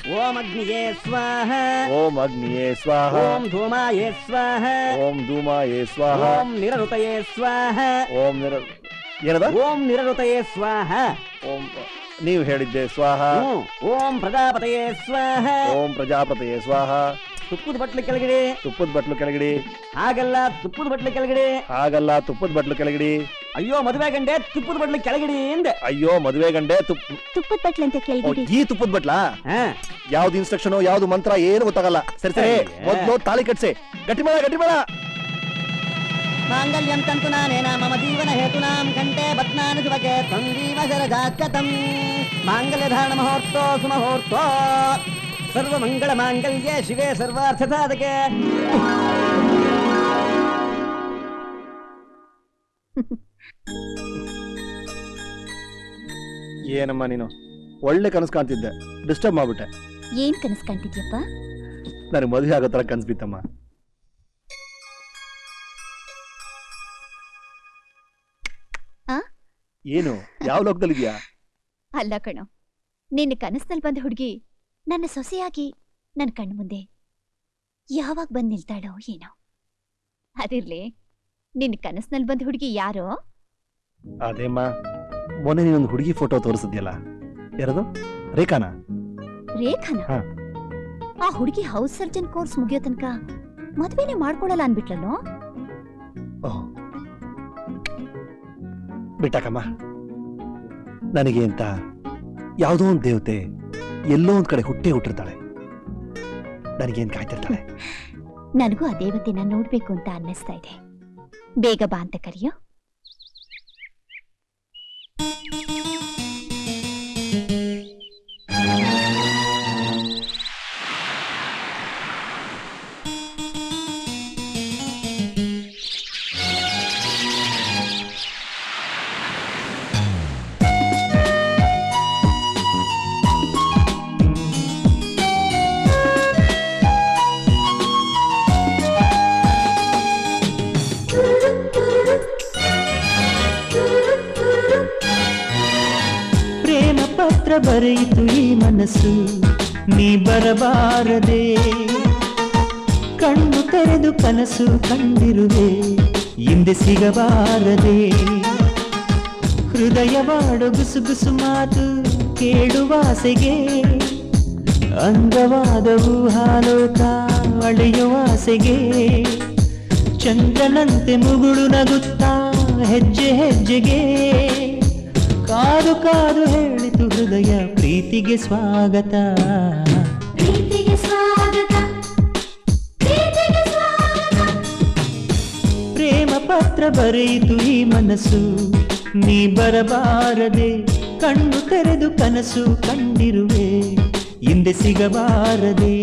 ಓಂ ಅಗ್ನಿಯೇ ಸ್ವಾಹ ಓಂ ಅಗ್ನಿಯೇ ಸ್ವಾಹ ಓಂ ಧೂಮಾಯೇ ಸ್ವಾಹ ಓಂ ಧೂಮಾಯೇ ಸ್ವಾಹ ಓಂ ನಿರಋತಯೇ ಸ್ವಾಹ ಓಂ ನಿರ ಏನದ ಓಂ ನಿರಋತಯೇ ಸ್ವಾಹ ಓಂ ನೀವು ಹೇಳಿದ್ದೆ ಸ್ವಾಹ ಹ್ಮ್. ಓಂ ಪ್ರಜಾಪತಯೇ ಸ್ವಾಹ ಓಂ ಪ್ರಜಾಪತಿಯೇ ಸ್ವಾಹ ತುಪ್ಪದ ಬಟ್ಲು ಕೆಳಗಡೆ ತುಪ್ಪದ ಬಟ್ಲು ಕೆಳಗಡಿ ಹಾಗಲ್ಲ ತುಪ್ಪದ ಬಟ್ಲು ಕೆಳಗಡೆ ಹಾಗಲ್ಲ ತುಪ್ಪದ ಬಟ್ಲು ಕೆಳಗಡಿ ಅಯ್ಯೋ ಮದುವೆ ಗಂಡೆ ತುಪ್ಪದ ಬಟ್ಲು ಕೆಳಗಡೆ ಎಂದೆ ಅಯ್ಯೋ ಮದುವೆ ಗಂಡೆ ತುಪ್ಪ ತುಪ್ಪದ ಬಟ್ಲೆ ಅಂತ ಓ, ಕೇಳ್ಬಿಡಿ ಈ ತುಪ್ಪದ ಬಟ್ಲಾ ಹಾ ಯಾವ್ದು ಇನ್ಸ್ಟ್ರಕ್ಷನ್ ಯಾವ್ದು ಮಂತ್ರ ಏನು ಗೊತ್ತಾಗಲ್ಲ ಸರಿ ಸರಿ ಅಯ್ಯೇ. ಮೊದ್ಲು ತಾಳಿ ಕಟ್ಸಿ ಗಟ್ಟಿ ಮಾಡ ಗಟ್ಟಿ ಮಾಡ ಮಾಂಗಲ್ಯಂ ತಂತು ನಾನೇನ ಮಮ ಜೀವನ ಹೇತುನಾಂ ಕಂಠೆ ಬದ್ನಾನ ಶಿವಕೆ ಸಂಜೀವ ಶರಜಾಕತಂ ಮಾಂಗಲ್ಯ ಧಾರಣ ಮಹೋರ್ತೋ ಸುಮಹೋರ್ತೋ ಸರ್ವ ಮಂಗಳ ಮಾಂಗಲ್ಯ ಶಿವೆ ಸರ್ವಾರ್ಥ ಸಾಧಕೆ ಏನಮ್ಮ ನೀನು ಒಳ್ಳೆ ಕನಸು ಕಾಣ್ತಿದ್ದೆ ಡಿಸ್ಟರ್ಬ್ ಮಾಡ್ಬಿಟ್ಟೆ ಏನ್ ಕನಸ್ ಕಾಣ್ತಿದ್ಯಪ್ಪ ನನಗೆ ಮದುವೆ ಆಗೋ ತರ ಕನ್ಸ್ ಬಿತ್ತಮ್ಮ ಆ? ಏನು ಯಾವ ಲೋಕದಲ್ಲಿದ್ಯಾ ಅಲ್ಲ ಕಣೋ ನಿನ್ನ ಕನಸ್ನಲ್ಲಿ ಬಂದ ಹುಡುಗಿ ನನ್ನ ಸೊಸೆಯಾಗಿ ನನ್ನ ಕಣ್ಣು ಮುಂದೆ ಯಾವಾಗ ಬಂದ್ ನಿಲ್ತಾಳೋ ಏನೋ ಅದಿರ್ಲಿ ನಿನ್ನ ಕನಸ್ನಲ್ಲಿ ಬಂದ ಹುಡುಗಿ ಯಾರೋ ಅದೇಮ್ಮ ಮೊನ್ನೆ ನೀನೊಂದು ಹುಡುಗಿ ಫೋಟೋ ತೋರಿಸಿದ್ಯಲ್ಲ ಯಾರದು ರೇಖಾನ ರೇಖಾನ ಹಾ. ಆ ಹುಡುಗಿ ಹೌಸ್ ಸರ್ಜನ್ ಕೋರ್ಸ್ ಮುಗಿಯೋ ತನಕ ಮದ್ವೆನೇ ಮಾಡ್ಕೊಳಲ್ಲ ಅನ್ಬಿಟ್ಲಲ್ಲೋ ಓಹ್ ಬಿಟ್ಟಾಕಮ್ಮ ನನಗೆ ಅಂತ ಯಾವುದೋ ಒಂದು ದೇವತೆ ಎಲ್ಲೋ ಒಂದ್ ಕಡೆ ಹುಟ್ಟೆ ಹುಟ್ಟಿರ್ತಾಳೆ ನನಗೇನ್ ಕಾಯ್ತಿರ್ತಾಳೆ ನನಗೂ ಆ ದೇವತೆನ ನೋಡ್ಬೇಕು ಅಂತ ಅನ್ನಿಸ್ತಾ ಇದೆ ಬೇಗ ಬಾ ಅಂತ ಕರಿಯೋ ಪ್ರೇಮ ಪತ್ರ ಬರೆಯಿತು ಈ ಮನಸ್ಸು ನೀ ಬರಬಾರದೆ ಕಣ್ಣು ತೆರೆದು ಕನಸು ಕಂಡಿರುವೆ ಹಿಂದೆ ಸಿಗಬಾರದೆ ಹೃದಯವಾಡ ಗುಸುಗುಸು ಮಾತು ಕೇಳುವಾಸೆಗೆ ಅಂಗವಾದವು ಹಾಲೋಕ ಅಳೆಯುವ ಆಸೆಗೆ ಚಂದ್ರನಂತೆ ಮುಗುಳು ನಗುತ್ತಾ ಹೆಜ್ಜೆ ಹೆಜ್ಜೆಗೆ ಕಾದು ಕಾದು ಹೇಳಿತು ಹೃದಯ ಪ್ರೀತಿಗೆ ಸ್ವಾಗತ ಪ್ರೀತಿಗೆ ಸ್ವಾಗತ ಪ್ರೀತಿಗೆ ಪ್ರೇಮ ಪತ್ರ ಬರೆಯಿತು ಈ ಮನಸ್ಸು ನೀ ಬರಬಾರದೆ ಕಣ್ಣು ತೆರೆದು ಕನಸು ಕಂಡಿರುವೆ ಹಿಂದೆ ಸಿಗಬಾರದೆ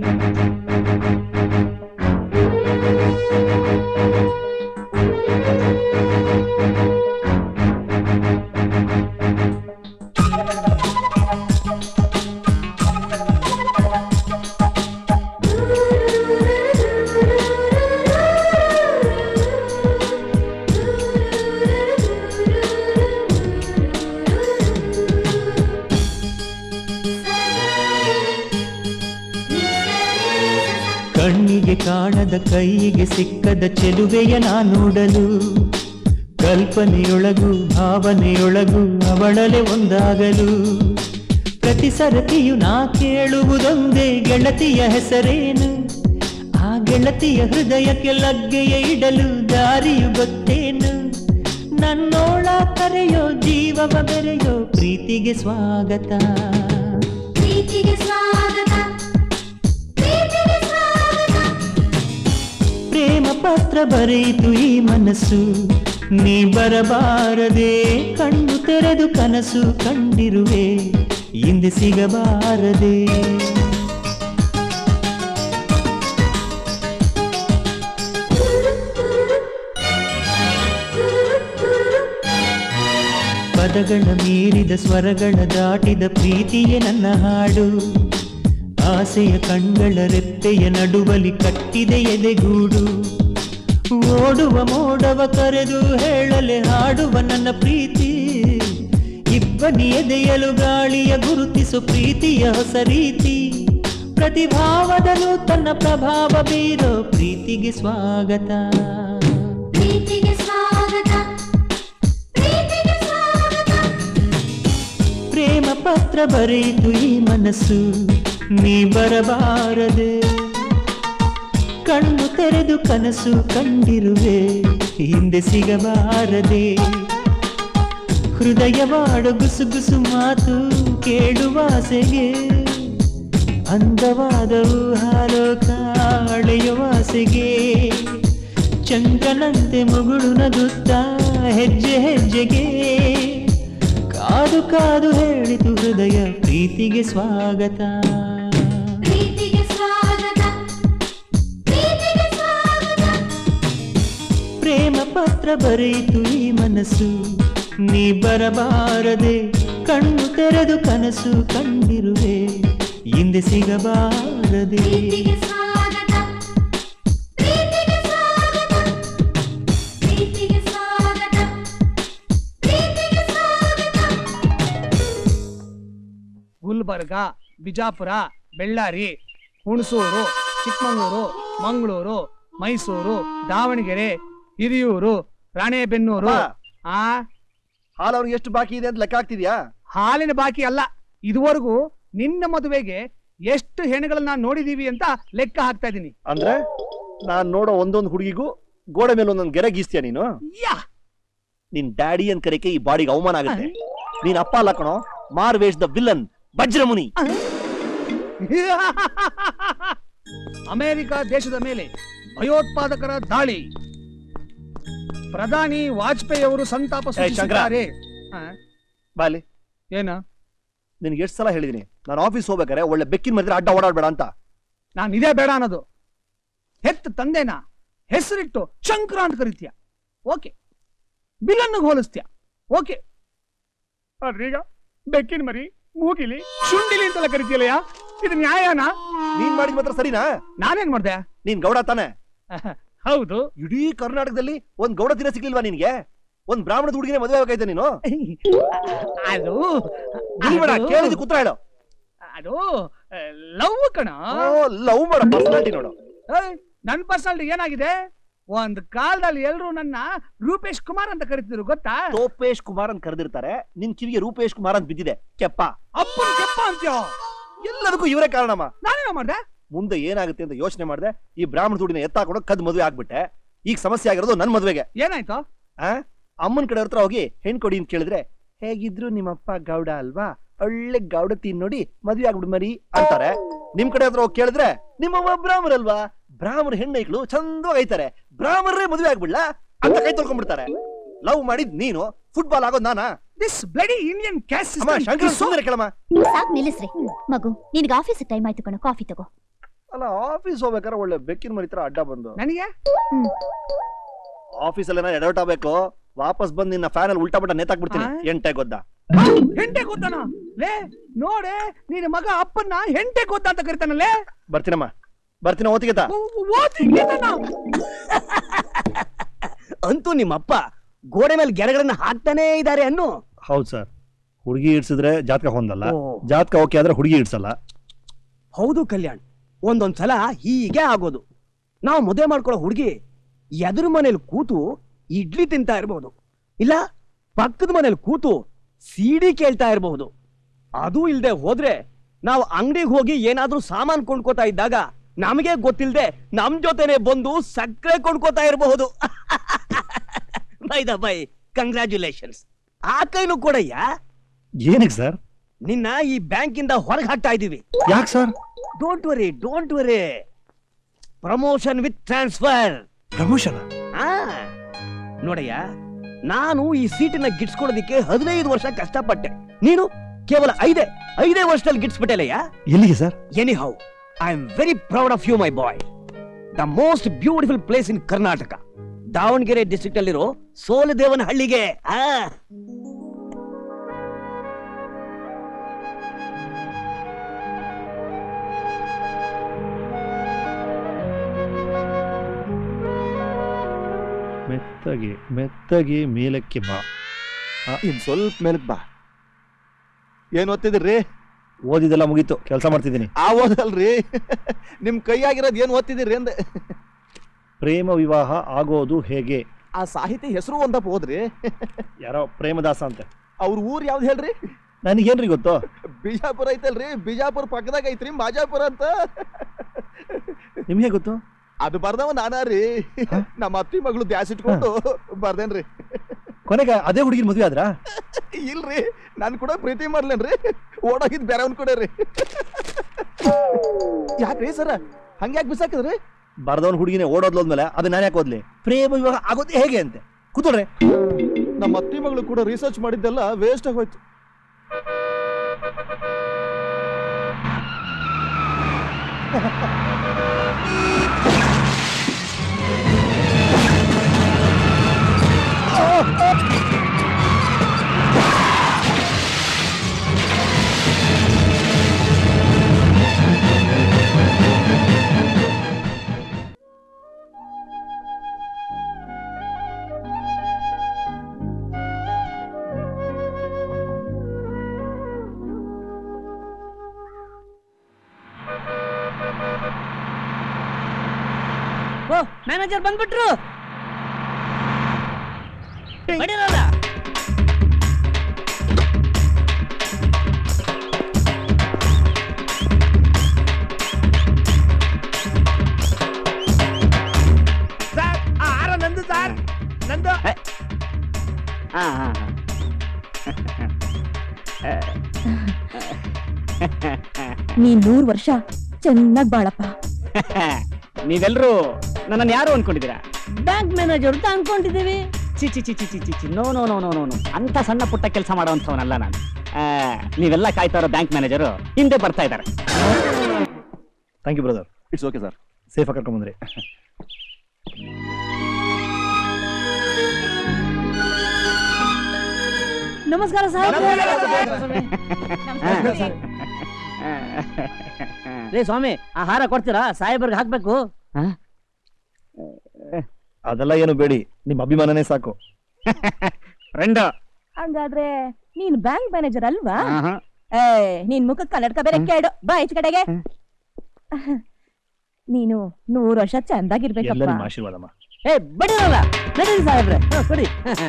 ಕಣ್ಣಿಗೆ ಕಾಣದ ಕೈಗೆ ಸಿಕ್ಕದ ಚೆಲುವೆಯ ನಾ ನೋಡಲು ಕಲ್ಪನೆಯೊಳಗು ಭಾವನೆಯೊಳಗು ಅವಳಲೆ ಒಂದಾಗಲು ಪ್ರತಿ ಸರತಿಯು ನಾ ಕೇಳುವುದೊಂದೇ ಗೆಳತಿಯ ಹೆಸರೇನು ಆ ಗೆಳತಿಯ ಹೃದಯಕ್ಕೆ ಲಗ್ಗೆಯ ಇಡಲು ದಾರಿಯು ಗೊತ್ತೇನು ನನ್ನೋಳ ಕರೆಯೋ ಜೀವವ ಬೆರೆಯೋ ಪ್ರೀತಿಗೆ ಸ್ವಾಗತ ಪ್ರೀತಿಗೆ ಸ್ವಾಗತ ಪ್ರೀತಿಗೆ ಸ್ವಾಗತ ಪ್ರೇಮ ಪತ್ರ ಬರೆಯಿತು ಈ ಮನಸ್ಸು ನೀ ಬರಬಾರದೆ ಕಣ್ಣು ತೆರೆದು ಕನಸು ಕಂಡಿರುವೆ ಹಿಂದೆ ಸಿಗಬಾರದೆ ಪದಗಳ ಮೀರಿದ ಸ್ವರಗಳ ದಾಟಿದ ಪ್ರೀತಿಯೇ ನನ್ನ ಹಾಡು ಆಸೆಯ ಕಣ್ಗಳ ರೆಪ್ಪೆಯ ನಡುವಲಿ ಕಟ್ಟಿದೆ ಎದೆಗೂಡು ಓಡುವ ಮೋಡವ ಕರೆದು ಹೇಳಲೆ ಹಾಡುವ ನನ್ನ ಪ್ರೀತಿ ಇಬ್ಬನಿ ಎದೆಯಲು ಗಾಳಿಯ ಗುರುತಿಸು ಪ್ರೀತಿಯ ಹೊಸ ರೀತಿ ಪ್ರತಿಭಾವದಲ್ಲೂ ತನ್ನ ಪ್ರಭಾವ ಬೀರೋ ಪ್ರೀತಿಗೆ ಸ್ವಾಗತ ಪ್ರೀತಿಗೆ ಸ್ವಾಗತ ಪ್ರೀತಿಗೆ ಸ್ವಾಗತ ಪ್ರೇಮ ಪತ್ರ ಬರೆಯಿತು ಈ ಮನಸ್ಸು ನೀ ಬರಬಾರದೆ ಕಣ್ಣು ತೆರೆದು ಕನಸು ಕಂಡಿರುವೆ ಹಿಂದೆ ಸಿಗಬಾರದೆ ಹೃದಯವಾಡು ಗುಸು ಗುಸು ಮಾತು ಕೇಳುವಾಸೆಗೆ ಅಂದವಾದ ಊಹಾಲೋಕ ಅಳೆಯುವಾಸೆಗೆ ಚಂದ್ರನಂತೆ ಮುಗುಳು ನಗುತ್ತಾ ಹೆಜ್ಜೆ ಹೆಜ್ಜೆಗೆ ಕಾದು ಕಾದು ಹೇಳಿತು ಹೃದಯ ಪ್ರೀತಿಗೆ ಸ್ವಾಗತ ಪ್ರೀತಿಗೆ ಸ್ವಾಗತ ಪ್ರೀತಿಗೆ ಸ್ವಾಗತ ಪ್ರೇಮ ಪತ್ರ ಬರೆಯಿತು ಈ ಮನಸ್ಸು ನೀ ಬರಬಾರದೆ ಕಣ್ಣು ತೆರೆದು ಕನಸು ಕಂಡಿರುವೆ ಹಿಂದೆ ಸಿಗಬಾರದೆ ಪ್ರೀತಿಗೆ ಸ್ವಾಗತ ಪ್ರೀತಿಗೆ ಸ್ವಾಗತ ಪ್ರೀತಿಗೆ ಸ್ವಾಗತ ಪ್ರೀತಿಗೆ ಸ್ವಾಗತ ಗುಲ್ಬರ್ಗ ಬಿಜಾಪುರ ಬೆಳ್ಳಾರಿ ಹುಣಸೂರು ಚಿಕ್ಕಮಗಳೂರು ಮಂಗಳೂರು ಮೈಸೂರು ದಾವಣಗೆರೆ ಹಿರಿಯೂರು ರಾಣೆಬೆನ್ನೂರು ಅಮ್ಮ. ಆ ಹಾಲು ಅವ್ರಿಗೆ ಎಷ್ಟು ಬಾಕಿ ಇದೆ ಅಂತ ಲೆಕ್ಕ ಹಾಕ್ತಿದ್ಯಾ ಹಾಲಿನ ಬಾಕಿ ಅಲ್ಲ ಇದುವರೆಗೂ ನಿನ್ನ ಮದುವೆಗೆ ಎಷ್ಟು ಹೆಣ್ಣುಗಳನ್ನ ನೋಡಿದೀವಿ ಅಂತ ಲೆಕ್ಕ ಹಾಕ್ತಾ ಇದೀನಿ ಅಂದ್ರೆ ನಾನ್ ನೋಡೋ ಒಂದೊಂದು ಹುಡುಗಿಗೂ ಗೋಡೆ ಮೇಲೆ ಒಂದೊಂದು ಗೆರೆ ಗೀಸ್ತೀಯ ನೀನು ಯಾ ನಿನ್ ಡ್ಯಾಡಿ ಅಂತ ಕರೆಕೆ ಈ ಬಾಡಿಗೆ ಅವಮಾನ ಆಗುತ್ತೆ ನೀನ್ ಅಪ್ಪ ಅಲ್ಲ ಕಣೋ ಮಾರ್ವೇಶ್ ದ ವಿಲನ್ ವಜ್ರಮುನಿ ಅಮೆರಿಕ ದೇಶದ ಮೇಲೆ ಭಯೋತ್ಪಾದಕರ ದಾಳಿ ಪ್ರಧಾನಿ ವಾಜಪೇಯಿ ಅವರು ಸಂತಾಪ ಏ, ಶಂಕರ. ಸೂಚಿಸಿದ್ದಾರೆ ಆ, ಬಾಲಿ ಏನ ನಿನ್ಗೆ ಎಷ್ಟು ಸಲ ಹೇಳಿದೀನಿ ನಾನು ಆಫೀಸ್ ಹೋಗ್ಬೇಕಾರೆ ಒಳ್ಳೆ ಬೆಕ್ಕಿನ ಮಧ್ಯೆ ಅಡ್ಡ ಓಡಾಡ್ಬೇಡ ಅಂತ ನಾನು ಇದೇ ಬೇಡ ಅನ್ನೋದು ಹೆತ್ತ ತಂದೆನ ಹೆಸರಿಟ್ಟು ಶಂಕರ ಅಂತ ಕರಿತೀಯ ಓಕೆ ಬಿಲನ್ನಿಗೆ ಹೋಲಿಸ್ತೀಯ ಓಕೆ ಆದ್ರೆ ಈಗ ಬೆಕ್ಕಿನ ಮರಿ ಮೂಗಿಲಿ ಶುಂಡಿಲಿ ಅಂತೆಲ್ಲ ಕರಿತೀಯಲ್ಲಯ್ಯ ಇದು ನ್ಯಾಯನಾ ನೀನ್ ಮಾಡಿದ ಮಾತ್ರ ಸರಿನಾ ನಾನೇನ್ ಮಾಡ್ದೆ ನೀನ್ ಗೌಡ ತಾನೆ ಹೌದು ಇಡೀ ಕರ್ನಾಟಕದಲ್ಲಿ ಒಂದ್ ಗೌಡ ತೀರ ಸಿಗ್ಲಿಲ್ವಾ ನಿನ್ಗೆ ಒಂದ್ ಬ್ರಾಹ್ಮಣದ ಹುಡುಗಿನೇ ಮದುವೆ ಆಗೈತೆ ನೀನು ಅದು ಗುರಿಬೇಡ ಅದು- ಕೇಳಿದ ಕುತ್ರ ಹೇಳು ಅದು ಲವ್ ಕಣ ಲವ್ ಮಾಡ ಪರ್ಸನಾಲಿಟಿ ನೋಡು ಏಯ್, ನನ್ ಪರ್ಸನಲ್ ಏನಾಗಿದೆ ಒಂದ್ ಕಾಲದಲ್ಲಿ ಎಲ್ರು ನನ್ನ ರೂಪೇಶ್ ಕುಮಾರ್ ಅಂತ ಕರಿತಿದ್ರು ಗೊತ್ತಾ ತೋಪೇಶ್ ಕುಮಾರ್ ಅಂತ ಕರೆದಿರ್ತಾರೆ ನಿನ್ ಕಿವಿಗೆ ರೂಪೇಶ್ ಕುಮಾರ್ ಅಂತ ಬಿದ್ದಿದೆ ಕೆಪ್ಪ ಅಪ್ಪನ ಕೆಪ್ಪ ಅಂತ್ಯೋ ಎಲ್ಲದಕ್ಕೂ ಇವರೇ ಕಾರಣಮ್ಮ ನಾನೇನೋ ಮಾಡ್ದೆ ಮುಂದೆ ಏನಾಗುತ್ತೆ ಅಂತ ಯೋಚನೆ ಮಾಡಿದೆ ಈ ಬ್ರಾಹ್ಮಣ ದುಡಿನ ಎತ್ತಾಕೊಂಡು ಕದ್ ಮದುವೆ ಆಗ್ಬಿಟ್ಟೆ ಈಗ ಸಮಸ್ಯೆ ಆಗಿರೋದು ನನ್ ಮದ್ವೆಗೆ ಏನಾಯ್ತು ಆ ಅಮ್ಮನ ಕಡೆ ಹತ್ರ ಹೋಗಿ ಹೆಣ್ ಕೊಡಿ ಅಂತ ಕೇಳಿದ್ರೆ ಹೇಗಿದ್ರು ನಿಮ್ಮಪ್ಪ ಗೌಡ ಅಲ್ವಾ ಒಳ್ಳೆ ಗೌಡ ತಿನ್ ನೋಡಿ ಮದ್ವೆ ಆಗ್ಬಿಡು ಮರಿ ಅಂತಾರೆ ನಿಮ್ ಕಡೆ ಹತ್ರ ಹೋಗಿ ಕೇಳಿದ್ರೆ ನಿಮ್ಮವ್ವ ಬ್ರಾಹ್ಮರ್ ಅಲ್ವಾ ಬ್ರಾಹ್ಮರ್ ಹೆಣ್ಣೈಕ್ಳು ಚಂದವಾಗಿ ಐತಾರೆ ಬ್ರಾಹ್ಮರೇ ಮದ್ವೆ ಆಗ್ಬಿಡ್ಲಾ ಅಂತ ಕೈ ತೊಳ್ಕೊಂಡ್ಬಿಡ್ತಾರೆ ಲವ್ ಮಾಡಿದ್ ನೀನು ಫುಟ್ಬಾಲ್ ಆಗೋದ್ ನಾನಾ ದಿಸ್ ಬ್ಲಡಿ ಇಂಡಿಯನ್ ಕ್ಯಾಸ್ಟ್ ಅಮ್ಮ ಶಂಕರ ಸುಂದರ ಕೇಳಮ್ಮ ಸಾಕ್ ನಿಲ್ಲಿಸ್ರಿ ಮಗು ನಿನ್ಗೆ ಆಫೀಸ್ ಟೈಮ್ ಆಯ್ತು ಕಣೋ ಕಾಫಿ ತಗೋ ಅಲ್ಲ ಆಫೀಸ್ ಹೋಗ್ಬೇಕಾದ್ರೆ ಒಳ್ಳೆ ಬೆಕ್ಕಿನ ಮರಿ ತರ ಅಡ್ಡ ಬಂದು ನನಗೆ ಆಫೀಸಲ್ಲಿ ಏನಾದ್ರು ಎಡವಟ್ ಆಗ್ಬೇಕು ವಾಪಸ್ ಬಂದು ನಿನ್ನ ಫ್ಯಾನ್ ಅಲ್ಲಿ ಉಲ್ಟಾ ಬಟ್ಟ ನೇತಾಕ್ಬಿಡ್ತೀನಿ ಆ? ಎಂಟೆ ಗೊದ್ದ ಹೆಂಟೆ ಗೊತ್ತಾನ ಲೇ ನೋಡೆ ನಿನ್ನ ಮಗ ಅಪ್ಪನ್ನ ಹೆಂಟೆ ಗೊತ್ತ ಅಂತ ಕರಿತಾನಲ್ಲೇ ಬರ್ತೀನಮ್ಮ ಬರ್ತೀನ ಓತಿಗೆತ ಓದಿದ್ದಾನ ಅಂತೂ ನಿಮ್ಮಪ್ಪ ಗೋಡೆ ಮೇಲೆ ಗೆರೆಗಳನ್ನ ಹಾಕ್ತಾನೇ ಇದ್ದಾರೆ ಅನ್ನು ಹೌದು ಸರ್ ಹುಡುಗಿ ಇಡ್ಸಿದ್ರೆ ಜಾತಕ ಹೊಂದಲ್ಲ ಜಾತಕ ಓಕೆ ಆದ್ರೆ ಹುಡುಗಿ ಇಡ್ಸಲ್ಲ ಹೌದು ಕಲ್ಯಾಣ್ ಒಂದೊಂದ್ ಸಲ ಹೀಗೆ ಆಗೋದು ನಾವು ಮದುವೆ ಮಾಡ್ಕೊಳ್ಳೋ ಹುಡುಗಿ ಎದುರು ಮನೇಲಿ ಕೂತು ಇಡ್ಲಿ ತಿಂತಾ ಇರಬಹುದು ಇಲ್ಲ ಪಕ್ಕದ ಮನೇಲಿ ಕೂತು ಸಿಡಿ ಕೇಳ್ತಾ ಇರಬಹುದು ಅದು ಇಲ್ದೆ ಹೋದ್ರೆ ನಾವು ಅಂಗಡಿಗೆ ಹೋಗಿ ಏನಾದ್ರೂ ಸಾಮಾನ್ ಕೊಂಡ್ಕೋತಾ ಇದ್ದಾಗ ನಮಗೆ ಗೊತ್ತಿಲ್ದೆ ನಮ್ ಜೊತೆನೆ ಬಂದು ಸಕ್ಕರೆ ಕೊಂಡ್ಕೋತಾ ಇರಬಹುದು ಬೈ ದ ಬೈ ಕಂಗ್ರ್ಯಾಚುಲೇಷನ್ಸ್ ಆ ಕೈನು ಕೊಡಯ್ಯ ಏನಕ್ಕೆ ಸರ್ ನಿನ್ನ ಈ ಬ್ಯಾಂಕಿಂದ ಹೊರಗೆ ಹಾಕ್ತಾ ಇದೀವಿ ಯಾಕೆ sir don't worry don't worry promotion with transfer promotion ನೋಡಯ್ಯ ನಾನು ಈ ಸೀಟಿನ ಗಿಟ್ಸ್ಕೊಡೋದಿಕ್ಕೆ ಹದಿನೈದು ವರ್ಷ ಕಷ್ಟಪಟ್ಟೆ ನೀನು ಕೇವಲ ಐದೇ ಐದೇ ವರ್ಷದಲ್ಲಿ ಗಿಟ್ಸ್ಬಿಟ್ಟೆಲಯ್ಯ ಎಲ್ಲಿಗೆ sir anyhow I am very proud of you my boy the most beautiful place in Karnataka Davanagere district ಅಲ್ಲಿರೋ ಸೋಲದೇವನ ಹಳ್ಳಿಗೆ ಆ ಮೆತ್ತಗೆ ಮೆತ್ತಗೆ ಮೇಲಕ್ಕೆ ಬಾ ಇನ್ ಸ್ವಲ್ಪ ಮೇಲಕ್ ಬಾ ಏನ್ ಓದ್ತಿದ್ರಿ ಓದಿದೆಲ್ಲ ಮುಗೀತು ಕೆಲಸ ಮಾಡ್ತಿದ್ದೀನಿ ಆ ಓದಲ್ರಿ ನಿಮ್ ಕೈಯಾಗಿರೋದ್ ಏನ್ ಓದ್ತಿದ್ದೀರಿ ಅಂದೆ ಪ್ರೇಮ ವಿವಾಹ ಆಗೋದು ಹೇಗೆ ಆ ಸಾಹಿತಿ ಹೆಸರು ಒಂದಪ್ಪ ಹೋದ್ರಿ ಯಾರೋ ಪ್ರೇಮದಾಸ ಅಂತೆ ಅವ್ರ ಊರ್ ಯಾವ್ದು ಹೇಳ್ರಿ ನನಗೇನ್ರಿ ಗೊತ್ತು ಬಿಜಾಪುರ ಐತಲ್ರಿ ಬಿಜಾಪುರ ಪಕ್ಕದಾಗ ಐತ್ರಿ ಮಾಜಾಪುರ ಅಂತ ನಿಮ್ಗೆ ಗೊತ್ತು ಅದು ಬರ್ದವ ನಾನಾರಿ ನಮ್ಮ ಅತ್ತಿ ಮಗಳು ದ್ಯಾಸ್ ಇಟ್ಕೊಂಡು ಬರ್ದೇನ್ರಿ ಕೊನೆಗೆ ಅದೇ ಹುಡುಗಿನ ಮದುವೆ ಆದ್ರಾ ಇಲ್ರಿ ನಾನ್ ಕೂಡ ಪ್ರೀತಿ ಮಾಡ್ಲೇನ್ರಿ ಓಡೋಗಿದ್ ಬೇರೆವನ್ ಕೂಡ ರೀ ಯಾಕ್ರಿ ಸರ ಹಂಗ್ಯಾಕ್ ಬಿಸಾಕಿದ್ರಿ ಬರ್ದವನ್ ಹುಡುಗಿನೇ ಓಡೋದ್ಲೋದ್ಮೇಲೆ ಅದು ನಾನು ಯಾಕೆ ಓದ್ಲಿ ಪ್ರೇಮ ವಿವಾಹ ಆಗೋದು ಹೇಗೆ ಅಂತೆ ಕೂತ್ಕೊಳ್ರಿ ನಮ್ಮ ಅತ್ತಿ ಮಗಳು ಕೂಡ ರಿಸರ್ಚ್ ಮಾಡಿದ್ದೆಲ್ಲ ವೇಸ್ಟ್ ಆಗೋಯ್ತು ಓ ಮ್ಯಾನೇಜರ್ ಬಂದ್ಬಿಟ್ರು ಬಡಿರಲ್ಲ ಸರ್ ಆ ಹಾರ ನಂದು ಸರ್ ನಂದು ಹಾ ಹಾ ನೀನ್ ನೂರ್ ವರ್ಷ ಚೆನ್ನಾಗ್ ಬಾಳಪ್ಪ ನೀವೆಲ್ಲರೂ ನನ್ನನ್ನು ಯಾರು ಅನ್ಕೊಂಡಿದ್ದೀರಾ ಬ್ಯಾಂಕ್ ಮ್ಯಾನೇಜರ್ ಅಂತ ಅನ್ಕೊಂಡಿದ್ದೀವಿ ಚಿ ಚಿ ಚಿ ಚಿ ಚಿ ಚಿ ಚಿ no no no no no no ಅಂತ ಸಣ್ಣ ಪುಟ್ಟ ಕೆಲಸ ಮಾಡೋವಂಥವನಲ್ಲ ನಾನು ಆ, ನೀವೆಲ್ಲ ಕಾಯ್ತಾ ಇರೋ ಬ್ಯಾಂಕ್ ಮ್ಯಾನೇಜರು ಹಿಂದೆ ಬರ್ತಾ ಇದ್ದಾರೆ thank you brother it's okay sir ಸೇಫಾಗಿ ಕರ್ಕೊಂಬಂದ್ರಿ ನಮಸ್ಕಾರ ಸರ್ ರೇ ಸ್ವಾಮಿ ಆ ಹಾರ ಕೊಡ್ತೀರಾ ಸಾಹೇಬರ್ಗೆ ಹಾಕ್ಬೇಕು ಅದೆಲ್ಲ ಏನು ಬೇಡಿ ನಿಮ್ಮ ಅಭಿಮಾನನೇ ಸಾಕು ಫ್ರೆಂಡ್ ಹಂಗಾದ್ರೆ ನೀನ್ ಬ್ಯಾಂಕ್ ಮ್ಯಾನೇಜರ್ ಅಲ್ವಾ ಏ ನಿನ್ ಮುಖ ಕನ್ನಡಕ ಬೇರೆ ಕೇಳು ಬಾ ಈಚೆ ಕಡೆಗೆ ನೀನು ನೂರ್ ವರ್ಷ ಎಲ್ಲ ಚಂದಾಗಿರ್ಬೇಕಪ್ಪ ನಿಮ್ಮ ಆಶೀರ್ವಾದಮ್ಮ ಏ ಬಡಿರಲ್ಲ ನಡೀರಿ ಸಾಹೇಬ್ರೆ ಹ, ಕೊಡಿ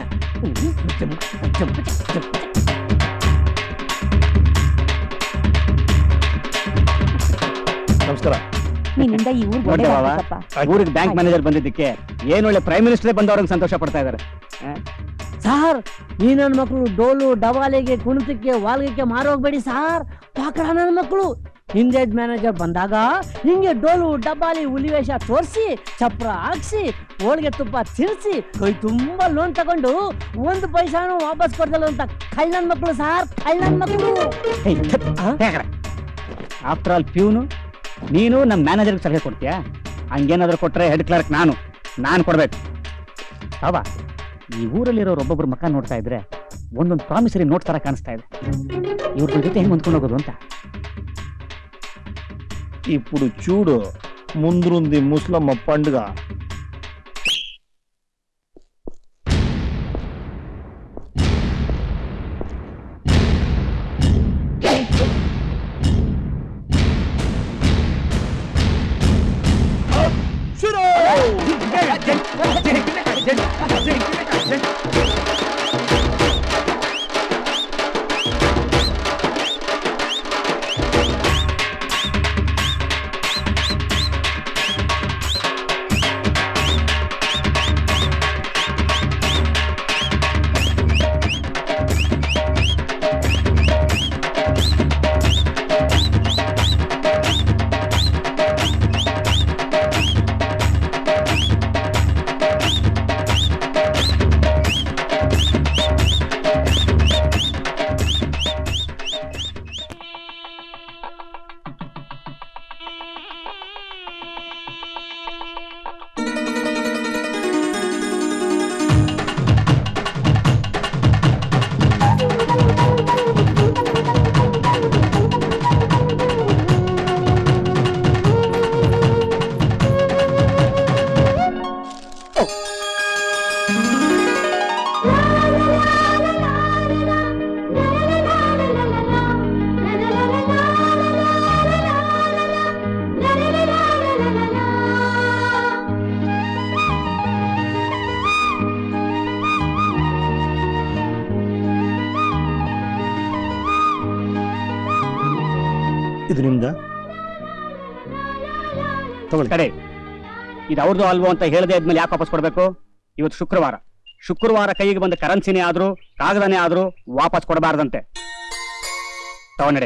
ನಮಸ್ಕಾರ ನಿನ್ನಿಂದ ಈ ಊರ್ ನೋಡ್ದೆ ಬಾವ? ಊರಿಗೆ ಬ್ಯಾಂಕ್ ಆಯ್ತು. ಮ್ಯಾನೇಜರ್ ಬಂದಿದ್ದಕ್ಕೆ ಏನ್ ಒಳ್ಳೆ ಪ್ರೈಮ್ ಮಿನಿಸ್ಟರ್ ಬಂದವ್ರಿಗೆ ಸಂತೋಷ ಪಡ್ತಾ ಇದ್ದಾರೆ ಸಾರ್ ಈ ನನ್ನ ಮಕ್ಕಳು ಡೋಲು ಡವಾಲಿಗೆ ಕುಣಿತಕ್ಕೆ ವಾಲ್ಗಕ್ಕೆ ಮಾರೋಗ್ಬೇಡಿ ಸಾರ್ ಪಾಕಳ ನನ್ನ ಮಕ್ಕಳು ಹಿಂದೇಜ್ ಮ್ಯಾನೇಜರ್ ಬಂದಾಗ ಹಿಂಗೆ ಡೋಲು ಡಬ್ಬಾಲಿ ಹುಲಿವೇಷ ತೋರಿಸಿ ಚಪ್ರ ಹಾಕ್ಸಿ ಹೋಳಿಗೆ ತುಪ್ಪ ತಿರ್ಸಿ ಕೈ ತುಂಬಾ ಲೋನ್ ತಗೊಂಡು ಒಂದು ಪೈಸಾನು ವಾಪಸ್ ಕೊಡ್ದಲ್ಲ ಅಂತ ಕಳ್ಳನ್ ಮಕ್ಕಳು ಸಾರ್ ಕಳ್ಳನ್ ಮಕ್ಕಳು ಆಫ್ಟರ್ ಆಲ್ ಪ್ಯೂನು ನೀನು ನಮ್ಮ ಮ್ಯಾನೇಜರ್ಗೆ ಸಲಹೆ ಕೊಡ್ತೀಯಾ ಹಂಗೇನಾದ್ರೂ ಕೊಟ್ರೆ ಹೆಡ್ ಕ್ಲರ್ಕ್ ನಾನು ನಾನು ಕೊಡ್ಬೇಕು ಹೌದಾ ಈ ಊರಲ್ಲಿರೋ ಒಬ್ಬೊಬ್ರು ಮಕ್ಕ ನೋಡ್ತಾ ಇದ್ರೆ ಒಂದೊಂದು ಪ್ರಾಮಿಸರಿ ನೋಟ್ ತರ ಕಾಣಿಸ್ತಾ ಇದೆ ಇವ್ರ ಜೊತೆ ಹೆಂಗ್ ಹೊಂದ್ಕೊಂಡು ಹೋಗೋದು ಅಂತ ఇప్పుడు చూడు ముందుంది ముస్లమ్మ పండుగ ನಿಮ್ದ ತಗೊಳ್ಳಿ ಕಡೆ ಇದು ಅವ್ರದ್ದು ಅಲ್ವೋ ಅಂತ ಹೇಳದೆ ಆದ್ಮೇಲೆ ಯಾಕೆ ವಾಪಸ್ ಕೊಡ್ಬೇಕು ಇವತ್ತು ಶುಕ್ರವಾರ ಶುಕ್ರವಾರ ಕೈಗೆ ಬಂದ ಕರೆನ್ಸಿನೇ ಆದ್ರೂ ಕಾಗದನೇ ಆದ್ರೂ ವಾಪಸ್ ಕೊಡಬಾರ್ದಂತೆ ತಗೊಂಡೆ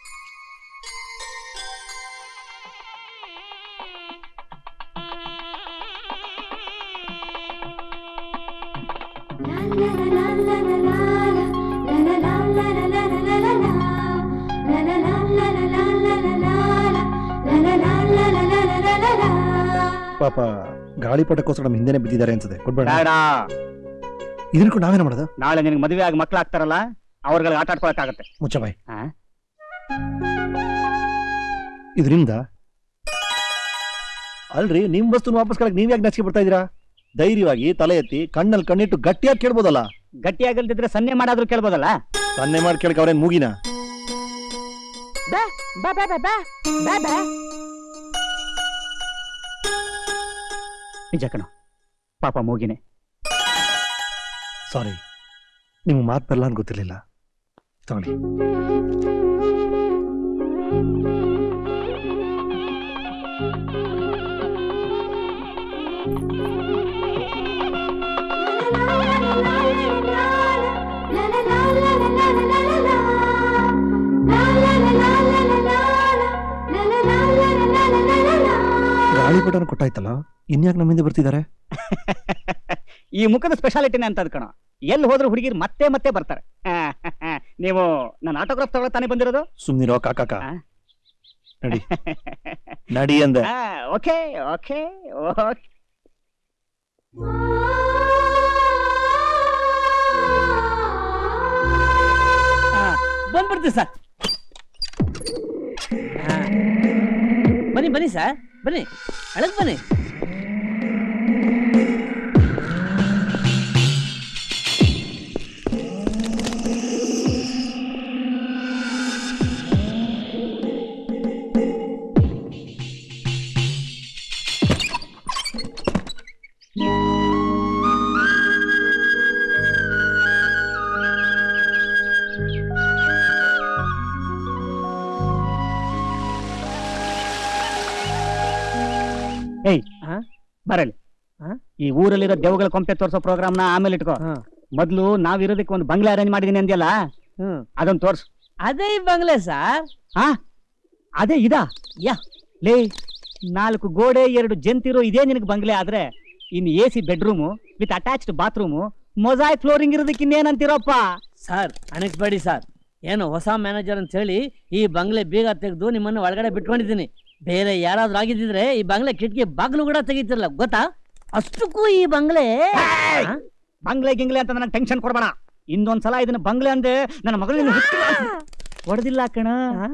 ಪಾಪ ಗಾಳಿಪಟಕ್ಕೋಸ್ಕರ ನಮ್ಮ ಹಿಂದೆನೆ ಬಿದ್ದಿದ್ದಾರೆ ಅನ್ಸುತ್ತೆ ಕೊಡ್ಬೇಡ ಬೇಡ ಇದನ್ನ ಕೊಂಡು ನಾವೇನ ಮಾಡೋದು ನಾಳೆ ನಿನಗೆ ಮದುವೆ ಆಗಿ ಮಕ್ಳಾಗ್ತಾರಲ್ಲ ಅವ್ರಗಳಿಗೆ ಆಟ ಆಡ್ಕೊಳಕ್ಕಾಗತ್ತೆ ಮುಚ್ಚ ಬಾಯ್ ಆ? ಇದು ನಿಮ್ದ ಅಲ್ರಿ ನಿಮ್ ವಸ್ತುನ ವಾಪಸ್ ಕಳಕ್ ನೀವ್ ಯಾಕೆ ನಚಿಕೆ ಬರ್ತಾ ಇದೀರಾ ಧೈರ್ಯವಾಗಿ ತಲೆ ಎತ್ತಿ ಕಣ್ಣಲ್ಲಿ ಕಣ್ಣಿಟ್ಟು ಗಟ್ಟಿಯಾಗಿ ಕೇಳ್ಬೋದಲ್ಲ ಗಟ್ಟಿಯಾಗಲ್ದಿದ್ರೆ ಸನ್ನೆ ಮಾಡಾದ್ರೂ ಕೇಳ್ಬೋದಲ್ಲ ಸನ್ನೆ ಮಾಡಿ ಕೇಳಕ್ ಅವ್ರೇನ್ ಮೂಗಿನ ಬಾ ಬಾ ಬಾ ಬಾ ಬಾ ಬಾ ನಿಜ ಕಣೋ ಪಾಪ ಮೂಗಿನೇ ಸಾರಿ ನಿಮ್ಗೆ ಮಾತು ಬರಲ್ಲ ಅಂತ ಗೊತ್ತಿರ್ಲಿಲ್ಲ ತಗೊಳ್ಳಿ ಗಾಳಿಪಟನ ಕೊಟ್ಟಾಯ್ತಲ್ಲ ಇನ್ಯಾಕೆ ನಮ್ಮಿಂದ ಬರ್ತಿದ್ದಾರೆ ಈ ಮುಖದ ಸ್ಪೆಷಾಲಿಟಿನೇ ಅಂತ ಕಣೋ ಎಲ್ಲಿ ಹೋದ್ರು ಹುಡುಗಿರು ಮತ್ತೆ ಮತ್ತೆ ಬರ್ತಾರೆ ನೀವು ನನ್ನ ಆಟೋಗ್ರಾಫ್ ತಗೊಳ್ಳೋ ತಾನೇ ಬಂದಿರೋದು ಸುಮ್ನಿರೋ ಕಾಕಾಕ ಆ? ನಡಿ ನಡಿ ಅಂದೆ ಓಕೆ ಓಕೆ ಓಕೆ ಬಂದ್ಬಿಡ್ತೀವಿ ಸರ್ ಬನ್ನಿ ಬನ್ನಿ ಸರ್ ಬನ್ನಿ ಒಳಗ್ ಬನ್ನಿ ಏಯ್ ಆ? ಬರಲಿ ಆ? ಈ ಊರಲ್ಲಿರೋ ದೆವ್ಗಳ ಕೊಂಪೆ ತೋರ್ಸೋ ಪ್ರೋಗ್ರಾಮ್ನ ಆಮೇಲೆ ಇಟ್ಕೋ ಹಾ. ಮೊದ್ಲು ನಾವಿರೋದಕ್ಕೆ ಒಂದು ಬಂಗ್ಲೆ ಅರೇಂಜ್ ಮಾಡಿದೀನಿ ಅಂದ್ಯಲ್ಲ ಹ್ಮ್ ಅದನ್ನ ತೋರ್ಸು ಅದೇ ಈ ಬಂಗ್ಲೆ ಸರ್ ಹಾ ಅದೇ ಇದಾ ಯಾ. ಲೇ ನಾಲ್ಕು ಗೋಡೆ ಎರಡು ಜಂತಿರೋ ಇದೇ ನಿನಗೆ ಬಂಗ್ಲೆ ಆದ್ರೆ in A C bedroom with attached bathroom mosaic flooring ಇರೋದಕ್ಕೆ ಇನ್ನೇನಂತೀರಪ್ಪ ಸರ್ ಅಣಿಸ್ಬೇಡಿ ಸರ್ ಏನು ಹೊಸ ಮ್ಯಾನೇಜರ್ ಅಂತ ಹೇಳಿ ಈ ಬಂಗ್ಲೆ ಬೀಗ ತೆಗೆದು ನಿಮ್ಮನ್ನು ಒಳಗಡೆ ಬಿಟ್ಕೊಂಡಿದ್ದೀನಿ ಬೇರೆ ಯಾರಾದ್ರೂ ಆಗಿದ್ದಿದ್ರೆ ಈ ಬಂಗ್ಲೆ ಕಿಟಕಿ ಬಾಗಿಲು ಕೂಡ ತೆಗಿತಿರಲ್ಲ ಗೊತ್ತಾ ಅಷ್ಟಕ್ಕೂ ಈ ಬಂಗ್ಲೆ ಆ? ಬಂಗ್ಲೆ ಗಿಂಗ್ಲೆ ಅಂತ ನನಗೆ ಟೆನ್ಷನ್ ಕೊಡ್ಬೇಡ ಇನ್ನೊಂದ್ಸಲ ಇದನ್ನ ಬಂಗ್ಲೆ ಅಂದೆ ನನ್ನ ಮಗಳನ್ನ ಹೊಡೆದಿಲ್ಲ ಕಣ ಆ?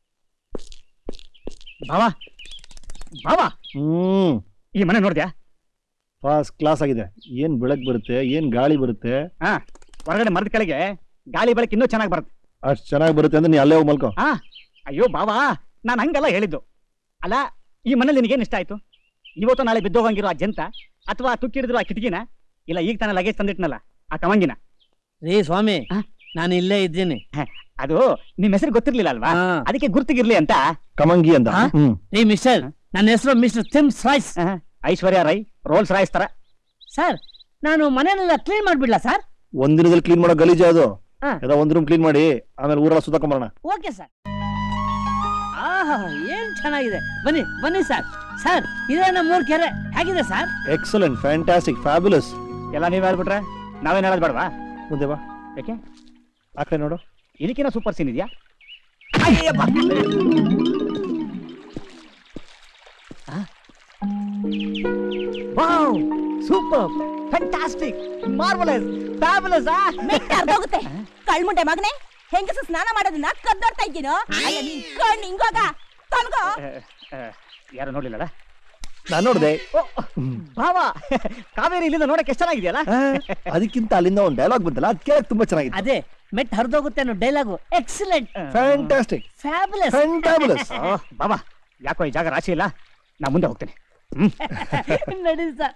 ಬಾವಾ ಬಾವಾ ಹ್ಮ್ ಈ ಮನೆ ನೋಡ್ದ್ಯಾ ಫಸ್ಟ್ ಕ್ಲಾಸ್ ಆಗಿದೆ ಏನ್ ಬೆಳಕ್ ಬರುತ್ತೆ ಏನ್ ಗಾಳಿ ಬರುತ್ತೆ ಹೊರಗಡೆ ಮರದ ಕೆಳಗೆ ಗಾಳಿ ಬೆಳಕು ಇನ್ನೂ ಚೆನ್ನಾಗಿ ಬರುತ್ತೆ ಅಷ್ಟ್ ಚೆನ್ನಾಗಿ ಬರುತ್ತೆ ಅಂದ್ರೆ ನೀ ಅಲ್ಲೇ ಹೋಗಿ ಮಲ್ಕೋ ಅಯ್ಯೋ ಬಾವಾ ನಾನು ಹಂಗಲ್ಲ ಹೇಳಿದ್ದು ಅಲ್ಲ ಈ ಮನೇಲಿ ನಿನಗೇನು ಇಷ್ಟ ಆಯ್ತು ಇವತ್ತು ನಾಳೆ ಬಿದ್ದೋಗಂಗಿರೋ ಆ ಜಂತ ಅಥವಾ ತುಕ್ಕಿಡಿದ್ರು ಆ ಕಿಟಕಿನ ಇಲ್ಲ ಈಗ ತಾನೇ ಲಗೇಜ್ ತಂದಿಟ್ನಲ್ಲ ಆ ಕವಂಗಿನ ರೀ ಸ್ವಾಮಿ ಆ? ನಾನು ಇಲ್ಲೇ ಇದ್ದೀನಿ ಅದು ನಿಮ್ ಹೆಸರು ಗೊತ್ತಿರ್ಲಿಲ್ಲ ಅಲ್ವಾ ಆ. ಅದಕ್ಕೆ ಗುರ್ತಿಗಿರ್ಲಿ ಅಂತ ಕಮಂಗಿ ಅಂತ ಹಾ? ಹ್ಮ್ ರೀ ಮಿಸ್ಟರ್ ನನ್ನ ಹೆಸರು ಮಿಸ್ಟರ್ ಸಿಮ್ಸ್ ರಾಯ್ಸ್ ಆ, ಐಶ್ವರ್ಯ ರೈ ರೋಲ್ಸ್ ರಾಯ್ಸ್ ತರ ಸರ್ ನಾನು ಮನೆಯನ್ನೆಲ್ಲ ಕ್ಲೀನ್ ಮಾಡ್ಬಿಡ್ಲಾ ಸರ್ ಒಂದಿನದಲ್ಲಿ ಕ್ಲೀನ್ ಮಾಡೋ ಗಲೀಜು ಅದು ಹಾ. ಎಲ್ಲ ಒಂದ್ ರೂಮ್ ಕ್ಲೀನ್ ಮಾಡಿ ಆಮೇಲೆ ಊರೆಲ್ಲ ಸುತ್ತಾಕೊಂಬರೋಣ ಓಕೆ ಸರ್ ಆಹಾ ಏನ್ ಚೆನ್ನಾಗಿದೆ ಬನ್ನಿ ಬನ್ನಿ ಸರ್ ಸರ್ ಇದೇ ನಮ್ಮ ಮೂರ್ ಕೆರೆ ಹೇಗಿದೆ ಸರ್ ಎಕ್ಸಲೆಂಟ್ ಫ್ಯಾಂಟಾಸ್ಟಿಕ್ ಫ್ಯಾಬ್ಯುಲಸ್ ಎಲ್ಲ ನೀವ್ ಹೇಳ್ಬಿಟ್ರೆ ನಾವೇನ್ ಹೇಳೋದ್ ಬೇಡವಾ ಮುಂದೆ ಬಾ ಯಾಕೆ ಆ ಕಡೆ ನೋಡು ಇದಕ್ಕಿನ ಸೂಪರ್ ಸೀನ್ ಇದೆಯಾ wow super fantastic marvellous fabulous ಮೆಟ್ಟ ಅರ್ಧೋಗುತ್ತೆ ಕಳ್ಮುಂಡೆ ಮಗನೇ ಹೆಂಗಸ ಸ್ನಾನ ಮಾಡೋದನ್ನ ಕದ್ದೋಡ್ತಾ ಇದ್ದೀನೋ ಅಯ್ಯ ನಿನ್ ಕಣ್ ಹಿಂಗೋಗ ತನ್ಗೋ ಯಾರು ನೋಡ್ಲಿಲ್ಲಲ್ಲ ನಾನ್ ನೋಡ್ದೆ ಭಾವ ಕಾವೇರಿ ಇಲ್ಲಿಂದ ನೋಡಕ್ಕೆ ಎಷ್ಟು ಚೆನ್ನಾಗಿದೆಯಲ್ಲ ಆ, ಅದಕ್ಕಿಂತ ಅಲ್ಲಿಂದ ಒಂದ್ ಡೈಲಾಗ್ ಬಂತಲ್ಲ ಅದ್ ಕೇಳಕ್ ತುಂಬಾ ಚೆನ್ನಾಗಿದೆ ಅದೇ ಮೆಟ್ ಹರಿದೋಗುತ್ತೆ ಅನ್ನೋ dialogue excellent fantastic fabulous fantabulous ಆ, ಬಾಬಾ ಯಾಕೋ ಈ ಜಾಗ ರಾಶಿ ಇಲ್ಲ ನಾ ಮುಂದೆ ಹೋಗ್ತೇನೆ ನಡಿ ಸರ್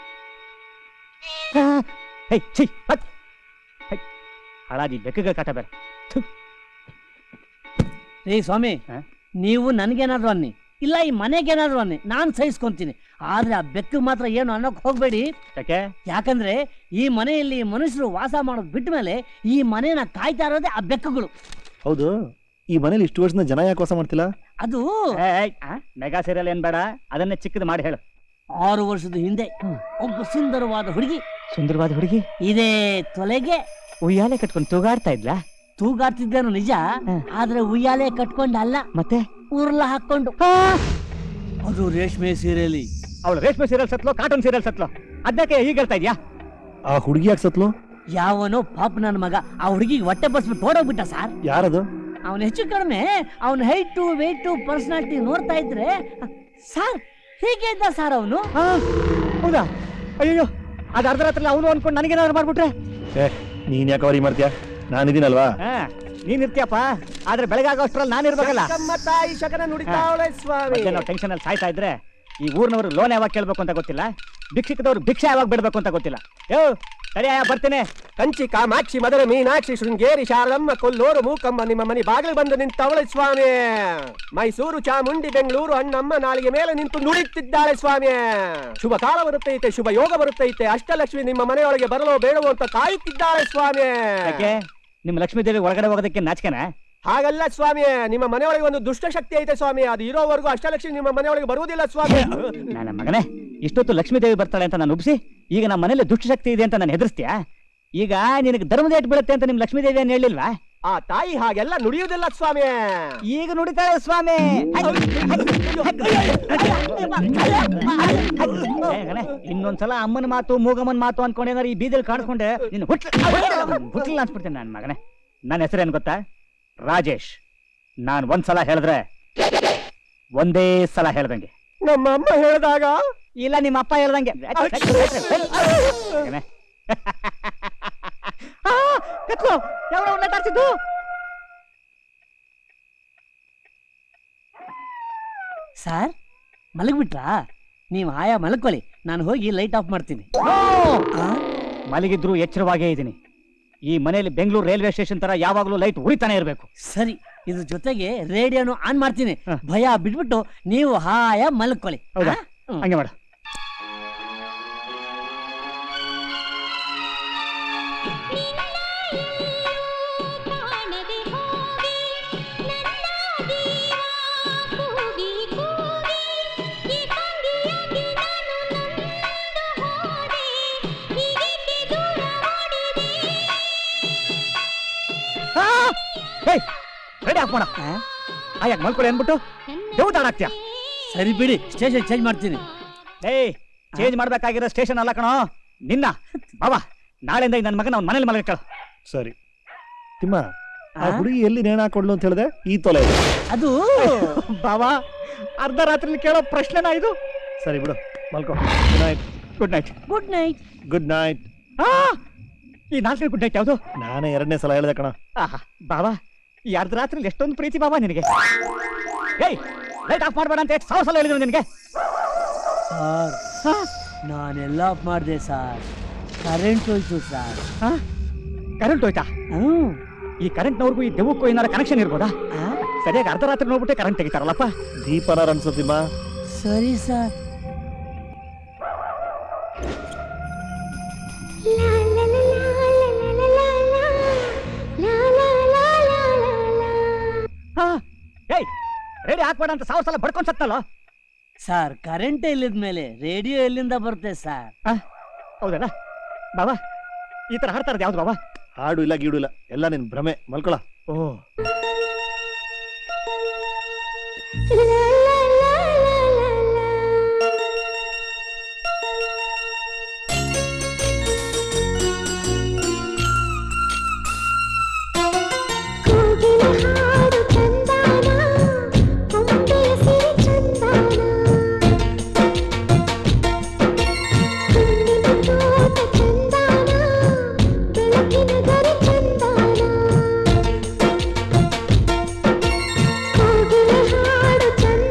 ಹೇ ಛೀ ಹತ್ ಹೈ. ಹಾಳಾದಿ ಬೆಕ್ಕಗ ಕಾಟ ಬೇರೆ ರೀ ಸ್ವಾಮಿ ಹಾ? ನೀವು ನನಗೇನಾದ್ರು ಅನ್ನಿ ಇಲ್ಲ ಈ ಮನೆಗೇನಾದ್ರು ಅನ್ನಿ ನಾನು ಸಹಿಸ್ಕೊಂತೀನಿ ಆದ್ರೆ ಆ ಬೆಕ್ಕು ಮಾತ್ರ ಏನು ಅನ್ನೋಕ್ ಹೋಗ್ಬೇಡಿ ಯಾಕೆ ಯಾಕಂದ್ರೆ ಈ ಮನೆಯಲ್ಲಿ ಮನುಷ್ಯರು ವಾಸ ಮಾಡೋದು ಬಿಟ್ಟ ಮೇಲೆ ಈ ಮನೆನ ಕಾಯ್ತಾ ಇರೋದೇ ಆ ಬೆಕ್ಕುಗಳು ಹೌದು ಈ ಮನೇಲಿ ಇಷ್ಟು ವರ್ಷದ ಜನ ಯಾಕೆ ವಾಸ ಮಾಡ್ತಿಲ್ಲ ಅದು ಮೆಗಾ ಸೀರಿಯಲ್ ಏನ್ ಬೇಡ ಅದನ್ನೇ ಚಿಕ್ಕದು ಮಾಡಿ ಹೇಳು ಆರು ವರ್ಷದ ಹಿಂದೆ ಒಬ್ಬ ಸುಂದರವಾದ ಹುಡುಗಿ ಸುಂದರವಾದ ಹುಡುಗಿ ಇದೇ ತೊಲೆಗೆ ಉಯ್ಯಾಲೆ ಕಟ್ಕೊಂಡು ತೂಗಾಡ್ತಾ ಇದ್ಲಾ ತೂಗಾಡ್ತಿದ್ದೇನು ನಿಜ ಆದ್ರೆ ಉಯ್ಯಾಲೆ ಕಟ್ಕೊಂಡಲ್ಲ ಮತ್ತೆ ಉರ್ಲ ಹಾಕೊಂಡು ಅದು ರೇಷ್ಮೆ ಸೀರೆಲಿ ಅವಳು ರೇಷ್ಮೆ ಸೀರಿಯಲ್ ಸತ್ಲು ಕಾರ್ಟೂನ್ ಸೀರಿಯಲ್ ಸತ್ಲು ಅದಕ್ಕೆ ಈಗ ಹೇಳ್ತಾ ಇದ್ಯಾ ಆ ಹುಡುಗಿ ಯಾಕೆ ಸತ್ಲು ಯಾವನೋ ಪಾಪ ನನ್ನ ಮಗ ಆ ಹುಡುಗಿಗೆ ಹೊಟ್ಟೆ ಬಸ್ಬಿಟ್ಟು ಓಡೋಗ್ಬಿಟ್ಟ ಸರ್ ಯಾರದು ಅವನು ಹೆಚ್ಚು ಕಡಿಮೆ ಅವನ ಹೈಟು ವೆಯ್ಟು ಪರ್ಸನಾಲಿಟಿ ನೋಡ್ತಾ ಇದ್ರೆ ಸರ್ ಹೀಗೆ ಇದ್ದ ಸರ್ ಅವನು ಹೌದಾ ಅಯ್ಯೋ ಅದು ಅರ್ಧ ರಾತ್ರಿ ಅವನು ಅನ್ಕೊಂಡು ನನಗೇನಾದ್ರು ಮಾಡ್ಬಿಟ್ರೆ ಏ ನೀನ್ ಯಾಕೆ ಅವರಿ ಮಾಡ್ತೀಯಾ ನಾನಿದ್ದೀನಲ್ವಾ ಹಾ ನೀನ್ ಇರ್ತೀಯಪ್ಪ ಆದ್ರೆ ಬೆಳಗ್ಗೆ ಆಗೋಷ್ಟ್ರಲ್ಲಿ ನಾನು ಇರ್ಬೇಕಲ್ಲ ತಾಯಿ ಶಕನ ನುಡಿತಾವಳೆ ಸ್ವಾಮಿ ಮತ್ತೆ ನಾವು ಟೆನ್ಷನ್ ಅಲ್ಲಿ ಸಾಯ್ತಾ ಇದ್ರೆ ಈ ಊರ್ನವರು ಲೋನ್ ಯಾವಾಗ ಕೇಳ್ಬೇಕು ಅಂತ ಗೊತ್ತಿಲ್ಲ ಭಿಕ್ಷಕದವ್ರು ಭಿಕ್ಷೆ ಯಾವಾಗ ಬಿಡ್ಬೇಕು ಅಂತ ಗೊತ್ತಿಲ್ಲ ಯೋ ಸರಿ ಬರ್ತೀನಿ ಕಂಚಿ ಕಾಮಾಕ್ಷಿ ಮಧುರ ಮೀನಾಕ್ಷಿ ಶೃಂಗೇರಿ ಶಾರದಮ್ಮ ಕೊಲ್ಲೂರು ಮೂಕಮ್ಮ ನಿಮ್ಮ ಮನೆ ಬಾಗಿಲು ಬಂದು ನಿಂತವಳೆ ಸ್ವಾಮಿ ಮೈಸೂರು ಚಾಮುಂಡಿ ಬೆಂಗಳೂರು ಅಣ್ಣಮ್ಮ ನಾಲಿಗೆ ಮೇಲೆ ನಿಂತು ನುಡಿತಿದ್ದಾಳೆ ಸ್ವಾಮಿ ಶುಭ ಕಾಲ ಬರುತ್ತೈತೆ ಶುಭ ಯೋಗ ಬರುತ್ತೈತೆ ಅಷ್ಟಲಕ್ಷ್ಮಿ ನಿಮ್ಮ ಮನೆಯೊಳಗೆ ಬರಲು ಬೇಡವೋ ಅಂತ ಕಾಯುತ್ತಿದ್ದಾಳೆ ಸ್ವಾಮಿ ಯಾಕೆ ನಿಮ್ಮ ಲಕ್ಷ್ಮೀ ದೇವಿ ಒಳಗಡೆ ಹೋಗೋದಕ್ಕೆ ನಾಚಿಕೆನಾ ಹಾಗಲ್ಲ ಸ್ವಾಮಿ ನಿಮ್ಮ ಮನೆಯೊಳಗೆ ಒಂದು ದುಷ್ಟ ಶಕ್ತಿ ಐತೆ ಸ್ವಾಮಿ ಅದು ಇರೋವರೆಗೂ ಅಷ್ಟಲಕ್ಷ್ಮಿ ನಿಮ್ಮ ಮನೆಯೊಳಗೆ ಬರುವುದಿಲ್ಲ ಸ್ವಾಮಿ ನನ್ನ ಮಗನೇ ಇಷ್ಟೊತ್ತು ಲಕ್ಷ್ಮೀ ದೇವಿ ಬರ್ತಾಳೆ ಅಂತ ನಾನು ಉಬ್ಸಿ ಈಗ ನಮ್ಮ ಮನೇಲಿ ದುಷ್ಟಶಕ್ತಿ ಇದೆ ಅಂತ ನಾನು ಹೆದರ್ಸ್ತೀಯಾ ಈಗ ನಿನಗೆ ಧರ್ಮದೇಟ್ ಬೀಳುತ್ತೆ ಅಂತ ನಿಮ್ ಲಕ್ಷ್ಮೀ ದೇವಿ ಏನ್ ಹೇಳಿಲ್ವಾ ಆ ತಾಯಿ ಹಾಗೆಲ್ಲ ನುಡಿಯುವುದಿಲ್ಲ ಸ್ವಾಮಿ ಈಗ ನುಡಿತಾಳೆ ಸ್ವಾಮಿ ಏ, ಗಣೆ, ಇನ್ನೊಂದ್ಸಲ ಅಮ್ಮನ ಮಾತು ಮೂಗಮ್ಮನ ಮಾತು ಅನ್ಕೊಂಡೇನಾರು ಈ ಬೀದಿಲ್ ಕಾಣಿಸ್ಕೊಂಡೆ ನಿನ್ನ ಹುಟ್ಲ ಹುಟ್ಲಿಲ್ಲ ಅನ್ಸ್ಬಿಡ್ತೇನೆ ನನ್ನ ಮಗನೇ ನನ್ನ ಹೆಸರೇನು ಗೊತ್ತಾ ರಾಜೇಶ್ ನಾನ್ ಒಂದ್ಸಲ ಹೇಳಿದ್ರೆ ಒಂದೇ ಸಲ ಹೇಳ್ದಂಗೆ ನಮ್ಮ ಅಮ್ಮ ಹೇಳಿದಾಗ ಇಲ್ಲ ನಿಮ್ಮ ಅಪ್ಪ ಹೇಳ್ದಂಗೆ ಗಣೆ. ಆ, ಕತ್ಲು ಯಾವ್ದೋ ಅವ್ನ ನಟಾಡ್ಸಿದ್ದು ಸರ್ ಮಲಗ್ಬಿಟ್ರಾ ನೀವು ಆಯಾ ಮಲ್ಕೊಳ್ಳಿ ನಾನು ಹೋಗಿ ಲೈಟ್ ಆಫ್ ಮಾಡ್ತೀನಿ ಮಲಗಿದ್ರು ಎಚ್ಚರವಾಗೇ ಇದ್ದೀನಿ ಈ ಮನೆಯಲ್ಲಿ ಬೆಂಗಳೂರು ರೈಲ್ವೆ ಸ್ಟೇಷನ್ ತರ ಯಾವಾಗಲೂ ಲೈಟ್ ಉರಿತಾನೆ ಇರಬೇಕು ಸರಿ ಇದ್ರ ಜೊತೆಗೆ ರೇಡಿಯೋನು ಆನ್ ಮಾಡ್ತೀನಿ ಹ. ಭಯ ಬಿಟ್ಬಿಟ್ಟು ನೀವು ಹಾಯ ಮಲ್ಕೊಳ್ಳಿ ಹೌದಾ ಆ? ಹ್ಮ್. ಹಂಗೆ ಮಾಡು ಕಾಣದೆ ಹೋಗಿ ನನ್ನ ಜೀವ ಕೂಗಿ ಕೂಗಿ ಈ ತಂಗಿಯಾಗಿ ನಾನು ನೊಂದು ಹೋದೆ ಹೀಗೇಕೆ ದೂರ ಓಡಿದೆ ರೆಡಿ ಆಫ್ ಮಾಡ ಆಯಾಗ ಮಲ್ಕೊಳ್ಳಿ ಅನ್ಬಿಟ್ಟು ದೇವತಾಡಾಕ್ತ್ಯಾ ಸರಿ ಬಿಡಿ ಸ್ಟೇಷನ್ ಚೇಂಜ್ ಮಾಡ್ತೀನಿ ಏಯ್ ಚೇಂಜ್ ಮಾಡ್ಬೇಕಾಗಿರೋ ಸ್ಟೇಷನ್ ಅಲ್ಲ ಕಣೋ ನಿನ್ನ ಬಾಬಾ ನಾಳೆಯಿಂದ ಈ ನನ್ನ ಮಗನ ಅವ್ನ ಮನೇಲಿ ಮಲಗಕ್ಕಳ ಸರಿ ತಿಮ್ಮ ಆ ಆ? ಹುಡುಗಿ ಎಲ್ಲಿ ನೇಣ ಹಾಕೊಂಡ್ಲು ಅಂತ ಹೇಳಿದೆ ಈ ತೊಲೆ ಇದೆ. ಅದು ಬಾಬಾ ಅರ್ಧ ರಾತ್ರಿ ಕೇಳೋ ಪ್ರಶ್ನೆನಾ ಇದು ಸರಿ ಬಿಡು ಮಲ್ಕೋ good night good night good night good night ಆ ಈ ನಾಲ್ಕನೇ ಗುಡ್ ನೈಟ್ ಯಾವುದು ನಾನೇ ಎರಡನೇ ಸಲ ಹೇಳ್ದೆ ಕಣ ಆಹಾ ಬಾಬಾ ಈ ಅರ್ಧ ರಾತ್ರಿ ಎಷ್ಟೊಂದು ಪ್ರೀತಿ ಬಾಬಾ ನಿನಗೆ ಏಯ್ ಲೈಟ್ ಆಫ್ ಮಾಡಬೇಡ ಅಂತ ಎಷ್ಟು ಸಾವಿರ ಸಲ ಹೇಳಿದ್ರು ನಿನಗೆ ಸರ್ ನಾನೆಲ್ಲ ಆಫ್ ಮಾಡಿದೆ ಸರ್ ಕರೆಂಟ್ ಹೋಯ್ತು ಸರ್ ಕರೆಂಟ್ ಹೋಯ್ತಾ ಹ್ಮ್ ಈ ಕರೆಂಟ್ನವ್ರಿಗೂ ಈ ದೆವ್ವಕ್ಕೂ ಏನಾರ ಕನೆಕ್ಷನ್ ಇರ್ಬೋದಾ ಆ? ಸರಿಯಾಗಿ ಅರ್ಧ ರಾತ್ರಿ ನೋಡ್ಬಿಟ್ಟೆ ಕರೆಂಟ್ ತೆಗಿತಾರಲ್ಲಪ್ಪ ದೀಪನಾರ ಅನ್ಸತ್ತಿಮ್ಮ ಸರಿ ಸರ್ ಲಾ ಲಾ ಲಾ ಲಾ ಲಾ ಲಾ ಲಾ ಲಾ ಲಾ ಲಾ ಲಾ ಹಾ ಏಯ್ ರೆಡಿ ಹಾಕ್ಬೇಡ ಅಂತ ಸಾವಿರ ಸಲ ಬಡ್ಕೊಂಡ್ ಸತ್ತಲ್ಲ ಸರ್ ಕರೆಂಟ್ ಇಲ್ಲದ ಮೇಲೆ ರೇಡಿಯೋ ಎಲ್ಲಿಂದ ಬರುತ್ತೆ ಸರ್ ಹೌದಲ್ಲ ಬಾಬಾ ಈ ತರ ಹಾಡ್ತಾರದು ಯಾವ್ದು ಬಾಬಾ ಹಾಡು ಇಲ್ಲ ಗೀಡು ಇಲ್ಲ ಎಲ್ಲ ನಿನ್ ಭ್ರಮೆ ಮಲ್ಕೊಳ ಓ ಲಾ ಲಾ ಲಾ ಲಾ ಲಾ ಲಾ ಕೋಗಿಲ ಹಾಡು ಚಂದಾನ ಕೊಂಬೆಯ ಸಿರಿ ಚಂದಾನ ಹುಣ್ಣಿಮೆ ತೋಟ ಚಂದಾನ ಬೆಳಕಿನ ಗರಿ ಚಂದಾನ ಕೋಗಿಲ ಹಾಡು ಚಂದಾನ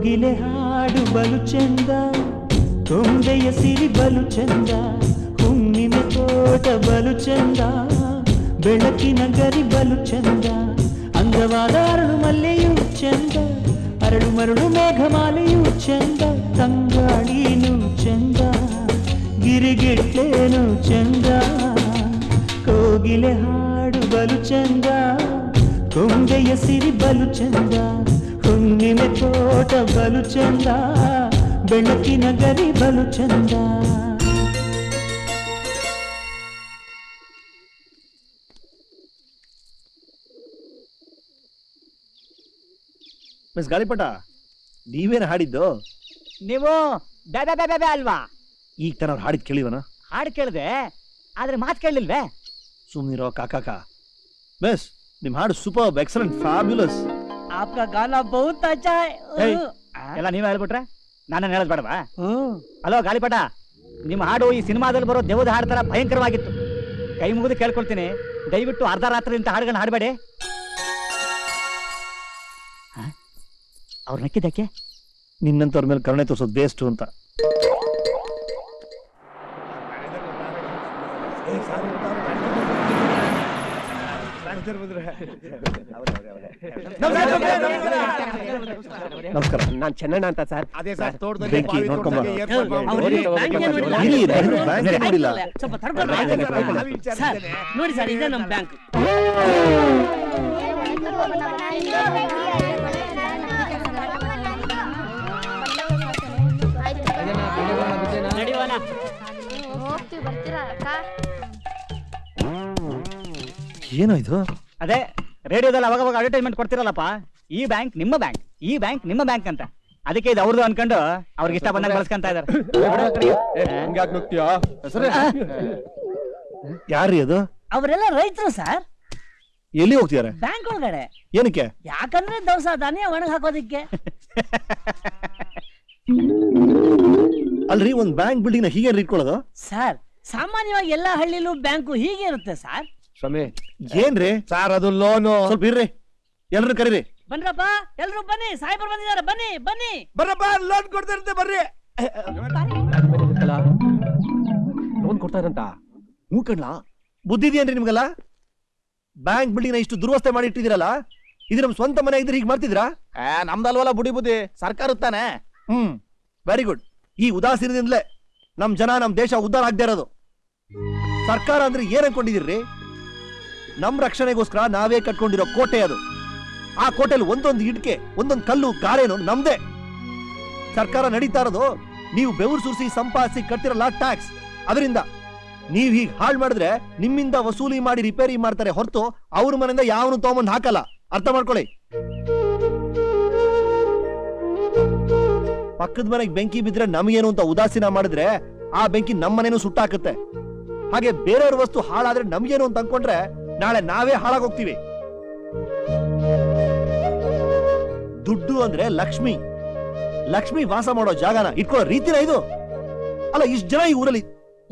ಕೋಗಿಲೆ ಹಾಡು ಬಲು ಚಂದ ಕೊಂಡೆಯ ಸಿರಿ ಬಲು ಚಂದ ಹುಣ್ಣಿಮೆ ತೋಟ ಬಲು ಚಂದ ಬೆಳಕಿನ ಗರಿ ಬಲು ಚಂದ ಅಂದವಾದ ಅರಳು ಮಲ್ಲೆಯೂ ಚಂದ ಅರಳು ಮರಳು ಮೇಘಮಾಲೆಯೂ ಚಂದ ತಂಗಾಳೀನು ಚಂದ ಗಿರಿಗಿಟ್ಲೇನು ಚಂದ ಕೋಗಿಲೆ ಹಾಡು ಬಲು ಚಂದ ಕೊಂಡೆಯ ಸಿರಿ ಬಲು ಚಂದ ಹುಣ್ಣಿಮೆ ತೋಟ ಬಲು ಚಂದ ಬೆಳಕಿನ ಗರಿ ಬಲು ಚಂದ ಮಿಸ್ ಗಾಳಿಪಟ ನೀವೇನು ಹಾಡಿದ್ದು ನೀವು ಬೇ ಬೇ ಬೇ ಬೇ ಬೇ ಅಲ್ವಾ ಈಗ ತನ ಅವ್ರು ಹಾಡಿದ್ ಕೇಳಿವನ ಹಾಡು ಕೇಳಿದೆ ಆದ್ರೆ ಮಾತು ಕೇಳಲಿಲ್ವೇ ಸುಮ್ಮನಿರೋ ಕಾಕಾಕ ಮಿಸ್ ನಿಮ್ ಹಾಡು ಸೂಪರ್ ಎಕ್ಸಲೆಂಟ್ ಫ್ಯಾಬ್ಯುಲಸ್ आपका गाना बहुत अच्छा है ಏಯ್, ಎಲ್ಲ ನೀವೇ ಹೇಳ್ಬಿಟ್ರೆ ನಾನು ಹೇಳೋದು ಬೇಡವಾ ಹಲೋ ಗಾಳಿಪಟ ನಿಮ್ಮ ಹಾಡು ಈ ಸಿನಿಮಾದಲ್ಲಿ ಬರೋ ದೇವದ ಹಾಡು ತರ ಭಯಂಕರವಾಗಿತ್ತು ಕೈ ಮುಗಿದು ಕೇಳ್ಕೊಳ್ತೀನಿ ದಯವಿಟ್ಟು ಅರ್ಧ ರಾತ್ರಿ ಇಂಥ ಹಾಡುಗಳನ್ನ ಹಾಡಬೇಡಿ ಅವ್ರು ನಕ್ಕಿದ್ದಕ್ಕೆ ನಿನ್ನಂತವ್ರ ಮೇಲೆ ಕರುಣೆ ತೋರಿಸೋದು ಬೇಸ್ಟ್ ಅಂತ ನಮಸ್ಕಾರ ನಾನ್ ಚೆನ್ನಣ್ಣ ಅಂತ ಸರ್ ಅದೇ ಸರ್ ತೋಟದಲ್ಲಿ ಬೆಂಕಿ ಬಾವಿ ನೋಡ್ಕೊಂಬ. ತೋಟದಲ್ಲಿ ಏರ್ಪಾಟ್ ಮಾಡ್ಬಿಟ್ಟು ಅವ್ರು ಹೋಗಿ ಬ್ಯಾಂಕ್ ಏನ್ ನೋಡಿಲ್ಲ? ಇರಿ, ಇರಿ, ಇರಿ, ಬ್ಯಾಂಕ್ ಏನ್ ನೋಡಿಲ್ಲ ಸ್ವಲ್ಪ ತಡ್ಕೊಂಡು ಆಯ್ತು, ಆಯ್ತು. ಆಯ್ತು, ಬಾವಿ ವಿಚಾರಿಸಿದ್ದೇನೆ. ಸರ್, ನೋಡಿ ಸರ್ ಇದೇ ನಮ್ಮ ಬ್ಯಾಂಕ್ ನಡಿಯೋಣ ಹೋಗ್ತೀವಿ ಬರ್ತೀರಾ ಅಕ್ಕ ಏನೋ ಇದು ಅದೇ ರೇಡಿಯೋದಲ್ಲಿ ಅವಾಗ ಅವಾಗ ಅಡ್ವರ್ಟೈಸ್ಮೆಂಟ್ ಕೊಡ್ತಿರಲ್ಲಪ್ಪ ಈ ಬ್ಯಾಂಕ್ ನಿಮ್ಮ ಬ್ಯಾಂಕ್ ಈ ಬ್ಯಾಂಕ್ ನಿಮ್ಮ ಬ್ಯಾಂಕ್ ಅಂತ ಅದಕ್ಕೆ ಇದು ಅವ್ರದ್ದು ಅನ್ಕೊಂಡು ಅವ್ರಿಗೆ ಇಷ್ಟ ಬಂದಾಗ ಬಳಸ್ಕೊಂತ ಇದಾರೆ ಯಾರ್ರೀ ಅದು ಅವರೆಲ್ಲ ರೈತರು ಸರ್ ಎಲ್ಲಿ ಹೋಗ್ತಿದಾರೆ ಬ್ಯಾಂಕ್ ಒಳಗಡೆ ಏನಕ್ಕೆ ಯಾಕಂದ್ರೆ ದವಸ ಧಾನ್ಯ ಒಣಗ್ ಹಾಕೋದಿಕ್ಕೆ ಅಲ್ರಿ ಒಂದ್ ಬ್ಯಾಂಕ್ ಬಿಲ್ಡಿಂಗ್ ನ ಹೀಗೆ ಇಟ್ಕೊಳ್ಳೋದು ಸರ್ ಸಾಮಾನ್ಯವಾಗಿ ಎಲ್ಲಾ ಹಳ್ಳಿಲೂ ಬ್ಯಾಂಕು ಹೀಗೆ ಇರುತ್ತೆ ಸರ್ ಸ್ವಾಮಿ ಏನ್ರಿ ಸರ್ ಅದು ಲೋನು ಸ್ವಲ್ಪ ಇರ್ರಿ ಎಲ್ರು ಕರೀರಿ ಬನ್ರಪ್ಪ ಎಲ್ರು ಬನ್ನಿ ಸಾಹೇಬರು ಬಂದಿದ್ದಾರೆ ಬನ್ನಿ ಬನ್ನಿ ಬರ್ರಪ್ಪ ಲೋನ್ ಕೊಡ್ತಾ ಇರುತ್ತೆ ಬರ್ರಿ ಲೋನ್ ಕೊಡ್ತಾರಂತ ಹ್ಞೂ ಕಣ್ಲಾ ಬುದ್ಧಿ ಇದೆಯೇನ್ರಿ ನಿಮ್ಗೆಲ್ಲ ಬ್ಯಾಂಕ್ ಬಿಲ್ಡಿಂಗ್ ನ ಇಷ್ಟು ದುರ್ವಸ್ಥೆ ಮಾಡಿ ಇಟ್ಟಿದಿರಲ್ಲ ಇದು ನಮ್ ಸ್ವಂತ ಮನೆ ಇದ್ರೆ ಹೀಗೆ ಮಾಡ್ತಿದ್ರಾ ನಮ್ದಲ್ವಲ್ಲ ಬುಡಿ ಬುದ್ಧಿ ಸರ್ಕಾರ ತಾನೆ ಹ್ಮ್ ವೆರಿ ಗುಡ್ ಈ ಉದಾಸೀನದಿಂದಲೇ ನಮ್ ಜನ ನಮ್ ದೇಶ ಉದ್ಧಾರ ಆಗದೆ ಇರೋದು ಸರ್ಕಾರ ಅಂದ್ರೆ ಏನ್ ಅನ್ಕೊಂಡಿದಿರ್ರಿ ನಮ್ ರಕ್ಷಣೆಗೋಸ್ಕರ ನಾವೇ ಕಟ್ಕೊಂಡಿರೋ ಕೋಟೆ ಅದು ಆ ಕೋಟೆಯಲ್ಲಿ ಒಂದೊಂದು ಇಟ್ಕೆ ಒಂದೊಂದು ಕಲ್ಲು ಗಾರೇನು ನಮ್ದೇ ಸರ್ಕಾರ ನಡೀತಾ ಇರೋದು ನೀವು ಬೆವರು ಸುರಿಸಿ ಸಂಪಾದಿಸಿ ಕಟ್ತಿರಲ್ಲ ಟ್ಯಾಕ್ಸ್ ಅದರಿಂದ ನೀವ್ ಹೀಗ್ ಹಾಳು ಮಾಡಿದ್ರೆ ನಿಮ್ಮಿಂದ ವಸೂಲಿ ಮಾಡಿ ರಿಪೇರಿ ಮಾಡ್ತಾರೆ ಹೊರತು ಅವ್ರ ಮನೆಯಿಂದ ಯಾವನು ತಗೊಂಬಂದ್ ಹಾಕಲ್ಲ ಅರ್ಥ ಮಾಡ್ಕೊಳ್ಳಿ ಪಕ್ಕದ ಮನೆಗೆ ಬೆಂಕಿ ಬಿದ್ರೆ ನಮಗೇನು ಅಂತ ಉದಾಸೀನ ಮಾಡಿದ್ರೆ ಆ ಬೆಂಕಿ ನಮ್ಮ ಮನೇನು ಸುಟ್ಟಾಕತ್ತೆ ಹಾಗೆ ಬೇರೆಯವ್ರ ವಸ್ತು ಹಾಳಾದ್ರೆ ನಮ್ಗೇನು ಅಂತ ಅನ್ಕೊಂಡ್ರೆ ನಾಳೆ ನಾವೇ ಹಾಳಾಗೋಗ್ತೀವಿ ದುಡ್ಡು ಅಂದ್ರೆ ಲಕ್ಷ್ಮಿ ಲಕ್ಷ್ಮಿ ವಾಸ ಮಾಡೋ ಜಾಗನ ಇಟ್ಕೊಳ್ಳೋ ರೀತಿನ ಇದು ಅಲ್ಲ ಇಷ್ಟ ಜನ ಈ ಊರಲ್ಲಿ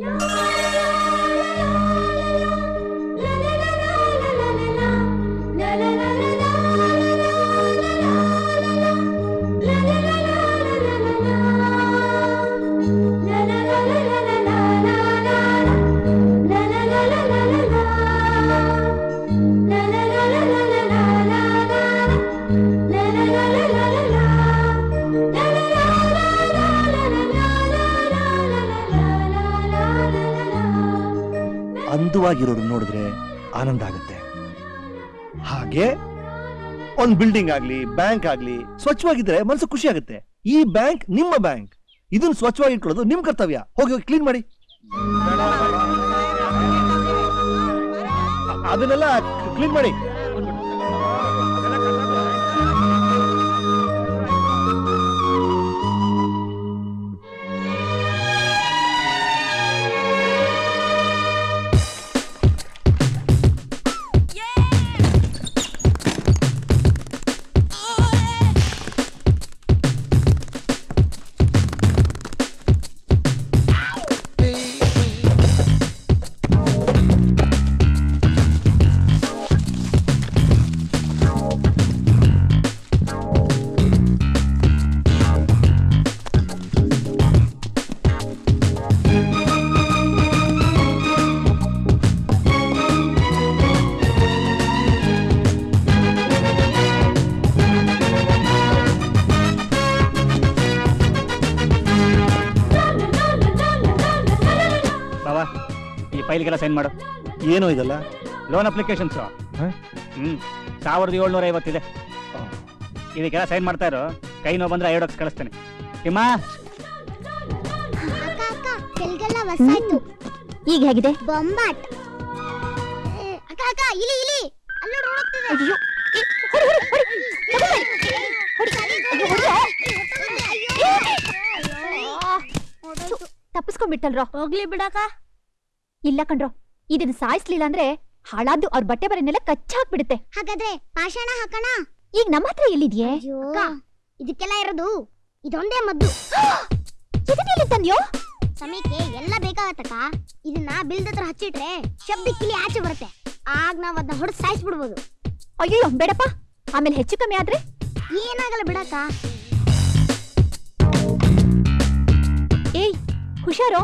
ಅಂದವಾಗಿರೋರು ನೋಡಿದ್ರೆ ಆನಂದ ಆಗುತ್ತೆ ಹಾಗೆ ಒಂದ್ ಬಿಲ್ಡಿಂಗ್ ಆಗ್ಲಿ ಬ್ಯಾಂಕ್ ಆಗ್ಲಿ ಸ್ವಚ್ಛವಾಗಿದ್ರೆ ಮನಸ್ಸು ಖುಷಿ ಆಗುತ್ತೆ ಈ ಬ್ಯಾಂಕ್ ನಿಮ್ಮ ಬ್ಯಾಂಕ್ ಇದನ್ನ ಸ್ವಚ್ಛವಾಗಿ ಇಟ್ಕೊಳ್ಳೋದು ನಿಮ್ ಕರ್ತವ್ಯ ಹೋಗಿ ಹೋಗಿ ಕ್ಲೀನ್ ಮಾಡಿ ಅ- ಅದನ್ನೆಲ್ಲ ಕ್ಲೀನ್ ಮಾಡಿ ಫೈಲ್ಗೆಲ್ಲ ಸೈನ್ ಮಾಡು ಏನೋ ಇದಲ್ಲ ಲೋನ್ ಅಪ್ಲಿಕೇಶನ್ಸ್ ಹ? ಹ್ಮ್ ಸಾವಿರದ ಏಳ್ನೂರ ಐವತ್ತಿದೆ ಇದಕ್ಕೆಲ್ಲ ಸೈನ್ ಮಾಡ್ತಾ ಇರು ಕೈ ನೋವು ಬಂದ್ರೆ ಐಡೋಕ್ಸ್ ಕಳಿಸ್ತೇನೆ ತಿಮ್ಮ ಅಕ್ಕ ಅಕ್ಕ ಕೆಲ್ಗೆಲ್ಲ ವಸಾಯ್ತು ಈಗ ಹೇಗಿದೆ ಬೊಂಬಾಟ್ ಏ, ಅಕ್ಕ ಅಕ್ಕ ಇಲಿ ಇಲಿ ಅಲ್ಲಿ ನೋಡು ಓಡ್ತಿದೆ. ಅಯ್ಯೋ ಏ, ಹೊಡಿ, ಹೊಡಿ, ಹೊಡಿ. ಹೊಡಿ. ಅಯ್ಯೋ, ಹೊಡಿಯೋ. ಹೊರ್ಟೋಯ್ತು. ತಪ್ಪಿಸ್ಕೊಂಡ್ಬಿಟ್ಟಲ್ರೋ ಹೋಗ್ಲಿ ಬಿಡಕ್ಕ ಇಲ್ಲ ಕಣ್ರೋ ಇದನ್ನ ಸಾಯಿಸ್ಲಿಲ್ಲ ಅಂದ್ರೆ ಹಾಳಾದ್ದು ಅವ್ರ ಬಟ್ಟೆ ಬರನೆಲ್ಲ ಕಚ್ಚಾಕ್ಬಿಡುತ್ತೆ ಹಾಗಾದ್ರೆ ಪಾಷಾಣ ಹಾಕೋಣ ಈಗ ನಮ್ಮ ಹತ್ರ ಎಲ್ಲಿದ್ಯೆ ಅಕ್ಕ ಇದಕ್ಕೆಲ್ಲ ಇರೋದು ಇದೊಂದೇ ಮದ್ದು ಇದನ್ನೆಲ್ಲಿ ತಂದ್ಯೋ ಸಮಯಕ್ಕೆ ಎಲ್ಲ ಬೇಕಾಗತ್ತಕ್ಕ ಇದನ್ನ ಬಿಲ್ದ ಹತ್ರ ಹಚ್ಚಿಟ್ರೆ ಶಬ್ದಕ್ಕಿಲಿ ಆಚೆ ಬರುತ್ತೆ ಆಗ ನಾವ್ ಅದನ್ನ ಹೊಡೆದು ಸಾಯಿಸ್ಬಿಡ್ಬೋದು ಅಯ್ಯೋ ಬೇಡಪ್ಪ ಆಮೇಲೆ ಹೆಚ್ಚು ಕಮ್ಮಿ ಆದ್ರೆ ಏನಾಗಲ್ಲ ಬಿಡಕ್ಕ ಏಯ್ ಹುಷಾರೋ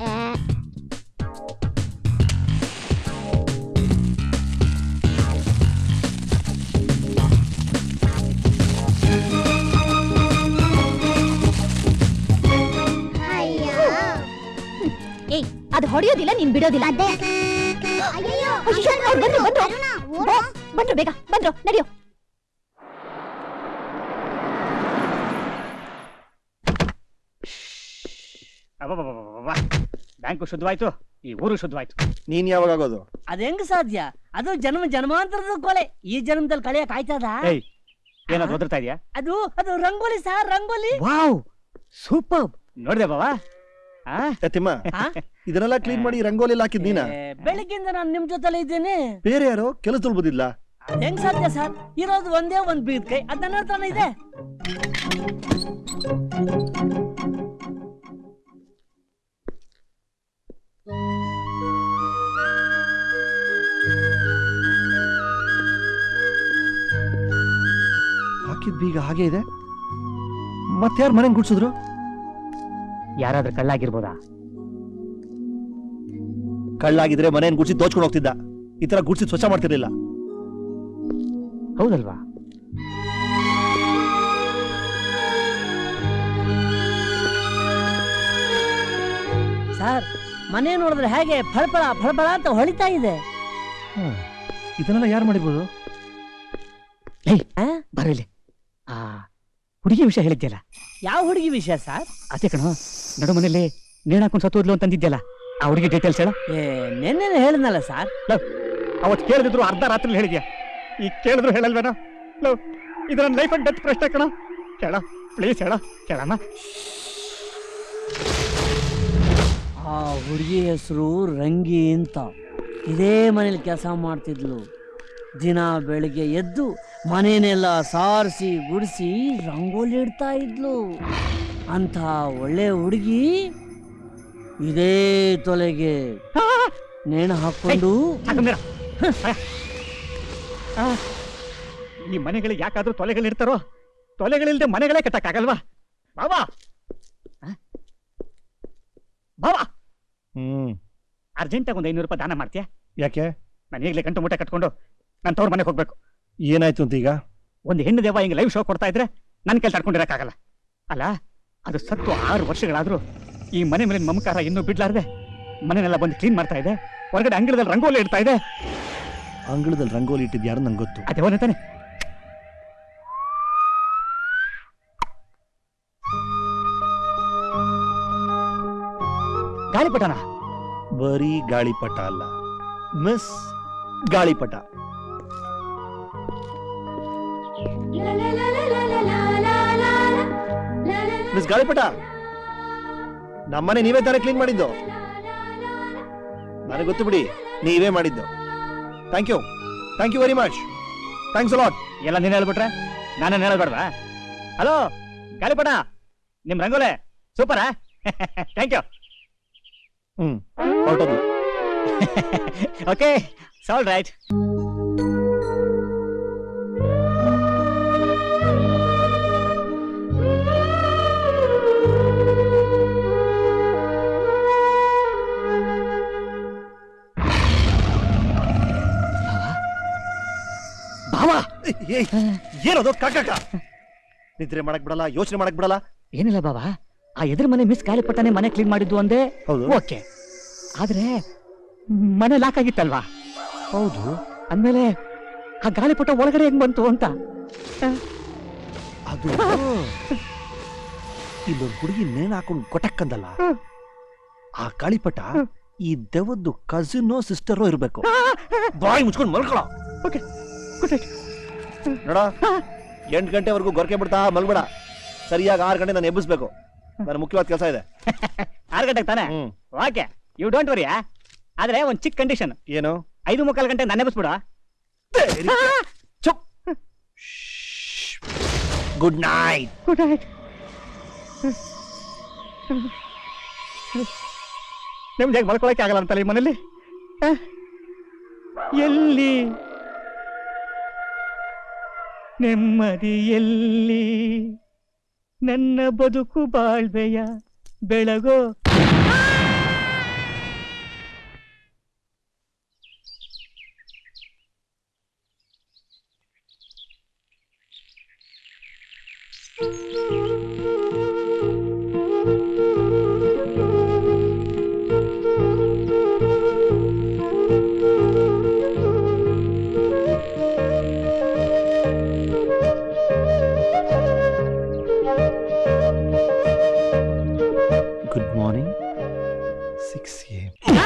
ಅಯ್ಯೋ ಏಯ್ ಅದು ಹೊಡೆಯೋದಿಲ್ಲ ನೀನ್ ಬಿಡೋದಿಲ್ಲ ಅದೇ ಅಯ್ಯೋ ಅಯ್ಯೋ, ಅವ್ರು ಬಂದ್ರು, ಬಂದ್ರು. ಅರುಣ, ಓಡು. ಬಂದ್ರು ಬೇಗ ಬಂದ್ರು ನಡೆಯೋ ಬ್ಯಾಂಕು ಶುದ್ಧವಾಯ್ತು ಈ ಊರು ಶುದ್ಧವಾಯ್ತು ನೀನ್ ಯಾವಾಗ ಆಗೋದು ಅದ್ ಹೆಂಗ್ ಸಾಧ್ಯ ಅದು ಜನ್ಮ ಜನ್ಮಾಂತರದ ಕೊಲೆ ಈ ಜನ್ಮದಲ್ಲಿ ಕಳೆಯಕ್ ಆಯ್ತದ ಏಯ್ ಏನಾದ್ರು ಒದರ್ತಾ ಇದೆಯಾ ಅದು ಅದು rangoli sir rangoli wow super ನೋಡಿದೆ ಬಾವಾ ಆ ಏ, ತಿಮ್ಮ ಆ? ಇದನ್ನೆಲ್ಲ ಕ್ಲೀನ್ ಮಾಡಿ ರಂಗೋಲಿ ಹಾಕಿದ್ ನೀನ ಏ, ಬೆಳಗ್ಗಿಂದ ನಾನು ನಿಮ್ ಜೊತೆಲೆ ಇದ್ದೇನೆ ಬೇರೆ ಯಾರು ಕೆಲಸದಲ್ಲಿ ಬುದಿಲ್ಲ ಅದ್ ಹೆಂಗ್ ಸಾಧ್ಯ ಸರ್ ಇರೋದು ಒಂದೇ ಒಂದ್ ಬೀದ್ ಕೈ ಅದ್ ನನ್ನ ಹತ್ರನೇ ಇದೆ ಹಾಕಿದ್ ಬೀಗ ಹಾಗೆ ಇದೆ ಮತ್ತಾರು ಮನೆಗೆ ಗುಡ್ಸಿದ್ರು ಯಾರಾದ್ರೂ ಕಳ್ಳಾಗಿರ್ಬೋದಾ ಕಳ್ಳಾಗಿದ್ರೆ ಮನೆಯನ್ನು ಗುಡ್ಸಿ ದೋಚ್ಕೊಂಡು ಹೋಗ್ತಿದ್ದ ಈ ತರ ಗುಡ್ಸಿ ಸ್ವಚ್ಛ ಮಾಡ್ತಿರ್ಲಿಲ್ಲ ಹೌದಲ್ವಾ ಸರ್ ಮನೆ ನೋಡಿದ್ರೆ ಹೇಗೆ ಫಳಫಳ ಫಳಫಳ ಅಂತ ಹೊಳಿತಾ ಇದೆ ಇದನ್ನೆಲ್ಲ ಯಾರು ಮಾಡಿರ್ಬೋದು ಆ? ಬರಲಿ ಆ ಹುಡುಗಿ ವಿಷಯ ಹೇಳಿದ್ಯಲ್ಲ ಯಾವ ಹುಡುಗಿ ವಿಷಯ ಸರ್ ಅದೇ ಕಣೋ ನಡು ಮನೇಲಿ ನೇಣ್ ಹಾಕೊಂಡು ಸತ್ತೋದ್ಲು ಅಂತಂದಿದ್ಯಲ್ಲ ಆ ಹುಡುಗಿ ಡೀಟೇಲ್ಸ್ ಹೇಳ ಏ ನೆನ್ನೆ ಹೇಳಿದ್ನಲ್ಲ ಸರ್ ಅವತ್ತು ಕೇಳಿದ್ರು ಅರ್ಧ ರಾತ್ರಿ ಹೇಳಿದ್ಯಾ ಈಗ ಕೇಳಿದ್ರು ಹೇಳಲ್ವೇನೋ ಲವ್ ಇದು ನನ್ನ ಲೈಫ್ ಅಂಡ್ ಡೆತ್ ಪ್ರಶ್ನೆ ಕಣ ಕೇಳ ಪ್ಲೀಸ್ ಹೇಳ ಕೇಳಮ್ಮ ಆ ಹುಡುಗಿ ಹೆಸರು ರಂಗಿ ಅಂತ ಇದೇ ಮನೇಲಿ ಕೆಲಸ ಮಾಡ್ತಿದ್ಲು ದಿನ ಬೆಳಿಗ್ಗೆ ಎದ್ದು ಮನೆನೆಲ್ಲ ಸಾರಿಸಿ ಗುಡಿಸಿ ರಂಗೋಲಿ ಇಡ್ತಾ ಇದ್ಲು ಅಂತ ಒಳ್ಳೆ ಹುಡುಗಿ ಇದೇ ತೊಲೆಗೆ ನೇಣು ಹಾಕೊಂಡು ಸಾಕಂದಿರ ಈ ಮನೆಗಳಿಗೆ ಯಾಕಾದ್ರೂ ತೊಲೆಗಳಿರ್ತಾರೋ ತೊಲೆಗಳಿಲ್ದೆ ಮನೆಗಳೇ ಕಟ್ಟಕ್ಕಾಗಲ್ವಾ ಬಾವಾ ಆ? ಬಾವಾ ಹ್ಮ್ ಅರ್ಜೆಂಟಾಗಿ ಒಂದು ಐನೂರು ರೂಪಾಯಿ ದಾನ ಮಾಡ್ತೀಯಾ ಯಾಕೆ ನಾನು ಈಗಲೇ ಗಂಟು ಮೂಟೆ ಕಟ್ಕೊಂಡು ನಾನು ತವ್ರ ಮನೆಗೆ ಹೋಗ್ಬೇಕು ಏನಾಯ್ತು ಅಂತ ಈಗ ಒಂದು ಹೆಣ್ಣು ದೇವ ಹಿಂಗೆ ಲೈವ್ ಶೋ ಕೊಡ್ತಾ ಇದ್ರೆ ನನ್ನ ಕೈಲಿ ತಡ್ಕೊಂಡಿರಕ್ಕಾಗಲ್ಲ ಅಲ್ಲ ಅದು ಸತ್ತು ಆರು ವರ್ಷಗಳಾದ್ರೂ ಈ ಮನೆ ಮೇಲಿನ ಮಮಕಾರ ಇನ್ನೂ ಬಿಡ್ಲಾರ್ದೆ ಮನೆನೆಲ್ಲ ಬಂದು ಕ್ಲೀನ್ ಮಾಡ್ತಾ ಇದೆ ಹೊರಗಡೆ ಅಂಗಡದಲ್ಲಿ ರಂಗೋಲಿ ಇಡ್ತಾ ಇದೆ ಅಂಗಳದಲ್ಲಿ ರಂಗೋಲಿ ಇಟ್ಟಿದ್ ಯಾರು ನಂಗೆ ಗೊತ್ತು ಅದೇ ಒಂದೇ ತಾನೆ ಗಾಳಿಪಟನ ಬರೀ ಗಾಳಿಪಟ ಅಲ್ಲ ಮಿಸ್ ಗಾಳಿಪಟ ಮಿಸ್ ಗಾಳಿಪಟ ನಮ್ಮನೆ ನೀವೇ ತಾನೇ ಕ್ಲೀನ್ ಮಾಡಿದ್ದು ನನಗೆ ಗೊತ್ತು ಬಿಡಿ ನೀವೇ ಮಾಡಿದ್ದು thank you thank you very much thanks lot ಎಲ್ಲ ನೀನು ಹೇಳ್ಬಿಟ್ರೆ ನಾನೇನು ಹೇಳ್ಬೇಡ್ವಾ ಹಲೋ ಗಾಳಿಪಟ ನಿಮ್ ರಂಗೋಲೆ ಸೂಪರಾ ಥ್ಯಾಂಕ್ ಯು ಹ್ಮ್ ಹೊರಟೋದು ಓಕೆ ಸಾಲ್ ರೈಟ್ ಬಾವಾ ಏಯ್ ಏನದು ಕಾಕ ನಿದ್ರೆ ಮಾಡಕ್ ಬಿಡಲ್ಲ ಯೋಚನೆ ಮಾಡಕ್ ಬಿಡಲ್ಲ ಏನಿಲ್ಲ ಬಾಬಾ ಆ ಎದುರು ಮನೆ ಮಿಸ್ ಗಾಳಿಪಟ್ಟನೆ ಮನೆ ಕ್ಲೀನ್ ಮಾಡಿದ್ದು ಅಂದೆ ಹೌದು ಓಕೆ ಆದ್ರೆ ಮನೆ ಲಾಕ್ ಆಗಿತ್ತಲ್ವಾ ಹೌದು ಅಂದ್ಮೇಲೆ ಆ ಗಾಳಿಪಟ ಒಳಗಡೆ ಹೆಂಗ್ ಬಂತು ಅಂತ ಅದು ಇಲ್ಲೊಂದು ಹುಡುಗಿ ನೇಣ್ ಹಾಕೊಂಡು ಕೊಟಕ್ಕಂದಲ್ಲ ಆ ಗಾಳಿಪಟ ಈ ದೆವದ್ದು ಕಸಿನೋ ಸಿಸ್ಟರೋ ಇರ್ಬೇಕು ಬಾಯಿ ಮುಚ್ಕೊಂಡು ಮಲ್ಕೊಳ ಓಕೆ ಗುಡ್ ನೈಟ್ ನೋಡ ಎಂಟು ಗಂಟೆವರೆಗೂ ಗೊರಕೆ ಬಿಡ್ತಾ ಮಲ್ಬೇಡ ಸರಿಯಾಗಿ ಆರು ಗಂಟೆ ನಾನು ಎಬ್ಬಿಸ್ಬೇಕು ನನ್ನ ಮುಖ್ಯವಾದ ಕೆಲಸ ಇದೆ ಆರು ಗಂಟೆಗೆ ತಾನೆ hmm okay you don't worry ಆದ್ರೆ ಒಂದ್ ಚಿಕ್ಕ ಕಂಡೀಷನ್ ಏನು ಐದು ಮುಕ್ಕಾಲು ಗಂಟೆ ನನ್ನ ಎಬ್ಬಿಸ್ಬಿಡು ಚುಪ್ ಗುಡ್ ನೈಟ್ ಗುಡ್ ನೈಟ್ ನಿಮ್ಗೆ ಮಲ್ಕೊಳಕ್ಕೆ ಆಗಲ್ಲ ಅಂತಲ್ಲ ಈ ಮನೇಲಿ ಆ? ಎಲ್ಲಿ ನೆಮ್ಮದಿ ಎಲ್ಲಿ ನನ್ನ ಬದುಕು ಬಾಳ್ವೆಯ ಬೆಳಗೋ ಗುಡ್ ಮಾರ್ನಿಂಗ್ ಸಿಕ್ಸ್ ಎ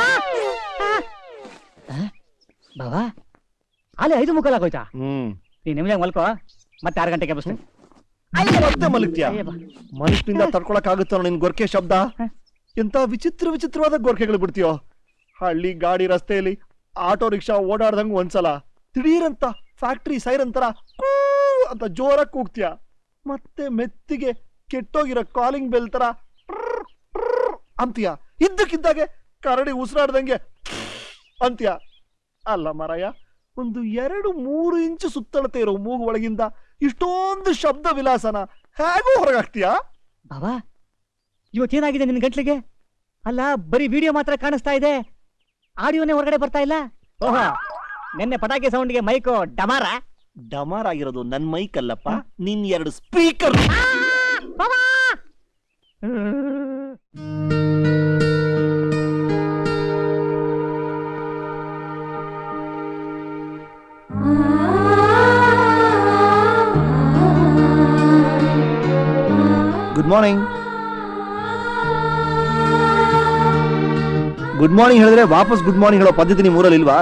ಬಾವಾ ಅಲ್ಲಿ ಐದು ಮುಕ್ಕಾಲು ಆಗೋಯ್ತಾ ಹ್ಮ್ ನೀನ್ ನಿಮ್ಗೆ ಮಲ್ಕೋ ಮತ್ತೆ ಆರು ಗಂಟೆಗೆ ಎಬ್ಬಿಸ್ತೀನಿ ಮತ್ತೆ ಮಲಗ್ತೀಯ ಅಯ್ಯಬ್ಬಾ. ಮನುಷ್ಯನಿಂದ ತಡ್ಕೊಳಕ್ ಆಗುತ್ತೋ ನಿನ್ ಗೊರ್ಕೆ ಶಬ್ದ ಎಂತ ವಿಚಿತ್ರ ವಿಚಿತ್ರವಾದ ಗೊರ್ಕೆಗಳು ಬಿಡ್ತೀಯೋ ಹಳ್ಳಿ ಗಾಡಿ ರಸ್ತೆಯಲ್ಲಿ ಆಟೋ ರಿಕ್ಷಾ ಓಡಾಡ್ದಂಗ್ ಒಂದ್ಸಲ ದಿಢೀರಂತ ಫ್ಯಾಕ್ಟ್ರಿ ಸೈರನ್ ತರ ಕೂ ಅಂತ ಜೋರಾಗಿ ಕೂಗ್ತೀಯ ಮತ್ತೆ ಮೆತ್ತಿಗೆ ಕೆಟ್ಟೋಗಿರೋ ಕಾಲಿಂಗ್ ಬೆಲ್ ತರ ಟ್ರ್ ಟ್ರ್ ಅಂತೀಯ ಇದ್ದಕ್ಕಿದ್ದಾಗೆ ಕರಡಿ ಉಸಿರಾಡ್ದಂಗೆ ಅಂತೀಯ ಅಲ್ಲ ಮರಯ್ಯ ಒಂದು ಎರಡು ಮೂರು ಇಂಚು ಸುತ್ತಳತೆ ಇರೋ ಮೂಗು ಒಳಗಿಂದ ಇಷ್ಟೊಂದು ಶಬ್ದ ವಿಲಾಸನ ಹೇಗೂ ಹೊರಗಾಗ್ತೀಯಾ ಬಾವಾ ಇವತ್ತೇನಾಗಿದೆ ನಿನ್ ಗಂಟ್ಲಿಗೆ ಅಲ್ಲ ಬರೀ ವಿಡಿಯೋ ಮಾತ್ರ ಕಾಣಿಸ್ತಾ ಇದೆ ಆಡಿಯೋನೇ ಹೊರಗಡೆ ಬರ್ತಾ ಇಲ್ಲ ಓಹೋ ನಿನ್ನೆ ಪಟಾಕಿ ಸೌಂಡ್ಗೆ ಮೈಕು ಡಮಾರ ಡಮಾರ್ ಆಗಿರೋದು ನನ್ ಮೈಕ್ ಅಲ್ಲಪ್ಪ ನಿನ್ ಎರಡು speaker good morning good morning ಹೇಳಿದ್ರೆ ವಾಪಸ್ ಗುಡ್ ಮಾರ್ನಿಂಗ್ ಹೇಳೋ ಪದ್ಧತಿ ನಿಮ್ಮ ಊರಲ್ಲಿ ಇಲ್ವಾ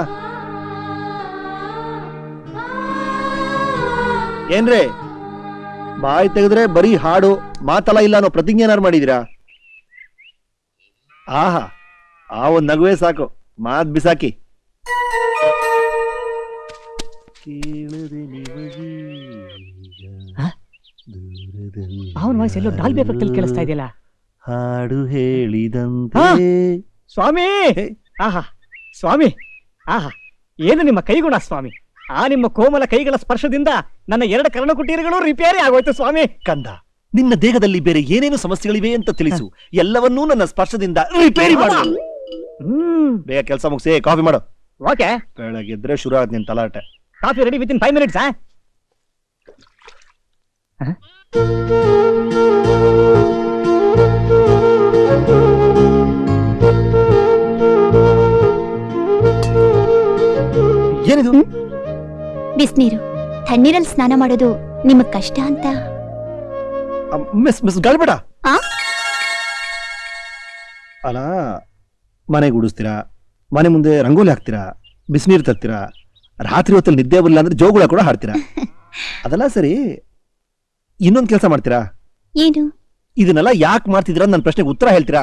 ಏನ್ರಿ ಬಾಯಿ ತೆಗೆದ್ರೆ ಬರೀ ಹಾಡು ಮಾತಲ್ಲ ಇಲ್ಲ ಅನ್ನೋ ಪ್ರತಿಜ್ಞೆ ಏನಾರು ಮಾಡಿದೀರಾ ಆಹಾ ಆ ಒಂದ್ ನಗುವೆ ಸಾಕು ಮಾತ್ ಬಿಸಾಕಿ ಅವನ ವಾಯ್ಸ್ ಎಲ್ಲೋ ಡಾಲ್ಬಿ ಎಫೆಕ್ಟ್ ಅಲ್ಲಿ ಕೇಳಿಸ್ತಾ ಇದೆಯಲ್ಲ ಹಾಡು ಹೇಳಿದಂತೆ ಹಾ? ಸ್ವಾಮಿ ಆಹಾ ಸ್ವಾಮಿ ಆಹಾ ಏನು ನಿಮ್ಮ ಕೈಗುಣ ಸ್ವಾಮಿ ಆ ನಿಮ್ಮ ಕೋಮಲ ಕೈಗಳ ಸ್ಪರ್ಶದಿಂದ ನನ್ನ ಎರಡು ಕರ್ಣಕುಟೀರಗಳು ರಿಪೇರಿ ಆಗೋಯ್ತು ಸ್ವಾಮಿ ಕಂದ ನಿನ್ನ ದೇಹದಲ್ಲಿ ಬೇರೆ ಏನೇನು ಸಮಸ್ಯೆಗಳಿವೆ ಅಂತ ತಿಳಿಸು ಎಲ್ಲವನ್ನೂ ನನ್ನ ಸ್ಪರ್ಶದಿಂದ ರಿಪೇರಿ ಮಾಡು ಹ್ಮ್ ಬೇಗ ಕೆಲಸ ಮುಗಿಸಿ ಕಾಫಿ ಮಾಡು ಓಕೆ ಬೆಳಗ್ಗೆದ್ರೆ ಶುರು ಆದ್ ನಿನ್ ತಲಾಟೆ coffee ready within five minutes ಏನಿದು ಬಿಸ್ನೀರು ತಣ್ಣೀರಲ್ಲಿ ಸ್ನಾನ ಮಾಡೋದು ನಿಮಗ್ ಕಷ್ಟ ಅಂತ ಅಮ್, ಮಿಸ್ ಮಿಸ್ ಗಾಳಿಬೇಡ ಆ? ಅಲ್ಲ ಮನೆ ಗುಡಿಸ್ತೀರಾ ಮನೆ ಮುಂದೆ ರಂಗೋಲಿ ಹಾಕ್ತೀರಾ ಬಿಸಿನೀರು ತರ್ತೀರಾ ರಾತ್ರಿ ಹೊತ್ತಲ್ಲಿ ನಿದ್ದೆ ಬರಲಿಲ್ಲ ಅಂದ್ರೆ ಜೋಗುಳ ಕೂಡ ಹಾಡ್ತೀರಾ ಅದೆಲ್ಲ ಸರಿ ಇನ್ನೊಂದು ಕೆಲಸ ಮಾಡ್ತೀರಾ ಏನು ಇದನ್ನೆಲ್ಲ ಯಾಕೆ ಮಾಡ್ತಿದ್ದೀರಾ ನನ್ನ ಪ್ರಶ್ನೆಗೆ ಉತ್ತರ ಹೇಳ್ತೀರಾ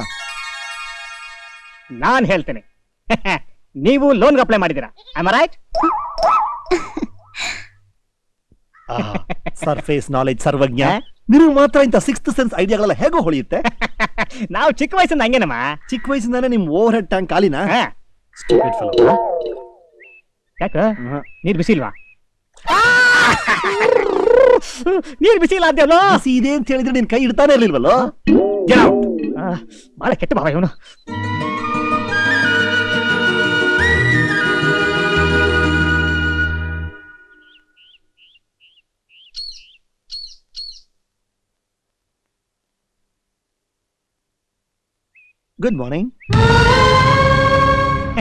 ನಾನ್ ಹೇಳ್ತೇನೆ ನೀವು ಲೋನ್ಗೆ ಅಪ್ಲೈ ಮಾಡಿದ್ದೀರಾ ಐ ರೈಟ್ ಸರ್ಫೇಸ್ ನಾಲೆಜ್ ಸರ್ವಜ್ಞ ನೀವು ಮಾತ್ರ ಇಂಥ ಸಿಕ್ಸ್ತ್ ಸೆನ್ಸ್ ಐಡಿಯಾಗಳೆಲ್ಲ ಹೇಗೋ ಹೊಳೆಯುತ್ತೆ ನಾವು ಚಿಕ್ಕ ವಯಸ್ಸಿಂದ ಹಂಗೇನಮ್ಮ ಚಿಕ್ಕ ವಯಸ್ಸಿಂದಾನೆ ನಿಮ್ ಓವರ್ ಹೆಡ್ ಟ್ಯಾಂಕ್ ಖಾಲಿನ ಹಾ. ಯಾಕ ನೀರ್ ಬಿಸಿ ಇಲ್ವಾ ನೀರ್ ಬಿಸಿ ಇಲ್ಲ ಅಂದ್ಯಲ್ಲೋ ಬಿಸಿ ಇದೆ ಅಂತ ಹೇಳಿದ್ರೆ ನಿನ್ ಕೈ ಇಡ್ತಾನೆ ಇರ್ಲಿಲ್ವಲ್ಲೋ Get out. ಆ, ಬಹಳ ಕೆಟ್ಟ ಭಾವ ಇವನು ಗುಡ್ ಮಾರ್ನಿಂಗ್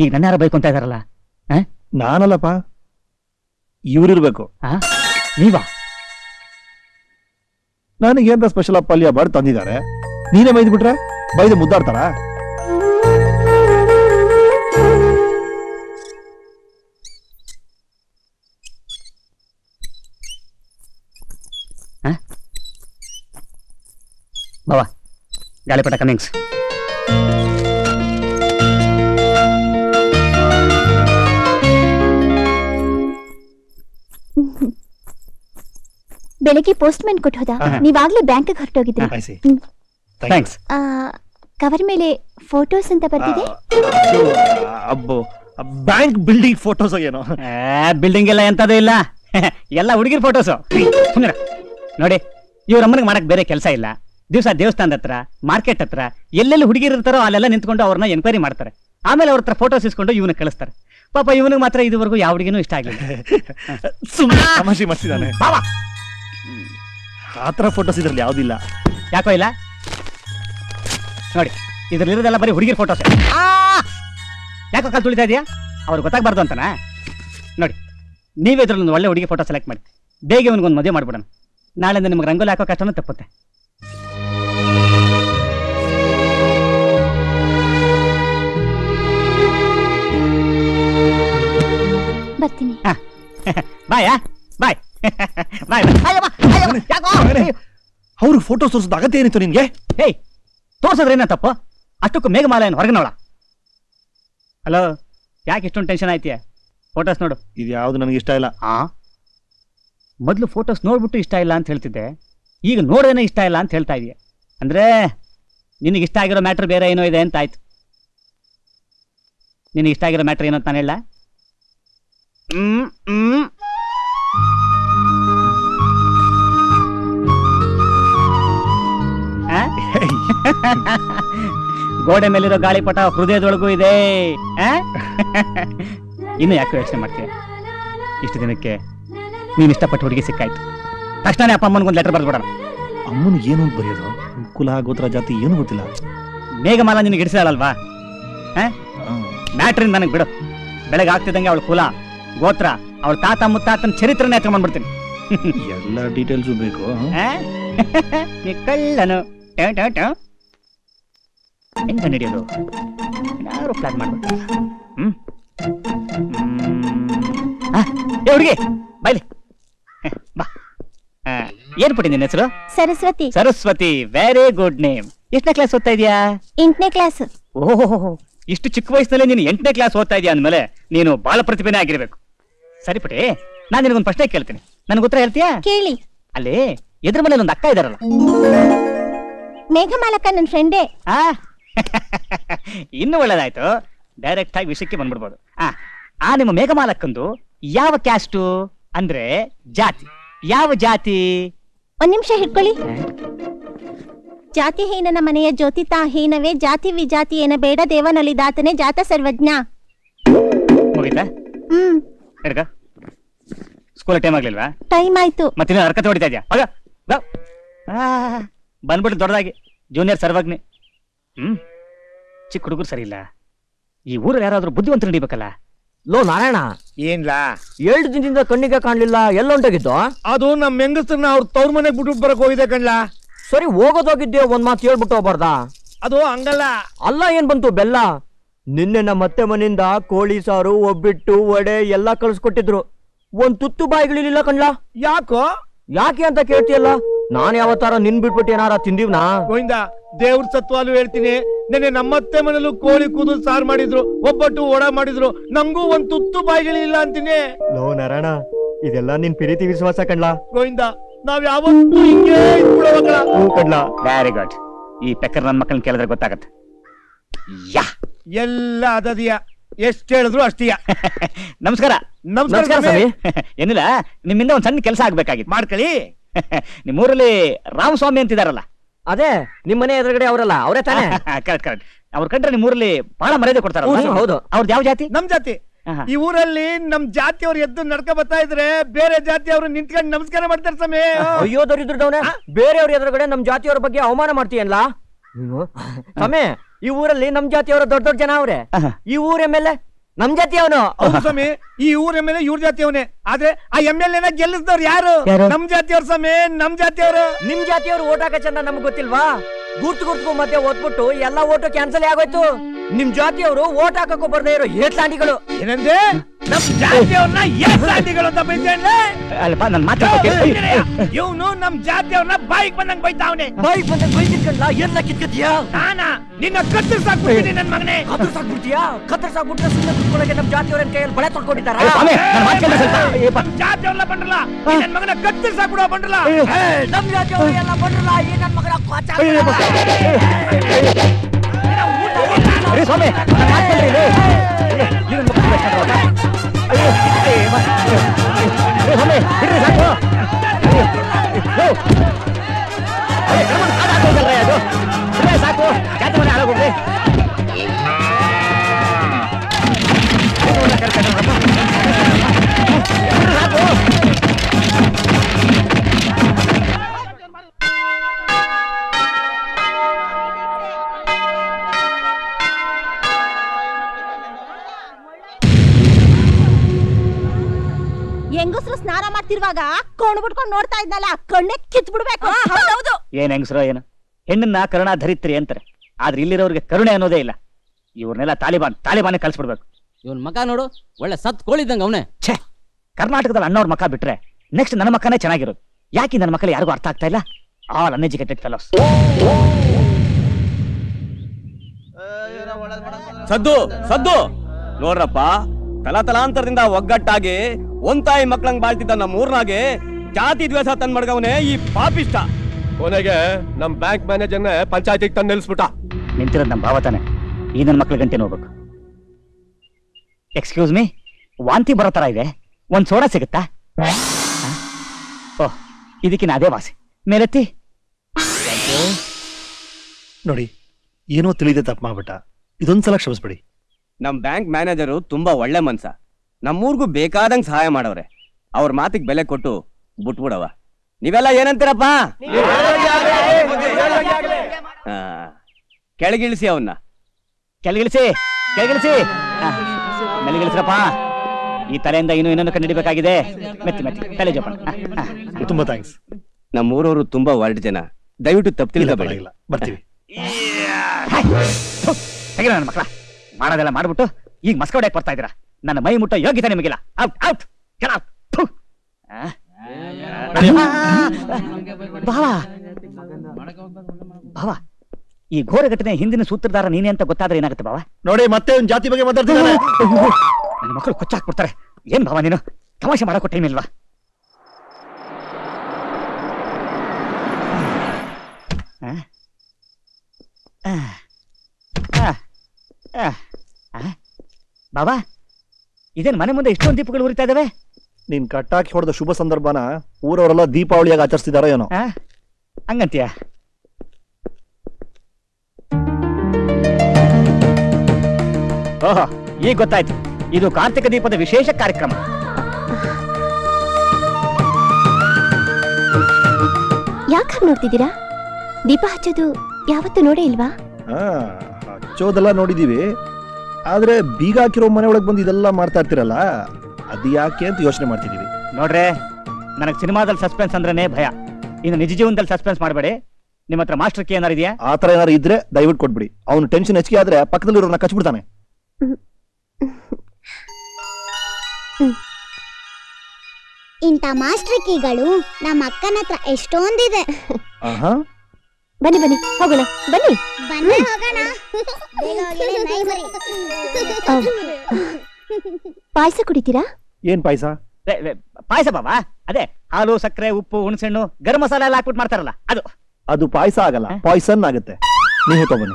ಈಗ ನನ್ನ ಯಾರ ಬೈಕೊಂತ ಇದಾರಲ್ಲ ನಾನಲ್ಲಪ್ಪ ಇವ್ರಿರ್ಬೇಕು ನೀವಾ ನನಗೇನ್ರ ಸ್ಪೆಷಲ್ ಪಲ್ಯ ಮಾಡಿ ತಂದಿದ್ದಾರೆ ನೀನೇ ಬೈದ್ ಬಿಟ್ರೆ ಬೈದು ಮುದ್ದಾಡ್ತಾರ ಬಾವಾ ಗಾಳಿಪಟ ಕಮಿಂಗ್ಸ್ ಬೆಳಿಗ್ಗೆ ಪೋಸ್ಟ್ ಮ್ಯಾನ್ ಕೊಟ್ಟು ಹೋದ ಆಹಾ. ನೀವಾಗ್ಲೇ ಬ್ಯಾಂಕ್ ಹೊರಟೋಗಿದ್ರಿ I see. ಹ್ಮ್. ಥ್ಯಾಂಕ್ಸ್ ಕವರ್ ಮೇಲೆ ಫೋಟೋಸ್ ಅಂತ ಬರ್ತಿದೆ ಅಬ್ಬೋ ಬ್ಯಾಂಕ್ ಬಿಲ್ಡಿಂಗ್ ಫೋಟೋಸ್ ಏನೋ ಬಿಲ್ಡಿಂಗ್ ಎಲ್ಲ ಎಂತದೂ ಇಲ್ಲ ಎಲ್ಲ ಹುಡುಗಿರ್ ಫೋಟೋಸು ಸುಮ್ಮನೆ ನೋಡಿ ಇವ್ರ ಅಮ್ಮನಿಗೆ ಮಾಡಕ್ ಬೇರೆ ಕೆಲಸ ಇಲ್ಲ ದಿವಸ ದೇವಸ್ಥಾನದ ಹತ್ರ ಮಾರ್ಕೆಟ್ ಹತ್ರ ಎಲ್ಲೆಲ್ಲಿ ಹುಡುಗಿರು ಇರ್ತಾರೋ ಅಲ್ಲೆಲ್ಲ ನಿಂತ್ಕೊಂಡು ಅವ್ರನ್ನ ಎನ್ಕ್ವೈರಿ ಮಾಡ್ತಾರೆ ಆಮೇಲೆ ಅವ್ರ ಹತ್ರ ಫೋಟೋಸ್ ಇಸ್ಕೊಂಡು ಇವನು ಕಳಿಸ್ತಾರೆ ಪಾಪ ಇವನಿಗೆ ಮಾತ್ರ ಇದುವರೆಗೂ ಯಾವ ಹುಡುಗಿನೂ ಇಷ್ಟ ಆಗಿಲ್ಲ ಸುಮ್ಮನೆ ತಮಾಷೆ ಮಾಡ್ತಿದ್ದಾನೆ ಆತರ ಫೋಟೋಸ್ ಇದ್ರಲ್ಲಿ ಯಾವ್ದಿಲ್ಲ ಯಾಕೋ ಇಲ್ಲ ನೋಡಿ ಇದ್ರಲ್ಲಿರೋದೆಲ್ಲ ಬರೀ ಹುಡುಗಿರ್ ಫೋಟೋಸ್ ಯಾಕೋ ಕಾಲ್ ತುಳಿತಾ ಇದೆಯಾ ಅವ್ರಿಗೆ ಗೊತ್ತಾಗ್ಬಾರ್ದು ಅಂತನಾ ನೋಡಿ ನೀವೇ ಇದ್ರಲ್ಲಿ ಒಂದು ಒಳ್ಳೆ ಹುಡುಗಿ ಫೋಟೋ ಸೆಲೆಕ್ಟ್ ಮಾಡಿ ಬೇಗ ಇವನಿಗೊಂದು ಮದುವೆ ಮಾಡ್ಬಿಡೋಣ ನಾಳೆಯಿಂದ ನಿಮ್ಗೆ ರಂಗೋಲಿ ಹಾಕೋ ಕಷ್ಟನೂ ತಪ್ಪುತ್ತೆ ಬರ್ತೀನಿ ಬಾಯ್ ಬಾಯ್ ಬಾಯ್ ಅವ್ರಿಗೆ ಫೋಟೋಸ್ ತೋರಿಸೋದು ಅಗತ್ಯ ಏನಿತ್ತು ನಿನ್ಗೆ ಹೇಯ್ ತೋರ್ಸಿದ್ರೆ ಏನ ತಪ್ಪು ಅಷ್ಟಕ್ಕೂ ಮೇಘಮಾಲ ಏನು ಹೊರಗಿನವಳ ಹಲೋ ಯಾಕೆ ಇಷ್ಟೊಂದು ಟೆನ್ಷನ್ ಆಯ್ತೀಯ ಫೋಟೋಸ್ ನೋಡು ಇದು ಯಾವ್ದು ನನಗೆ ಇಷ್ಟ ಇಲ್ಲ ಆ ಮೊದಲು ಫೋಟೋಸ್ ನೋಡ್ಬಿಟ್ಟು ಇಷ್ಟ ಇಲ್ಲ ಅಂತ ಹೇಳ್ತಿದ್ದೆ ಈಗ ನೋಡೇನೆ ಇಷ್ಟ ಇಲ್ಲ ಅಂತ ಹೇಳ್ತಾ ಇದೀಯ ಅಂದ್ರೆ ನಿನಗೆ ಇಷ್ಟ ಆಗಿರೋ ಮ್ಯಾಟ್ರ್ ಬೇರೆ ಏನೋ ಇದೆ ಅಂತ ಆಯ್ತು ನಿನಗೆ ಇಷ್ಟ ಆಗಿರೋ ಮ್ಯಾಟ್ರ್ ಏನೋ ಅಂತ ನಾನು ಹೇಳ ಹ್ಮ್ ಹ್ಮ್ ಆ? ಗೋಡೆ ಮೇಲಿರೋ ಗಾಳಿಪಟ ಹೃದಯದೊಳಗೂ ಇದೆ ಆ? ಇನ್ನು ಯಾಕೆ ಯೋಚನೆ ಮಾಡ್ತೀಯ ಇಷ್ಟು ದಿನಕ್ಕೆ ನೀನು ಇಷ್ಟಪಟ್ಟು ಹುಡುಗಿ ಸಿಕ್ಕಾಯ್ತು ತಕ್ಷಣ ಅಪ್ಪ ಅಮ್ಮನಿಗೊಂದು ಲೆಟರ್ ಬರ್ದ್ಬಿಡೋಣ ಅಮ್ಮನಿಗೆ ಏನು ಅಂತ ಬರೆಯೋದು ಕುಲ ಗೋತ್ರ ಜಾತಿ ಏನು ಗೊತ್ತಿಲ್ಲ ಮೇಘಮಾಲ ನಿನಗೆ ಇಡಿಸಲ್ವಾ ಮ್ಯಾಟ್ರಿಂದ ನನಗೆ ಬಿಡು ಬೆಳಗ್ಗೆ ಆಗ್ತಿದ್ದಂಗೆ ಅವಳ ಕುಲ ಗೋತ್ರ ಅವಳ ತಾತ ಮುತ್ತಾತನ ಚರಿತ್ರನೇ ಎತ್ಕೊಂಡ್ಬಂದ್ಬಿಡ್ತೀನಿ ಎಲ್ಲ ಡೀಟೇಲ್ಸು ಬೇಕು ಆ? ನೀ ಕಳ್ಳನು ಟೆ, ಟೆ, ಟೆ. ಹೆಂಗ ನಡೆಯೋದು ಯಾರು ಪ್ಲಾನ್ ಮಾಡ್ಬಿಟ್ಟು ಹ್ಮ್ ಹ್ಮ್. ಆ, ಏ ಹುಡುಗಿ ಬೈಲಿ ಬಾ ಆ, ಏನ್ ಪುಟ್ಟಿ ನಿನ್ನ ಹೆಸರು Saraswati Saraswati very good name ಎಷ್ಟನೇ ಕ್ಲಾಸ್ ಓದ್ತಾ ಇದೀಯಾ ಎಂಟನೇ ಕ್ಲಾಸ್ ಓಹೋ ಇಷ್ಟು ಚಿಕ್ಕ ವಯಸ್ಸಿನಲ್ಲಿ ನೀನು ಎಂಟನೇ ಕ್ಲಾಸ್ ಓದ್ತಾ ಇದೀಯ ಅಂದ್ಮೇಲೆ ನೀನು ಬಾಲ ಪ್ರತಿಭೆನೇ ಆಗಿರ್ಬೇಕು ಸರಿ ಪುಟಿ ನಾನು ನಿನಗೊಂದು ಪ್ರಶ್ನೆ ಕೇಳ್ತೀನಿ ನನಗೆ ಉತ್ತರ ಹೇಳ್ತೀಯಾ ಕೇಳಿ ಅಲ್ಲಿ ಎದುರು ಮನೇಲಿ ಒಂದು ಅಕ್ಕ ಇದಾರಲ್ಲ ಮೇಘಮಾಲಕ ನನ್ನ ಫ್ರೆಂಡೇ ಆ ಇನ್ನು ಒಳ್ಳೇದಾಯ್ತು ಡೈರೆಕ್ಟ್ ಆಗಿ ವಿಷಯಕ್ಕೆ ಬಂದ್ಬಿಡ್ಬೋದು ಆ ಆ ನಿಮ್ಮ ಮೇಘಮಾಲಕ್ಕಂದು ಯಾವ ಕ್ಯಾಸ್ಟು ಅಂದ್ರೆ ಜಾತಿ ಯಾವ ಜಾತಿ ಒಂದ್ ನಿಮಿಷ ಹಿಡ್ಕೊಳ್ಳಿ ಜಾತಿಹೀನನ ಮನೆಯ ಜ್ಯೋತಿತಾ ಹೀನವೇ ಜಾತಿ ವಿಜಾತಿ ಏನ ಬೇಡ ದೇವನೊಲಿದಾತನೇ ಜಾತ ಸರ್ವಜ್ಞ ಮುಗೀತಾ ಹ್ಮ್ ಹಿಡ್ಕ ಸ್ಕೂಲ್ ಟೈಮ್ ಆಗ್ಲಿಲ್ವಾ ಟೈಮ್ ಆಯ್ತು ಮತ್ತಿನ್ನ ಹರ್ಕತೆ ಹೊಡಿತಾ ಇದ್ಯಾ ಹೋಗ ಬಾ. ಆ, ಬಂದ್ಬಿಟ್ಟು ದೊಡ್ಡದಾಗಿ ಜೂನಿಯರ್ ಸರ್ವಜ್ಞೆ ಹ್ಮ್ ಚಿಕ್ಕ ಹುಡುಗರು ಸರಿ ಇಲ್ಲ ಈ ಊರಲ್ಲಿ ಯಾರಾದ್ರೂ ಬುದ್ಧಿವಂತರು ನಡಿಬೇಕಲ್ಲ ಲೋ ನಾರಾಯಣ ಏನ್ಲಾ ಎರಡು ದಿನದಿಂದ ಕಣ್ಣಿಗೆ ಕಾಣ್ಲಿಲ್ಲ ಎಲ್ಲೊಂಟಾಗಿದ್ದು ಅದು ನಮ್ ಹೆಂಗಸ್ರನ್ನ ಅವ್ರ ತವ್ರ ಮನೆಗ್ ಬಿಟ್ಬಿಟ್ಟು ಬರಕ್ ಹೋಗಿದೆ ಕಣ್ಲಾ ಸರಿ ಹೋಗೋದೋಗಿದ್ದೆ ಒಂದ್ ಮಾತು ಹೇಳ್ಬಿಟ್ಟು ಹೋಗ್ಬಾರ್ದಾ ಅದು ಹಂಗಲ್ಲ ಅಲ್ಲ ಏನ್ ಬಂತು ಬೆಲ್ಲ ನಿನ್ನೆ ನಮ್ಮ ಅತ್ತೆ ಮನೆಯಿಂದ ಕೋಳಿ ಸಾರು ಒಬ್ಬಿಟ್ಟು ವಡೆ ಎಲ್ಲ ಕಳ್ಸ್ಕೊಟ್ಟಿದ್ರು ಒಂದ್ ತುತ್ತು ಬಾಯಿಗಳಿಲ್ಲ ಕಣ್ಲಾ ಯಾಕೋ ಯಾಕೆ ಅಂತ ಕೇಳ್ತೀಯಲ್ಲ ನಾನ್ ಯಾವತ್ತಾರ ನಿನ್ ಬಿಟ್ಬಿಟ್ಟು ಏನಾರ ತಿಂದಿವ್ನಾ ಗೋವಿಂದ ದೇವ್ರ ಸತ್ವಾಲು ಹೇಳ್ತೀನಿ ನೆನೆ ನಮ್ಮತ್ತೆ ಮನೇಲೂ ಕೋಳಿ ಕೂದಲು ಸಾರು ಮಾಡಿದ್ರು ಒಬ್ಬಟ್ಟು ಒಡ ಮಾಡಿದ್ರು ನಮಗೂ ಒಂದ್ ತುತ್ತು ಬಾಯಿಗಳಿಲ್ಲ ಅಂತೀನಿ ಲೋ ನಾರಾಯಣ ಇದೆಲ್ಲ ನಿನ್ ಪ್ರೀತಿ ವಿಶ್ವಾಸ ಕಣ್ಲಾ ಗೋವಿಂದ ನಾವ್ ಯಾವತ್ತೂ ಹಿಂಗೆ ಇದ್ಬಿಡೋ ಮಕ್ಕಳ ಹ್ಞೂ ಕಣ್ಲಾ ವೆರಿ ಗುಡ್ ಈ ಪೆಕ್ಕರ್ ನನ್ನ ಮಕ್ಕಳನ್ನ ಕೇಳಿದ್ರೆ ಗೊತ್ತಾಗತ್ತೆ ಯಾ ಎಲ್ಲ ಅದದಿಯ ಎಷ್ಟ್ ಹೇಳಿದ್ರು ಅಷ್ಟಿಯ ನಮಸ್ಕಾರ ನಮಸ್ಕಾರ ನಮಸ್ಕಾರ ಸ್ವಾಮಿ. ಸ್ವಾಮಿ ಏನಿಲ್ಲ ನಿಮ್ಮಿಂದ ಒಂದ್ ಸಣ್ಣ ಕೆಲಸ ಆಗ್ಬೇಕಾಗಿತ್ತು ಮಾಡ್ಕೊಳ್ಳಿ ನಿಮ್ಮೂರಲ್ಲಿ ರಾಮಸ್ವಾಮಿ ಅಂತಿದಾರಲ್ಲ ಅದೇ ನಿಮ್ ಮನೆ ಎದುರುಗಡೆ ಅವರಲ್ಲ ಅವರೇ ತಾನೇ ಕರೆಕ್ಟ್ ಕರೆಕ್ಟ್ ಅವ್ರ ಕಂಡ್ರೆ ನಿಮ್ಮೂರಲ್ಲಿ ಬಹಳ ಮರ್ಯಾದೆ ಕೊಡ್ತಾರಲ್ಲ ಹ್ಮ್, ಹೌದು ಅವ್ರದ್ದು ಯಾವ ಜಾತಿ ನಮ್ ಜಾತಿ ಆಹಾ. ಈ ಊರಲ್ಲಿ ನಮ್ ಜಾತಿಯವ್ರು ಎದ್ದು ನಡ್ಕ ಬರ್ತಾ ಇದ್ರೆ ಬೇರೆ ಜಾತಿಯವರು ನಿಂತ್ಕೊಂಡು ನಮಸ್ಕಾರ ಮಾಡ್ತಾರೆ ಸ್ವಾಮಿ ಅಯ್ಯೋ ದರಿದ್ರದವನೇ ಬೇರೆಯವ್ರ ಎದುರುಗಡೆ ನಮ್ ಜಾತಿಯವರ ಬಗ್ಗೆ ಅವಮಾನ ಮಾಡ್ತೀಯಲ್ಲ ನೀನು? ಸ್ವಾಮಿ ಈ ಊರಲ್ಲಿ ನಮ್ ಜಾತಿಯವರ ದೊಡ್ಡ ದೊಡ್ಡ ಜನ ಅವ್ರೆ ಆಹಾ. ಈ ಊರ ಮೇಲೆ ನಮ್ ಜಾತಿ ಅವನು ಹೌದು ಸ್ವಾಮಿ ಈ ಊರ ಎಮ್ ಎಲ್ ಎ ಇವ್ರ ಜಾತಿಯವನೇ ಆದ್ರೆ ಆ ಎಮ್ ಎಲ್ ಎನ ಗೆಲ್ಲಿಸಿದವ್ರು ಯಾರು ಯಾರು? ನಮ್ ಜಾತಿಯವ್ರು ಸ್ವಾಮಿ ನಮ್ ಜಾತಿಯವರು ನಿಮ್ ಜಾತಿಯವ್ರು ಓಟ್ ಹಾಕ ಚಂದ ನಮ್ಗೆ ಗೊತ್ತಿಲ್ವಾ ಗುರ್ತು ಗುರ್ತು ಮಧ್ಯೆ ಓದ್ಬಿಟ್ಟು ಎಲ್ಲಾ ಓಟು ಕ್ಯಾನ್ಸಲ್ ಆಗೋಯ್ತು ನಿಮ್ ಜಾತಿಯವರು ಓಟ್ ಹಾಕಕ್ಕೂ ಬರ್ದೇ ಇರೋ ಏಟ್ಲಾಂಟಿಗಳು ಏನಂದ್ರೆ ನಮ್ ಜಾತಿಯವ್ರನ್ನ ಏಕಾದಿಗಳು ಅಂತ ಬೈತೇನೆ ಅಲ್ಲಪ್ಪ ನನ್ನ ಮಾತು ಇವನು ನಮ್ ಜಾತಿಯವ್ರನ್ನ ಬಾಯಿಗೆ ಬಂದಂಗ್ ಬೈತಾವನೆ ಬಾಯಿಗೆ ಬಂದ ಬೈದಿಟ್ಕೊಂಡ್ಲ ಏನ್ಲ ಕಿತ್ಕತ್ತೀಯಾ ನಾನಾ ನಿನ್ನ ಕತ್ತರಿಸಾಕ್ಬಿಡ್ತೀನಿ ನನ್ ಮಗನೇ ಕತ್ತರ್ಸಾಕ್ಬಿಡ್ತೀಯಾ ಕತ್ತರ್ಸಾಕ್ಬಿಟ್ರೆ ಸುಮ್ಮನೆ ಕುತ್ಕೊಳ್ಳೋಕೆ ನಮ್ ಜಾತಿಯವ್ರನ್ ಕೈಯಲ್ಲಿ ಬಳೆ ತೊಡ್ಕೊಂಡಿದ್ದಾರ ಸ್ವಾಮಿ ನನ್ನ ಮಾತು ಕೇಳಿ ಸ್ವಲ್ಪ ಏ, ಬಾ. ನಮ್ ಜಾತಿಯವ್ರಲ್ಲ ಬಂದ್ರಲ್ಲ ಈ ನನ್ ಮಗನ ಕತ್ತರಿಸಾಕ್ಬಿಡೋ ಬಂದ್ರಲ್ಲ ನಮ್ ಜಾತಿಯವರು ಎಲ್ಲ ಬಂದ್ರಲ್ಲ ಈ ನನ್ ಮಗನ ಕ್ವಾಚ ಅರೆ ಸ್ವಾಮಿ ನನ್ನ ಮಾತು ಕೇಳ್ರಿ, ಲೇ. ಏ, ಇದನ್ನ ಮುಖ ಬೇಕಂದ್ರೆ ಅಪ್ಪ. ಅಯ್ಯೋ, ಏ, ಬಾ. ಏ, ಸ್ವಾಮಿ ಬಿಡ್ರಿ ಸಾಕು ಅಯ್ಯೋ, ಯೋ. ಅಯ್ಯೋ, ಕರ್ಮನ್ ಕಾಲ್ ಹಾಕ್ಬೇಕಲ್ರಿ ಅದು ಬಿಡ್ರಿ ಸಾಕು ಜಾತಿ ಮನೆ ಹಾಳಾಗೋಗ್ರಿ ಹೆಂಗಸ್ರು ಸ್ನಾನ ಮಾಡ್ತಿರುವಾಗ ಕೊಂಡು ಬಿಟ್ಕೊಂಡು ನೋಡ್ತಾ ಇದ್ನಲ್ಲ ಕಣ್ಣೆ ಕಿತ್ ಬಿಡ್ಬೇಕು ಹೌದೌದು ಏನ್ ಹೆಂಗಸ್ರೋ ಏನು ಹೆಣ್ಣನ್ನ ಕರುಣ ಧರಿತ್ರಿ ಅಂತಾರೆ ಆದ್ರೆ ಇಲ್ಲಿರೋರಿಗೆ ಕರುಣೆ ಅನ್ನೋದೇ ಇಲ್ಲ ಇವ್ರನ್ನೆಲ್ಲ ತಾಲಿಬಾನ್ ತಾಲಿಬಾನ್ ಕಳ್ಸ್ಬಿಡ್ಬೇಕು ಇವನ್ ಮಕ ನೋಡು ಒಳ್ಳೆ ಸತ್ ಕೋಳಿದ್ದಂಗ ಅವನೇ ಛೇ ಕರ್ನಾಟಕದಲ್ಲಿ ಅಣ್ಣವ್ರ ಮಕ್ಕ ಬಿಟ್ರೆ ನೆಕ್ಸ್ಟ್ ನನ್ನ ಮಕ್ಕನೇ ಚೆನ್ನಾಗಿರೋದು ಯಾಕೆ ನನ್ನ ಮಕ್ಕಳು ಯಾರಿಗೂ ಅರ್ಥ ಆಗ್ತಾ ಇಲ್ಲ ಆಲ್ ಅನ್ಎಜುಕೇಟೆಡ್ ಫೆಲೋಸ್ ಸದ್ದು ಸದ್ದು ನೋಡ್ರಪ್ಪ ತಲತಲಾಂತರದಿಂದ ಒಗ್ಗಟ್ಟಾಗಿ ಒಂದ್ ತಾಯಿ ಮಕ್ಳಂಗ್ ಬಾಳ್ತಿದ್ದ ನಮ್ಮ ಊರ್ನಾಗೆ ಜಾತಿ ದ್ವೇಷ ತಂದ್ ಮಡ್ಗವನೆ ಈ ಪಾಪಿಷ್ಟ ಕೊನೆಗೆ ನಮ್ ಬ್ಯಾಂಕ್ ಮ್ಯಾನೇಜರ್ನ ಪಂಚಾಯತಿಗೆ ತಂದು ನಿಲ್ಸ್ಬಿಟ್ಟ ನಿಂತಿರೋದು ನಮ್ಮ ಭಾವ ತಾನೆ ಈ ನನ್ನ ಮಕ್ಳ ಗಂಟೆ ನೋಡ್ಬೇಕು ಎಕ್ಸ್ಕ್ಯೂಸ್ ಮೀ ವಾಂತಿ ಬರೋ ತರ ಇದೆ ಒಂದ್ ಸೋಡಾ ಸಿಗುತ್ತಾ ಓಹ್ ಇದಕ್ಕಿನ ಅದೇ ವಾಸಿ ಮೇಲೆತ್ತಿ ನೋಡಿ ಏನೋ ತಿಳಿದೆ ತಪ್ಪು ಮಾಡ್ಬಿಟ್ಟ ಇದೊಂದ್ಸಲ ಕ್ಷಮಿಸ್ಬಿಡಿ ನಮ್ ಬ್ಯಾಂಕ್ ಮ್ಯಾನೇಜರು ತುಂಬಾ ಒಳ್ಳೆ ಮನ್ಸ ನಮ್ಮೂರ್ಗೂ ಬೇಕಾದಂಗ್ ಸಹಾಯ ಮಾಡವ್ರೆ ಅವ್ರ ಮಾತಿಗೆ ಬೆಲೆ ಕೊಟ್ಟು ಬಿಟ್ಬಿಡವ ನೀವೆಲ್ಲ ಏನಂತೀರಪ್ಪ ಆ, ಕೆಳಗಿಳಿಸಿ ಅವನ್ನ ಕೆಳಗಿಳಿಸಿ ಕೆಳಗಿಳಿಸಿ ಕೆಳಗಿಳಿಸ್ರಪ್ಪ ಈ ತಲೆಯಿಂದ ಇನ್ನು ಇನ್ನೊಂದು ಕಂಡಿಡಿಬೇಕಾಗಿದೆ ಮೆತ್ತಿ ಮೆತ್ತಿ ತಲೆ ಜೋಪಾನ ಆ, ಆ. ತುಂಬಾ ಥ್ಯಾಂಕ್ಸ್ ನಮ್ಮ ಊರವರು ತುಂಬಾ ಒಳ್ಳೆ ಜನ ದಯವಿಟ್ಟು ತಪ್ಪು ತಿಳ್ಕೊಬೇಡಿ ಇಲ್ಲ ಬರ್ತೀವಿ ಥು, ತೆಗೀರಿ ನನ್ನ ಮಕ್ಕಳ ಮಾಡೋದೆಲ್ಲ ಮಾಡ್ಬಿಟ್ಟು ಈಗ ಮಸ್ಕ ಹೊಡ್ಯಕ್ ಬರ್ತಾ ಇದ್ದೀರಾ ನನ್ನ ಮೈ ಮುಟ್ಟೋ ಯೋಗ್ಯತೆ ನಿಮಗಿಲ್ಲ ಔಟ್ ಔಟ್ get out. ಥು. ಆ? ಭಾವ ಭಾವ ಈ ಘೋರ ಘಟನೆ ಹಿಂದಿನ ಸೂತ್ರಧಾರ ನೀನೆ ಅಂತ ಗೊತ್ತಾದ್ರೆ ಏನಾಗುತ್ತೆ ಭಾವ ನೋಡಿ ಮತ್ತೆ ಒಂದ್ ಜಾತಿ ಬಗ್ಗೆ ಮಾತಾಡ್ತಿದ್ದಾನೆ ನನ್ನ ಮಕ್ಕಳು ಕೊಚ್ಚಾಕ್ಬಿಡ್ತಾರೆ ಏನ್ ಭಾವ ನೀನು ತಮಾಷೆ ಮಾಡಕ್ಕೂ ಟೈಮ್ ಇಲ್ವಾ ಆ? ಆ. ಆ. ಆ. ಆ? ಬಾಬಾ ಇದೇನ್ ಮನೆ ಮುಂದೆ ಇಷ್ಟೊಂದು ದೀಪಗಳು ಉರಿತಾ ಇದಾವೆ ನೀನ್ ಕಟ್ಟಾಕಿ ಹೊಡೆದ ಶುಭ ಸಂದರ್ಭನ ಊರವರೆಲ್ಲ ದೀಪಾವಳಿಯಾಗಿ ಆಚರಿಸ್ತಿದಾರೋ ಏನೋ ಆ? ಹಂಗಂತೀಯ ಓಹೋ ಈಗ ಗೊತ್ತಾಯ್ತು ಇದು ಕಾರ್ತಿಕ ದೀಪದ ವಿಶೇಷ ಕಾರ್ಯಕ್ರಮ ಯಾಕೆ ಹಾಗೆ ನೋಡ್ತಿದ್ದೀರಾ ದೀಪ ಹಚ್ಚೋದು ಯಾವತ್ತೂ ನೋಡೇ ಇಲ್ವಾ ಹಾ ಹಚ್ಚೋದೆಲ್ಲ ನೋಡಿದೀವಿ ಆದ್ರೆ ಬೀಗ ಹಾಕಿರೋ ಮನೆ ಒಳಗೆ ಬಂದು ಇದೆಲ್ಲ ಮಾಡ್ತಾ ಇರ್ತಿರಲ್ಲ ಅದು ಯಾಕೆ ಅಂತ ಯೋಚನೆ ಮಾಡ್ತಿದೀವಿ ನೋಡ್ರೆ ನನಗೆ ಸಿನಿಮಾದಲ್ಲಿ ಸಸ್ಪೆನ್ಸ್ ಅಂದ್ರೇನೆ ಭಯ ಇನ್ನು ನಿಜ ಜೀವನದಲ್ಲಿ ಸಸ್ಪೆನ್ಸ್ ಮಾಡಬೇಡಿ ನಿಮ್ಮ ಹತ್ರ ಮಾಸ್ಟರ್ ಕೇ ಏನಾರು ಇದೆಯಾ ಆ ತರ ಏನಾರು ಇದ್ರೆ ದಯವಿಟ್ಟು ಕೊಟ್ಬಿಡಿ ಅವ್ನು ಟೆನ್ಷನ್ ಹೆಚ್ಚಿಗೆ ಆದ್ರೆ ಪಕ್ಕದಲ್ಲಿರೋರ್ನ ಕಚ್ಬಿಡ್ತಾನೆ ಇಂಥ ಮಾಸ್ಟರ್ ಕೀಗಳು ನಮ್ಮ ಅಕ್ಕನ ಹತ್ರ ಎಷ್ಟೊಂದಿದೆ ಆಹಾ ಬನ್ನಿ ಬನ್ನಿ ಹೋಗೋಣ ಬನ್ನಿ ಬನ್ನಿ ಹೋಗೋಣ ಬೇಗ ಹೋಗಿ ನೈ ಮರಿ. ಪಾಯಸ ಕುಡಿತೀರಾ ಏನ್ ಪಾಯ್ಸ ಪಾಯಸ ಬಾಬಾ ಅದೇ ಹಾಲು ಸಕ್ಕರೆ ಉಪ್ಪು ಹುಣಸೆಹಣ್ಣು ಗರಂ ಮಸಾಲ ಎಲ್ಲ ಹಾಕ್ಬಿಟ್ಟು ಮಾಡ್ತಾರಲ್ಲ ಅದು ಅದು ಪಾಯ್ಸ ಆಗಲ್ಲ ಪಾಯ್ಸನ್ ಆಗುತ್ತೆ ನೀವು ತಗೊಬನ್ನಿ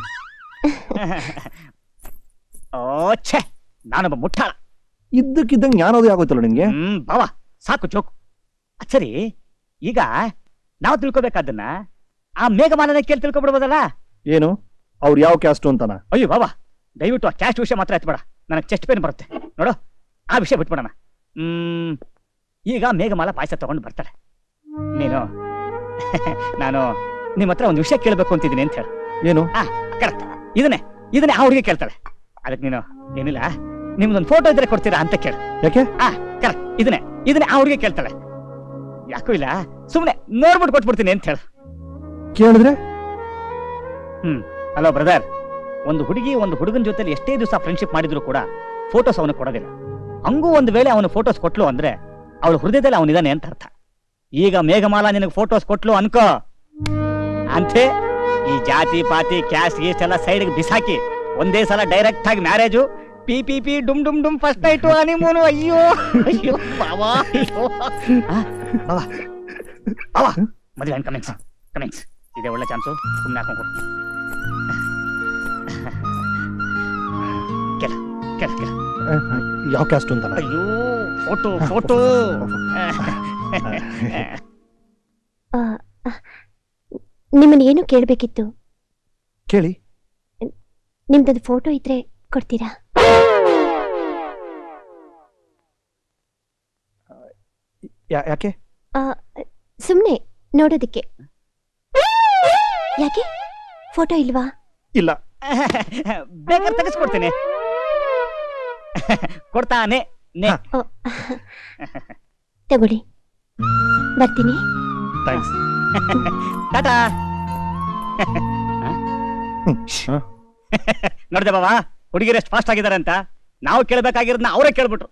ಓ ಛೇ ನಾನೊಬ್ಬ ಮುಟ್ಟಾಳ ಇದ್ದಕ್ಕಿದ್ದಂಗೆ ಜ್ಞಾನೋದಯ ಆಗೋಯ್ತಲ್ಲ ನಿನ್ಗೆ ಹ್ಮ್ ಬಾವ ಸಾಕು ಜೋಕು ಅದ್ ಸರಿ ಈಗ ನಾವು ತಿಳ್ಕೊಬೇಕಾದನ್ನ ಆ ಮೇಘಮಾಲನ ಕೇಳಿ ತಿಳ್ಕೊಬಿಡ್ಬೋದಲ್ಲ ಏನು ಅವ್ರು ಯಾವ ಕ್ಯಾಸ್ಟು ಅಂತಾನ ಅಯ್ಯೋ ಬಾಬಾ ದಯವಿಟ್ಟು ಆ ಕ್ಯಾಸ್ಟ್ ವಿಷಯ ಮಾತ್ರ ಎತ್ಬೇಡ ನನಗೆ ಚೆಸ್ಟ್ ಪೇನ್ ಬರುತ್ತೆ ನೋಡು ಆ ವಿಷಯ ಬಿಟ್ಬಿಡೋಣ ಹ್ಮ್ ಈಗ ಮೇಘಮಾಲ ಪಾಯಸ ತಗೊಂಡು ಬರ್ತಾಳೆ ನೀನು ನಾನು ನಿಮ್ಮ ಹತ್ರ ಒಂದು ವಿಷಯ ಕೇಳಬೇಕು ಅಂತಿದ್ದೀನಿ ಅಂತ ಹೇಳು ಏನು ಕರೆಕ್ಟ್ ಇದನ್ನೇ ಇದನ್ನೇ ಆ ಹುಡುಗಿ ಕೇಳ್ತಾಳೆ ಅದಕ್ಕೆ ನೀನು ಏನಿಲ್ಲ ನಿಮ್ದೊಂದು ಫೋಟೋ ಇದ್ರೆ ಕೊಡ್ತೀರಾ ಅಂತ ಕೇಳು ಯಾಕೆ ಆ ಕರೆಕ್ಟ್ ಇದನ್ನೇ ಇದನ್ನೇ ಆ ಹುಡುಗಿ ಕೇಳ್ತಾಳೆ ಯಾಕೂ ಇಲ್ಲ ಸುಮ್ನೆ ನೋಡ್ಬಿಟ್ಟು ಕೊಟ್ಬಿಡ್ತೀನಿ ಅಂತ ಹೇಳು ಕೇಳಿದ್ರೆ ಹ್ಮ್ ಹಲೋ ಬ್ರದರ್ ಒಂದು ಹುಡುಗಿ ಒಂದು ಹುಡುಗನ ಜೊತೆಲಿ ಎಷ್ಟೇ ದಿವಸ ಫ್ರೆಂಡ್ಶಿಪ್ ಮಾಡಿದ್ರು ಕೂಡ ಫೋಟೋಸ್ ಅವನು ಕೊಡೋದಿಲ್ಲ ಹಂಗೂ ಒಂದು ವೇಳೆ ಅವನು ಫೋಟೋಸ್ ಕೊಟ್ಲು ಅಂದ್ರೆ ಅವಳ ಹೃದಯದಲ್ಲಿ ಅವನಿದಾನೆ ಅಂತ ಅರ್ಥ ಈಗ ಮೇಘಮಾಲ ನಿನಗೆ ಫೋಟೋಸ್ ಕೊಟ್ಲು ಅನ್ಕೋ ಅಂತೆ ಈ ಜಾತಿ ಪಾತಿ ಕ್ಯಾಸ್ಟ್ ಗೀಸ್ಟ್ ಎಲ್ಲ ಸೈಡ್ಗೆ ಬಿಸಾಕಿ ಒಂದೇ ಸಲ ಡೈರೆಕ್ಟ್ ಆಗಿ ಮ್ಯಾರೇಜು ಪಿ ಪಿ ಪಿ ಡುಮ್ ಡುಮ್ ಡುಮ್ ಫಸ್ಟ್ ನೈಟು ಹನಿಮೂನು ಅಯ್ಯೋ ಅಯ್ಯೋ ಬಾವಾ ಅಯ್ಯೋ ಆ, ಬಾವಾ ಬಾವಾ ಮದುವೆ ಕಮಿಂಗ್ಸ್ ಕಮಿಂಗ್ಸ್ ಇದೆ ಒಳ್ಳೆ ಚಾನ್ಸು ಸುಮ್ಮನೆ ಹಾಕೊಂಡು ಕೆಲ ಕೆಲ ಕೆಲ ಯಾವ ಕ್ಯಾಸ್ಟ್ ಅಂತ ಅಯ್ಯೋ ಫೋಟೋ ಫೋಟೋ ಆ, ನಿಮ್ಮನ್ನ ಏನು ಕೇಳಬೇಕಿತ್ತು ಕೇಳಿ ನಿಮ್ದೊಂದು ಫೋಟೋ ಇದ್ರೆ ಕೊಡ್ತೀರಾ ಯಾ- ಯಾಕೆ ಆ, ಸುಮ್ನೆ ನೋಡೋದಕ್ಕೆ ಯಾಕೆ ಫೋಟೋ ಇಲ್ವಾ ಇಲ್ಲ ಬೇಕಾದ್ರೆ ತೆಗೆಸ್ಕೊಡ್ತೀನಿ ಕೊಡ್ತಾನೆ ನೇ ಓ, ತಗೊಳ್ಳಿ ಬರ್ತೀನಿ ಥ್ಯಾಂಕ್ಸ್ ಟಾಟಾ ನೋಡಿದೆ ಬಾಬಾ ಹುಡುಗಿರು ಎಷ್ಟು ಫಾಸ್ಟ್ ಆಗಿದ್ದಾರೆ ಅಂತ ನಾವು ಕೇಳ್ಬೇಕಾಗಿರೋದನ್ನ ಅವರೇ ಕೇಳ್ಬಿಟ್ರು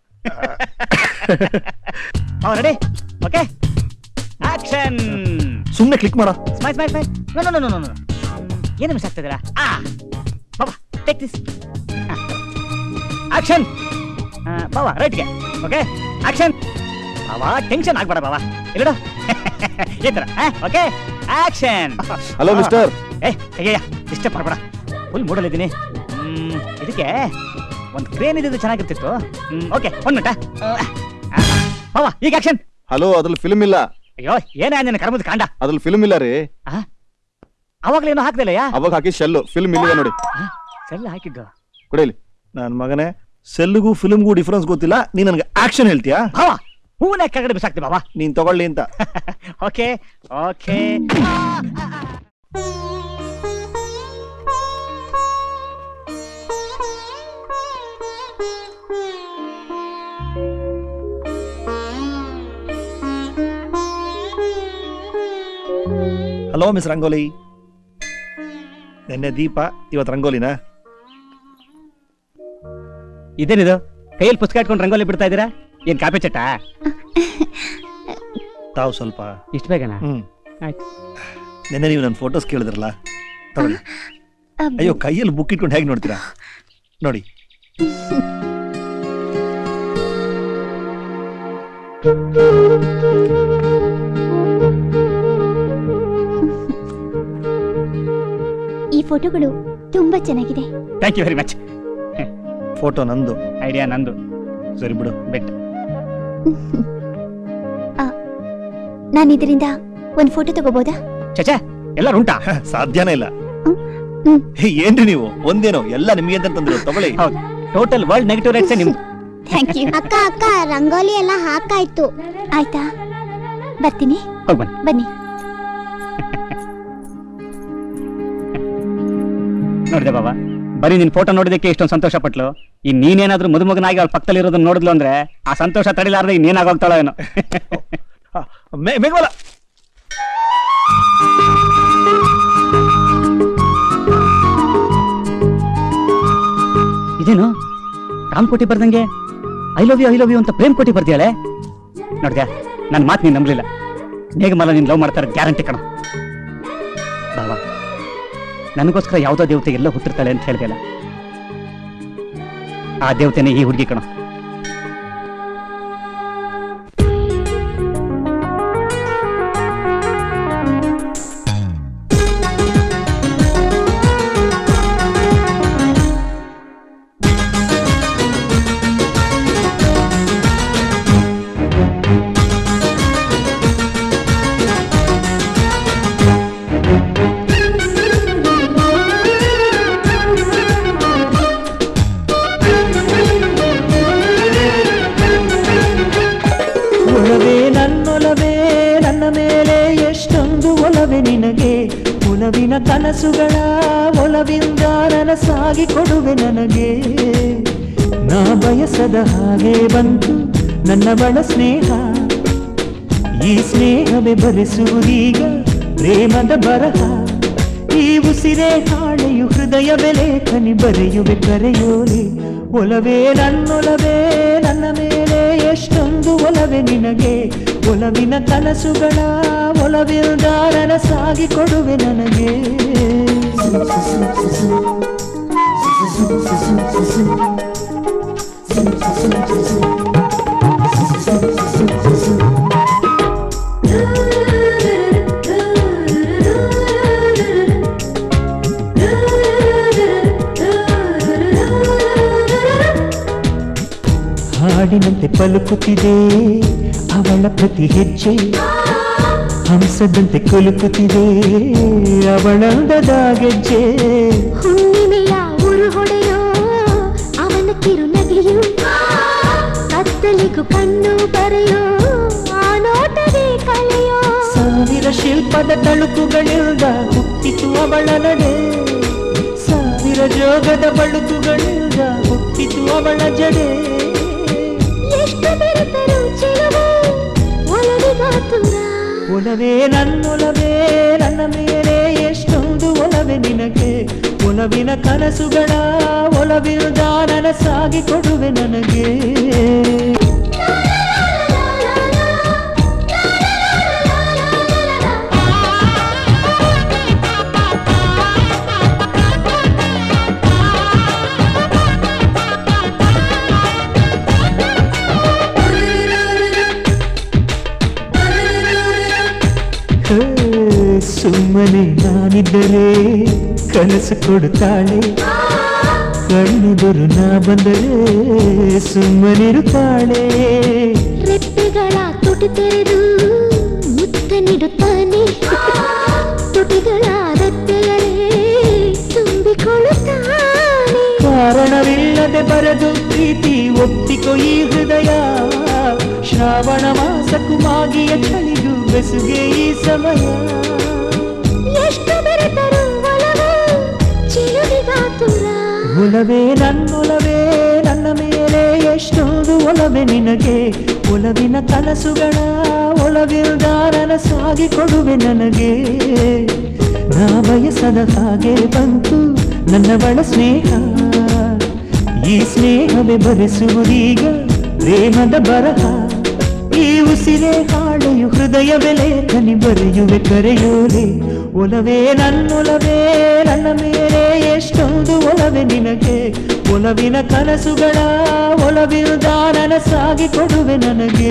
ರೆಡಿ ಓಕೆ ಆಕ್ಷನ್ ಸುಮ್ನೆ ಕ್ಲಿಕ್ ಮಾಡ smile smile smile no no no no ಏನು ಮಿಸ್ ಆಗ್ತಿದ್ದೀರಾ ಆ ಬಾಬಾ ಟೇಕ್ ದಿಸ್ ಆಕ್ಷನ್ ಬಾಬಾ ರೈಟ್ಗೆ ಓಕೆ ಆಕ್ಷನ್ ಬಾಬಾ ಟೆನ್ಷನ್ ಆಗ್ಬೇಡ ಬಾಬಾ ಇಲ್ಲಡ ಈ ಥರ ಓಕೆ ಆಕ್ಷನ್ Hello, mister. ಏ ಅಯ್ಯಯ್ಯ ಡಿಸ್ಟರ್ಬ್ ಮಾಡಬೇಡ ಫುಲ್ ಮೂಡಲಿದ್ದೀನಿ ಹ್ಮ್ ಇದಕ್ಕೆ ಒಂದು ಕ್ರೇನ್ ಇದ್ದಿದ್ದು ಚೆನ್ನಾಗಿರ್ತಿತ್ತು ಹ್ಮ್ ಓಕೆ ಒಂದ್ ಮಿನಿಟ ಬಾಬಾ ಈಗ ಆಕ್ಷನ್ ಹಲೋ ಅದ್ರಲ್ಲಿ ಫಿಲ್ಮ್ ಇಲ್ಲ ಅಯ್ಯೋ ಏನೇ ನಿನ್ನ ಕರ್ಮದ ಕಾಂಡ ಅದ್ರಲ್ಲಿ ಫಿಲ್ಮ್ ಇಲ್ಲ ರೀ ಅವಾಗ್ಲೇನು ಹಾಕ್ದಿಲ್ಲ ಯಾ ಅವಾಗ ಹಾಕಿ ಶೆಲ್ಲು ಫಿಲ್ಮ್ ಇಲ್ಲಿದೆ ನೋಡಿ ಸೆಲ್ಲ ಹಾಕಿದ್ದು ಕೊಡಿಲಿ ನನ್ ಮಗನೇ ಸೆಲ್ಗೂ ಫಿಲ್ಮ್ಗೂ ಡಿಫ್ರೆನ್ಸ್ ಗೊತ್ತಿಲ್ಲ ನೀನ್ ನನಗೆ ಆಕ್ಷನ್ ಹೇಳ್ತೀಯಾ ಭಾವ ಹೂವನ್ನ ಕೆಳಗಡೆ ಬಿಸಾಕ್ತಿ ಬಾಬಾ ನೀನ್ ತಗೊಳ್ಳಿ ಅಂತ okay okay hello miss Rangoli ನಿನ್ನೆ ದೀಪ ಇವತ್ತು ರಂಗೋಲಿನಾ ಇದೇನಿದು ಕೈಯಲ್ಲಿ ಪುಸ್ತಕ ಇಟ್ಕೊಂಡು ರಂಗೋಲಿ ಬಿಡ್ತಾ ಇದ್ದೀರಾ ಏನ್ ಕಾಪಿ ಚಟ ತಾವು ಸ್ವಲ್ಪ ಇಷ್ಟು ಬೇಗನಾ ಹ್ಮ್ ಆಯ್ತು ನಿನ್ನೆ ನೀವು ನನ್ನ ಫೋಟೋಸ್ ಕೇಳಿದ್ರಲ್ಲ ತಗೊಳ್ಳಿ ಅಯ್ಯೋ ಕೈಯಲ್ಲಿ ಬುಕ್ ಇಟ್ಕೊಂಡು ಹೇಗೆ ನೋಡ್ತೀರಾ ನೋಡಿ ಈ ಫೋಟೋಗಳು ತುಂಬಾ ಚೆನ್ನಾಗಿದೆ thank you very much photo ನಂದು ಐಡಿಯಾ ನಂದು ಸರಿ ಬಿಡು ಬೆಟ್ ನಾನು ಇದರಿಂದ ಒಂದು ಫೋಟೋ ತಗೋಬೋದಾ ಚಚಾ ಎಲ್ಲರೂ ಉಂಟಾ ಸಾಧ್ಯನೇ ಇಲ್ಲ ಹೇ, ಏನ್ರಿ ನೀವು ಒಂದೇನೋ ಎಲ್ಲ ನಿಮಗೆ ಅಂತ ತಂದ್ರು ತಗೊಳ್ಳಿ ಹೌದು ಟೋಟಲ್ ವರ್ಲ್ಡ್ ನೆಗೆಟಿವ್ ರೇಟ್ಸ್ ನಿಮ್ದು ಥ್ಯಾಂಕ್ ಯು ಅಕ್ಕ ಅಕ್ಕ ರಂಗೋಲಿ ಎಲ್ಲ ಹಾಕಾಯ್ತು ಆಯ್ತಾ ಬರ್ತೀನಿ ಹೋಗ್ ಬನ್ನಿ ಬನ್ನಿ ನೋಡಿದೆ ಬಾಬಾ ಬರೀ ನಿನ್ ಫೋಟೋ ನೋಡಿದಕ್ಕೆ ಇಷ್ಟೊಂದು ಸಂತೋಷ ಪಟ್ಲು ಇನ್ ನೀನೇನಾದ್ರೂ ಮದುಮಗನಾಗಿ ಅವ್ಳ ಪಕ್ಕದಲ್ಲಿ ಇರೋದನ್ನ ನೋಡಿದ್ಲು ಅಂದ್ರೆ ಆ ಸಂತೋಷ ತಡಿಲಾರ್ದೆ ಇನ್ನೇನಾಗೋಗ್ತಾಳೋ ಏನೋ ಮೇ- ಮೇಘವಾಲ ಇದೇನು ರಾಮ್ ಕೋಟಿ ಬರ್ದಂಗೆ I love you I love you ಅಂತ ಪ್ರೇಮ್ ಕೋಟಿ ಬರ್ದಿಯಾಳೆ ನೋಡ್ದ್ಯಾ ನನ್ನ ಮಾತು ನೀನ್ ನಂಬಲಿಲ್ಲ ಮೇಘಮಾಲ ನೀನ್ ಲವ್ ಮಾಡ್ತಾರೆ ಗ್ಯಾರಂಟಿ ಕಣ ಬಾಬಾ ನನಗೋಸ್ಕರ ಯಾವುದೋ ದೇವತೆ ಎಲ್ಲೋ ಹುಟ್ಟಿರ್ತಾಳೆ ಅಂತ ಹೇಳ್ದಲ್ಲ ಆ ದೇವತೆನೇ ಈ ಹುಡುಗಿ ಕಣ ಒಲವೇ ನನ್ನೊಲವೇ ನನ್ನ ಮೇಲೆ ಎಷ್ಟೊಂದು ಒಲವೆ ನಿನಗೆ ಒಲವಿನ ಕನಸುಗಳ ಒಲವಿಂದ ನನಸಾಗಿ ಕೊಡುವೆ ನನಗೆ ನಾ ಬಯಸದ ಹಾಗೆ ಬಂತು ನನ್ನ ಬಳ ಸ್ನೇಹ ಈ ಸ್ನೇಹವೇ ಬರೆಸುವುದೀಗ ಪ್ರೇಮದ ಬರಹ ಈ ಉಸಿರೇ ಹಾಳೆಯು ಹೃದಯ ಬೆಲೆ ಕನಿ ಬರೆಯುವೆ ಕರೆಯೋಲೆ ಒಲವೇ ನನ್ನೊಲವೇ ನನ್ನ ಮೇಲೆ ಎಷ್ಟೊಂದು ಒಲವೇ ನಿನಗೆ ಒಲವಿನ ಕನಸುಗಳ ಒಲವಿಲ್ದ ನನಸಾಗಿ ಕೊಡುವೆ ನನಗೆ ಹಾಡಿನಂತೆ ಪಲುಕುತ್ತಿದೆ ಅವಳ ಪ್ರತಿ ಹೆಜ್ಜೆ ಹಂಸದಂತೆ ಕುಲುಕುತ್ತಿದೆ ಅವಳಂದದ ಗೆಜ್ಜೆ ಹುಣ್ಣಿಮೆಯ ಉರು ಹೊಡೆಯೋ ಅವನ ಕಿರುನಗೆಯು ಕತ್ತಲಿಗೂ ಕಣ್ಣು ಬರೆಯೋ ಆ ನೋಟವೇ ಕಲೆಯೋ ಸಾವಿರ ಶಿಲ್ಪದ ತಳುಕುಗಳಿಂದ ಹುಟ್ಟಿತು ಅವಳ ನಡೆ ಸಾವಿರ ಜೋಗದ ಬಳುಕುಗಳಿಂದ ಹುಟ್ಟಿತು ಅವಳ ಜಡೆ ಎಷ್ಟು ಬೆರೆತರು ಚೆಲುವು ಒಲವಿಗಾತುರ ಒಲವೇ ನನ್ನೊಲವೇ ನನ್ನ ಮೇಲೆ ಎಷ್ಟೊಂದು ಒಲವೇ ನಿನಗೆ ಒಲವಿನ ಕನಸುಗಳ ಒಲವಿಲ್ದ ನನಸಾಗಿ ಕೊಡುವೆ ನನಗೆ ಹೇ, ಸುಮ್ಮನೆ ನಾನಿದ್ದರೆ ಕನಸು ಕೊಡುತ್ತಾಳೆ ಕಣ್ಣೆದುರು ನಾ ಬಂದರೆ ಸುಮ್ಮನಿರುತ್ತಾಳೆ ರೆಪ್ಪೆಗಳ ತುಟಿ ತೆರೆದು ಮುತ್ತ ನೀಡುತ್ತಾನೆ ತುಟಿಗಳ ರೆಪ್ಪೆಗಳೇ ತುಂಬಿಕೊಳ್ಳುತ್ತಾನೆ ಕಾರಣವಿಲ್ಲದೆ ಬರೆದು ಪ್ರೀತಿ ಒಪ್ಪಿಕೊ ಈ ಹೃದಯ ಶ್ರಾವಣ ಮಾಸಕ್ಕೂ ಮಾಗಿಯ ಚಳಿಗೂ ಬೆಸುಗೆ ಈ ಸಮಯ ಎಷ್ಟು ಬೆರೆತರು ಒಲವು ಚಿಲುವಿಗಾತುರ ಒಲವೇ ನನ್ನೊಲವೇ ನನ್ನ ಮೇಲೆ ಎಷ್ಟೊಂದು ಒಲವೇ ನಿನಗೆ ಒಲವಿನ ಕನಸುಗಳ ಒಲವಿಲ್ದ ನನಸಾಗಿ ಕೊಡುವೆ ನನಗೆ ನಾ ಬಯಸದ ಹಾಗೆ ಬಂತು ನನ್ನ ಬಳ ಸ್ನೇಹ ಈ ಸ್ನೇಹವೇ ಬರೆಸುವುದೀಗ ಪ್ರೇಮದ ಬರಹ ಈ ಉಸಿರೇ ಹಾಳೆಯು ಹೃದಯ ಬೆಲೆ ಕನಿ ಬರೆಯುವೆ ಕರೆಯೋಲೆ ಒಲವೇ ನನ್ನೊಲವೇ ನನ್ನ ಮೇಲೆ ಎಷ್ಟೊಂದು ಒಲವೇ ನಿನಗೆ ಒಲವಿನ ಕನಸುಗಳ ಒಲವಿಲ್ದ ನನಸಾಗಿ ಕೊಡುವೆ ನನಗೆ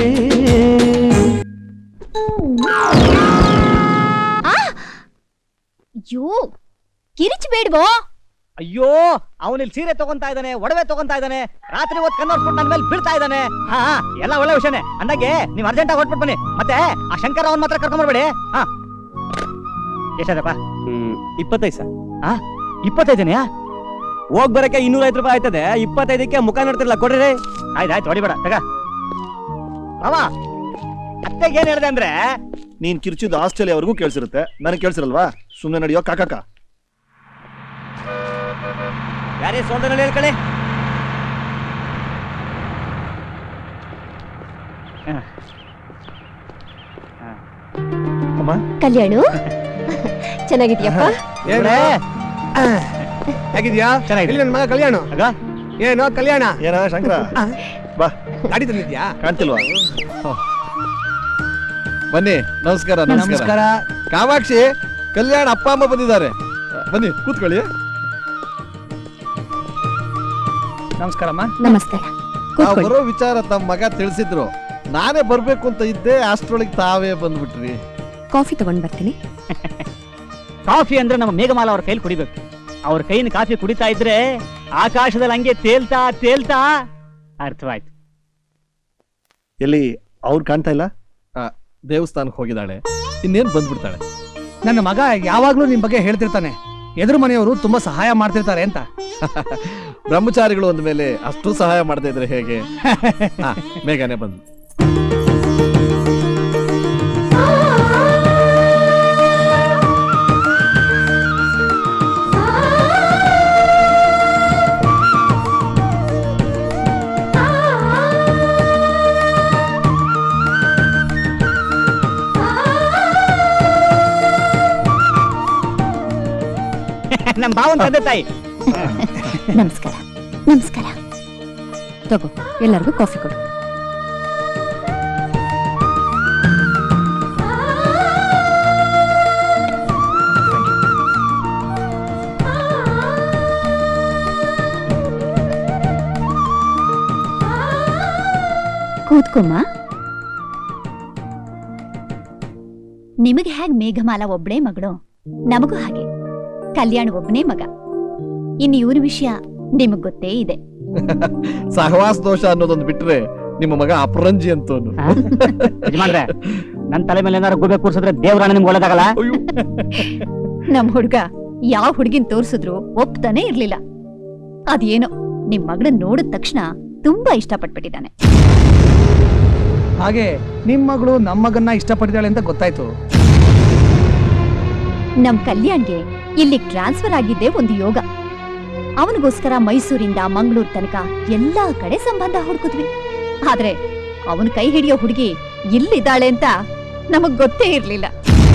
ಅಯ್ಯೋ ಕಿರಿಚಬೇಡ್ವೋ ಅಯ್ಯೋ ಅವನಿಲ್ಲಿ ಸೀರೆ ತಗೊಂತಾ ಇದ್ದಾನೆ ಒಡವೆ ತಗೊಂತಾ ಇದ್ದಾನೆ ರಾತ್ರಿ ಹೊತ್ತು ಕನ್ನೋರ್ಸ್ಬಿಟ್ಟು ನನ್ನ ಮೇಲೆ ಬೀಳ್ತಾ ಇದ್ದಾನೆ ಹಾ ಹಾ, ಎಲ್ಲ ಒಳ್ಳೆ ವಿಷಯನೇ ಅಂದಾಗೆ ನೀವು ಅರ್ಜೆಂಟ್ ಆಗಿ ಹೊಟ್ಬಿಟ್ಟು ಬನ್ನಿ ಮತ್ತೆ ಆ ಶಂಕರ ಅವನ್ ಮಾತ್ರ ಕರ್ಕೊಂಡ್ ಬರ್ಬೇಡಿ ಹಾ ಎಷ್ಟಾದಪ್ಪ ಇಪ್ಪತ್ತೈದು ಸರ್ ಆ ಇಪ್ಪತ್ತೈದನೆಯಾ ಹೋಗ್ ಬರಕ್ಕೆ ಇನ್ನೂರ ಐದು ರೂಪಾಯಿ ಆಯ್ತದೆ ಇಪ್ಪತ್ತೈದಕ್ಕೆ ಮುಖ ನೋಡ್ತಿರಲ್ಲ ಕೊಡ್ರಿ ಆಯ್ತು ಆಯ್ತು ಹೊಡಿಬೇಡ ತಗ ಅವ ಅತ್ತೆಗೆ ಏನ್ ಹೇಳಿದೆ ಅಂದ್ರೆ ನೀನ್ ಕಿರ್ಚಿದ್ದು ಆಸ್ಟ್ರೇಲಿಯಾವರೆಗೂ ಕೇಳಿಸಿರುತ್ತೆ ನನಗೆ ಕೇಳಿಸಿರಲ್ವಾ ಸುಮ್ಮನೆ ನಡೆಯೋ ಕಾಕಾಕ ಯಾರೇ ಸೋದರಲ್ಲಿ ಹೇಳ್ಕಳಿ ಕಲ್ಯಾಣು ಚೆನ್ನಾಗಿದ್ಯಪ್ಪ ಏನು ಹೇಗಿದ್ಯಾ ಇಲ್ಲಿ ನನ್ನ ಮಗ ಕಲ್ಯಾಣ ಏನೋ ಕಲ್ಯಾಣ ಏನ ಶಂಕರ ಬಾ ಗಾಡಿ ತಂದಿದ್ಯಾ ಕಾಣ್ತಿಲ್ವಾ ಬನ್ನಿ ನಮಸ್ಕಾರ ನಮಸ್ಕಾರ. ಕಾಮಾಕ್ಷಿ ಕಲ್ಯಾಣ ಅಪ್ಪ ಅಮ್ಮ ಬಂದಿದ್ದಾರೆ ಬನ್ನಿ ಕೂತ್ಕೊಳ್ಳಿ ನಮಸ್ಕಾರಮ್ಮ ನಮಸ್ಕಾರ ನಾವು ಬರೋ ವಿಚಾರ ತಮ್ಮ ಮಗ ತಿಳಿಸಿದ್ರು ನಾನೇ ಬರ್ಬೇಕು ಅಂತ ಇದ್ದೆ ಅಷ್ಟ್ರೊಳಗೆ ತಾವೇ ಬಂದ್ಬಿಟ್ರಿ ಕಾಫಿ ತಗೊಂಡ್ ಬರ್ತೀನಿ ಕಾಫಿ ಅಂದ್ರೆ ನಮ್ಮ ಮೇಘಮಾಲ ಅವ್ರ ಕೈಲಿ ಕುಡಿಬೇಕು ಅವ್ರ ಕೈಯಿಂದ ಕಾಫಿ ಕುಡಿತಾ ಇದ್ರೆ ಆಕಾಶದಲ್ಲಿ ಹಂಗೆ ತೇಲ್ತಾ ತೇಲ್ತಾ ಅರ್ಥವಾಯ್ತು ಎಲ್ಲಿ ಅವ್ರು ಕಾಣ್ತಾ ಇಲ್ಲ ದೇವಸ್ಥಾನಕ್ಕೆ ಹೋಗಿದ್ದಾಳೆ ಇನ್ನೇನ್ ಬಂದ್ಬಿಡ್ತಾಳೆ ನನ್ನ ಮಗ ಯಾವಾಗ್ಲೂ ನಿಮ್ ಬಗ್ಗೆ ಹೇಳ್ತಿರ್ತಾನೆ ಎದುರು ಮನೆಯವರು ತುಂಬಾ ಸಹಾಯ ಮಾಡ್ತಿರ್ತಾರೆ ಅಂತ ಬ್ರಹ್ಮಚಾರಿಗಳು ಅಂದ ಮೇಲೆ ಅಷ್ಟು ಸಹಾಯ ಮಾಡದೇ ಇದ್ರೆ ಹೇಗೆ ಹಾ, ಬೇಗನೆ ಬಂದು ನಮ್ ಭಾವನ್ ತಂದೆ ತಾಯಿ ನಮಸ್ಕಾರ ನಮಸ್ಕಾರ ತಗೋ ಎಲ್ಲರಿಗೂ ಕಾಫಿ ಕೊಡು ಕೂತ್ಕೊಮ್ಮ ನಿಮಗೆ ಹೇಗ್ ಮೇಘಮಾಲ ಒಬ್ಳೇ ಮಗಳು ನಮಗೂ ಹಾಗೆ ಕಲ್ಯಾಣ ಒಬ್ಬನೇ ಮಗ ಇನ್ನು ಇವ್ರ ವಿಷಯ ನಿಮಗ್ ಗೊತ್ತೇ ಇದೆ ಸಹವಾಸ ದೋಷ ಅನ್ನೋದೊಂದು ಬಿಟ್ರೆ ನಿಮ್ಮ ಮಗ ಅಪರಂಜಿ ಅಂತೋನು ಯಜಮಾನ್ರೆ ನನ್ ತಲೆ ಮೇಲೆ ಏನಾರು ಗುಬೆ ಕೂರ್ಸಿದ್ರೆ ದೇವ್ರಾಣ ನಿಮ್ಗೆ ಒಳ್ಳೇದಾಗಲ್ಲ ನಮ್ ಹುಡ್ಗ ಯಾವ ಹುಡ್ಗಿನ್ ತೋರ್ಸಿದ್ರು ಒಪ್ತಾನೆ ಇರ್ಲಿಲ್ಲ ಅದೇನೋ ನಿಮ್ ಮಗಳನ್ ನೋಡಿದ ತಕ್ಷಣ ತುಂಬಾ ಇಷ್ಟಪಟ್ಬಿಟ್ಟಿದ್ದಾನೆ ಹಾಗೆ ನಿಮ್ ಮಗಳು ನಮ್ಮ ಮಗನ್ನ ಇಷ್ಟಪಟ್ಟಿದ್ದಾಳೆ ಅಂತ ಗೊತ್ತಾಯ್ತು ನಮ್ ಕಲ್ಯಾಣ್ಗೆ ಇಲ್ಲಿ ಟ್ರಾನ್ಸ್ಫರ್ ಆಗಿದ್ದೇ ಒಂದು ಯೋಗ ಅವನಿಗೋಸ್ಕರ ಮೈಸೂರಿಂದ ಮಂಗಳೂರು ತನಕ ಎಲ್ಲಾ ಕಡೆ ಸಂಬಂಧ ಹುಡುಕಿದ್ವಿ ಆದ್ರೆ ಅವನ್ ಕೈ ಹಿಡಿಯೋ ಹುಡುಗಿ ಇಲ್ಲಿದ್ದಾಳೆ ಅಂತ ನಮಗ್ ಗೊತ್ತೇ ಇರ್ಲಿಲ್ಲ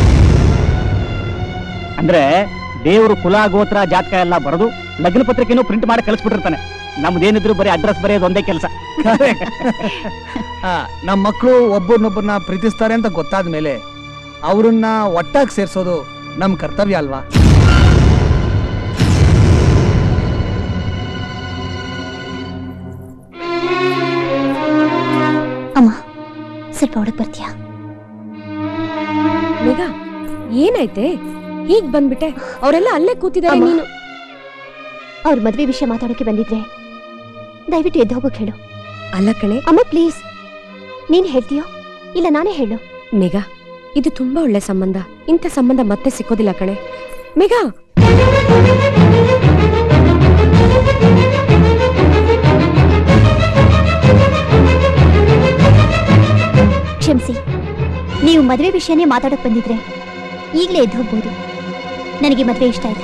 ಅಂದ್ರೆ ದೇವ್ರು ಕುಲ ಗೋತ್ರ ಜಾತಕ ಎಲ್ಲ ಬರೆದು ಲಗ್ನ ಪತ್ರಿಕೆನೂ ಪ್ರಿಂಟ್ ಮಾಡಿ ಕಳಿಸ್ಬಿಟ್ಟಿರ್ತಾನೆ ನಮ್ದೇನಿದ್ರು ಬರೀ ಅಡ್ರೆಸ್ ಬರೆಯೋದು ಒಂದೇ ಕೆಲಸ ಆ, ನಮ್ ಮಕ್ಕಳು ಒಬ್ಬರನ್ನೊಬ್ಬರನ್ನ ಪ್ರೀತಿಸ್ತಾರೆ ಅಂತ ಗೊತ್ತಾದ ಮೇಲೆ ಅವ್ರನ್ನ ಒಟ್ಟಾಗಿ ಸೇರ್ಸೋದು ನಮ್ ಕರ್ತವ್ಯ ಅಲ್ವಾ ಅಮ್ಮ ಸ್ವಲ್ಪ ಒಳಗ್ ಬರ್ತೀಯಾ ಮೇಘ ಏನಾಯ್ತೆ ಹೀಗ್ ಬಂದ್ಬಿಟ್ಟೆ ಅವರೆಲ್ಲ ಅಲ್ಲೇ ಕೂತಿದ್ದಾರೆ ಅಮ್ಮ. ನೀನು ಅವ್ರ ಮದ್ವೆ ವಿಷಯ ಮಾತಾಡೋಕೆ ಬಂದಿದ್ರೆ ದಯವಿಟ್ಟು ಎದ್ದು ಹೋಗೋಕ್ ಹೇಳು ಅಲ್ಲ ಕಣೆ ಅಮ್ಮ ಪ್ಲೀಸ್ ನೀನ್ ಹೇಳ್ತೀಯೋ ಇಲ್ಲ ನಾನೇ ಹೇಳು ಮೇಘ ಇದು ತುಂಬಾ ಒಳ್ಳೆ ಸಂಬಂಧ ಇಂಥ ಸಂಬಂಧ ಮತ್ತೆ ಸಿಕ್ಕೋದಿಲ್ಲ ಕಣೆ ಮೇಘ ಕ್ಷಮಿಸಿ ನೀವು ಮದ್ವೆ ವಿಷಯನೇ ಮಾತಾಡಕ್ ಬಂದಿದ್ರೆ ಈಗಲೇ ಎದ್ದು ಹೋಗ್ಬೋದು ನನಗೆ ಮದ್ವೆ ಇಷ್ಟ ಇಲ್ಲ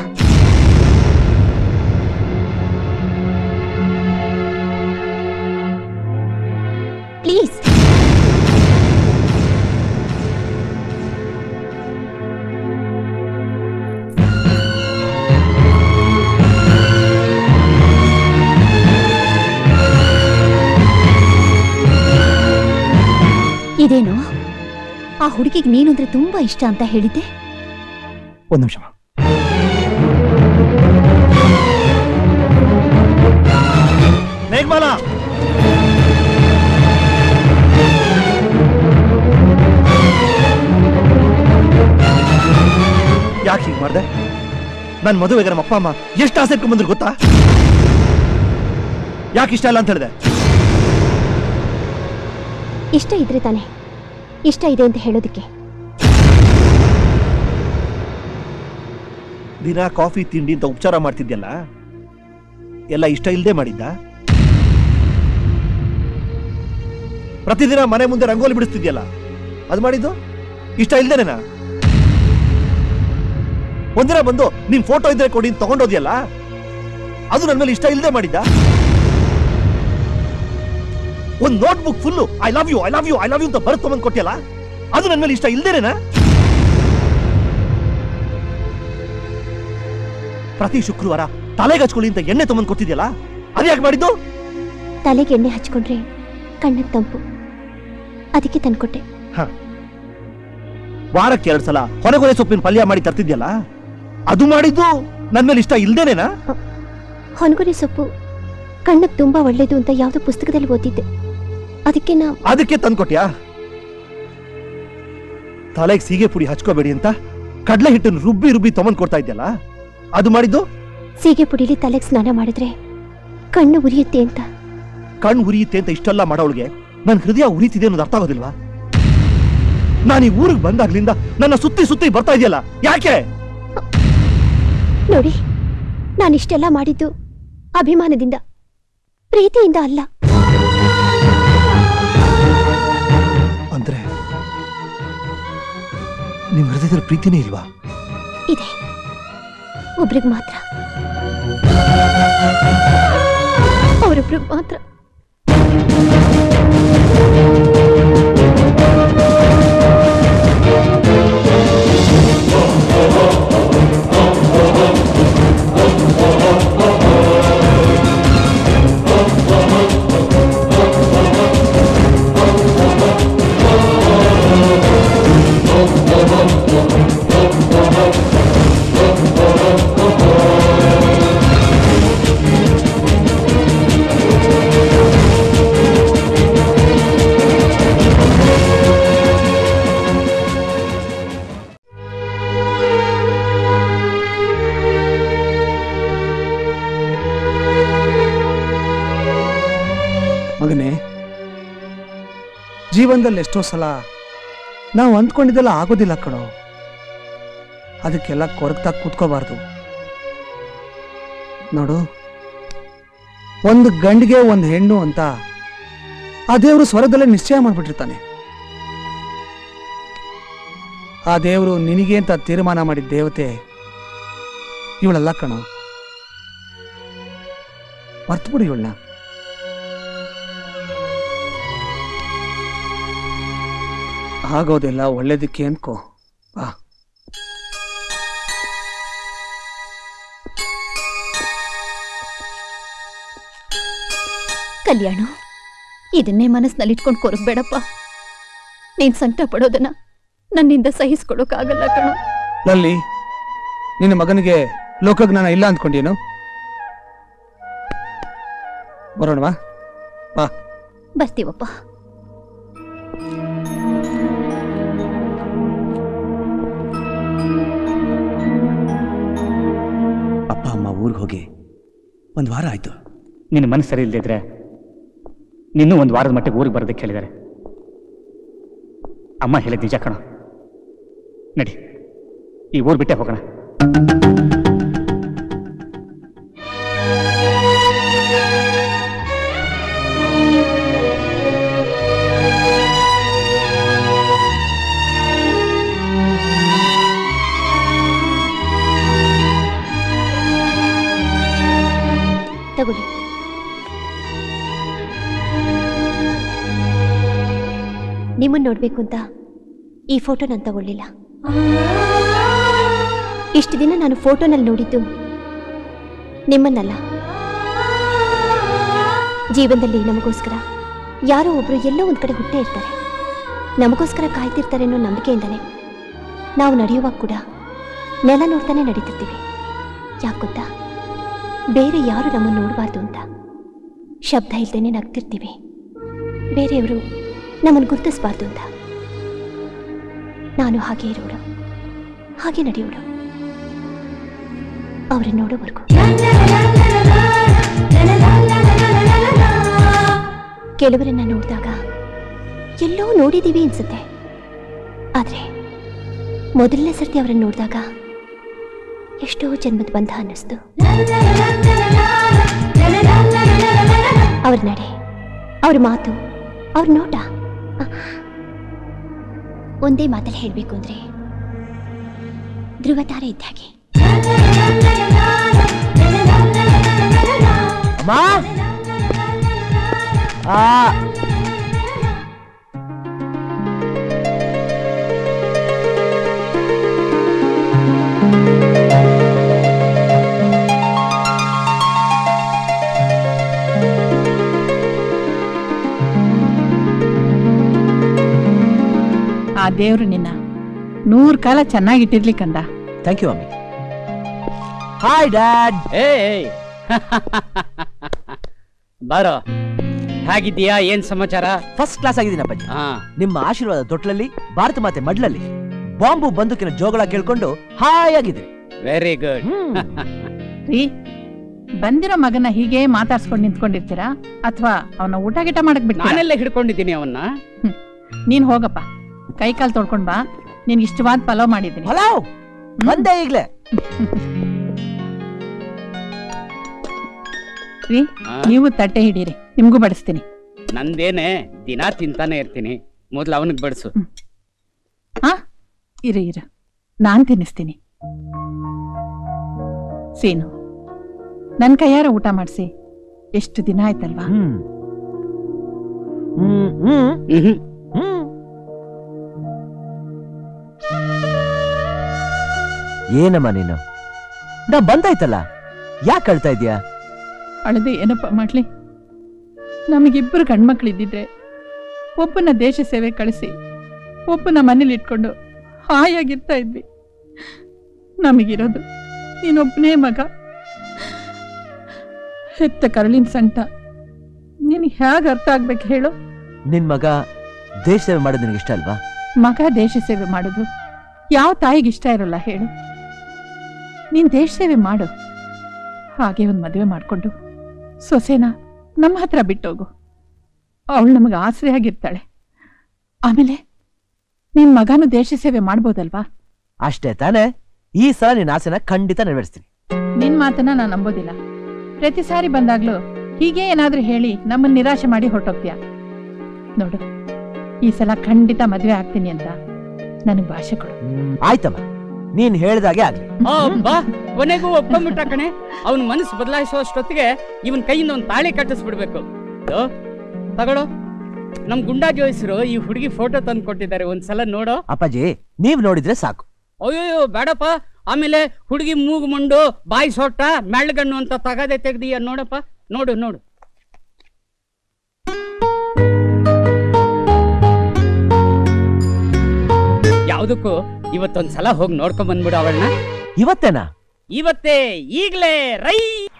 ಪ್ಲೀಸ್ ಇದೇನು ಆ ಹುಡುಗಿಗೆ ನೀನು ಅಂದ್ರೆ ತುಂಬಾ ಇಷ್ಟ ಅಂತ ಹೇಳಿದ್ದೆ ಒಂದ್ ನಿಮಿಷ ಮೇಘಮಾಲ ಯಾಕೆ ಹೀಗೆ ಮಾಡ್ದೆ ನನ್ ಮದುವೆಗೆ ನಮ್ಮ ಅಪ್ಪ ಅಮ್ಮ ಎಷ್ಟು ಆಸೆ ಇಟ್ಕೊಂಡ್ ಬಂದ್ರು ಗೊತ್ತಾ ಯಾಕೆ ಇಷ್ಟ ಇಲ್ಲ ಅಂತ ಹೇಳಿದೆ ಇಷ್ಟ ಇದ್ರೆ ತಾನೆ ಇಷ್ಟ ಇದೆ ಅಂತ ಹೇಳೋದಕ್ಕೆ ದಿನ ಕಾಫಿ ತಿಂಡಿ ಅಂತ ಉಪಚಾರ ಮಾಡ್ತಿದ್ಯಲ್ಲ ಎಲ್ಲ ಇಷ್ಟ ಇಲ್ಲದೆ ಮಾಡಿದ್ದ ಪ್ರತಿದಿನ ಮನೆ ಮುಂದೆ ರಂಗೋಲಿ ಬಿಡಿಸ್ತಿದ್ಯಲ್ಲ ಅದು ಮಾಡಿದ್ದು ಇಷ್ಟ ಇಲ್ದೇನೇನಾ ಒಂದಿನ ಬಂದು ನಿನ್ ಫೋಟೋ ಇದ್ರೆ ಕೊಡಿ ಅಂತ ತಗೊಂಡೋದ್ಯಲ್ಲ ಅದು ನನ್ನ ಮೇಲೆ ಇಷ್ಟ ಇಲ್ಲದೆ ಮಾಡಿದ್ದ ಒಂದ್ notebook full I love you I love you I love you ಅಂತ ಬರ್ತ್ ತಗೊಂಡ್ ಕೊಟ್ಟಿಯಲ್ಲ ಅದು ನನ್ನ ಮೇಲೆ ಇಷ್ಟ ಇಲ್ದೇನೇನಾ ಪ್ರತಿ ಶುಕ್ರವಾರ ತಲೆಗೆ ಹಚ್ಕೊಳ್ಳಿ ಅಂತ ಎಣ್ಣೆ ತಗೊಂಡ್ ಕೊಟ್ಟಿದ್ಯಲ್ಲ ಅದು ಯಾಕೆ ಮಾಡಿದ್ದು ತಲೆಗೆ ಎಣ್ಣೆ ಹಚ್ಕೊಂಡ್ರೆ ಕಣ್ಣಿಗೆ ತಂಪು ಅದಕ್ಕೆ ತಂದ್ಕೊಟ್ಟೆ ವಾರಕ್ಕೆ ಎರಡ್ ಸಲ ಹೊರಗೊರೆ ಸೊಪ್ಪಿನ ಪಲ್ಯ ಮಾಡಿ ತರ್ತಿದ್ಯಲ್ಲ ಅದು ಮಾಡಿದ್ದು ನನ್ ಮೇಲೆ ಇಷ್ಟ ಇಲ್ದೇನೇನಾ ಹೊನಗುರಿ ಸೊಪ್ಪು ಕಣ್ಣಿಗೆ ತುಂಬಾ ಒಳ್ಳೇದು ಅಂತ ಯಾವ್ದೋ ಪುಸ್ತಕದಲ್ಲಿ ಓದಿದ್ದೆ ಅದಕ್ಕೆ ನಾ ಅದಕ್ಕೆ ತಂದ್ಕೊಟ್ಯಾ ತಲೆಗೆ ಸೀಗೆ ಪುಡಿ ಹಚ್ಕೋಬೇಡಿ ಅಂತ ಕಡ್ಲೆ ಹಿಟ್ಟನ್ನು ರುಬ್ಬಿ ರುಬ್ಬಿ ತಗೊಂಡ್ ಕೊಡ್ತಾ ಇದ್ಯಲ್ಲ ಅದು ಮಾಡಿದ್ದು ಸೀಗೆ ಪುಡಿಲಿ ತಲೆಗೆ ಸ್ನಾನ ಮಾಡಿದ್ರೆ ಕಣ್ಣು ಉರಿಯುತ್ತೆ ಅಂತ ಕಣ್ಣು ಉರಿಯುತ್ತೆ ಅಂತ ಇಷ್ಟೆಲ್ಲ ಮಾಡೋಳಿಗೆ ನನ್ನ ಹೃದಯ ಉರಿತಿದೆ ಅನ್ನೋದು ಅರ್ಥ ಆಗೋದಿಲ್ವಾ ನಾನು ಈ ಊರಿಗೆ ಬಂದಾಗ್ಲಿಂದ ನನ್ನ ಸುತ್ತಿ ಸುತ್ತಿ ಬರ್ತಾ ಇದೆಯಲ್ಲ ಯಾಕೆ ನೋಡಿ ನಾನಿಷ್ಟೆಲ್ಲ ಮಾಡಿದ್ದು ಅಭಿಮಾನದಿಂದ ಪ್ರೀತಿಯಿಂದ ಅಲ್ಲ ಅಂದ್ರೆ ನಿಮ್ ಹೃದಯದಲ್ಲಿ ಪ್ರೀತಿನೇ ಇಲ್ವಾ ಇದೆ ಒಬ್ರಿಗೆ ಮಾತ್ರ ಅವರೊಬ್ರಿಗೆ ಮಾತ್ರ ಜೀವನದಲ್ಲಿ ಎಷ್ಟೋ ಸಲ ನಾವು ಅಂದ್ಕೊಂಡಿದ್ದೆಲ್ಲ ಆಗೋದಿಲ್ಲ ಕಣೋ ಅದಕ್ಕೆಲ್ಲ ಕೊರಗ್ತಾ ಕೂತ್ಕೋಬಾರ್ದು ನೋಡು ಒಂದು ಗಂಡಿಗೆ ಒಂದು ಹೆಣ್ಣು ಅಂತ ಆ ದೇವರು ಸ್ವರದಲ್ಲೇ ನಿಶ್ಚಯ ಮಾಡ್ಬಿಟ್ಟಿರ್ತಾನೆ ಆ ದೇವರು ನಿನಗೆ ಅಂತ ತೀರ್ಮಾನ ಮಾಡಿದ ದೇವತೆ ಇವಳಲ್ಲ ಕಣೋ ಮರ್ತ್ಬಿಡು ಇವಳನ್ನ ಆಗೋದೆಲ್ಲ ಒಳ್ಳೇದಕ್ಕೆ ಅನ್ಕೋ ಬಾ ಕಲ್ಯಾಣ ಇದನ್ನೇ ಮನಸ್ಸಿನಲ್ಲಿ ಇಟ್ಕೊಂಡು ಕೊರಗಬೇಡಪ್ಪ ನೀನ್ ಸಂಕಟ ಪಡೋದನ್ನ ನನ್ನಿಂದ ಸಹಿಸ್ಕೊಡೋಕ್ಕಾಗಲ್ಲ ಕಣೋ ಲಲ್ಲಿ ನಿನ್ನ ಮಗನಿಗೆ ಲೋಕಜ್ಞಾನ ಇಲ್ಲ ಅಂದ್ಕೊಂಡೇನು ಬರೋಣವಾ ಬಾ ಬರ್ತೀವಪ್ಪ ಅಪ್ಪ ಅಮ್ಮ ಊರಿಗೆ ಹೋಗಿ ಒಂದು ವಾರ ಆಯ್ತು ನಿನ್ನ ಮನಸ್ಸು ಸರಿ ಇಲ್ದಿದ್ರೆ ನಿನ್ನೂ ಒಂದು ವಾರದ ಮಟ್ಟಿಗೆ ಊರಿಗೆ ಬರೋದಕ್ಕೆ ಹೇಳಿದ್ದಾರೆ ಅಮ್ಮ ಹೇಳಿದ ನಿಜ ಕಣ ನಡಿ ಈ ಊರು ಬಿಟ್ಟೆ ಹೋಗೋಣ ತಗೊಳ್ಳಿ ನಿಮ್ಮನ್ನ ನೋಡ್ಬೇಕು ಅಂತ ಈ ಫೋಟೋ ನಾನು ತಗೊಳ್ಳಿಲ್ಲ ಇಷ್ಟು ದಿನ ನಾನು ಫೋಟೋನಲ್ಲಿ ನೋಡಿದ್ದು ನಿಮ್ಮನ್ನಲ್ಲ ಜೀವನದಲ್ಲಿ ನಮಗೋಸ್ಕರ ಯಾರೋ ಒಬ್ರು ಎಲ್ಲೋ ಒಂದ್ ಕಡೆ ಹುಟ್ಟೇ ಇರ್ತಾರೆ ನಮಗೋಸ್ಕರ ಕಾಯ್ತಿರ್ತಾರೆ ಅನ್ನೋ ನಂಬಿಕೆಯಿಂದನೇ ನಾವು ನಡೆಯುವಾಗ ಕೂಡ ನೆಲ ನೋಡ್ತಾನೆ ನಡೀತಿರ್ತೀವಿ ಯಾಕೆ ಗೊತ್ತಾ ಬೇರೆ ಯಾರು ನಮ್ಮನ್ನು ನೋಡಬಾರ್ದು ಅಂತ ಶಬ್ದ ಇಲ್ದೇನೆ ನಗ್ತಿರ್ತೀವಿ ಬೇರೆಯವರು ನಮ್ಮನ್ನು ಗುರುತಿಸಬಾರ್ದು ಅಂತ ನಾನು ಹಾಗೆ ಇರೋಳು ಹಾಗೆ ನಡೆಯೋಳು ಅವ್ರನ್ನ ನೋಡೋವರೆಗೂ ಕೆಲವರನ್ನ ನೋಡಿದಾಗ ಎಲ್ಲೋ ನೋಡಿದೀವಿ ಅನ್ಸುತ್ತೆ ಆದ್ರೆ ಮೊದಲನೇ ಸರ್ತಿ ಅವರನ್ನ ನೋಡಿದಾಗ ಎಷ್ಟೋ ಜನ್ಮದ ಬಂಧ ಅನ್ನಿಸ್ತು ಅವ್ರ ನಡೆ ಅವ್ರ ಮಾತು ಅವ್ರ ನೋಟ ಅಹ್, ಒಂದೇ ಮಾತಲ್ಲಿ ಹೇಳಬೇಕು ಅಂದ್ರೆ ಧ್ರುವ ತಾರೆ ಇದ್ದ ಹಾಗೆ ಅಮ್ಮ ಆ ಆ ದೇವ್ರು ನಿನ್ನ ನೂರ್ ಕಾಲ ಚೆನ್ನಾಗಿಟ್ಟಿರ್ಲಿ ಕಂದ thank you mummy hi dad ಏಯ್ ಬಾರೋ ಹೇಗಿದ್ದೀಯಾ ಏನ್ ಸಮಾಚಾರ ಫಸ್ಟ್ ಕ್ಲಾಸ್ ಆಗಿದ್ದೀನಿ ಅಪ್ಪಾಜಿ ಹಾ ನಿಮ್ಮ ಆಶೀರ್ವಾದ ತೊಟ್ಲಲ್ಲಿ ಭಾರತ ಮಾತೆ ಮಡ್ಲಲ್ಲಿ ಬಾಂಬು ಬಂದೂಕಿನ ಜೋಗಳ ಕೇಳ್ಕೊಂಡು ಹಾಯಾಗಿದೆ ವೆರಿ ಗುಡ್ ರೀ ಬಂದಿರೋ ಮಗನ ಹೀಗೆ ಮಾತಾಡ್ಸ್ಕೊಂಡು ನಿಂತ್ಕೊಂಡಿರ್ತೀರಾ ಅಥವಾ ಅವನ ಊಟ ಗಿಟ ಮಾಡಕ್ ಬಿಟ್ಟು ನಾನೆಲ್ಲ ಹಿಡ್ಕೊಂಡಿದ್ದೀನಿ ಅವನ್ನ ನೀನ್ ಹೋಗಪ್ಪ ಕೈ ಕಾಲ್ ತೊಳ್ಕೊಂಡ್ ಬಾ ನಿನ್ಗೆ ಇಷ್ಟವಾದ ಪಲಾವ್ ಮಾಡಿದ್ದೀನಿ ಪಲಾವ್ ಬಂದೆ ಈಗ್ಲೇ ರೀ ನೀವು ತಟ್ಟೆ ಹಿಡೀರಿ ನಿಮ್ಗೂ ಬಡಿಸ್ತೀನಿ ನಂದೇನೆ ದಿನ ತಿಂತಾನೆ ಇರ್ತೀನಿ ಮೊದ್ಲು ಅವನಿಗೆ ಬಡಿಸು ಹಾ ಇರು ಇರು ನಾನ್ ತಿನ್ನಿಸ್ತೀನಿ ಸೀನು ನನ್ ಕೈಯಾರ ಊಟ ಮಾಡಿಸಿ ಎಷ್ಟು ದಿನ ಆಯ್ತಲ್ವಾ ಏನಮ್ಮ ನೀನು ನಾ ಬಂದಾಯ್ತಲ್ಲ ಯಾಕೆ ಅಳ್ತಾ ಇದೀಯಾ ಅಳದೆ ಏನಪ್ಪ ಮಾಡ್ಲಿ ನಮಗಿಬ್ಬರು ಗಂಡ್ಮಕ್ಳಿದ್ದಿದ್ರೆ ಒಬ್ಬನ ದೇಶ ಸೇವೆ ಕಳಿಸಿ ಒಬ್ಬನ ಮನೇಲಿ ಇಟ್ಕೊಂಡು ಹಾಯಾಗಿರ್ತಾ ಇದ್ವಿ ನಮಗಿರೋದು ನೀನೊಬ್ಬನೇ ಮಗ ಹೆತ್ತ ಕರಳಿನ ಸಂಕಟ ನಿನಗೆ ಹೇಗೆ ಅರ್ಥ ಆಗ್ಬೇಕು ಹೇಳು ನಿನ್ ಮಗ ದೇಶ ಸೇವೆ ಮಾಡೋದು ನಿನಗೆ ಇಷ್ಟ ಅಲ್ವಾ ಮಗ ದೇಶ ಸೇವೆ ಮಾಡೋದು ಯಾವ ತಾಯಿಗೆ ಇಷ್ಟ ಇರಲ್ಲ ಹೇಳು ನೀನ್ ದೇಶ ಸೇವೆ ಮಾಡು ಹಾಗೆ ಒಂದು ಮದುವೆ ಮಾಡ್ಕೊಂಡು ಸೊಸೆನ ನಮ್ಮ ಹತ್ರ ಬಿಟ್ಟೋಗು ಅವಳು ನಮಗೆ ಆಸರೆಯಾಗಿರ್ತಾಳೆ ಆಮೇಲೆ ನಿನ್ ಮಗನು ದೇಶ ಸೇವೆ ಮಾಡ್ಬೋದಲ್ವಾ ಅಷ್ಟೇ ತಾನೇ ಈ ಸಲ ನಿನ್ನ ಆಸೆನ ಖಂಡಿತ ನೆರವೇರಿಸ್ತೀನಿ ನಿನ್ ಮಾತನ್ನ ನಾನು ನಂಬೋದಿಲ್ಲ ಪ್ರತಿ ಸಾರಿ ಬಂದಾಗ್ಲೂ ಹೀಗೆ ಏನಾದ್ರೂ ಹೇಳಿ ನಮ್ಮನ್ನ ನಿರಾಶೆ ಮಾಡಿ ಹೊರಟೋಗ್ತೀಯ ನೋಡು ಈ ಸಲ ಖಂಡಿತ ಮದ್ವೆ ಆಗ್ತೀನಿ ಅಂತ ನನಗ್ ಭಾಷೆ ಕೊಡು ಆಯ್ತಮ್ಮ ನೀನ್ ಹೇಳ್ದಾಗೆ ಆಗ್ಲಿ ಬಾ ಕೊನೆಗೂ ಒಪ್ಕೊಂಡ್ಬಿಟ್ಟ ಕಣೆ ಅವನ ಮನಸ್ಸು ಬದಲಾಯಿಸುವಷ್ಟೊತ್ತಿಗೆ ಇವನ್ ಕೈಯಿಂದ ಒಂದು ತಾಳಿ ಕಟ್ಟಿಸ್ಬಿಡ್ಬೇಕು ಲೋ, ತಗೊಳ್ಳೋ ನಮ್ ಗುಂಡಾ ಜೋಯಿಸರು ಈ ಹುಡುಗಿ ಫೋಟೋ ತಂದು ಕೊಟ್ಟಿದ್ದಾರೆ ಒಂದ್ಸಲ ನೋಡೋ ಅಪ್ಪಾಜಿ ನೀವ್ ನೋಡಿದ್ರೆ ಸಾಕು ಅಯ್ಯೋ ಬೇಡಪ್ಪ ಆಮೇಲೆ ಹುಡುಗಿ ಮೂಗು ಮುಂಡು ಬಾಯಿ ಸೊಟ್ಟ ಮೆಳ್ಳಗಣ್ಣು ಅಂತ ತಗದೆ ತೆಗ್ದೀಯ ನೋಡಪ್ಪ ನೋಡು ನೋಡು ಯಾವ್ದಕ್ಕೂ ಇವತ್ತೊಂದ್ಸಲ ಹೋಗಿ ನೋಡ್ಕೊಂಡ್ ಬಂದ್ಬಿಡು ಅವಳನ್ನ ಇವತ್ತೇನಾ ಇವತ್ತೇ ಈಗ್ಲೇ ರೈ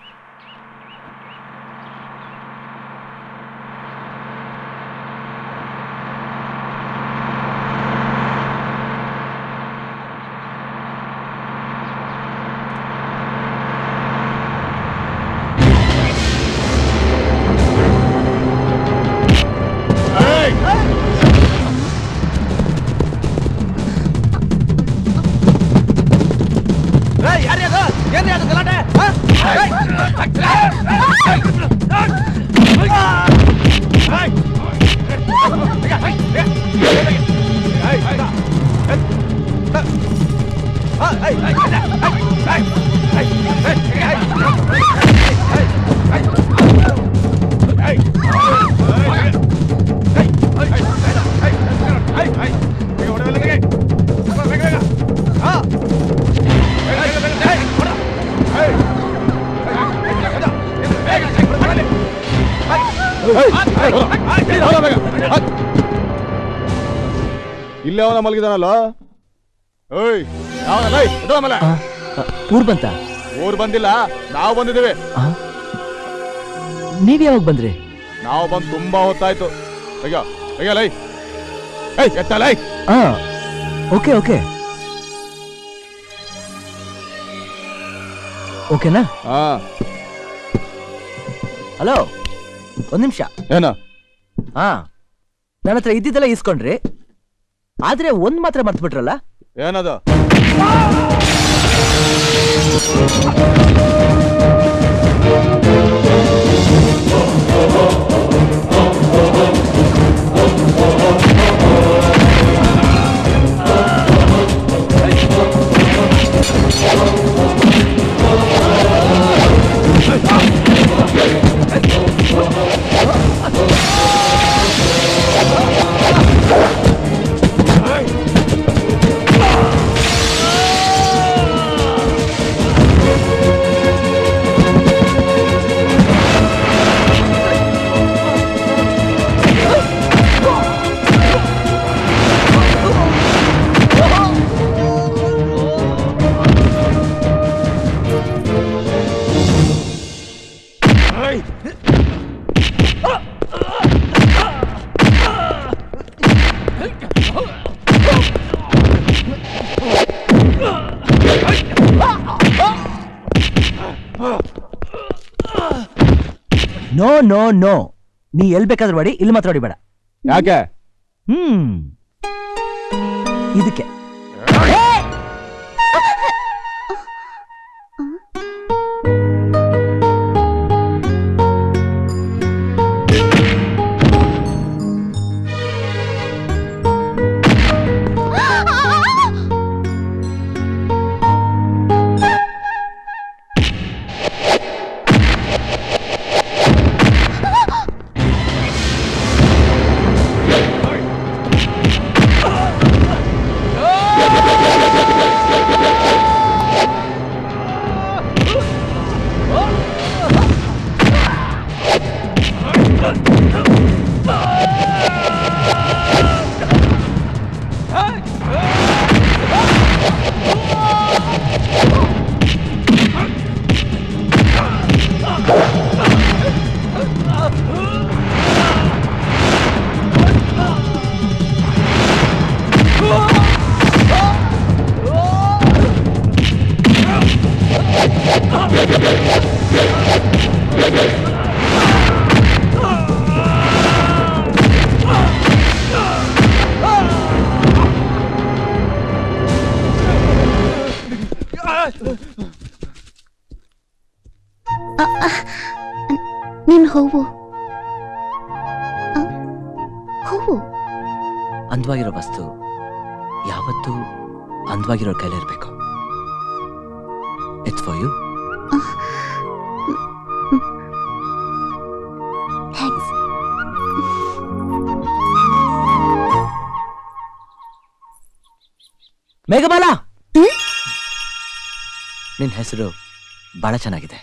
ಇಲ್ಲೇ ಅವನ ಮಲಗಿದಾನಲ್ಲ ಏಯ್ ಯಾವನಲ್ಲ ಏಯ್, ಎದ್ದು ಆಮೇಲೆ ಊರ್ ಬಂತ ಊರ್ ಬಂದಿಲ್ಲ ನಾವು ಬಂದಿದ್ದೀವಿ ನೀವ್ ಯಾವಾಗ ಬಂದ್ರಿ ನಾವು ಬಂದು ತುಂಬಾ ಹೊತ್ತಾಯ್ತು ಅಯ್ಯೋ ಅಯ್ಯೋ ಲೈ ಏಯ್ ಎತ್ತ ಲೈ ಆ ಓಕೆ ಓಕೆ ಓಕೆನಾ ಹಾ ಹಲೋ ಒಂದ್ ನಿಮಿಷ ಏನ ಹಾ ನನ್ನ ಹತ್ರ ಇದ್ದಿದ್ದೆಲ್ಲ ಇಸ್ಕೊಂಡ್ರಿ ಆದ್ರೆ ಒಂದ್ ಮಾತ್ರ ಮರ್ತ್ಬಿಟ್ರಲ್ಲ ಏನದು ನೋ ನೋ ನೋ ನೀ ಎಲ್ ಬೇಕಾದ್ರೂ ಮಾಡಿ ಇಲ್ಲಿ ಮಾತ್ರ ಹೊಡಿಬೇಡ ಯಾಕೆ ಹ್ಮ್ ಇದಕ್ಕೆ Ah! ಹೂವು ಆ, ಹೂವು ಅಂದವಾಗಿರೋ ವಸ್ತು ಯಾವತ್ತೂ ಅಂದವಾಗಿರೋ ಕೈಲಿರ್ಬೇಕು it's for you thanks Meghamala ನಿನ್ ಹೆಸರು ಬಹಳ ಚೆನ್ನಾಗಿದೆ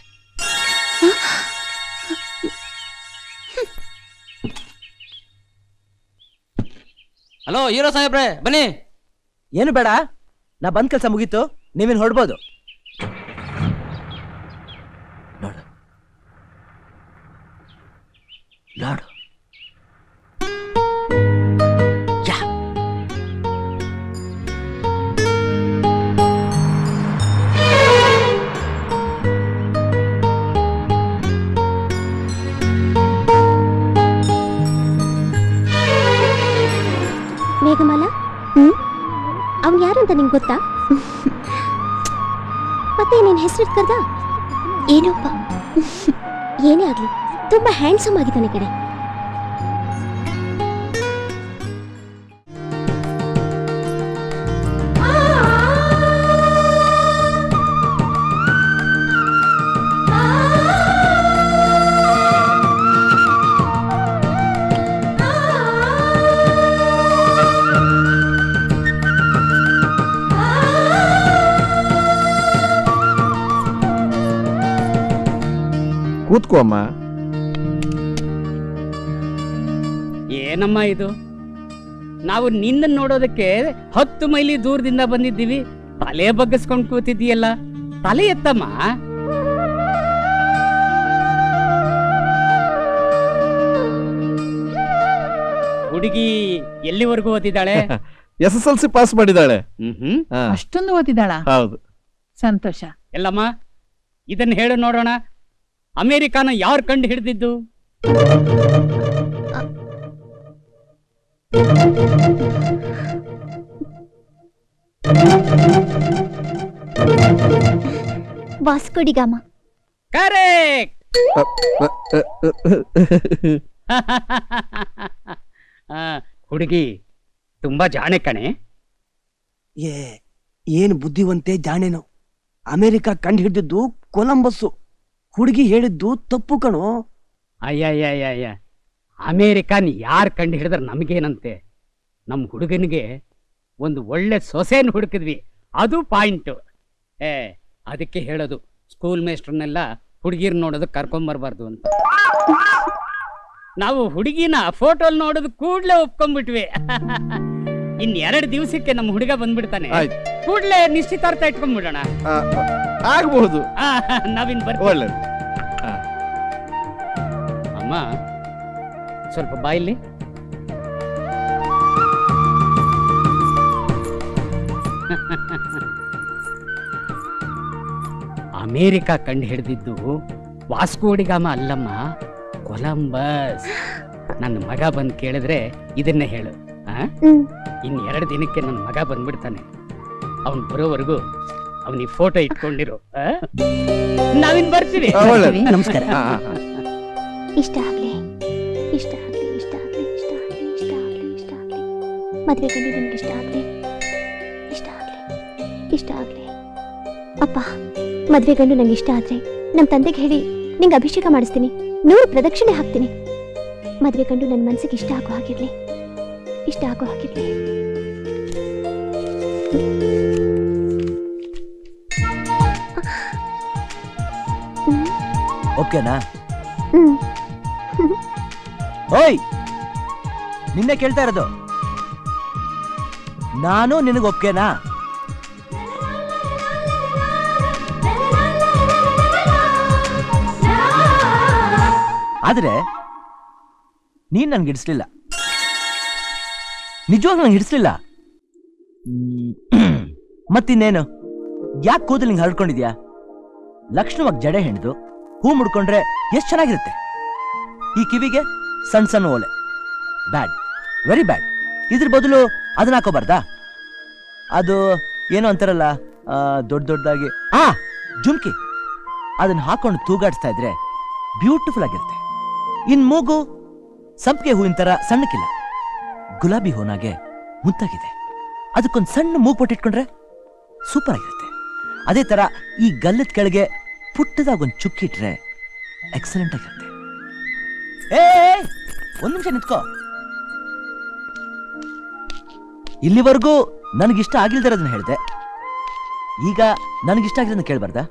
ಹಲೋ ಹೀರೋ ಸಾಹೇಬ್ರೆ ಬನ್ನಿ ಏನು ಬೇಡ ನಾ ಬಂದ್ ಕೆಲಸ ಮುಗೀತು ನೀವೇನು ಹೊಡ್ಬೋದು ನೋಡು ನೋಡು ಯಾ. ಮೇಘಮಾಲ ಹ್ಮ್ ಅವ್ನು ಯಾರು ಅಂತ ನಿಂಗೆ ಗೊತ್ತಾ ಮತ್ತೆ ನಿನ್ ಹೆಸರು ಕರ್ದ ಏನೋಪ್ಪ ಏನೇ ಆಗ್ಲಿ ತುಂಬಾ ಹ್ಯಾಂಡ್ಸಮ್ ಆಗಿದ್ದಾನೆ ಕಡೆ ಕೂತ್ಕೋ ಅಮ್ಮ ಏನಮ್ಮ ಇದು ನಾವು ನಿನ್ನ ನೋಡೋದಕ್ಕೆ ಹತ್ತು ಮೈಲಿ ದೂರದಿಂದ ಬಂದಿದ್ದೀವಿ ತಲೆ ಬಗ್ಗಿಸ್ಕೊಂಡು ಕೂತಿದ್ದೀಯಲ್ಲ ತಲೆ ಎತ್ತಮ್ಮ ಹುಡುಗಿ ಎಲ್ಲಿವರೆಗೂ ಓದಿದ್ದಾಳೆ S S L C pass ಮಾಡಿದಾಳೆ ಹಾ, ಅಷ್ಟೊಂದು ಓದಿದಾಳ ಹೌದು ಸಂತೋಷ ಎಲ್ಲಮ್ಮ ಇದನ್ನ ಹೇಳು ನೋಡೋಣ ಅಮೇರಿಕಾನ ಯಾರು ಕಂಡು ಹಿಡಿದಿದ್ದು ವಾಸ್ಕೋಡಿಗಾಮ ಕರೆಕ್ಟ್ ಹುಡುಗಿ ತುಂಬಾ ಜಾಣೆ ಕಣೆ ಏ ಏನ್ ಬುದ್ಧಿವಂತೆ ಜಾಣೆನು ಅಮೆರಿಕ ಕಂಡು ಹಿಡಿದಿದ್ದು ಕೊಲಂಬಸ್ಸು ಹುಡುಗಿ ಹೇಳಿದ್ದು ತಪ್ಪು ಕಣೋ ಅಯ್ಯಯ್ಯಯ್ಯಯ್ಯ ಅಮೇರಿಕಾನ್ ಯಾರು ಕಂಡು ಹಿಡಿದ್ರೆ ನಮಗೇನಂತೆ ನಮ್ಮ ಹುಡುಗನಿಗೆ ಒಂದು ಒಳ್ಳೆ ಸೊಸೆನ ಹುಡುಕಿದ್ವಿ ಅದು ಪಾಯಿಂಟು ಏ ಅದಕ್ಕೆ ಹೇಳೋದು ಸ್ಕೂಲ್ ಮೇಸ್ಟ್ರನ್ನೆಲ್ಲ ಹುಡುಗಿರ್ ನೋಡೋದು ಕರ್ಕೊಂಬರ್ಬಾರ್ದು ಅಂತ ನಾವು ಹುಡುಗಿನ ಫೋಟೋಲ್ ನೋಡೋದು ಕೂಡ್ಲೇ ಒಪ್ಕೊಂಡ್ಬಿಟ್ವಿ ಇನ್ ಎರಡು ದಿವಸಕ್ಕೆ ನಮ್ಮ ಹುಡುಗ ಬಂದ್ಬಿಡ್ತಾನೆ ಆಯ್ತು. ಕೂಡ್ಲೇ ನಿಶ್ಚಿತಾರ್ಥ ಇಟ್ಕೊಂಡ್ಬಿಡೋಣ ಆ, ಆಗ್ಬಹುದು ಆ, ನಾವಿನ್ ಬರ್ತೀವಿ ಒಳ್ಳೇದು ಅಮ್ಮ ಸ್ವಲ್ಪ ಬಾಯಿಲಿ ಅಮೇರಿಕ ಕಂಡು ಹಿಡಿದಿದ್ದು ವಾಸ್ಕೋಡಿಗಾಮ ಅಲ್ಲಮ್ಮ ಕೊಲಂಬಸ್ ನನ್ನ ಮಗ ಬಂದು ಕೇಳಿದ್ರೆ ಇದನ್ನೇ ಹೇಳು ಆ? ಇನ್ ಎರಡು ದಿನಕ್ಕೆ ನನ್ನ ಮಗ ಬಂದ್ಬಿಡ್ತಾನೆ ಅವನ್ ಬರೋವರೆಗೂ ಅವನಿಗೆ ಫೋಟೋ ಇಟ್ಕೊಂಡಿರು ಆ? ನಾವಿನ್ ಬರ್ತೀವಿ ಆ, ಒಳ್ಳೇದು. ನಮಸ್ಕಾರ ಆ, ಆ, ಆ. ಇಷ್ಟ ಆಗ್ಲಿ ಇಷ್ಟ ಆಗ್ಲಿ ಇಷ್ಟ ಆಗ್ಲಿ ಇಷ್ಟ ಆಗ್ಲಿ ಇಷ್ಟ ಆಗ್ಲಿ ಇಷ್ಟ ಆಗ್ಲಿ ಮದ್ವೆ ಗಂಡು ನನ್ಗೆ ಇಷ್ಟ ಆಗ್ಲಿ ಇಷ್ಟ ಆಗ್ಲಿ ಇಷ್ಟ ಆಗ್ಲಿ ಅಪ್ಪ ಮದ್ವೆ ಗಂಡು ನಂಗೆ ಇಷ್ಟ ಆದ್ರೆ ನಮ್ ತಂದೆಗೆ ಹೇಳಿ ನಿಂಗೆ ಅಭಿಷೇಕ ಮಾಡಿಸ್ತೀನಿ ನೂರು ಪ್ರದಕ್ಷಿಣೆ ಹಾಕ್ತೀನಿ ಮದ್ವೆ ಗಂಡು ನನ್ನ ಮನ್ಸಿಗೆ ಇಷ್ಟ ಆಗೋ ಹಾಗಿರ್ಲಿ ಇಷ್ಟ ಆಗೋ ಹಾಗಿರ್ಲಿ ಓಕೆನಾ ಹ್ಮ್ ಓಯ್ ನಿನ್ನೆ ಕೇಳ್ತಾ ಇರೋದು ನಾನು ನಿನಗೆ ಒಪ್ಕೆನಾ ಆದ್ರೆ ನೀನ್ ನನ್ಗೆ ಹಿಡಿಸ್ಲಿಲ್ಲ ನಿಜವಾಗ ನಂಗೆ ಹಿಡಿಸ್ಲಿಲ್ಲ ಮತ್ತಿನ್ನೇನು ಯಾಕೆ ಕೂದಲು ಹಿಂಗೆ ಹರಡ್ಕೊಂಡಿದ್ಯಾ ಲಕ್ಷಣವಾಗಿ ಜಡೆ ಹೆಣ್ದು ಹೂ ಮುಡ್ಕೊಂಡ್ರೆ ಎಷ್ಟು ಚೆನ್ನಾಗಿರುತ್ತೆ ಈ ಕಿವಿಗೆ ಸಣ್ಣ ಸಣ್ಣ ಓಲೆ ಬ್ಯಾಡ್ ವೆರಿ ಬ್ಯಾಡ್ ಇದ್ರ ಬದಲು ಅದನ್ನ ಹಾಕೋಬಾರ್ದಾ ಅದು ಏನೋ ಅಂತಾರಲ್ಲ ಆ, ದೊಡ್ಡ ದೊಡ್ಡದಾಗಿ ಆ ಜುಮ್ಕಿ ಅದನ್ನ ಹಾಕೊಂಡು ತೂಗಾಡಿಸ್ತಾ ಇದ್ರೆ ಬ್ಯೂಟಿಫುಲ್ ಆಗಿರುತ್ತೆ ಇನ್ ಮೂಗು ಸಂಪಿಗೆ ಹೂವಿನ ತರ ಸಣ್ಣಕ್ಕಿಲ್ಲ ಗುಲಾಬಿ ಹೂನಾಗೆ ಮುದ್ದಾಗಿದೆ ಅದಕ್ಕೊಂದ್ ಸಣ್ಣ ಮೂಗು ಪೊಟ್ಟಿಟ್ಕೊಂಡ್ರೆ ಸೂಪರ್ ಆಗಿರುತ್ತೆ ಅದೇ ತರ ಈ ಗಲ್ಲದ ಕೆಳಗೆ ಪುಟ್ಟದಾಗ ಒಂದು ಚುಕ್ಕಿಟ್ರೆ ಎಕ್ಸಲೆಂಟ್ ಆಗಿರುತ್ತೆ ಏ ಒಂದ್ ನಿಮಿಷ ನಿಂತ್ಕೋ ಇಲ್ಲಿವರೆಗೂ ನನಗಿಷ್ಟ ಆಗಿಲ್ದಿರೋದನ್ನ ಹೇಳಿದೆ ಈಗ ನನಗಿಷ್ಟ ಆಗಿರೋದನ್ನ ಕೇಳ್ಬಾರ್ದಾ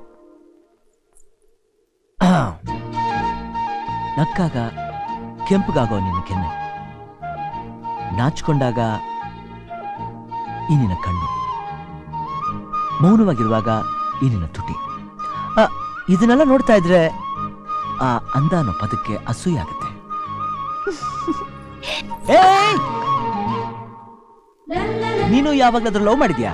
ನಕ್ಕಾಗ ಕೆಂಪಗಾಗೋ ನಿನ್ನ ಕೆನ್ನೆ ನಾಚ್ಕೊಂಡಾಗ ಈ ನಿನ್ನ ಕಣ್ಣು ಮೌನವಾಗಿರುವಾಗ ಈ ನಿನ್ನ ತುಟಿ ಆ, ಇದನ್ನೆಲ್ಲ ನೋಡ್ತಾ ಇದ್ರೆ ಆ ಅಂದ ಅನ್ನೋ ಪದಕ್ಕೆ ಅಸೂಯೆ ಆಗುತ್ತೆ ಏಯ್! ನೀನು ಯಾವಾಗ್ಲಾದ್ರೂ ಲವ್ ಮಾಡಿದ್ಯಾ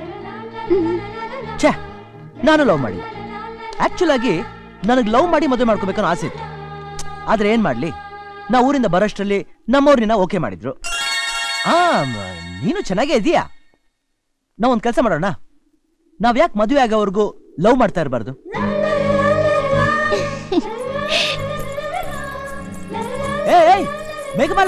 ಛೇ ನಾನು ಲವ್ ಮಾಡಿ ಆಕ್ಚುಲ್ ಆಗಿ ನನಗೆ ಲವ್ ಮಾಡಿ ಮದುವೆ ಮಾಡ್ಕೋಬೇಕನ್ನೋ ಆಸೆ ಇತ್ತು ಆದ್ರೆ ಏನ್ ಮಾಡ್ಲಿ ನಾ ಊರಿಂದ ಬರೋಷ್ಟರಲ್ಲಿ ನಮ್ಮವ್ರು ನಿನ್ನ ಓಕೆ ಮಾಡಿದ್ರು ಆ ಮ- ನೀನು ಚೆನ್ನಾಗೇ ಇದೀಯಾ ನಾವ್ ಒಂದ್ ಕೆಲಸ ಮಾಡೋಣ ನಾವ್ ಯಾಕೆ ಮದುವೆ ಆಗೋವರೆಗೂ ಲವ್ ಮಾಡ್ತಾ ಇರಬಾರ್ದು ಏ ಏಯ್ ಮೇಘಮಾಲ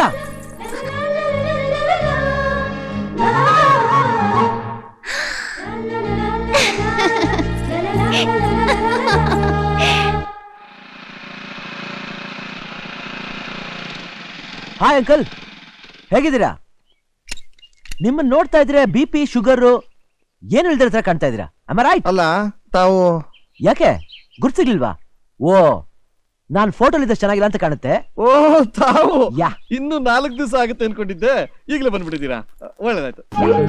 ಹಾಯ್ ಅಂಕಲ್ ಹೇಗಿದ್ದೀರಾ ನಿಮ್ಮನ್ನ ನೋಡ್ತಾ ಇದ್ರೆ ಬಿ ಪಿ ಶುಗರು ಏನು ಇಲ್ದಿರ ತರ ಕಾಣ್ತಾ ಇದ್ದೀರಾ ಅಮ್ಮ ರೈಟ್ ಅಲ್ಲ ತಾವು ಯಾಕೆ ಗುರ್ತಿರ್ಲಿಲ್ವಾ ಓ ನಾನ್ ಫೋಟೋಲಿದ್ದಷ್ಟು ಚೆನ್ನಾಗಿಲ್ಲ ಅಂತ ಕಾಣುತ್ತೆ ಓ ತಾವು ಯಾ ಇನ್ನು ನಾಲ್ಕು ದಿವಸ ಆಗುತ್ತೆ ಅನ್ಕೊಂಡಿದ್ದೆ ಈಗಲೇ ಬಂದ್ಬಿಟ್ಟಿದ್ದೀರಾ ಒಳ್ಳೇದಾಯ್ತು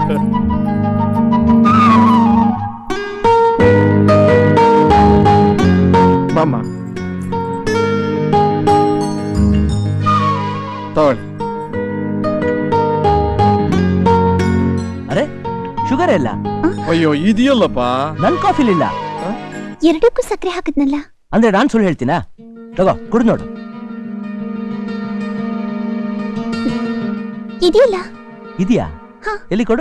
ಮಾಮ ತಗೊಳ್ಳಿ ಅರೆ ಶುಗರ್ ಇಲ್ಲ ಅಯ್ಯೋ ಇದೆಯಲ್ಲಪ್ಪ ನನ್ ಕಾಫಿಲಿಲ್ಲ ಎರಡಕ್ಕೂ ಸಕ್ಕರೆ ಹಾಕಿದ್ನಲ್ಲ ಅಂದ್ರೆ ನಾನ್ ಸುಳ್ಳು ಹೇಳ್ತೀನಾ ತಗೋ ಕುಡ್ ನೋಡು ಇದೆಯಲ್ಲ ಇದೆಯಾ ಎಲ್ಲಿ ಕೊಡು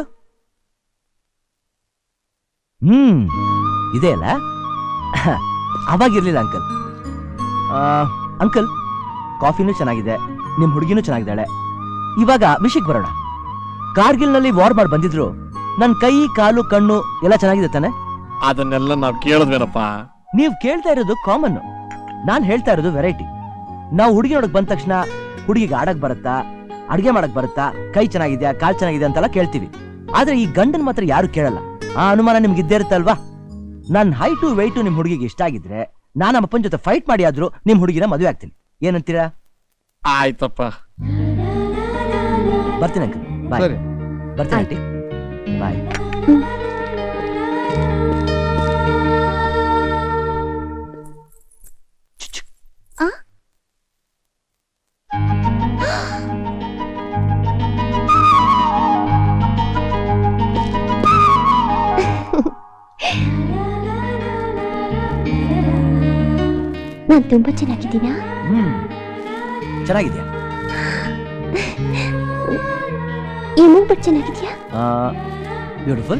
ಹ್ಮ್ ಇದೆ ಅಲ್ಲ ಅವಾಗಿರ್ಲಿಲ್ಲ ಅಂಕಲ್ ಅಂಕಲ್ ಕಾಫಿನೂ ಚೆನ್ನಾಗಿದೆ ನಿಮ್ ಹುಡುಗಿನೂ ಚೆನ್ನಾಗಿದ್ದಾಳೆ ಇವಾಗ ವಿಷಯಕ್ಕೆ ಬರೋಣ ಕಾರ್ಗಿಲ್ನಲ್ಲಿ ವಾರ್ ಮಾಡಿ ಬಂದಿದ್ರು ನನ್ ಕೈ ಕಾಲು ಕಣ್ಣು ಎಲ್ಲ ಚೆನ್ನಾಗಿದೆ ತಾನೆ ಅದನ್ನೆಲ್ಲ ನಾವ್ ಕೇಳಿದ್ವೇನಪ್ಪ ನೀವ್ ಕೇಳ್ತಾ ಇರೋದು ಕಾಮನ್ ನಾನ್ ಹೇಳ್ತಾ ಇರೋದು ವೆರೈಟಿ ನಾವು ಹುಡುಗಿ ನೋಡಕ್ ಬಂದ ತಕ್ಷಣ ಹುಡುಗಿಗೆ ಆಡಕ್ ಬರುತ್ತಾ ಅಡ್ಗೆ ಮಾಡಕ್ ಬರುತ್ತಾ ಕೈ ಚೆನ್ನಾಗಿದ್ಯಾ ಕಾಲ್ ಚೆನ್ನಾಗಿದೆ ಅಂತೆಲ್ಲ ಕೇಳ್ತೀವಿ ಆದ್ರೆ ಈ ಗಂಡನ್ ಮಾತ್ರ ಯಾರು ಕೇಳಲ್ಲ ಆ ಅನುಮಾನ ನಿಮ್ಗೆ ಇದ್ದೇ ಇರುತ್ತಲ್ವಾ ನನ್ ಹೈಟು ವೆಯ್ಟು ನಿಮ್ ಹುಡುಗಿಗೆ ಇಷ್ಟ ಆಗಿದ್ರೆ ನಾನ್ ನಮ್ಮ ಅಪ್ಪನ ಜೊತೆ ಫೈಟ್ ಮಾಡಿ ಆದ್ರೂ ನಿಮ್ ಹುಡುಗಿನ ಮದುವೆ ಆಗ್ತೀನಿ ಏನಂತೀರಾ ಆಯ್ತಪ್ಪ ಬರ್ತೀನಿ ಅಂಕಲ್ ಬಾಯ್ ಸರಿ. ಬರ್ತೀನಿ ಆಂಟಿ ಬಾಯ್ ನಾನ್ ತುಂಬಾ ಚೆನ್ನಾಗಿದ್ದೀನಾ ಹ್ಮ್ ಚೆನ್ನಾಗಿದ್ಯಾ ಈ ಮೂಗ್ಬಟ್ ಚೆನ್ನಾಗಿದ್ಯಾ ಬ್ಯೂಟಿಫುಲ್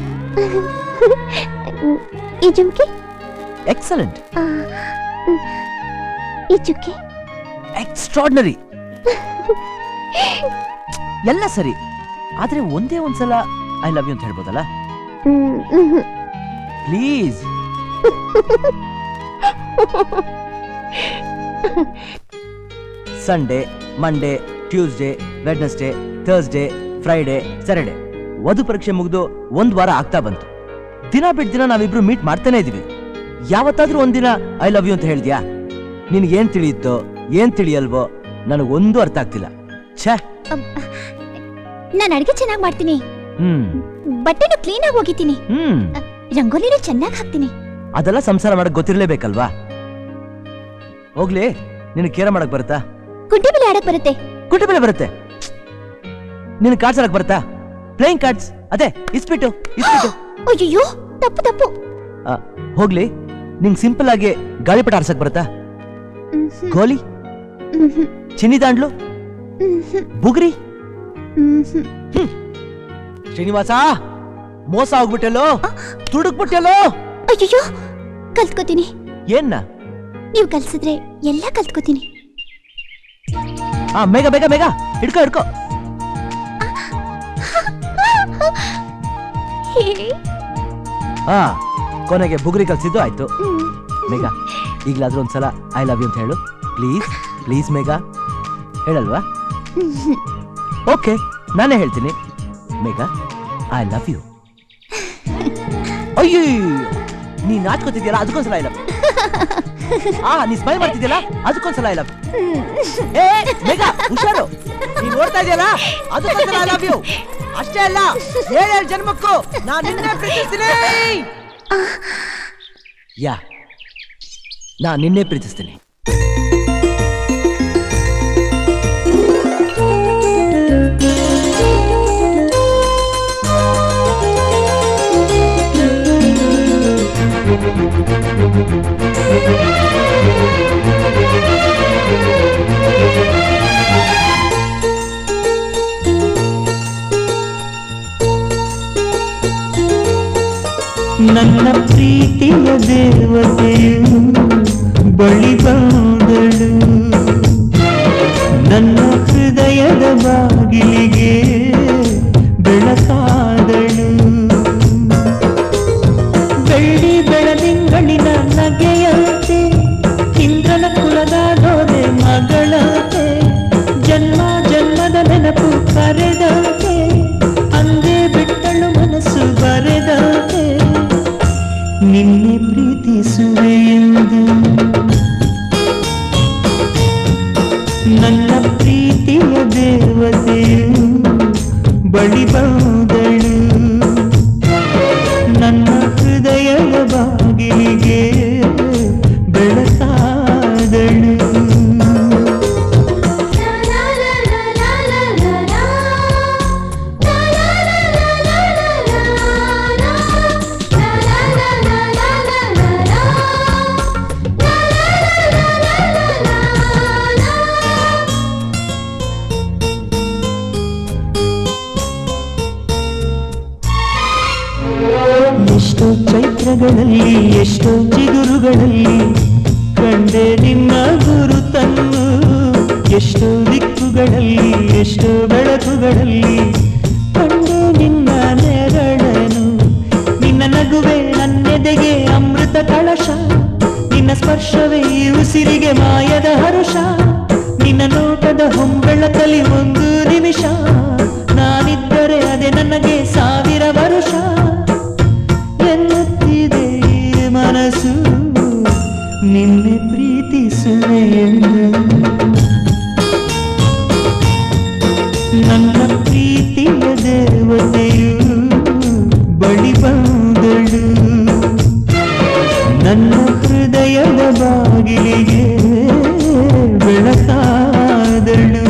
ಈ ಜುಮ್ಕಿ ಎಕ್ಸಲೆಂಟ್ ಆ, ಹ್ಮ್. ಈ ಚುಕ್ಕಿ ಎಕ್ಸ್ಟ್ರಾರ್ಡಿನರಿ ಎಲ್ಲ ಸರಿ ಆದ್ರೆ ಒಂದೇ ಒಂದ್ಸಲ ಐ ಲವ್ ಯು ಅಂತ ಹೇಳ್ಬೋದಲ್ಲ ಹ್ಮ್, ಹ್ಮ್, ಹ್ಮ್. Please Sunday Monday Tuesday Wednesday Thursday Friday Saturday ವಧು ಪರೀಕ್ಷೆ ಮುಗಿದು ಒಂದ್ ವಾರ ಆಗ್ತಾ ಬಂತು ದಿನ ಬಿಟ್ಟು ದಿನ ನಾವಿಬ್ರು ಮೀಟ್ ಮಾಡ್ತಾನೆ ಇದೀವಿ ಯಾವತ್ತಾದ್ರೂ ಒಂದಿನ ಐ ಲವ್ ಯು ಅಂತ ಹೇಳ್ದ್ಯಾ ನಿನ್ಗೆ ಏನ್ ತಿಳಿಯುತ್ತೋ ಏನ್ ತಿಳಿಯಲ್ವೋ ನನಗೊಂದು ಅರ್ಥ ಆಗ್ತಿಲ್ಲ ಛೇ ನಾನು ಅಡಿಗೆ ಚೆನ್ನಾಗಿ ಮಾಡ್ತೀನಿ ಹ್ಮ್ ಬಟ್ಟೆನೂ ಕ್ಲೀನ್ ಆಗಿ ಒಗಿತೀನಿ ಹ್ಮ್ ರಂಗೋಲಿನೂ ಚೆನ್ನಾಗಿ ಹಾಕ್ತೀನಿ ಅದೆಲ್ಲ ಸಂಸಾರ ಮಾಡಕ್ ಗೊತ್ತಿರ್ಲೇಬೇಕಲ್ವಾ ಹೋಗ್ಲಿ ನಿನ್ ಕೇರ ಮಾಡಕ್ ಬರುತ್ತಾ ಕುಂಟೆ ಮೇಲೆ ಆಡಕ್ ಬರುತ್ತೆ ಕುಂಟೆ ಬೆಲೆ ಬರುತ್ತೆ ನಿನ್ ಕಾರ್ಡ್ಸ್ ಆಡಕ್ ಬರುತ್ತಾ ಪ್ಲೇಯಿಂಗ್ ಕಾರ್ಡ್ಸ್ ಅದೇ ಇಸ್ಬಿಟ್ಟು ಇಸ್ಬಿಟ್ಟು ಅಯ್ಯೋ ತಪ್ಪು ತಪ್ಪು ಆ, ಹೋಗ್ಲಿ ನಿಂಗ್ ಸಿಂಪಲ್ ಆಗಿ ಗಾಳಿಪಟ ಆರ್ಸಕ್ ಬರುತ್ತಾ ಗೋಲಿ ಚಿನ್ನಿ ದಾಂಡ್ಲು ಬುಗ್ರಿ ಶ್ರೀನಿವಾಸ ಮೋಸ ಹೋಗ್ಬಿಟ್ಟೆಲ್ಲೋ ತುಡುಕ್ಬಿಟ್ಟೆಲ್ಲೋ ಅಯ್ಯೋ ಕಲ್ತ್ಕೋತೀನಿ ಏನ್ನ ನೀವು ಕಲ್ಸಿದ್ರೆ ಎಲ್ಲ ಕಲ್ತ್ಕೋತೀನಿ ಹಾ ಬೇಗ ಬೇಗ ಬೇಗ ಹಿಡ್ಕೋ ಹಿಡ್ಕೋ ಹಾ ಕೊನೆಗೆ ಬುಗುರಿ ಕಲ್ಸಿದ್ದು ಆಯ್ತು ಮೇಘ ಈಗಲಾದ್ರೂ ಒಂದ್ಸಲ ಐ ಲವ್ ಯು ಅಂತ ಹೇಳು ಪ್ಲೀಸ್ ಪ್ಲೀಸ್ ಮೇಘ ಹೇಳಲ್ವಾ ಓಕೆ ನಾನೇ ಹೇಳ್ತೀನಿ ಮೇಘ ಐ ಲವ್ ಯು ಅಯ್ಯೋ ನೀ ನಾಚ್ಕೋತಿದ್ಯಲ್ಲ ಅದಕ್ಕೊಂದ್ಸಲ ಐ ಲವ್ ಆ ನೀ ಸ್ಮೈಲ್ ಮಾಡ್ತಿದ್ಯಲ್ಲ ಅದಕ್ಕೊಂದ್ಸಲ ಐ ಲವ್ ಏ ಮೇಘ ಹುಷಾರು ನೀನ್ ನೋಡ್ತಾ ಇದೆಯಲ್ಲ ಅದಕ್ಕೊಂದ್ಸಲ ಐ ಲವ್ ಯು ಅಷ್ಟೇ ಅಲ್ಲ ಏಳೇಳು ಜನ್ಮಕ್ಕೂ ನಾನು ನಿನ್ನೆ ಪ್ರೀತಿಸ್ತೀನಿ ಯಾ ನಾ ನಿನ್ನೆ ಪ್ರೀತಿಸ್ತೀನಿ ನನ್ನ ಪ್ರೀತಿಯ ದೇವತೆಯು ಬಳಿ ಬಂದಳು ನನ್ನ ಹೃದಯದ ಬಾಗಿಲಿಗೆ ಬೆಳಕಾದಳು ಬೆಳ್ಳಿ ಬೆಳದಿಂಗಳಿನ ನಗೆಯಂತೆ ಇಂದ್ರನ ಕುಲದ ಗೋದೆ ಮಗಳಂತೆ ಜನ್ಮ ಜನ್ಮದ ನೆನಪು ಕರೆದಂತೆ ಅಂದೇ ಬಿಟ್ಟಳು ಮನಸ್ಸು ಬರೆದಂತೆ ನಿನ್ನೆ ಪ್ರೀತಿಸುವೆ ಎಂದು ನನ್ನ ಪ್ರೀತಿಯ ದೇವತೆಯು ಬಳಿ ಬಂದಳು ನನ್ನ ಹೃದಯದ ಬಾಗಿಲಿಗೆ ಬೆಳಕಾದಳು ಎಷ್ಟೋ ಚೈತ್ರಗಳಲ್ಲಿ ಎಷ್ಟೋ ಚಿಗುರುಗಳಲ್ಲಿ ಕಂಡೆ ನಿನ್ನ ಗುರುತನ್ನು ಎಷ್ಟೋ ದಿಕ್ಕುಗಳಲ್ಲಿ ಎಷ್ಟೋ ಬೆಳಕುಗಳಲ್ಲಿ ಕಂಡೆ ನಿನ್ನ ನೆರಳನು ನಿನ್ನ ನಗುವೆ ನನ್ನೆದೆಗೆ ಅಮೃತ ಕಳಶ ನಿನ್ನ ಸ್ಪರ್ಶವೇ ಈ ಉಸಿರಿಗೆ ಮಾಯದ ಹರುಷ ನಿನ್ನ ನೋಟದ ಹೊಂಬೆಳಕಲಿ ಒಂದು ನಿಮಿಷ ನಾನಿದ್ದರೆ ಅದೇ ನನಗೆ ಸಾವಿರ ವರುಷ ಎನ್ನುತ್ತಿದೆ ಈ ಮನಸ್ಸು ನಿನ್ನೆ ಪ್ರೀತಿಸುವೆ ಎಂದು ನನ್ನ ಪ್ರೀತಿಯ ದೇವತೆಯು ಬಳಿ ಬಂದಳು ನನ್ನ ಹೃದಯದ ಬಾಗಿಲಿಗೆ ಬೆಳಕಾದಳು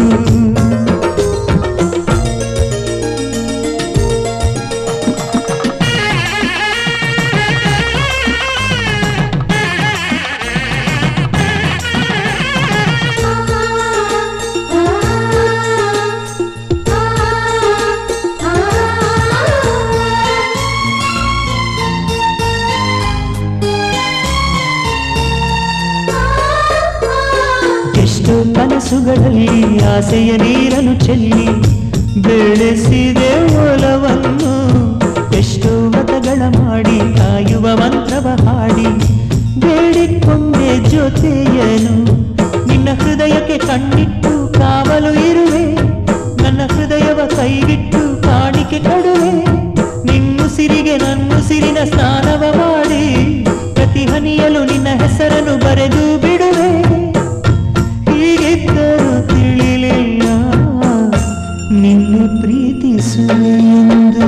ಎಷ್ಟೋ ಕನಸುಗಳಲ್ಲಿ ಆಸೆಯ ನೀರನ್ನು ಚೆಲ್ಲಿ ಬೆಳೆಸಿದೆ ಒಲವನ್ನು ಎಷ್ಟೋ ಮತಗಳ ಮಾಡಿ ಕಾಯುವ ಮಂತ್ರವ ಹಾಡಿ ಬೇಡಿಕೊಂಡೆ ಜೊತೆಯನು ನಿನ್ನ ಹೃದಯಕ್ಕೆ ಕಣ್ಣಿಟ್ಟು ಕಾವಲು ಇರುವೆ ನನ್ನ ಹೃದಯವ ಕೈಗಿಟ್ಟು ಕಾಣಿಕೆ ಕೊಡುವೆ ನಿನ್ನುಸಿರಿಗೆ ನನ್ನುಸಿರಿನ ಸ್ನಾನವ ಮಾಡಿ ಪ್ರತಿ ಹನಿಯಲು ನಿನ್ನ ಹೆಸರನ್ನು ಬರೆದು ಬಿಡುವೆ ಹೀಗಿದ್ದರೂ ತಿಳಿಲಿಲ್ಲ ನಿನ್ನ ಪ್ರೀತಿಸುವೆ ಎಂದು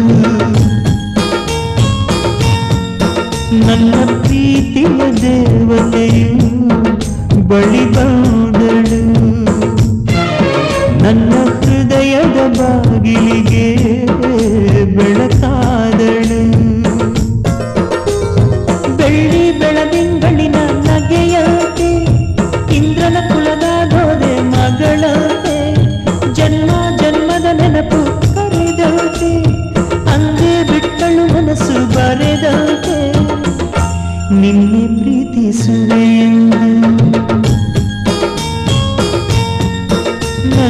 ನನ್ನ ಪ್ರೀತಿಯ ದೇವತೆಯು ಬಳಿ ಬಂದಳು ನನ್ನ ಹೃದಯದ ಬಾಗಿಲಿಗೆ ಬೆಳಕಾದಳು ಬೆಳ್ಳಿ ಬೆಳದಿಂಗಳಿನ ನಗೆಯಂತೆ ಇಂದ್ರನ ಕುಲದ ಗೋದೆ ಮಗಳಂತೆ ಜನ್ಮ ಜನ್ಮದ ನೆನಪು ಕರೆದಂತೆ ಅಂದೇ ಬಿಟ್ಟಳು ಮನಸ್ಸು ಬರೆದಂತೆ ನಿನ್ನೆ ಪ್ರೀತಿಸುವೆ ಎಂದು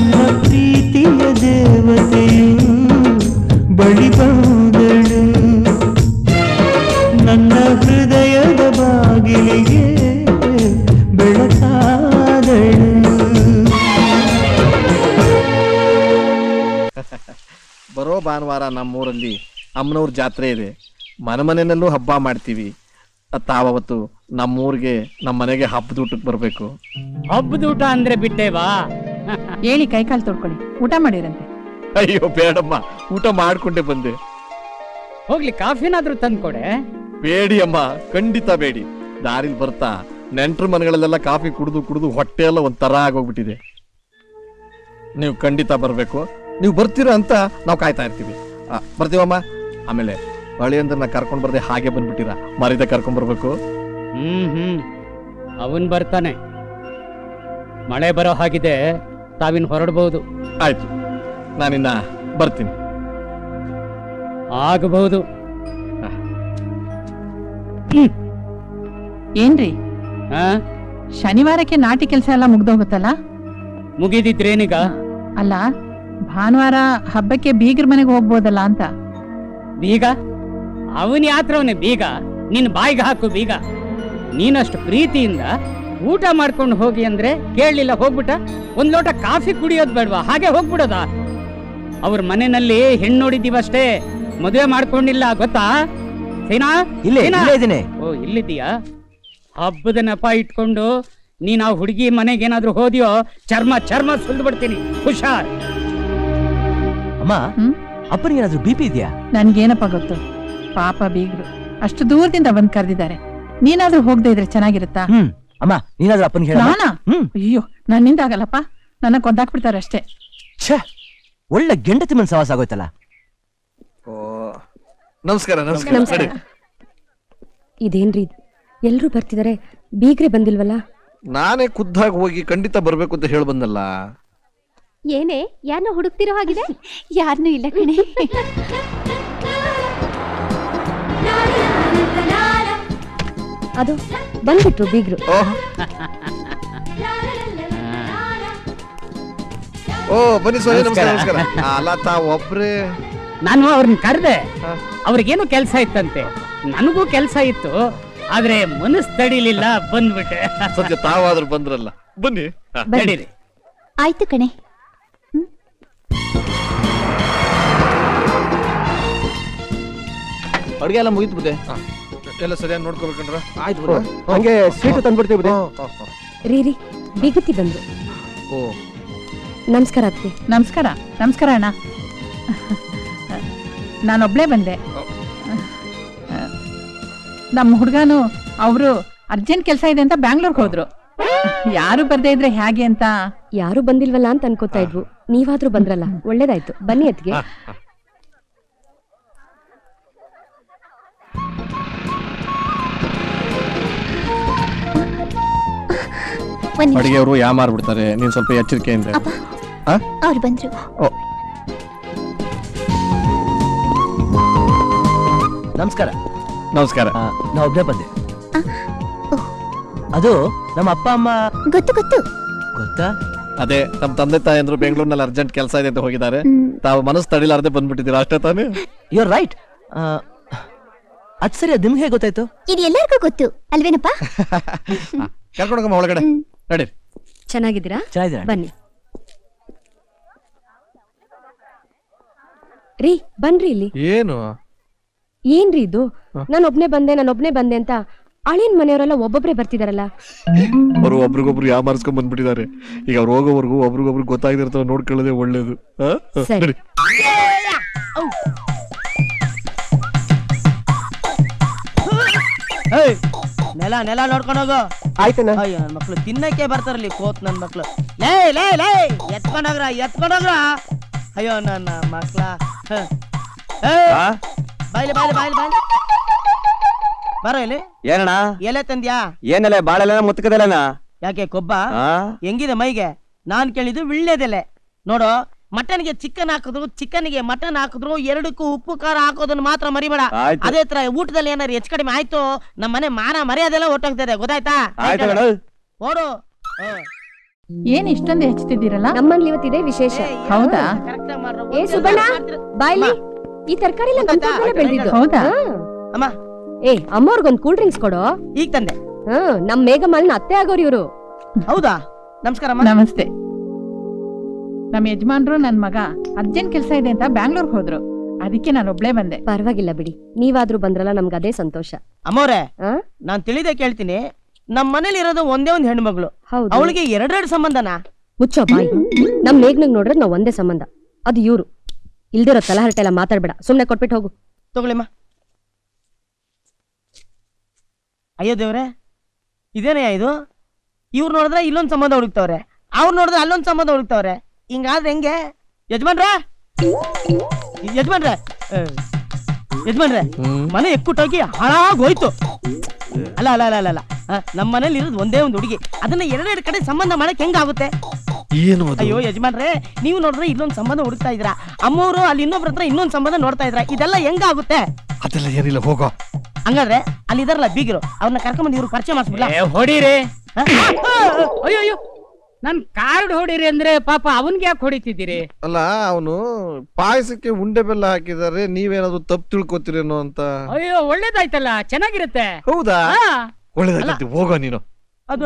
ಭಾನುವಾರ ನಮ್ಮೂರಲ್ಲಿ ಅಮ್ಮನವ್ರ ಜಾತ್ರೆ ಇದೆ ಮನೆ ಮನೆಯಲ್ಲೂ ಹಬ್ಬ ಮಾಡ್ತೀವಿ ಅದ್ ತಾವತ್ತು ನಮ್ಮೂರಿಗೆ ನಮ್ಮ ಮನೆಗೆ ಹಬ್ಬದ ಊಟಕ್ಕೆ ಬರಬೇಕು ಹಬ್ಬದ ಊಟ ಅಂದ್ರೆ ಬಿಟ್ಟೇವಾ ಹೇಳಿ ಕೈಕಾಲು ತೊಳ್ಕೊಳ್ಳಿ ಊಟ ಮಾಡಿರಂತೆ ಅಯ್ಯೋ ಬೇಡಮ್ಮ ಊಟ ಮಾಡ್ಕೊಂಡೆ ಬಂದೆ ಹೋಗ್ಲಿ ಕಾಫಿನಾದ್ರೂ ತಂದ್ಕೊಡೆ ಬೇಡಿ ಅಮ್ಮ ಖಂಡಿತ ಬೇಡಿ ದಾರಿಲಿ ಬರ್ತಾ ನೆಂಟ್ರ ಮನೆಗಳಲ್ಲೆಲ್ಲ ಕಾಫಿ ಕುಡಿದು ಕುಡಿದು ಹೊಟ್ಟೆ ಎಲ್ಲ ಒಂಥರ ಆಗೋಗ್ಬಿಟ್ಟಿದೆ ನೀವು ಖಂಡಿತ ಬರಬೇಕು ನೀವು ಬರ್ತೀರಾ ಅಂತ ನಾವು ಕಾಯ್ತಾ ಇರ್ತೀವಿ ಆ, ಬರ್ತೀವಮ್ಮ ಆಮೇಲೆ ಅಳಿಯಂದ್ರನ್ನ ಕರ್ಕೊಂಡ್ ಬರ್ದೆ ಹಾಗೆ ಬಂದ್ಬಿಟ್ಟಿರಾ ಮರಿದ ಕರ್ಕೊಂಡ್ ಬರ್ಬೇಕು ಹ್ಮ್ ಹ್ಮ್ ಅವನ್ ಬರ್ತಾನೆ ಮಳೆ ಬರೋ ಹಾಗಿದೆ ತಾವಿನ್ ಹೊರಡ್ಬಹುದು ಆಯ್ತು ನಾನಿನ್ನ ಬರ್ತೀನಿ ಆಗಬಹುದು ಏನ್ರಿ ಶನಿವಾರಕ್ಕೆ ನಾಟಿ ಕೆಲಸ ಎಲ್ಲ ಮುಗ್ದೋಗುತ್ತಲ್ಲ ಮುಗಿದಿದ್ರೇನೀಗ ಅಲ್ಲ ಭಾನುವಾರ ಹಬ್ಬಕ್ಕೆ ಬೀಗ್ರ ಮನೆಗೆ ಹೋಗ್ಬೋದಲ್ಲ ಅಂತ ಬೀಗ ಅವನ್ ಯಾತ್ರವನೇ ಬೀಗ ನಿನ್ ಬಾಯಿಗೆ ಹಾಕು ಬೀಗ ನೀನಷ್ಟು ಪ್ರೀತಿಯಿಂದ ಊಟ ಮಾಡ್ಕೊಂಡು ಹೋಗಿ ಅಂದ್ರೆ ಕೇಳಲಿಲ್ಲ ಹೋಗ್ಬಿಟ್ಟ ಒಂದ್ ಲೋಟ ಕಾಫಿ ಕುಡಿಯೋದ್ ಬೇಡ್ವಾ ಹಾಗೆ ಹೋಗ್ಬಿಡೋದ ಅವ್ರ ಮನೆಯಲ್ಲಿ ಹೆಣ್ಣು ನೋಡಿದೀವಷ್ಟೇ ಮದುವೆ ಮಾಡ್ಕೊಂಡಿಲ್ಲ ಗೊತ್ತಾ ಸೀನಾ ಇಲ್ಲೇ, ಸೀನಾ? ಇಲ್ಲೇ ಇದೀನಿ. ಓ ಇಲ್ಲಿದ್ದೀಯಾ ಹಬ್ಬದ ನೆಪ ಇಟ್ಕೊಂಡು ನೀನ್ ಆ ಹುಡುಗಿ ಮನೆಗೆ ಏನಾದ್ರೂ ಹೋದ್ಯೋ ಚರ್ಮ ಚರ್ಮ ಸುಲ್ದು ಬಿಡ್ತೀನಿ ಹುಷಾರ್ ಅಮ್ಮ ಅಪ್ಪನಿಗೆ ಏನಾದ್ರು ಬಿ ಪಿ ಇದೆಯಾ ನನ್ಗೇನಪ್ಪ ಗೊತ್ತು ಪಾಪ ಬೀಗ್ರು ಅಷ್ಟು ದೂರದಿಂದ ಬಂದ್ ಕರೆದಿದ್ದಾರೆ ನೀನಾದ್ರೂ ಹೋಗದೆ ಇದ್ರೆ ಚೆನ್ನಾಗಿರುತ್ತಾ ಹ್ಮ್ ಅಮ್ಮ ನೀನಾದ್ರೂ ಅಪ್ಪನಿಗೆ ಹೇಳ ನಾನಾ ಅಯ್ಯೋ ನನ್ನಿಂದ ಆಗಲ್ಲಪ್ಪ ನನ್ನ ಕೊಂದಾಕ್ಬಿಡ್ತಾರೆ ಅಷ್ಟೇ ಛೇ ಒಳ್ಳೆ ಗೆಂಡತಿ ಮನ್ ಸವಾಸ ಆಗೋಯ್ತಲ್ಲ ಓ ನಮಸ್ಕಾರ ನಮಸ್ಕಾರ ನಮಸ್ಕಾರ. ನಡಿ. ಇದೇನ್ರಿ ಎಲ್ರೂ ಬರ್ತಿದಾರೆ ಬೀಗ್ರೆ ಬಂದಿಲ್ವಲ್ಲ ನಾನೇ ಖುದ್ದಾಗಿ ಹೋಗಿ ಖಂಡಿತ ಬರ್ಬೇಕು ಅಂತ ಹೇಳಿ ಬಂದಲ್ಲ ಏನೇ ಯಾರನ್ನ ಹುಡುಕ್ತಿರೋ ಹಾಗಿದೆ ಯಾರನ್ನೂ ಇಲ್ಲ ಕಣೆ ಅದು ಬಂದ್ಬಿಟ್ರು ಬೀಗ್ರು ಓ ಬನ್ನಿ ಸೋನಿ ನಮಸ್ಕಾರ ನಮಸ್ಕಾರ. ನಮಸ್ಕಾರ ಆ, ಅಲ್ಲ ತಾವ್ ಒಬ್ರೇ ನಾನು ಅವ್ರನ್ನ ಕರೆದೆ ಅವ್ರಿಗೇನು ಕೆಲಸ ಇತ್ತಂತೆ ನನಗೂ ಕೆಲಸ ಇತ್ತು ಆದ್ರೆ ಮನಸ್ಸು ತಡಿಲಿಲ್ಲ ಬಂದ್ಬಿಟ್ಟೆ ಸದ್ಯ ತಾವಾದ್ರೂ ಬಂದ್ರಲ್ಲ ಬನ್ನಿ ಹಾ. ನಡೀರಿ ಆಯ್ತು ಕಣೆ ಅಡುಗೆ ಎಲ್ಲ ಮುಗಿತು ಬುದ್ದೆ ಎಲ್ಲ ಸರಿಯಾಗಿ ನೋಡ್ಕೋಬೇಕಂದ್ರ ಆಯ್ತು ಹಂಗೆ ಸ್ವೀಟ್ ತಂದ್ಬಿಡ್ತೀವಿ ಬುದ್ದೆ ರೀ ರೀ ಬೀಗತಿ ಬಂದ್ರು ಓ ನಮಸ್ಕಾರ ಅತ್ಗೆ ನಮಸ್ಕಾರ ನಮಸ್ಕಾರ ಅಣ್ಣ ನಾನೊಬ್ಳೇ ಬಂದೆ ನಮ್ಮ ಹುಡುಗನು ಅವರು ಅರ್ಜೆಂಟ್ ಕೆಲಸ ಇದೆ ಅಂತ ಬ್ಯಾಂಗ್ಳೂರ್ಗೆ ಹೋದ್ರು ಯಾರು ಬರ್ದೇ ಇದ್ರೆ ಹೇಗೆ ಅಂತ ಯಾರು ಬಂದಿಲ್ವಲ್ಲ ಅಂತ ಅನ್ಕೋತಾ ಇದ್ವು ನೀವಾದ್ರೂ ಬಂದ್ರಲ್ಲ ಒಳ್ಳೇದಾಯ್ತು ಬನ್ನಿ ಅತ್ಗೆ ಒಂದ್ ನಿಮಿಷ ಅಡಿಗೆಯವರು ಯಾ ಮಾರ್ಬಿಡ್ತಾರೆ ನೀನ್ ಸ್ವಲ್ಪ ಎಚ್ಚರಿಕೆಯಿಂದ ಇರು. ಆ? ಅವ್ರು ಬಂದ್ರು ಓ ನಮಸ್ಕಾರ ನಮಸ್ಕಾರ ನಾ ಒಬ್ನೇ ಬಂದೆ ಅದು ನಮ್ಮ ಅಪ್ಪ ಅಮ್ಮ ಗೊತ್ತು ಗೊತ್ತು ಗೊತ್ತಾ ಅದೇ ನಮ್ ತಂದೆ ತಾಯಿ ಅಂದ್ರು ಬೆಂಗಳೂರಿನಲ್ಲಿ ಅರ್ಜೆಂಟ್ ಕೆಲಸ ಇದೆ ಅಂತ ಹೋಗಿದ್ದಾರೆ ತಾವು ಮನಸ್ಸು ತಡಿಲಾರ್ದೆ ಬಂದ್ಬಿಟ್ಟಿದ್ದೀರಾ ಅಷ್ಟೇ ತಾನೇ ಯು ರೈಟ್ ಅದ್ ಸರಿ ಅದ್ ನಿಮ್ಗೆ ಹೇಗೆ ಗೊತ್ತಾಯ್ತು ಇದು ಎಲ್ಲರಿಗೂ ಗೊತ್ತು ಅಲ್ವೇನಪ್ಪ ಕರ್ಕೊಂಡೋಗಮ್ಮ ಒಳಗಡೆ ನಡಿ ಚೆನ್ನಾಗಿದ್ದೀರಾ ಚೆನ್ನಾಗಿದ್ದೀರಾ ಬನ್ನಿ ರೀ ಬನ್ರಿ ಇಲ್ಲಿ ಏನು ಏನ್ರಿ ಇದು ನಾನು ಒಬ್ನೇ ಬಂದೆ ನಾನು ಒಬ್ನೇ ಬಂದೆ ಅಂತ ಅಳಿಯನ್ ಮನೆಯವರೆಲ್ಲ ಒಬ್ಬೊಬ್ರೆ ಬರ್ತಿದಾರಲ್ಲ ಅವರು ಒಬ್ರಿಗೊಬ್ರು ಯಾಮಾರಿಸ್ಕೊಂಡ್ ಬಂದ್ಬಿಟ್ಟಿದ್ದಾರೆ ಈಗ ಅವ್ರು ಹೋಗೋವರೆಗೂ ಒಬ್ರಿಗೊಬ್ರು ಗೊತ್ತಾಗದಿರ್ತಾವ ನೋಡ್ಕೊಳ್ಳೋದೇ ಒಳ್ಳೇದು ಆ? ಸರಿ. ನಡಿ. ಏಯ್, ನೆಲ ನೆಲ ನೋಡ್ಕೊಂಡು ಹೋಗು ಆಯ್ತಣ್ಣ ಅಯ್ಯೋ ನನ್ ಮಕ್ಳು ತಿನ್ನಕ್ಕೆ ಬರ್ತಾರಲ್ಲಿ ಕೋತ್ ನನ್ ಮಕ್ಳು ಲೇ ಲೇ ಲೇ ಎತ್ಕೊಂಡೋಗ್ರ ಎತ್ಕೊಂಡೋಗ್ರ ಅಯ್ಯೋ ನನ್ನ ಮಕ್ಳ ಹ. ಏಯ್, ಬಾಯ್ಲಿ ಬಾಯ್ಲಿ ಬಾಯ್ಲಿ ಬಾಯ್ಲಿ ಬರೋ ಇಲ್ಲಿ ಏನಣ್ಣ ಎಲೆ ತಂದ್ಯಾ ಏನೆಲೆ ಬಾಳೆಲ್ಲ ಮುತ್ತಕದೆಲೆನ ಯಾಕೆ ಕೊಬ್ಬ ಆ? ಹೆಂಗಿದೆ ಮೈಗೆ ನಾನ್ ಕೇಳಿದ್ದು ವಿಳ್ಳೆದೆಲೆ ನೋಡು ಮಟನ್ಗೆ ಚಿಕನ್ ಹಾಕಿದ್ರು ಚಿಕನ್ಗೆ ಮಟನ್ ಹಾಕಿದ್ರು ಎರಡಕ್ಕೂ ಉಪ್ಪು ಖಾರ ಹಾಕೋದನ್ನ ಮಾತ್ರ ಮರಿಬೇಡ ಆಯ್ತು. ಅದೇ ತರ ಊಟದಲ್ಲಿ ಏನಾರು ಹೆಚ್ಚು ಕಡಿಮೆ ಆಯ್ತು ನಮ್ಮ ಮನೆ ಮಾನ ಮರ್ಯಾದೆಲ್ಲ ಹೊಟ್ಟೋಗ್ತದೆ ಗೊತ್ತಾಯ್ತಾ ಆಯ್ತು ಕಣೋ. ಓಡು ಏನ್ ಇಷ್ಟೊಂದು ಹೆಚ್ಚುತ್ತಿದ್ದೀರಲ್ಲ ನಮ್ಮಲ್ಲಿ ಇವತ್ತಿದೆ ವಿಶೇಷ ಹೌದಾ ಏ ಸುಬ್ಬಣ್ಣ ಬಾಯ್ಲಿ ಈ ತರಕಾರಿ ಎಲ್ಲ ನಮ್ ತೋಟದಲ್ಲೇ ಬೆಳ್ದಿದ್ದು ಹೌದಾ? ಅಮ್ಮ ಏ ಅಮ್ಮವ್ರಿಗೊಂದ್ ಕೂಲ್ ಡ್ರಿಂಕ್ಸ್ ಕೊಡು ಈಗ ತಂದೆ ಹ್ಮ್ ನಮ್ ಮೇಘಮಲ್ನ ಅತ್ತೆ ಆಗೋರು ಇವ್ರು ಹೌದಾ ನಮಸ್ಕಾರ ನಮಸ್ತೆ ನಮ್ಮ ಯಜಮಾನ್ರು ನನ್ ಮಗ ಅರ್ಜೆಂಟ್ ಕೆಲಸ ಇದೆ ಅಂತ ಬ್ಯಾಂಗ್ಳೂರ್ಗೆ ಹೋದ್ರು ಅದಕ್ಕೆ ನಾನು ಒಬ್ಳೇ ಬಂದೆ ಪರವಾಗಿಲ್ಲ ಬಿಡಿ ನೀವಾದ್ರೂ ಬಂದ್ರಲ್ಲ ನಮ್ಗೆ ಅದೇ ಸಂತೋಷ ಅಮ್ಮವ್ರೆ ನಾನ್ ತಿಳಿದೆ ಕೇಳ್ತೀನಿ ನಮ್ ಮನೇಲಿ ಇರೋದು ಒಂದೇ ಒಂದ್ ಹೆಣ್ಮಗಳು ಹೌದು. ಅವಳಿಗೆ ಎರಡೆರಡು ಸಂಬಂಧನಾ ಮುಚ್ಚೋ ಬಾಯಿ ನಮ್ ಮೇಘ್ನಗ್ ನೋಡ್ರೆ ನಾವ್ ಒಂದೇ ಸಂಬಂಧ ಅದು ಇವ್ರು ಇಲ್ದಿರೋ ತಲಹರಟೆ ಎಲ್ಲ ಮಾತಾಡ್ಬೇಡ ಸುಮ್ನೆ ಕೊಟ್ಬಿಟ್ಟು ಹೋಗು ತಗೊಳ್ಳಿಮ್ಮ ಅಯ್ಯೋ ದೇವ್ರೆ ಇದೇನಯ್ಯ ಇದು ಇವ್ರು ನೋಡಿದ್ರೆ ಇಲ್ಲೊಂದ್ ಸಂಬಂಧ ಹುಡುಕ್ತವ್ರೆ ಅವ್ರು ನೋಡಿದ್ರೆ ಅಲ್ಲೊಂದ್ ಸಂಬಂಧ ಹುಡುಕ್ತವ್ರೆ ಹಿಂಗಾದ್ರೆ ಹೆಂಗೆ ಯಜಮಾನ್ರೆ ಯಜಮಾನ್ರೆ ಆ, ಯಜಮಾನ್ರೆ ಮನೆ ಎಕ್ಕುಟ್ಟೋಗಿ ಹಾಳಾಗೋಯ್ತು ಅಲ್ಲ ಅಲ್ಲ ಅಲ್ಲ ಅಲ್ಲ ಅಲ್ಲ ಆ, ನಮ್ಮ ಮನೇಲಿ ಇರೋದು ಒಂದೇ ಒಂದು ಹುಡುಗಿ ಅದನ್ನ ಎರಡೆರಡು ಕಡೆ ಸಂಬಂಧ ಮಾಡಕ್ ಹೆಂಗಾಗುತ್ತೆ ಏನು ಅದು? ಅಯ್ಯೋ ಯಜಮಾನ್ರೆ ನೀವು ನೋಡಿದ್ರೆ ಇಲ್ಲೊಂದ್ ಸಂಬಂಧ ಹುಡುಕ್ತಾ ಇದ್ರ ಅಮ್ಮವರು ಅಲ್ಲಿ ಇನ್ನೊಬ್ರ ಹತ್ರ ಇನ್ನೊಂದ್ ಸಂಬಂಧ ನೋಡ್ತಾ ಇದ್ರ ಇದೆಲ್ಲ ಹೆಂಗಾಗುತ್ತೆ ಅದೆಲ್ಲ ಏನಿಲ್ಲ ಹೋಗೋ ಹಂಗಾದ್ರೆ ಅಲ್ಲಿ ಇದಾರಲ್ಲ ಬೀಗರು ಅವ್ರನ್ನ ಕರ್ಕೊಂಡ್ ಇವ್ರು ಪರಿಚಯ ಮಾಡಿಸ್ಬಿಡ್ಲಾ ಏ, ಹೊಡೀರಿ ಅಯ್ಯೋ ಅಯ್ಯೋ ನನ್ ಕಾರ್ಡ್ ಹೊಡೀರಿ ಅಂದ್ರೆ ಪಾಪ ಅವನ್ಗೆ ಯಾಕೆ ಹೊಡಿತಿದ್ದೀರಿ ಅಲ್ಲ ಅವನು ಪಾಯಸಕ್ಕೆ ಉಂಡೆ ಬೆಲ್ಲ ಹಾಕಿದ್ದಾರೆ ನೀವೇನಾದ್ರು ತಪ್ಪು ತಿಳ್ಕೊತೀರೇನೋ ಅಂತ ಅಯ್ಯೋ ಒಳ್ಳೇದಾಯ್ತಲ್ಲ ಚೆನ್ನಾಗಿರುತ್ತೆ ಹೌದಾ ಹಾ. ಒಳ್ಳೇದಾಗ್ತೈತಿ ಹೋಗೋ ನೀನು ಅದು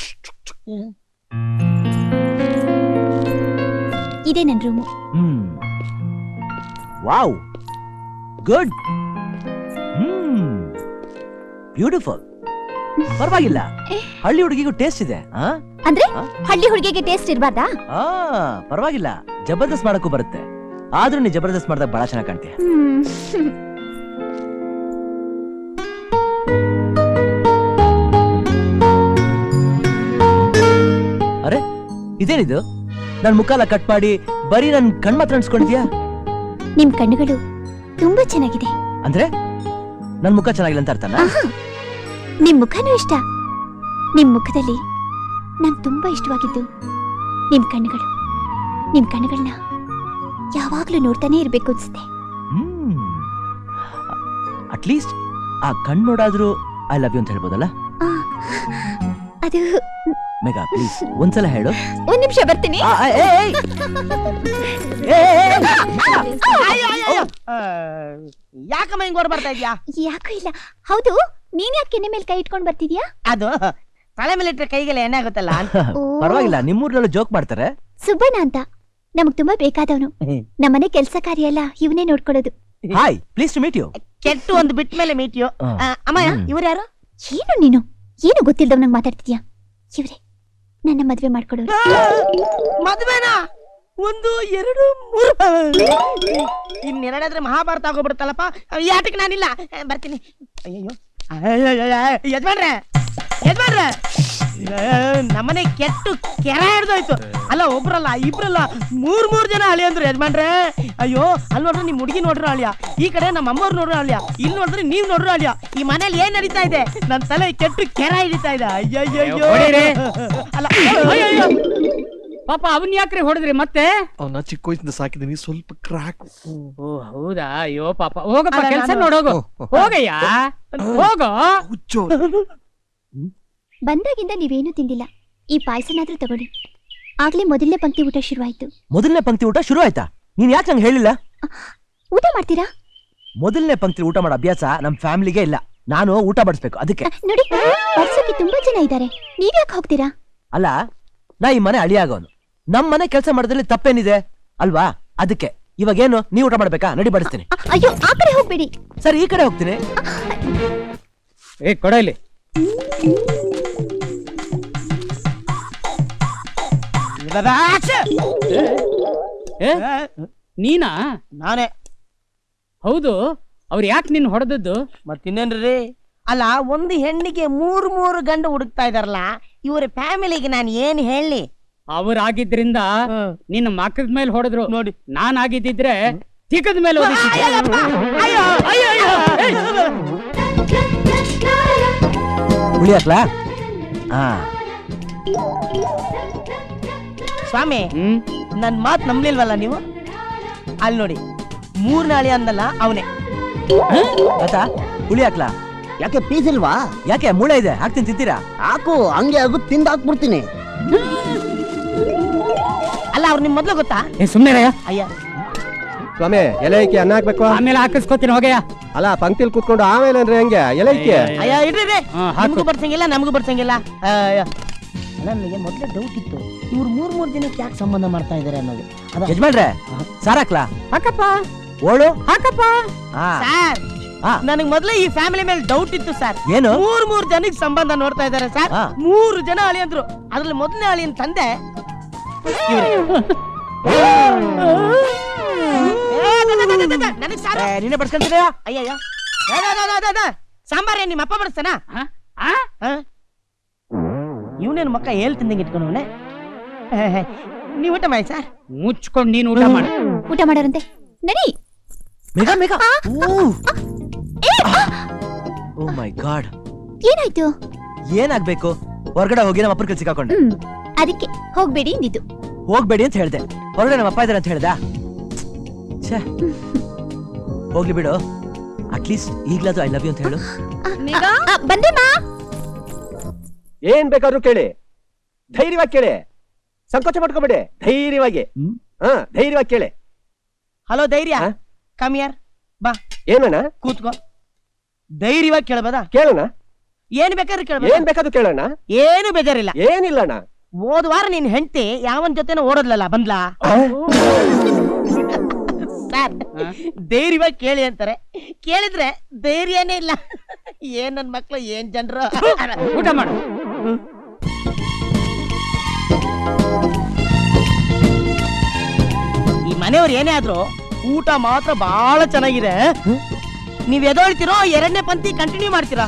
ಇದೇ ನನ್ ರೂಮು ಹ್ಮ್ ವಾವ್ ಗುಡ್ ಹ್ಮ್ ಬ್ಯೂಟಿಫುಲ್ ಪರವಾಗಿಲ್ಲ ಹಳ್ಳಿ ಹುಡುಗಿಗೂ ಟೇಸ್ಟ್ ಇದೆ ಆ? ಅಂದ್ರೆ ಹಳ್ಳಿ ಹುಡುಗಿಗೆ ಟೇಸ್ಟ್ ಇರ್ಬಾರ್ದಾ ಆ ಪರವಾಗಿಲ್ಲ ಜಬರ್ದಸ್ತ್ ಮಾಡಕ್ಕೂ ಬರುತ್ತೆ ಆದ್ರೂ ನೀ ಜಬರ್ದಸ್ತ್ ಮಾಡಿದಾಗ ಬಹಳ ಚೆನ್ನಾಗಿ ಕಾಣ್ತೀಯ ಹ್ಮ್ ಅರೆ ಇದೇನಿದು ನನ್ ಮುಖ ಎಲ್ಲ ಕಟ್ ಮಾಡಿ ಬರೀ ನನ್ ಕಣ್ ಮಾತ್ರ ಅನ್ಸ್ಕೊಂಡಿದ್ಯಾ ನಿಮ್ ಕಣ್ಣುಗಳು ತುಂಬಾ ಚೆನ್ನಾಗಿದೆ ಅಂದ್ರೆ ನನ್ ಮುಖ ಚೆನ್ನಾಗಿಲ್ಲ ಅಂತ ಅರ್ಥನಾ ನಿಮ್ ಮುಖನೂ ಇಷ್ಟ ನಿಮ್ ಮುಖದಲ್ಲಿ ನಂಗ್ ತುಂಬಾ ಇಷ್ಟವಾಗಿದ್ದು ನಿಮ್ ಕಣ್ಣುಗಳು ನಿಮ್ ಕಣ್ಣುಗಳನ್ನ ಯಾವಾಗ್ಲೂ ನೋಡ್ತಾನೆ ಇರ್ಬೇಕು ಅನ್ಸುತ್ತೆ ಅಟ್ಲೀಸ್ಟ್ ಆ ಕಣ್ ನೋಡಾದ್ರೂ ಐ ಲವ್ ಯು ಅಂತ ಹೇಳ್ಬೋದಲ್ಲ ಅದು ಮೇಘಾ ಪ್ಲೀಸ್ ಒಂದ್ಸಲ ಹೇಳು ಒಂದ್ ನಿಮಿಷ ಬರ್ತೀನಿ ಆ, ಆ, ಏ, ಏಯ್. ಯಾಕಮ್ಮ ಹಿಂಗ್ ಓಡ್ ಬರ್ತಾ ಇದ್ಯಾ ಯಾಕೂ ಇಲ್ಲ ಹೌದು ನೀನ್ ಯಾಕೆ ಕೆನ್ನೆ ಮೇಲೆ ಕೈ ಇಟ್ಕೊಂಡ್ ಬರ್ತಿದ್ಯಾ ಅದು ತಲೆ ಮೇಲೆ ಇಟ್ಟರೆ ಕೈಗೆಲ್ಲ ಎಣ್ಣೆ ಆಗುತ್ತಲ್ಲ ಅಂತ ಪರವಾಗಿಲ್ಲ ನಿಮ್ಮೂರ್ನಲ್ಲೂ ಜೋಕ್ ಮಾಡ್ತಾರೆ ಸುಬ್ಬಣ್ಣ ಅಂತ ನಮಗ್ ತುಂಬಾ ಬೇಕಾದವನು ನಮ್ಮನೆ ಕೆಲ್ಸ ಕಾರ್ಯ ಎಲ್ಲ ಇವನೇ ನೋಡ್ಕೊಳ್ಳೋದು hi please to meet you ಕೆಟ್ಟು ಒಂದು ಬಿಟ್ಟ ಮೇಲೆ ಮೀಟಿಯೋ ಆ. ಅಮ್ಮಯ್ಯ ಇವ್ರು ಯಾರು ಏನು ನೀನು ಏನು ಗೊತ್ತಿಲ್ದವ್ನಂಗ್ ಮಾತಾಡ್ತಿದ್ಯಾ ಇವ್ರೆ ನನ್ನ ಮದ್ವೆ ಮಾಡ್ಕೊಳ್ಳೋರು ಮದ್ವೆನಾ ಒಂದು ಎರಡು ಮೂರು ಇನ್ನೆರಡಾದ್ರೆ ಮಹಾಭಾರತ ಆಗೋಗ್ಬಿಡುತ್ತಲ್ಲಪ್ಪ ಈ ಆಟಕ್ಕೆ ನಾನಿಲ್ಲ ಆ, ಬರ್ತೀನಿ ಅಯ್ಯಯ್ಯೋ ಅಯ್ಯಯ್ಯಯ್ಯ, ಯಜಮಾನ್ರೆ ಯಜಮಾನ್ರೆ ಏ, ನಮ್ಮನೆ ಕೆಟ್ಟು ಕೆರ ಹಿಡ್ದೋಯ್ತು ಅಲ್ಲ ಒಬ್ರಲ್ಲ ಇಬ್ರಲ್ಲ ಮೂರ್ ಮೂರ್ ಜನ ಅಳಿ ಅಂದ್ರು ಯಜಮಾನ್ರೆ ಅಯ್ಯೋ ಅಲ್ಲಿ ನೋಡ್ರಿ ನಿಮ್ ಹುಡುಗಿ ನೋಡ್ರು ಅಳಿಯ ಈ ಕಡೆ ನಮ್ಮ ಅಮ್ಮವ್ರು ನೋಡ್ರು ಅಳಿಯ ಇಲ್ಲಿ ನೋಡಿದ್ರೆ ನೀವ್ ನೋಡ್ರು ಅಳಿಯ ಈ ಮನೇಲಿ ಏನ್ ನಡೀತಾ ಇದೆ ನನ್ ತಲೆ ಕೆಟ್ಟು ಕೆರ ಹಿಡಿತಾ ಇದೆ ಅಯ್ಯಯ್ಯೋ ಹೊಡೀರಿ. ಅಲ್ಲ ಅಯ್ಯಯ್ಯೋ. ಪಾಪ ಅವನ್ ಯಾಕ್ರಿ ಹೊಡೆದ್ರಿ ಮತ್ತೆ ಅವನ ಚಿಕ್ಕ ವಯಸ್ಸಿಂದ ಸಾಕಿದೀನಿ ಸ್ವಲ್ಪ ಕ್ರಾಕ್ ಓ ಹೌದಾ ಅಯ್ಯೋ ಪಾಪ ಹೋಗಪ್ಪ ಅಲ್ಲ, ಕೆಲಸ ನಾನು- ನೋಡೋಗು ಹೋಗಯ್ಯ ಹೋಗೋ ಬಂದಾಗಿಂದ ನೀವೇನು ತಿಂದಿಲ್ಲ ಈ ಪಾಯಸನಾದ್ರೂ ತಗೊಳ್ಳಿ ಆಗ್ಲೇ ಮೊದಲನೇ ಪಂಕ್ತಿ ಊಟ ಶುರುವಾಯ್ತು ಮೊದಲನೇ ಪಂಕ್ತಿ ಊಟ ಶುರು ಆಯ್ತಾ ನೀನ್ ಯಾಕೆ ನಂಗೆ ಹೇಳಿಲ್ಲ ಊಟ ಮಾಡ್ತೀರಾ ಮೊದಲನೇ ಪಂಕ್ತಿ ಊಟ ಮಾಡೋ ಅಭ್ಯಾಸ ನಮ್ ಫ್ಯಾಮಿಲಿಗೆ ಇಲ್ಲ ನಾನು ಊಟ ಬಡಿಸ್ಬೇಕು ಅದಕ್ಕೆ ನೋಡಿ ಬರ್ಸೋಕೆ ತುಂಬಾ ಜನ ಇದ್ದಾರೆ ನೀವ್ಯಾಕೆ ಹೋಗ್ತೀರಾ ಅಲ್ಲ ನಾ ಈ ಮನೆ ಅಳಿಯಾಗೋನು ನಮ್ ಮನೆ ಕೆಲಸ ಮಾಡೋದ್ರಲ್ಲಿ ತಪ್ಪೇನಿದೆ ಅಲ್ವಾ ಅದಕ್ಕೆ ಇವಾಗ ಏನು ನೀ ಊಟ ಮಾಡ್ಬೇಕಾ ನಡಿ ಬಡಿಸ್ತೀನಿ ಅಯ್ಯೋ ಆ ಕಡೆ ಹೋಗ್ಬೇಡಿ ಸರಿ ಈ ಕಡೆ ಹೋಗ್ತೀನಿ ಏ ಕೊಡ ಇಲ್ಲಿ ಏ, ನೀನಾ ನಾನೇ ಹೌದು ಅವ್ರು ಯಾಕೆ ನಿನ್ ಹೊಡೆದದ್ದು ಮತ್ತಿನ್ನೇನ್ರಿ ಅಲ್ಲ ಒಂದು ಹೆಣ್ಣಿಗೆ ಮೂರು ಮೂರು ಗಂಡು ಹುಡುಕ್ತಾ ಇದಾರಲ್ಲ ಇವರ ಫ್ಯಾಮಿಲಿಗೆ ನಾನು ಏನ್ ಹೇಳಿ ಅವ್ರಾಗಿದ್ರಿಂದ ನಿನ್ನ ಮಕ್ಕದ ಮೇಲೆ ಹೊಡೆದ್ರು ನೋಡಿ ನಾನ್ ಆಗಿದ್ದಿದ್ರೆ ತಿಕ್ಕದ ಮೇಲೆ ಹೊಡಿತಿದ್ದೆ. ಹುಳಿ ಹಾಕ್ಲಾ ಹಾ ಸ್ವಾಮಿ ನನ್ ಮಾತ್ ನಂಬ್ಲಿಲ್ವಲ್ಲ ನೀವು ಅಲ್ಲಿ ನೋಡಿ ಮೂರ್ ನಾಳಿ ಅಂದಲ್ಲ ಅವನೇ ಆಯ್ತಾ ಹುಳಿ ಹಾಕ್ಲಾ ಯಾಕೆ ಪೀಸ್ ಇಲ್ವಾ ಯಾಕೆ ಮೂಳೆ ಇದೆ ಹಾಕ್ತೀನಿ ತಿಂತೀರಾ ಹಾಕು ಹಂಗೆ ಆಗು ತಿಂದು ಹಾಕ್ಬಿಡ್ತೀನಿ ಅಲ್ಲ ಅವ್ರು ನಿಮ್ ಮೊದ್ಲು ಗೊತ್ತಾ ಏ ಸುಮ್ನೆ ಅಯ್ಯ ಸ್ವಾಮಿ ಎಲೆ ಇಕ್ಕಿ ಅನ್ನ ಹಾಕ್ಬೇಕು ಆಮೇಲೆ ಹಾಕಿಸ್ಕೋತೀನಿ ಹೋಗಯ್ಯ ಅಲ್ಲ ಪಂಕ್ತಿಲ್ ಕೂತ್ಕೊಂಡು ಆಮೇಲೆ ಅಂದ್ರೆ ಹೆಂಗೆ ಎಲೆ ಇಕ್ಕಿ ಅಯ್ಯ ಇಡ್ರಿ ರೀ. ಹಾ, ಹಾಕು. ನಿಮ್ಗೂ ಬರ್ಸಂಗಿಲ್ಲ ನಮಗೂ ಬರ್ಸಂಗಿಲ್ಲ ಅಯ್ಯ. ಅಲ್ಲ ನನಗೆ ಮೊದ್ಲೇ ಡೌಟ್ ಇತ್ತು ಇವ್ರು ಮೂರ್ ಮೂರ್ ದಿನಕ್ಕೆ ಯಾಕೆ ಸಂಬಂಧ ಮಾಡ್ತಾ ಇದಾರೆ ಅನ್ನೋದು ಅದ- ಯಜಮಾನ್ರೆ ಸಾರ್ ಹಾಕ್ಲಾ ಹಾಕಪ್ಪ ಓಳು ಹಾಕಪ್ಪ ಆ. ಸರ್ ಆ. ನನಗ್ ಮೊದ್ಲೇ ಈ ಫ್ಯಾಮಿಲಿ ಮೇಲೆ ಡೌಟ್ ಇತ್ತು ಸರ್ ಏನು? ಮೂರ್ ಮೂರ್ ಜನಕ್ಕೆ ಸಂಬಂಧ ನೋಡ್ತಾ ಇದಾರೆ ಸರ್ ಆ. ಮೂರು ಜನ ಅಳಿಯಂದ್ರು ಅದ್ರಲ್ಲಿ ಮೊದಲನೇ ಅಳಿಯನ್ ತಂದೆ ಇವ್ರೇ. ಏ, ದ, ದ, ದ, ದ, ದ, ನನಗ್ ಸಾರು. ನೀನೇ ಬಡ್ಸ್ಕೊಂತೀರ ಅಯ್ಯಯ್ಯ ದ, ದ, ದ, ದ, ದ, ದ. ಸಾಂಬಾರ್ ಏನ್ ನಿಮ್ಮ ಅಪ್ಪ ಬಡಿಸ್ತಾನ ಇವನೇನು ಮಕ್ಕ ಹೇಳ್ತಿಂದಂಗೆ ಇಟ್ಕೊಂಡವನೆ ನೀವು ಊಟ ಮಾಡಿ ಸರ್ ಮುಚ್ಕೊಂಡು ನೀನು ಊಟ ಮಾಡು ಊಟ ಮಾಡೋರಂತೆ ನಡಿ ಮೇಘ ಮೇಘ ಓ ಮೈ ಗಾಡ್ ಏನಾಯ್ತು ಏನಾಗ್ಬೇಕು ಹೊರಗಡೆ ಹೋಗಿ ನಮ್ಮ ಅಪ್ಪನ ಸಿಕ್ಕಾಕೊಂಡೆ ಹ್ಮ್ ಅದಕ್ಕೆ ಹೋಗ್ಬೇಡಿ ಇಂದಿದ್ದು ಹೋಗ್ಬೇಡಿ ಅಂತ ಹೇಳ್ದೆ ಹೊರಗಡೆ ನಮ್ಮ ಅಪ್ಪ ಇದಾರೆ ಅಂತ ಹೇಳ್ದ ಛೇ ಹೋಗ್ಲಿ ಬಿಡು ಅಟ್ಲೀಸ್ಟ್ ಈಗ್ಲಾದ್ರು ಐ ಲವ್ ಯು ಅಂತ ಹೇಳು ಬಂದೆ ಮಾ ಏನ್ ಬೇಕಾದ್ರೂ ಕೇಳಿ ಧೈರ್ಯವಾಗಿ ಕೇಳಿ ಸಂಕೋಚ ಮಾಡ್ಕೋಬೇಡಿ ಧೈರ್ಯವಾಗಿ ಹಾ ಧೈರ್ಯವಾಗಿ ಕೇಳಿ ಹಲೋ ಧೈರ್ಯ ಕಮಿಯರ್ ಬಾ ಏನಣ್ಣ ಕೂತ್ಕೋ ಧೈರ್ಯವಾಗಿ ಕೇಳಬಹುದಾ ಕೇಳೋಣ ಏನ್ ಬೇಕಾದ್ರೂ ಕೇಳಬಹುದು ಏನ್ ಬೇಕಾದ್ರೂ ಕೇಳೋಣ ಏನು ಬೇಜಾರಿಲ್ಲ ಏನಿಲ್ಲಣ್ಣ ಹೋದ ವಾರ ನಿನ್ ಹೆಂಡತಿ ಯಾವನ್ ಜೊತೆನೋ ಓಡೋದ್ಲಲ್ಲ ಬಂದ್ಲಾ ಸರ್ ಧೈರ್ಯವಾಗಿ ಕೇಳಿ ಅಂತಾರೆ ಕೇಳಿದ್ರೆ ಧೈರ್ಯನೇ ಇಲ್ಲ ಏನ್ ನನ್ ಮಕ್ಳು ಏನ್ ಜನರು ಊಟ ಮಾಡು ಈ ಮನೆಯವ್ರು ಏನೇ ಆದ್ರೂ ಊಟ ಮಾತ್ರ ಬಹಳ ಚೆನ್ನಾಗಿದೆ ನೀವ್ ಎದೊಳ್ತೀರೋ ಎರಡನೇ ಪಂಕ್ತಿ ಕಂಟಿನ್ಯೂ ಮಾಡ್ತೀರಾ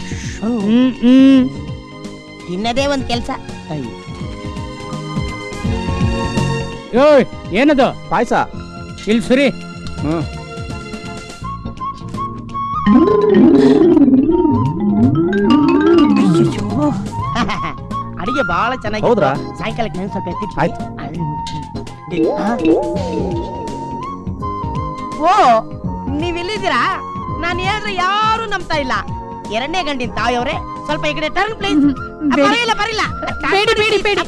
ಇನ್ನದೇ ಒಂದ್ ಕೆಲ್ಸ ಏಯ್ ಏನದು ಪಾಯಸ ಇಲ್ಲಿ ಸುರಿ ಹ್ಮ್ ಅಡಿಗೆ ಬಹಳ ಚೆನ್ನಾಗಿ ಹೌದ್ರಾ? ಸಾಯಂಕಾಲಕ್ಕೆ ನಾನು ಸ್ವಲ್ಪ ಎತ್ತಿಟ್ಟು ಆಯ್ತು. ಆ. ಓ ನೀವ್ ಇಲ್ಲಿದ್ದೀರಾ ನಾನು ಹೇಳಿದ್ರೆ ಯಾರು ನಂಬ್ತಾ ಇಲ್ಲ ಎರಡನೇ ಗಂಡಿನ ತಾಯಿಯವ್ರೆ ಸ್ವಲ್ಪ ಈ ಕಡೆ ಟರ್ನ್ ಪ್ಲೀಸ್ ಬರಿಲ್ಲ ಬರಿಲ್ಲ ಬೇಡಿ ಬೇಡಿ ಬೇಡಿ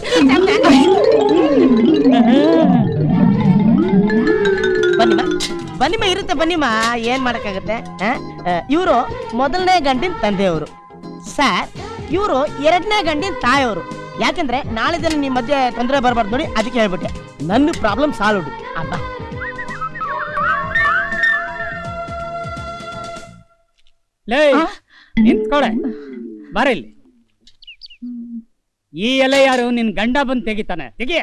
ಬನ್ನಿಮ್ಮ ಬನ್ನಿಮ್ಮ ಇರುತ್ತೆ ಬನ್ನಿಮ್ಮ ಏನ್ ಮಾಡಕ್ಕಾಗತ್ತೆ ಇವರು ಮೊದಲನೇ ಗಂಡಿನ ತಂದೆಯವರು ಸರ್ ಇವರು ಎರಡನೇ ಗಂಡಿನ ತಾಯಿಯವರು ಯಾಕಂದ್ರೆ ನಾಳೆ ದಿನ ನಿಮ್ ಮಧ್ಯೆ ತೊಂದರೆ ಬರಬಾರ್ದು ನೋಡಿ ಅದಕ್ಕೆ ಹೇಳ್ಬಿಟ್ಟೆ ನನ್ನ ಪ್ರಾಬ್ಲಮ್ ಸಾಲ್ವ್ ಅಬ್ಬ ಲೇ ನಿಂತ್ಕೊಳೆ ಬಾರಿಲ್ಲಿ ಈ ಎಲೆ ಯಾರು ನಿನ್ ಗಂಡ ಬಂದು ತೆಗಿತಾನೆ ತೆಗಿಯೆ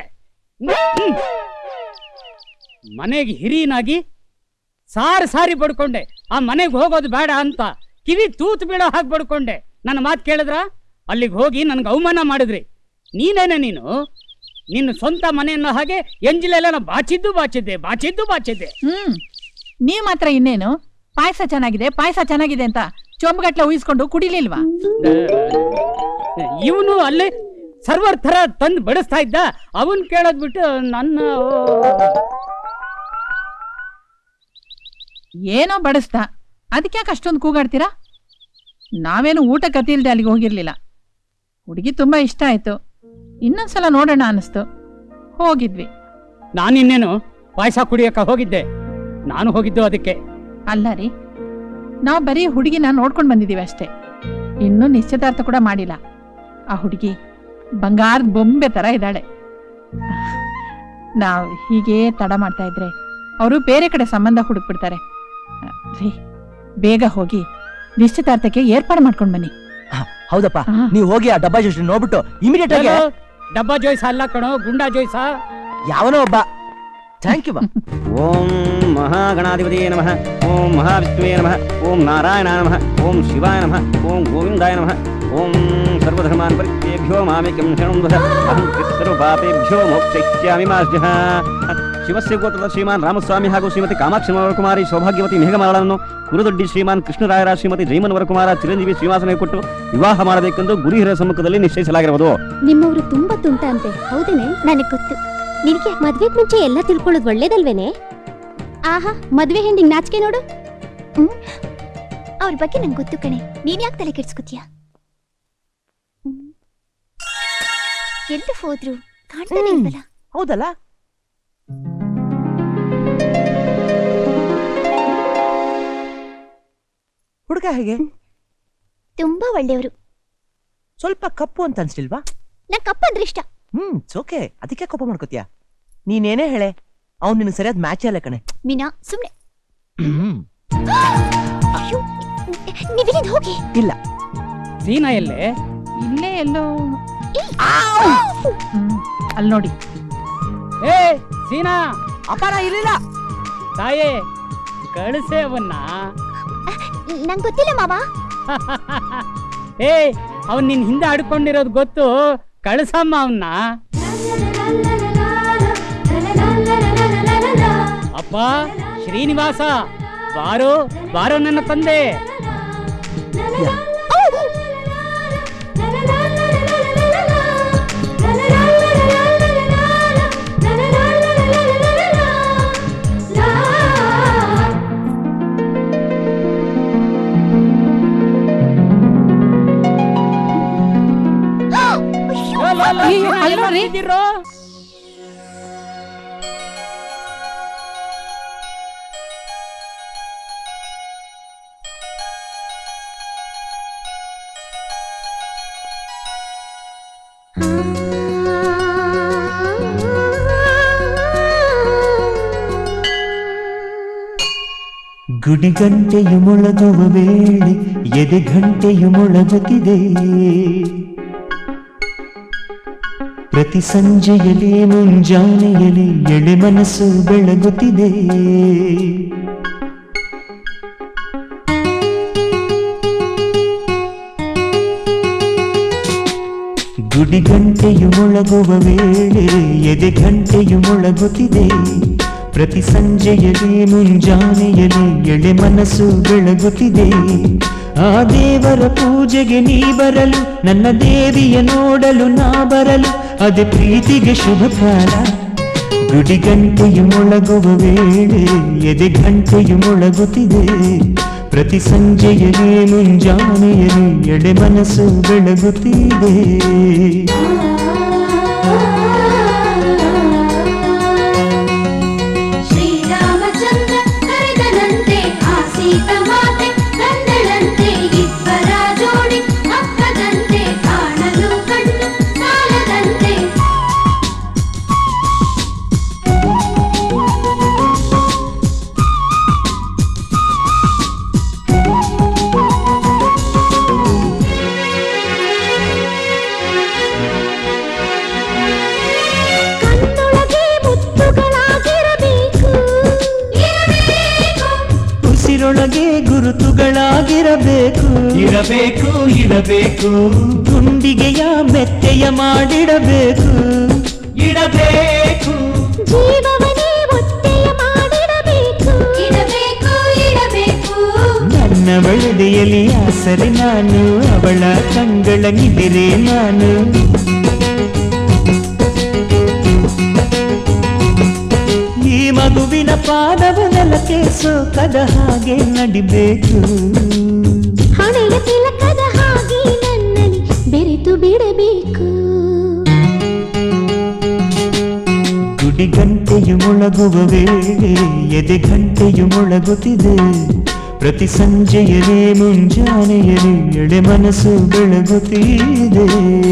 ಮನೆಗೆ ಹಿರಿಯನಾಗಿ ಸಾರಿ ಸಾರಿ ಬಡ್ಕೊಂಡೆ ಆ ಮನೆಗೆ ಹೋಗೋದು ಬೇಡ ಅಂತ ಕಿವಿ ತೂತು ಬೀಳೋ ಹಾಗೆ ಬಡ್ಕೊಂಡೆ ನನ್ನ ಮಾತು ಕೇಳಿದ್ರ ಅಲ್ಲಿಗೆ ಹೋಗಿ ನನ್ಗೆ ಅವಮಾನ ಮಾಡಿದ್ರಿ ನೀನೇನೆ ನೀನು ನಿನ್ನ ಸ್ವಂತ ಮನೆಯನ್ನ ಹಾಗೆ ಎಂಜಿಲೆಲ್ಲ ಬಾಚಿದ್ದು ಬಾಚಿದ್ದೆ ಬಾಚಿದ್ದು ಬಾಚಿದ್ದೆ ಹ್ಮ್ ನೀವ್ ಮಾತ್ರ ಇನ್ನೇನು ಪಾಯಸ ಚೆನ್ನಾಗಿದೆ ಪಾಯಸ ಚೆನ್ನಾಗಿದೆ ಅಂತ ಚೊಂಬಗಟ್ಲೆ ಉಯಿಸ್ಕೊಂಡು ಕುಡಿಲಿಲ್ವಾ ಇವನು ಅಲ್ಲೇ ಸರ್ವರ್ ತರ ತಂದು ಬಡಿಸ್ತಾ ಇದ್ದ ಅವನ್ ಕೇಳೋದ್ ಬಿಟ್ಟು ನನ್ನ ಏನೋ ಬಡಿಸ್ದ ಅದಕ್ಯಾಕೆ ಅಷ್ಟೊಂದು ಕೂಗಾಡ್ತೀರಾ ನಾವೇನು ಊಟ ಕತಿ ಇಲ್ದೆ ಅಲ್ಲಿಗೆ ಹೋಗಿರ್ಲಿಲ್ಲ ಹುಡುಗಿ ತುಂಬಾ ಇಷ್ಟ ಆಯ್ತು ಇನ್ನೊಂದ್ಸಲ ನೋಡೋಣ ಅನಿಸ್ತು ಹೋಗಿದ್ವಿ ನಾನಿನ್ನೇನು ಪಾಯಸ ಕುಡಿಯಕ ಹೋಗಿದ್ದೆ ನಾನು ಹೋಗಿದ್ದು ಅದಕ್ಕೆ ಅಲ್ಲ ರೀ ನಾವು ಬರೀ ಹುಡುಗಿನ ನೋಡ್ಕೊಂಡು ಬಂದಿದೀವಿ ಅಷ್ಟೇ ಇನ್ನೂ ನಿಶ್ಚಿತಾರ್ಥ ಕೂಡ ಮಾಡಿಲ್ಲ ಆ ಹುಡುಗಿ ಬಂಗಾರದ ಬೊಂಬೆ ತರ ಇದ್ದಾಳೆ ನಾವು ಹೀಗೆ ತಡ ಮಾಡ್ತಾ ಇದ್ರೆ ಅವರು ಬೇರೆ ಕಡೆ ಸಂಬಂಧ ಹುಡುಕ್ಬಿಡ್ತಾರೆ ಆ, ರೀ ಬೇಗ ಹೋಗಿ ನಿಶ್ಚಿತಾರ್ಥಕ್ಕೆ ಏರ್ಪಾಡು ಮಾಡ್ಕೊಂಡು ಬನ್ನಿ ಹೌದಪ್ಪ ನೀವು ಹೋಗಿ ಆ ಡಬ್ಬಾ ಜೋಶಿ ನೋಡ್ಬಿಟ್ಟು ಇಮಿಡಿಯೇಟ್ ಆಗಿ ಏನೋ ಡಬ್ಬಾ ಜೋಯ್ಸ ಅಲ್ಲ ಕಣೋ ಗುಂಡಾ ಜೋಯ್ಸ ಯಾವನೋ ಒಬ್ಬ ಥ್ಯಾಂಕ್ ಯು ಬಾ ಓಂ ಮಹಾಗಣಾಧಿಪತಿ ನಮಃ ಓಂ ಮಹಾವಿಷ್ಣುವೇ ನಮಃ ಓಂ ನಾರಾಯಣ ನಮಃ ಓಂ ಶಿವಾಯ ನಮಃ ಓಂ ಗೋವಿಂದಾಯ ನಮಃ ಓಂ ಸರ್ವಧರ್ಮಾನ್ ಪರಿತ್ಯೇಭ್ಯೋ ಮಾಮೇಕಂ ಶರಣಂ ವದ ಅಹಂ ಸರ್ವಪಾಪೇಭ್ಯೋ ಮೋಕ್ಷಯಿಷ್ಯಾಮಿ ಮಾಸ್ಯಃ ಶಿವಸ್ಯ ಗೋತ್ರದ ಶ್ರೀಮಾನ್ ರಾಮಸ್ವಾಮಿ ಹಾಗೂ ಶ್ರೀಮತಿ ಕಾಮಾಕ್ಷಿ ಕುಮಾರಿ ಸೌಭಾಗ್ಯವತಿ ಮೇಘಮಾಳನ್ನು ಕುರುದೊಡ್ಡಿ ಶ್ರೀಮಾನ್ ಕೃಷ್ಣರಾಯರ ಶ್ರೀಮತಿ ಜೈಮನ್ ವರಕುಮಾರ ಚಿರಂಜೀವಿ ಶ್ರೀವಾಸನೆ ಕೊಟ್ಟು ವಿವಾಹ ಮಾಡಬೇಕೆಂದು ಗುರು ಹಿರಿಯರ ಸಮ್ಮುಖದಲ್ಲಿ ನಿಶ್ಚಯಿಸಲಾಗಿರುವುದು ನಿಮ್ಮವರು ತುಂಬಾ ತುಂಟ ಅಂತೆ ಹೌದೇನೆ ನನಗೆ ಗೊತ್ತು ನಿನಗೆ ಮದ್ವೆಗ್ ಮುಂಚೆ ಎಲ್ಲ ತಿಳ್ಕೊಳ್ಳೋದು ಒಳ್ಳೇದಲ್ವೇನೆ ಆಹಾ ಮದ್ವೆ ಹೆಂಡಿಂಗ್ ನಾಚಿಕೆ ನೋಡು ಅವ್ರ ಬಗ್ಗೆ ನಂಗೆ ಗೊತ್ತು ಕಣೆ ನೀನ್ ಯಾಕೆ ತಲೆ ಕೆಡ್ಸ್ಕೊತೀಯ ಎಲ್ಲಿ ಹೋದ್ರು ಕಾಣ್ತಾನೆ ಇಲ್ವಲ್ಲ ಹೌದಲ್ಲ ಹುಡುಗ ಹೇಗೆ ತುಂಬಾ ಒಳ್ಳೆಯವರು ಸ್ವಲ್ಪ ಕಪ್ಪು ಅಂತ ಅನ್ಸ್ಲಿಲ್ವಾ ನಂಗೆ ಕಪ್ಪ ಅಂದ್ರೆ ಇಷ್ಟ ಹ್ಮ್ ಓಕೆ ಅದಕ್ಕೆ ಕೋಪ ಮಾಡ್ಕೋತೀಯ ನೀನೇನೇ ಹೇಳೆ ಅವ್ನು ನಿನಗೆ ಸರಿಯಾದ ಮ್ಯಾಚ್ ಅಲ್ಲ ಕಣೆ ಮೀನಾ ಸುಮ್ನೆ ನೀವಿಲ್ಲಿಂದ ಹೋಗಿ ಇಲ್ಲ ಸೀನಾ ಎಲ್ಲೇ ಇಲ್ಲೇ ಎಲ್ಲೋ ಅಲ್ಲಿ ನೋಡಿ ಏ ಸೀನಾ ಅಪಾರ ಇರಲಿಲ್ಲ ತಾಯೇ ಕಳಿಸೇ ಅವನ್ನ ನಂಗೆ ಗೊತ್ತಿಲ್ಲ ಮಾವ ಏ ಅವನ್ ನಿನ್ ಹಿಂದೆ ಆಡ್ಕೊಂಡಿರೋದು ಗೊತ್ತು ಕಳಿಸಮ್ಮ ಅವನ್ನ ಅಪ್ಪ ಶ್ರೀನಿವಾಸ ಬಾರೋ ಬಾರೋ ನನ್ನ ತಂದೆ ಲೋ, ಲೋ, ಲೋ, ಅಯ್ಯೋ, ಸೀನಾ, ಅಲ್ಲಿ ಎಲ್ಲ ನೋಡ್ರಿ. ಬಿದ್ದಿರೋ? ಗುಡಿಗಂಟೆಯು ಮೊಳಗುವ ವೇಳೆ ಎದೆ ಗಂಟೆಯು ಮೊಳಗುತ್ತಿದೆ ಪ್ರತಿ ಸಂಜೆಯಲ್ಲಿ ಮುಂಜಾನೆಯಲ್ಲಿ ಎಳೆ ಮನಸ್ಸು ಬೆಳಗುತ್ತಿದೆ ಗುಡಿಗಂಟೆಯು ಮೊಳಗುವ ವೇಳೆ ಎದೆ ಗಂಟೆಯು ಮೊಳಗುತ್ತಿದೆ ಪ್ರತಿ ಸಂಜೆಯಲ್ಲಿ ಮುಂಜಾನೆಯಲ್ಲಿ ಎಳೆ ಮನಸ್ಸು ಬೆಳಗುತ್ತಿದೆ ಆ ದೇವರ ಪೂಜೆಗೆ ನೀ ಬರಲು ನನ್ನ ದೇವಿಯ ನೋಡಲು ನಾ ಬರಲು ಅದೇ ಪ್ರೀತಿಗೆ ಶುಭ ಕಾಲ ಗುಡಿಗಂಟೆಯು ಮೊಳಗುವ ವೇಳೆ ಎದೆ ಗಂಟೆಯು ಮೊಳಗುತ್ತಿದೆ ಪ್ರತಿ ಸಂಜೆಯಲ್ಲಿ ಮುಂಜಾನೆಯಲ್ಲಿ ಎಡೆ ಮನಸ್ಸು ಬೆಳಗುತ್ತಿದೆ ಶ್ರೀರಾಮಚಂದ್ರ ಕರೆದನಂತೆ ಆ ಸೀತ ಮಾತೆ ಕಂದಳಂತೆ ಇಬ್ಬರ ಜೋಡಿ ಅಕ್ಕದಂತೆ ಕಾಣಲು ಕಣ್ಣು ಸಾಲದಂತೆ ಕಣ್ಣೊಳಗೆ ಮುತ್ತುಗಳಾಗಿರಬೇಕು ಉಸಿರೊಳಗೆ ಗುರುತುಗಳಾಗಿರಬೇಕು ಇರಬೇಕು ಇರಬೇಕು ಗುಂಡಿಗೆಯ ಮೆತ್ತೆಯ ಮಾಡಿಡಬೇಕು ಇಡಬೇಕು ಜೀವವನೇ ಒತ್ತೆಯ ಮಾಡಿಡಬೇಕು ಇಡಬೇಕು ಇಡಬೇಕು ನನ್ನ ಬಳಿದೆಯಲ್ಲಿ ಆಸರೆ ನಾನು ಅವಳ ಕಂಗಳ ನಿದಿರೆ ನಾನು ಈ ಮಗುವಿನ ಪಾದವ ನೆಲಕ್ಕೆ ಸೋಕದ ಹಾಗೆ ನಡಿಬೇಕು ಹಣೆಯ ತಿಲಕದ ಹಾಗೆ ನನ್ನಲ್ಲಿ ಬೆರೆತು ಬಿಡಬೇಕು ಗುಡಿ ಗಂಟೆಯು ಮೊಳಗುವ ವೇಳೆ ಎದೆ ಗಂಟೆಯು ಮೊಳಗುತ್ತಿದೆ ಪ್ರತಿ ಸಂಜೆಯಲೇ ಮುಂಜಾನೆಯಲೇ ಎಡೆ ಮನಸ್ಸು ಬೆಳಗುತ್ತಿದೆ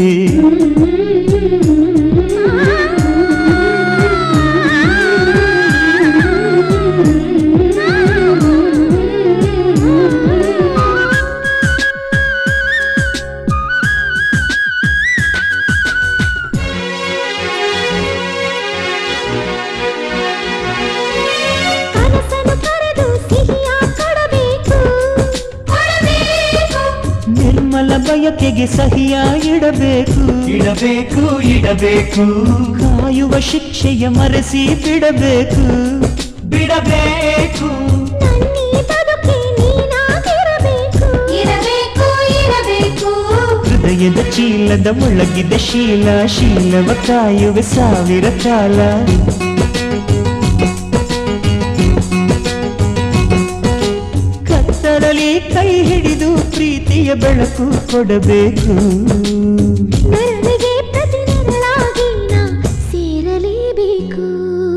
ಕನಸನ್ನು ಕರೆದು ಸಿಹಿಯ ಕೊಡಬೇಕು ಕೊಡಬೇಕು ನಿರ್ಮಲ ಬಯಕೆಗೆ ಸಹಿಯ ಇಡಬೇಕು ಇಡಬೇಕು ಇಡಬೇಕು ಕಾಯುವ ಶಿಕ್ಷೆಯ ಮರೆಸಿ ಬಿಡಬೇಕು ಬಿಡಬೇಕು ನನ್ನೀ ಬದುಕೆ ನೀನಾಗಿರಬೇಕು ಇರಬೇಕು ಇರಬೇಕು ಹೃದಯದ ಚೀಲದ ಒಳಗಿದ ಶೀಲ ಶೀಲವ ಕಾಯುವೆ ಸಾವಿರ ಕಾಲ ಕತ್ತಲಲ್ಲಿ ಕೈ ಹಿಡಿದು ಪ್ರೀತಿಯ ಬೆಳಕು ಕೊಡಬೇಕು ನರಳಿಗೆ ಪ್ರತಿ ನರಳಾಗಿ ನಾ ಸೇರಲೇಬೇಕು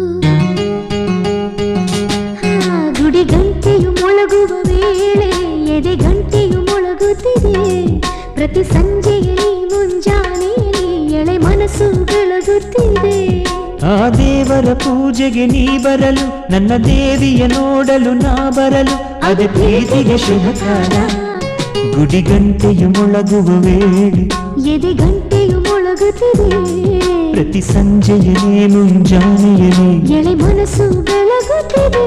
ಆ ಗುಡಿ ಗಂಟೆಯು ಮೊಳಗುವ ವೇಳೆ ಎದೆ ಗಂಟೆಯು ಮೊಳಗುತ್ತಿದೆ ಪ್ರತಿ ಸಂಜೆಯಲ್ಲಿ ಮುಂಜಾನೆಯಲ್ಲಿ ಎಳೆ ಮನಸ್ಸು ಬೆಳಗುತ್ತಿದೆ ಆ ದೇವರ ಪೂಜೆಗೆ ನೀ ಬರಲು ನನ್ನ ದೇವಿಯ ನೋಡಲು ನಾ ಬರಲು ಅದ ಪ್ರೀತಿಗೆ ಶುಭ ಕಾಲ ಗುಡಿ ಗಂಟೆಯು ಮೊಳಗುವ ವೇಳೆ ಎದೆ ಗಂಟೆಯು ಮೊಳಗುತ್ತಿದೆ ಪ್ರತಿ ಸಂಜೆಯನೇ ಮುಂಜಾನೆಯನೇ ಎಳೆ ಮನಸ್ಸು ಬೆಳಗುತ್ತಿದೆ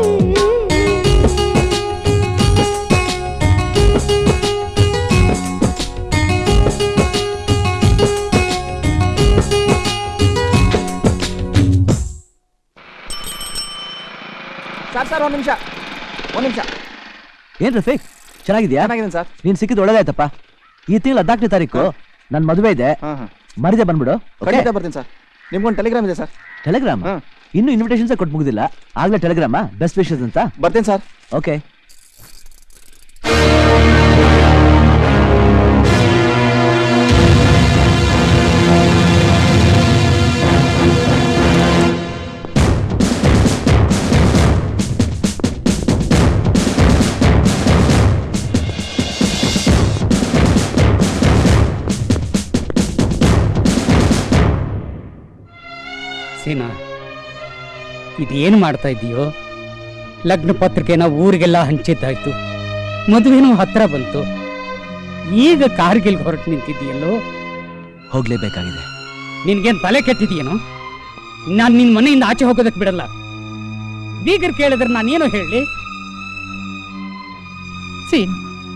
ಸರ್ ಸರ್ ಒಂದ್ ನಿಮಿಷ ಒಂದ್ ನಿಮಿಷ ಏನ್ ರಫೀಕ್ ಚೆನ್ನಾಗಿದ್ಯಾ ಚೆನ್ನಾಗಿದೆ ಸರ್ ನೀನ್ ಸಿಕ್ಕಿದ್ ಒಳ್ಳೇದಾಯ್ತಪ್ಪ ಈ ತಿಂಗಳ ಹದಿನಾಲ್ಕನೇ ತಾರೀಕು ನನ್ ಮದುವೆ ಇದೆ ಮರಿದೆ ಬಂದ್ಬಿಡು ಖಂಡಿತ ಬರ್ತೀನಿ ಸರ್ ನಿಮ್ಗೊಂದು ಟೆಲಿಗ್ರಾಮ್ ಇದೆ ಸರ್ ಟೆಲಿಗ್ರಾಮ್ ಇನ್ನು ಇನ್ವಿಟೇಷನ್ಸ್ ಕೊಟ್ಟು ಮುಗಿದಿಲ್ಲ ಆಗ್ಲೇ ಟೆಲಿಗ್ರಾಮ ಬೆಸ್ಟ್ ವಿಶಸ್ ಅಂತ ಬರ್ತೀನಿ ಸರ್ ಓಕೆ ಸೀನಾ ಇದೇನು ಮಾಡ್ತಾ ಇದೀಯೋ ಲಗ್ನ ಪತ್ರಿಕೆನ ಊರಿಗೆಲ್ಲ ಹಂಚಿದ್ದಾಯ್ತು ಮದುವೆನೂ ಹತ್ರ ಬಂತು ಈಗ ಕಾರ್ಗಿಲ್ಗೆ ಹೊರಟು ನಿಂತಿದ್ದೀಯಲ್ಲೋ ಹೋಗ್ಲೇಬೇಕಾಗಿದೆ ನಿನ್ಗೇನ್ ತಲೆ ಕೆಟ್ಟಿದೆಯೇನೋ ನಾನು ನಿನ್ ಮನೆಯಿಂದ ಆಚೆ ಹೋಗೋದಕ್ಕೆ ಬಿಡಲ್ಲ ಬೀಗರ್ ಕೇಳಿದ್ರೆ ನಾನೇನು ಹೇಳಿ ಸೀನು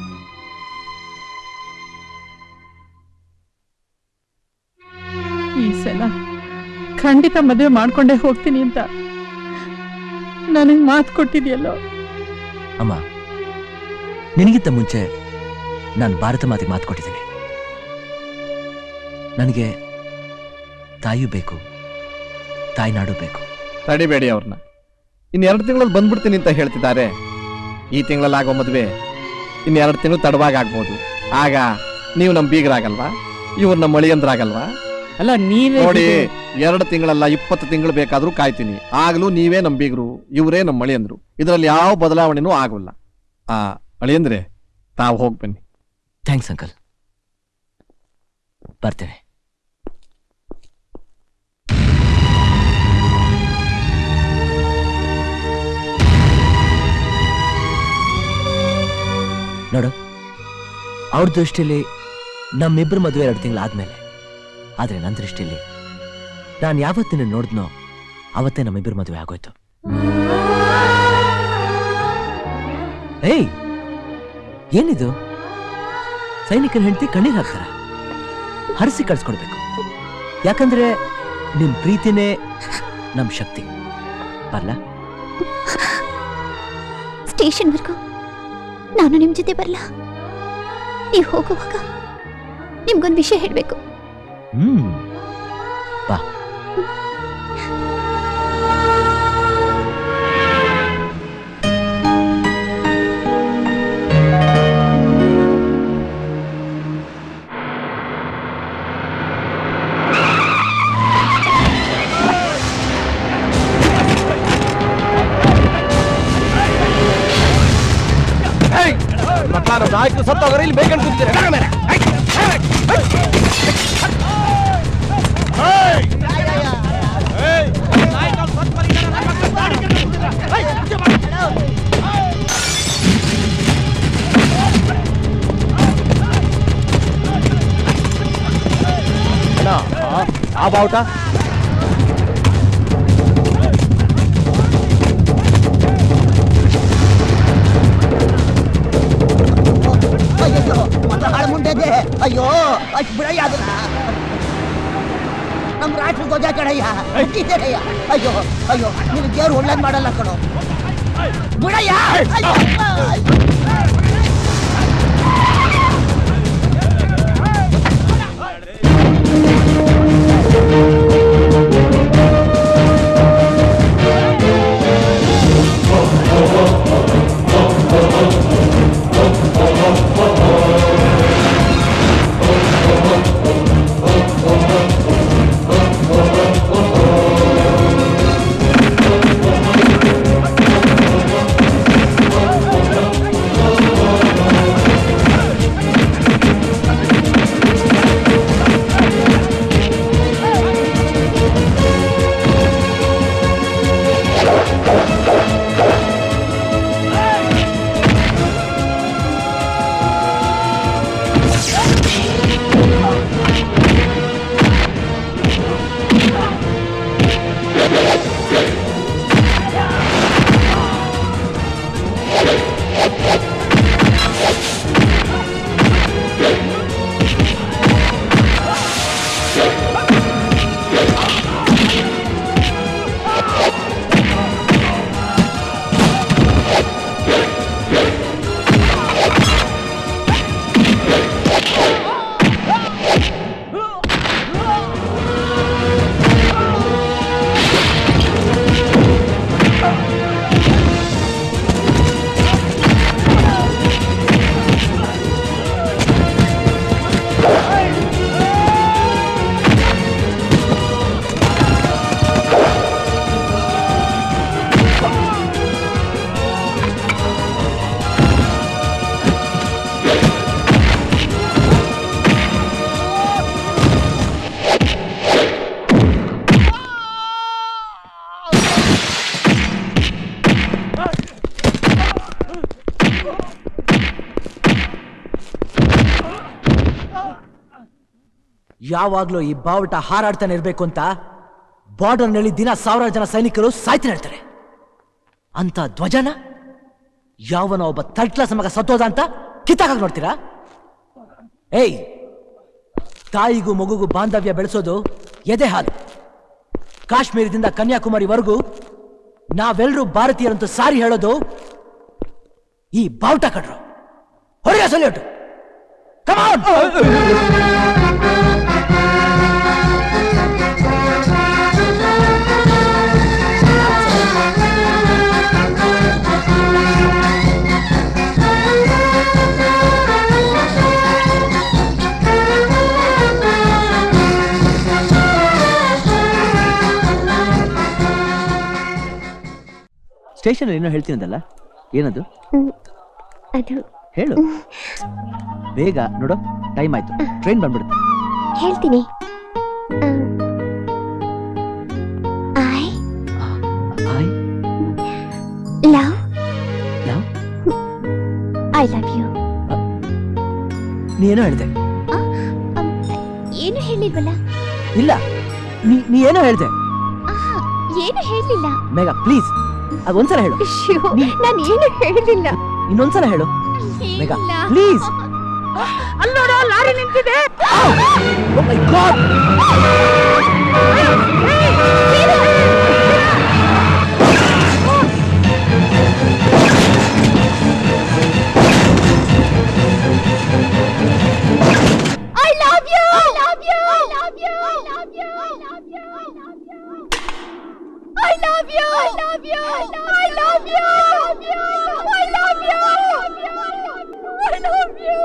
ಈ ಸಲ ಖಂಡಿತ ಮದುವೆ ಮಾಡ್ಕೊಂಡೇ ಹೋಗ್ತೀನಿ ಅಂತ ನನಗೆ ಮಾತು ಕೊಟ್ಟಿದ್ಯಲ್ಲೋ ಅಮ್ಮ ನಿನಗಿಂತ ಮುಂಚೆ ನಾನು ಭಾರತ ಮಾತಿಗೆ ಮಾತು ಕೊಟ್ಟಿದ್ದೀನಿ ನನಗೆ ತಾಯಿಯೂ ಬೇಕು ತಾಯ್ನಾಡು ಬೇಕು ತಡಿಬೇಡಿ ಅವ್ರನ್ನ ಇನ್ನು ಎರಡು ತಿಂಗಳಲ್ಲಿ ಬಂದ್ಬಿಡ್ತೀನಿ ಅಂತ ಹೇಳ್ತಿದ್ದಾರೆ ಈ ತಿಂಗಳಲ್ಲಿ ಆಗೋ ಮದುವೆ ಇನ್ನು ಎರಡು ತಿಂಗಳು ತಡವಾಗಿ ಆಗ್ಬೋದು ಆಗ ನೀವು ನಮ್ಮ ಬೀಗರಾಗಲ್ವಾ ಇವ್ರು ನಮ್ಮ ಮಳಿಯಂದ್ರಾಗಲ್ವಾ ಅಲ್ಲ ನೀವೇ ನೋಡಿ ಎರಡು ತಿಂಗಳಲ್ಲ ಇಪ್ಪತ್ತು ತಿಂಗಳು ಬೇಕಾದ್ರೂ ಕಾಯ್ತೀನಿ ಆಗ್ಲೂ ನೀವೇ ನಮ್ಮ ಬೀಗರು ಇವರೇ ನಮ್ಮ ಮಳಿಯಂದ್ರು ಇದರಲ್ಲಿ ಯಾವ ಬದಲಾವಣೆನೂ ಆಗೋಲ್ಲ ಆ ಅಳಿಯಂದ್ರೆ ತಾವು ಹೋಗಿ ಬನ್ನಿ ಥ್ಯಾಂಕ್ಸ್ ಅಂಕಲ್ ಬರ್ತೇನೆ ನೋಡು ಅವ್ರ ದೃಷ್ಟಿಯಲ್ಲಿ ನಮ್ಮಿಬ್ಬರ ಮದುವೆ ಎರಡು ತಿಂಗಳಾದ್ಮೇಲೆ ಆದ್ರೆ ನನ್ನ ದೃಷ್ಟಿಯಲ್ಲಿ ನಾನು ಯಾವತ್ತಿನ ನೋಡಿದ್ನೋ ಅವತ್ತೇ ನಮ್ಮಿಬ್ಬರ ಮದುವೆ ಆಗೋಯ್ತು ಏಯ್ ಏನಿದು ಸೈನಿಕರ ಹೆಂಡತಿ ಕಣ್ಣೀರ್ ಹಾಕ್ತಾರ ಹರಿಸಿ ಕಳ್ಸ್ಕೊಡ್ಬೇಕು ಯಾಕಂದ್ರೆ ನಿಮ್ ಪ್ರೀತಿನೇ ನಮ್ ಶಕ್ತಿ ಬರ್ಲಾ ಸ್ಟೇಷನ್ವರೆಗೂ ನಾನು ನಿಮ್ ಜೊತೆ ಬರಲ್ಲ ನೀವು ಹೋಗುವಾಗ ನಿಮ್ಗೊಂದು ವಿಷಯ ಹೇಳಬೇಕು ಹ್ಮ್ ಬಾ ನಾಯಕರು ಸತ್ತೋಗ್ರೆ ಇಲ್ಲಿ ಬೇಕಂತ ಕೂತಿದ್ದಾರೆ ಆ ಬಾವುಟ ಅಯ್ಯೋ ಮಗ ಹಾಳು ಮುಂಡೆದೆ ಅಯ್ಯೋ ಅಷ್ಟು ಬಿಡಯ್ಯ ಅದನ್ನ ನಮ್ಮ ರಾಷ್ಟ್ರ ಧ್ವಜ ಕಣಯ್ಯ ಹುಟ್ಟಿದ್ದೇನಯ್ಯ ಅಯ್ಯೋ ಅಯ್ಯೋ ನಿನ್ ದೇವ್ರು ಒಳ್ಳೇದ್ ಮಾಡಲ್ಲ ಕಣೋ ಬಿಡಯ್ಯ ಅಯ್ಯೋ, ಅಯ್ಯೋ. ಆ ಯಾವಾಗ್ಲೂ ಈ ಬಾವುಟ ಹಾರಾಡ್ತಾನೆ ಇರ್ಬೇಕು ಅಂತ ಬಾರ್ಡರ್ನಲ್ಲಿ ದಿನ ಸಾವಿರಾರು ಜನ ಸೈನಿಕರು ಸಾಯ್ತಾನೆ ಇರ್ತಾರೆ ಅಂತ ಧ್ವಜನ ಯಾವನ ಒಬ್ಬ ಥರ್ಡ್ ಕ್ಲಾಸ್ ಮಗ ಸತ್ತೋದ ಅಂತ ಕಿತ್ತಾಕ ನೋಡ್ತೀರಾ ಏಯ್ ತಾಯಿಗೂ ಮಗುಗೂ ಬಾಂಧವ್ಯ ಬೆಳೆಸೋದು ಎದೆ ಹಾಲು ಕಾಶ್ಮೀರದಿಂದ ಕನ್ಯಾಕುಮಾರಿವರೆಗೂ ನಾವೆಲ್ಲರೂ ಭಾರತೀಯರಂತೂ ಸಾರಿ ಹೇಳೋದು ಈ ಬಾವುಟ ಕಡ್ರು ಹೊರಗೆ ಸಲ್ಯೂಟ್ ಸ್ಟೇಷನ್ ಏನೋ ಹೇಳ್ತೀನಂದಲ್ಲ ಏನದು ಅದು ಹೇಳು ಬೇಗ ನೋಡು ಟೈಮ್ ಆಯ್ತು ಟ್ರೈನ್ ಬಂದ್ಬಿಡುತ್ತೆ ಹೇಳ್ತೀನಿ I I love love I love you ನೀ ಏನೋ ಹೇಳ್ದೆ ಏನು ಹೇಳಿಲ್ವಲ್ಲ ಇಲ್ಲ ನೀ ನೀ ಏನೋ ಹೇಳ್ದೆ ಆಹಾ, ಏನು ಹೇಳಿಲ್ಲ ಮೇಘ ಪ್ಲೀಸ್ ಅದು ಒಂದ್ಸಲ ಹೇಳು ನಾನು ಏನು ಹೇಳಿಲ್ಲ ಇನ್ನೊಂದ್ಸಲ ಹೇಳು ಮೇಘ ಪ್ಲೀಸ್ ಅಲ್ಲೋಡ ಲಾರಿ ನಿಂತಿದೆ I love you! I love you! I love you! I love you! I love you! I love you! I love you! I love you! I love you!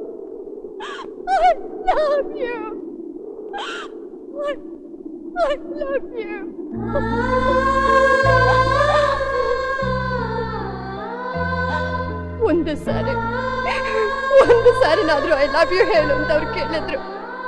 I love you! I love you! ಒಂದು ಸಾರಿ ಒಂದು ಸಾರಿನಾದ್ರೂ I love you ಹೇಳು ಅಂತ ಅವ್ರು ಕೇಳಿದ್ರು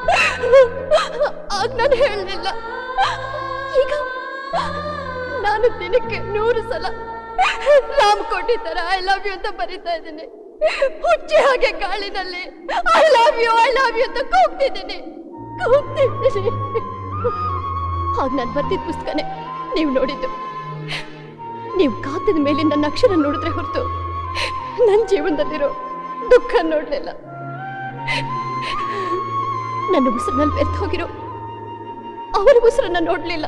ಆಗ ನಾನು ಹೇಳಲಿಲ್ಲ ಈಗ ನಾನು ದಿನಕ್ಕೆ ನೂರು ಸಲ ರಾಮ್ ಕೊಟ್ಟಿದ್ದಾರ ಐ ಲವ್ ಯು ಅಂತ ಬರೀತಾ ಇದ್ದೀನಿ ಹುಚ್ಚಿ ಹಾಗೆ ಗಾಳಿನಲ್ಲಿ I love you I love you ಅಂತ ಕೂಗ್ತಿದ್ದೀನಿ ಕೂಗ್ತಿದ್ದೀನಿ ಆಗ ನಾನು ಬರ್ತಿದ್ದ ಪುಸ್ತಕನೇ ನೀವು ನೋಡಿದ್ದು ನೀವು ಕಾತದ ಮೇಲೆ ನನ್ನ ಅಕ್ಷರ ನೋಡಿದ್ರೆ ಹೊರತು ನನ್ನ ಜೀವನದಲ್ಲಿರೋ ದುಃಖ ನೋಡ್ಲಿಲ್ಲ ನನ್ನ ಉಸಿರಿನಲ್ಲಿ ಬೆರ್ತು ಹೋಗಿರೋ ಅವರ ಉಸಿರನ್ನ ನೋಡ್ಲಿಲ್ಲ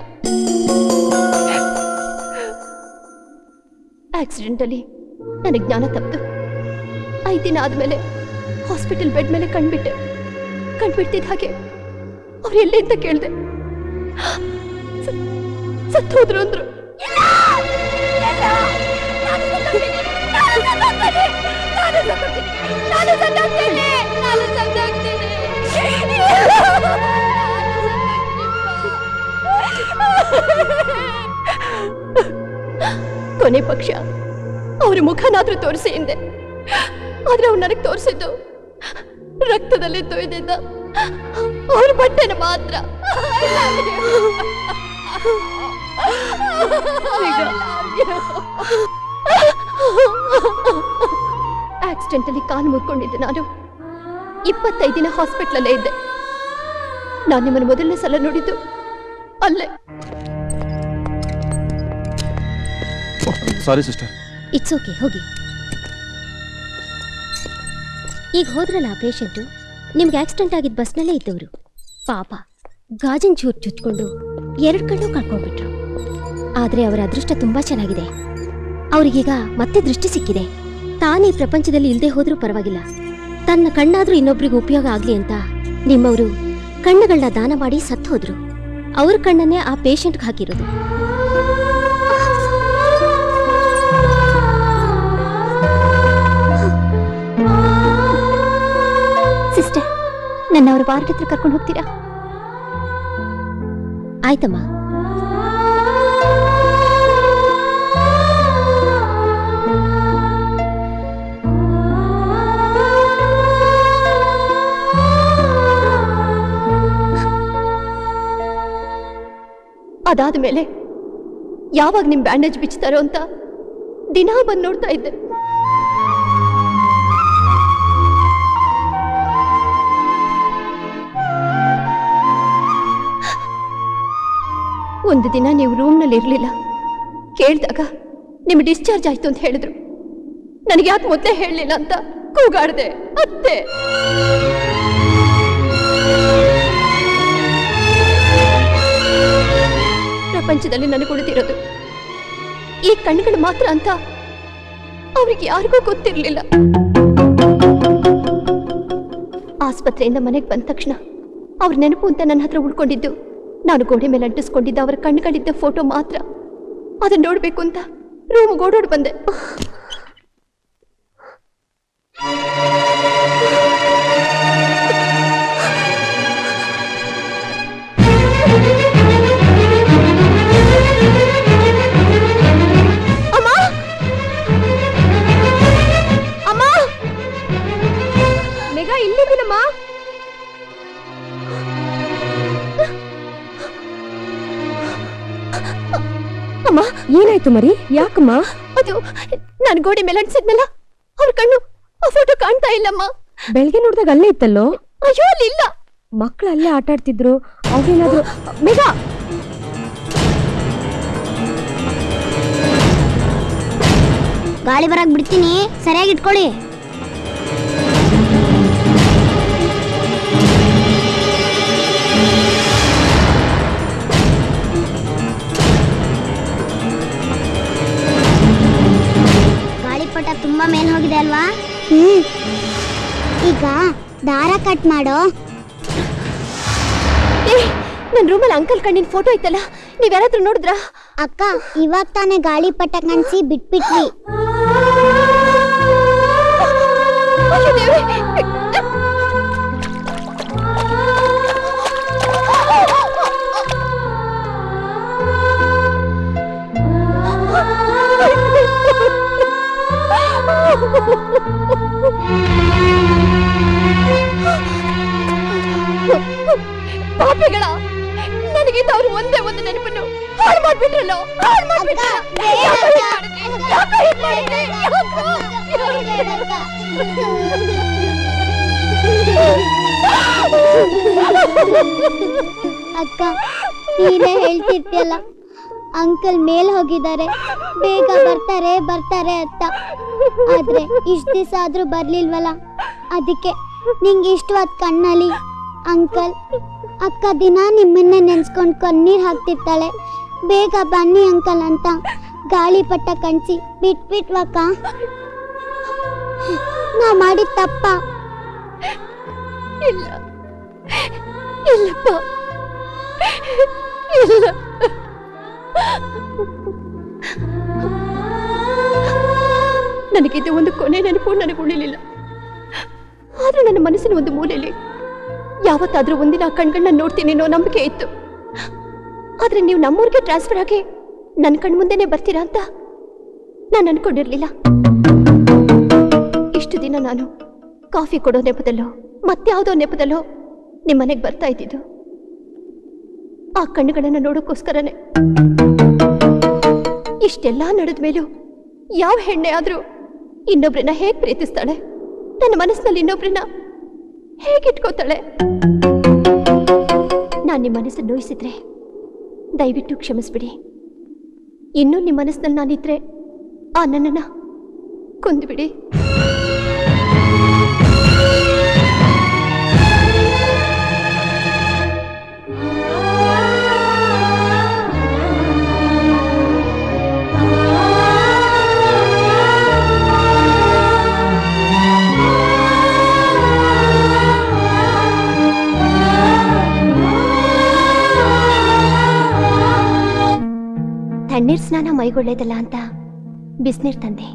ಆಕ್ಸಿಡೆಂಟಲ್ಲಿ ನನಗೆ ಜ್ಞಾನ ತಪ್ಪಿತು ಐದು ದಿನ ಆದ್ಮೇಲೆ ಹಾಸ್ಪಿಟಲ್ ಬೆಡ್ ಮೇಲೆ ಕಣ್ಬಿಟ್ಟೆ ಕಣ್ಬಿಡ್ತಿದ್ದ ಹಾಗೆ ಅವ್ರು ಎಲ್ಲಿ ಅಂತ ಕೇಳಿದೆ ಸತ್ತು ಹೋದ್ರು ಅಂದ್ರು ಕೊನೆ ಪಕ್ಷ ಅವ್ರ ಮುಖನಾದ್ರೂ ತೋರಿಸಿ ಹಿಂದೆ ಆದ್ರೆ ಅವ್ರು ನನಗೆ ತೋರಿಸಿದ್ದು ರಕ್ತದಲ್ಲಿ ತೊಯ್ದಿದ್ದ ಅವ್ರ ಬಟ್ಟೆನ ಮಾತ್ರ ಆಕ್ಸಿಡೆಂಟ್ ಅಲ್ಲಿ ಕಾಲು ಮುರ್ಕೊಂಡಿದ್ದೆ ನಾನು ಇಪ್ಪತ್ತೈದು ದಿನ ಹಾಸ್ಪಿಟ್ಲಲ್ಲೇ ಇದ್ದೆ ನಾನು ನಿಮ್ಮನ್ನು ಮೊದಲನೇ ಸಲ ನೋಡಿದ್ದು ಅಲ್ಲೇ ಸಾರಿ ಸಿಸ್ಟರ್ ಇಟ್ಸ್ ಓಕೆ ಹೋಗಿ ಈಗ ಹೋದ್ರಲ್ಲ ಆ ಪೇಷಂಟು ನಿಮ್ಗೆ ಆಕ್ಸಿಡೆಂಟ್ ಆಗಿದ್ದ ಬಸ್ನಲ್ಲೇ ಇದ್ದವರು ಪಾಪ ಗಾಜಿನ ಚೂರು ಚುಚ್ಕೊಂಡು ಎರಡು ಕಣ್ಣು ಕಳ್ಕೊಂಡ್ಬಿಟ್ರು ಆದರೆ ಅವರ ಅದೃಷ್ಟ ತುಂಬಾ ಚೆನ್ನಾಗಿದೆ ಅವ್ರಿಗೀಗ ಮತ್ತೆ ದೃಷ್ಟಿ ಸಿಕ್ಕಿದೆ ತಾನೇ ಪ್ರಪಂಚದಲ್ಲಿ ಇಲ್ಲದೆ ಹೋದ್ರೂ ಪರವಾಗಿಲ್ಲ ತನ್ನ ಕಣ್ಣಾದ್ರೂ ಇನ್ನೊಬ್ರಿಗೆ ಉಪಯೋಗ ಆಗ್ಲಿ ಅಂತ ನಿಮ್ಮವರು ಕಣ್ಣುಗಳನ್ನ ದಾನ ಮಾಡಿ ಸತ್ತು ಹೋದ್ರು ಅವ್ರ ಕಣ್ಣನ್ನೇ ಆ ಪೇಷಂಟ್ಗೆ ಹಾಕಿರೋದು ಸಿಸ್ಟರ್ ನನ್ನ ಅವ್ರ ವಾರ್ಡ್ ಹತ್ರ ಕರ್ಕೊಂಡು ಹೋಗ್ತೀರಾ ಆಯ್ತಮ್ಮ ಅದಾದ ಮೇಲೆ ಯಾವಾಗ ನಿಮ್ ಬ್ಯಾಂಡೇಜ್ ಬಿಚ್ತಾರೋ ಅಂತ ದಿನಾ ಬಂದು ನೋಡ್ತಾ ಇದ್ದೆ ಒಂದು ದಿನ ನೀವು ರೂಮ್ನಲ್ಲಿ ಇರಲಿಲ್ಲ ಕೇಳಿದಾಗ ನಿಮ್ ಡಿಸ್ಚಾರ್ಜ್ ಆಯ್ತು ಅಂತ ಹೇಳಿದ್ರು ನನಗೆ ಯಾಕೆ ಮೊದಲೇ ಹೇಳಲಿಲ್ಲ ಅಂತ ಕೂಗಾಡ್ದೆ ಅತ್ತೆ ಪ್ರಪಂಚದಲ್ಲಿ ನನಗೆ ಉಳಿದಿರೋದು ಈ ಕಣ್ಣುಗಳು ಮಾತ್ರ ಅಂತ ಅವ್ರಿಗೆ ಯಾರಿಗೂ ಗೊತ್ತಿರಲಿಲ್ಲ ಆಸ್ಪತ್ರೆಯಿಂದ ಮನೆಗೆ ಬಂದ ತಕ್ಷಣ ಅವ್ರ ನೆನಪು ಅಂತ ನನ್ನ ಹತ್ರ ಉಳ್ಕೊಂಡಿದ್ದು ನಾನು ಗೋಡೆ ಮೇಲೆ ಅಂಟಿಸ್ಕೊಂಡಿದ್ದ ಅವರ ಕಣ್ಣುಗಳಿದ್ದ ಫೋಟೋ ಮಾತ್ರ ಅದನ್ನ ನೋಡ್ಬೇಕು ಅಂತ ರೂಮ್ ಓಡೋಡ್ ಬಂದೆ ಅಮ್ಮ ಅಮ್ಮ ಮೇಘ ಇಲ್ಲಿದ್ದೀನಮ್ಮ ಅಮ್ಮ ಏನಾಯ್ತು ಮರಿ ಯಾಕಮ್ಮ ಅದು ನಾನು ಗೋಡೆ ಮೇಲೆ ಅಂಟಿಸಿದ್ನಲ್ಲ ಅವ್ರ ಕಣ್ಣು ಆ ಫೋಟೋ ಕಾಣ್ತಾ ಇಲ್ಲಮ್ಮ ಬೆಳಗ್ಗೆ ನೋಡಿದಾಗ ಅಲ್ಲೇ ಇತ್ತಲ್ಲೋ ಅಯ್ಯೋ ಅಲ್ಲಿ ಇಲ್ಲ ಮಕ್ಳು ಅಲ್ಲೇ ಆಟ ಆಡ್ತಿದ್ರು ಅವ್ರೇನಾದ್ರು ಮೇಘ ಗಾಳಿ ಬರಕ್ ಬಿಡ್ತೀನಿ ಸರಿಯಾಗಿ ಇಟ್ಕೊಳ್ಳಿ ಗಾಳಿಪಟ ತುಂಬಾ ಮೇಲ್ ಹೋಗಿದೆ ಅಲ್ವಾ ಹ್ಮ್ ಈಗ ದಾರ ಕಟ್ ಮಾಡೋ ಏ ನನ್ನ ರೂಮಲ್ಲಿ ಅಂಕಲ್ ಕಣ್ಣಿನ ಫೋಟೋ ಐತಲ್ಲ ನೀವ್ಯಾರಾದ್ರೂ ನೋಡಿದ್ರಾ ಅಕ್ಕ ಇವಾಗ ತಾನೇ ಗಾಳಿಪಟ ಕನ್ಸಿ ಬಿಟ್ಬಿಟ್ವಿ ಅಯ್ಯೋ ದೇವ್ರೇ. ಪಾಪಿಗಳ ನನಗಿಂದ ಅವ್ರು ಒಂದೇ ಒಂದು ನೆನಪನ್ನು ಹಾಳು ಮಾಡ್ಬಿಟ್ರಲ್ಲೋ ಹಾಳು ಮಾಡ್ಬಿಟ್ರಲ್ಲ ಯಾಕೋ ಹೀಗ್ ಮಾಡಿದ್ರಿ? ಯಾಕೋ ಹೀಗ್ ಮಾಡಿದ್ರಿ? ಅಕ್ಕ ನೀನೇ ಹೇಳ್ತಿರ್ತಿಯಲ್ಲ ಅಂಕಲ್ ಮೇಲ್ ಹೋಗಿದ್ದಾರೆ ಬೇಗ ಬರ್ತಾರೆ ಬರ್ತಾರೆ ಅಂತ ಆದ್ರೆ ಇಷ್ಟ ದಿವಸ ಆದ್ರೂ ಬರ್ಲಿಲ್ವಲ್ಲ ಅದಕ್ಕೆ ನಿಂಗೆ ಇಷ್ಟವಾದ ಕಣ್ಣಲ್ಲಿ ಅಂಕಲ್ ಅಕ್ಕ ದಿನ ನಿಮ್ಮನ್ನೇ ನೆನ್ಸ್ಕೊಂಡು ಕಣ್ಣೀರ್ ಹಾಕ್ತಿರ್ತಾಳೆ ಬೇಗ ಬನ್ನಿ ಅಂಕಲ್ ಅಂತ ಗಾಳಿಪಟ ಕಣ್ಸಿ ಬಿಟ್ಬಿಟ್ವಕ್ಕ ನಾ ಮಾಡಿದ ತಪ್ಪ ಇಲ್ಲ ಇಲ್ಲಪ್ಪ ಇಲ್ಲ ನನಗಿದು ಒಂದು ಕೊನೆ ನೆನಪು ನನಗೆ ಉಳಿಲಿಲ್ಲ ಆದ್ರೂ ನನ್ನ ಮನಸ್ಸಿನ ಒಂದು ಮೂಲೆಯಲ್ಲಿ ಯಾವತ್ತಾದ್ರೂ ಒಂದಿನ ಆ ಕಣ್ಗಳನ್ನ ನೋಡ್ತೀನಿ ಅನ್ನೋ ನಂಬಿಕೆ ಇತ್ತು ಆದ್ರೆ ನೀವು ನಮ್ಮೂರಿಗೆ ಟ್ರಾನ್ಸ್ಫರ್ ಆಗಿ ನನ್ನ ಕಣ್ಮುಂದೆನೆ ಬರ್ತೀರಾ ಅಂತ ನಾನು ಅನ್ಕೊಂಡಿರ್ಲಿಲ್ಲ ಇಷ್ಟು ದಿನ ನಾನು ಕಾಫಿ ಕೊಡೋ ನೆಪದಲ್ಲೋ ಮತ್ಯಾವುದೋ ನೆಪದಲ್ಲೋ ನಿಮ್ಮ ಮನೆಗೆ ಬರ್ತಾ ಇದ್ದಿದ್ದು ಆ ಕಣ್ಣುಗಳನ್ನ ನೋಡೋಕ್ಕೋಸ್ಕರನೇ ಇಷ್ಟೆಲ್ಲ ನಡೆದ ಮೇಲೂ ಯಾವ ಹೆಣ್ಣೆ ಆದ್ರೂ ಇನ್ನೊಬ್ರನ್ನ ಹೇಗ್ ಪ್ರೀತಿಸ್ತಾಳೆ ತನ್ನ ಮನಸ್ಸಿನಲ್ಲಿ ಇನ್ನೊಬ್ರನ್ನ ಹೇಗಿಟ್ಕೋತಾಳೆ ನಾನು ನಿಮ್ಮ ಮನಸ್ಸನ್ನು ನೋಯಿಸಿದ್ರೆ ದಯವಿಟ್ಟು ಕ್ಷಮಿಸ್ಬಿಡಿ ಇನ್ನೂ ನಿಮ್ಮ ಮನಸ್ಸಿನಲ್ಲಿ ನಾನಿದ್ರೆ ಆ ನನ್ನನ್ನ ಕೊಂದುಬಿಡಿ ತಣ್ಣೀರ್ ಸ್ನಾನ ಮೈಗೊಳ್ಳೇದಲ್ಲ ಅಂತ ಬಿಸಿನೀರ್ ತಂದೆ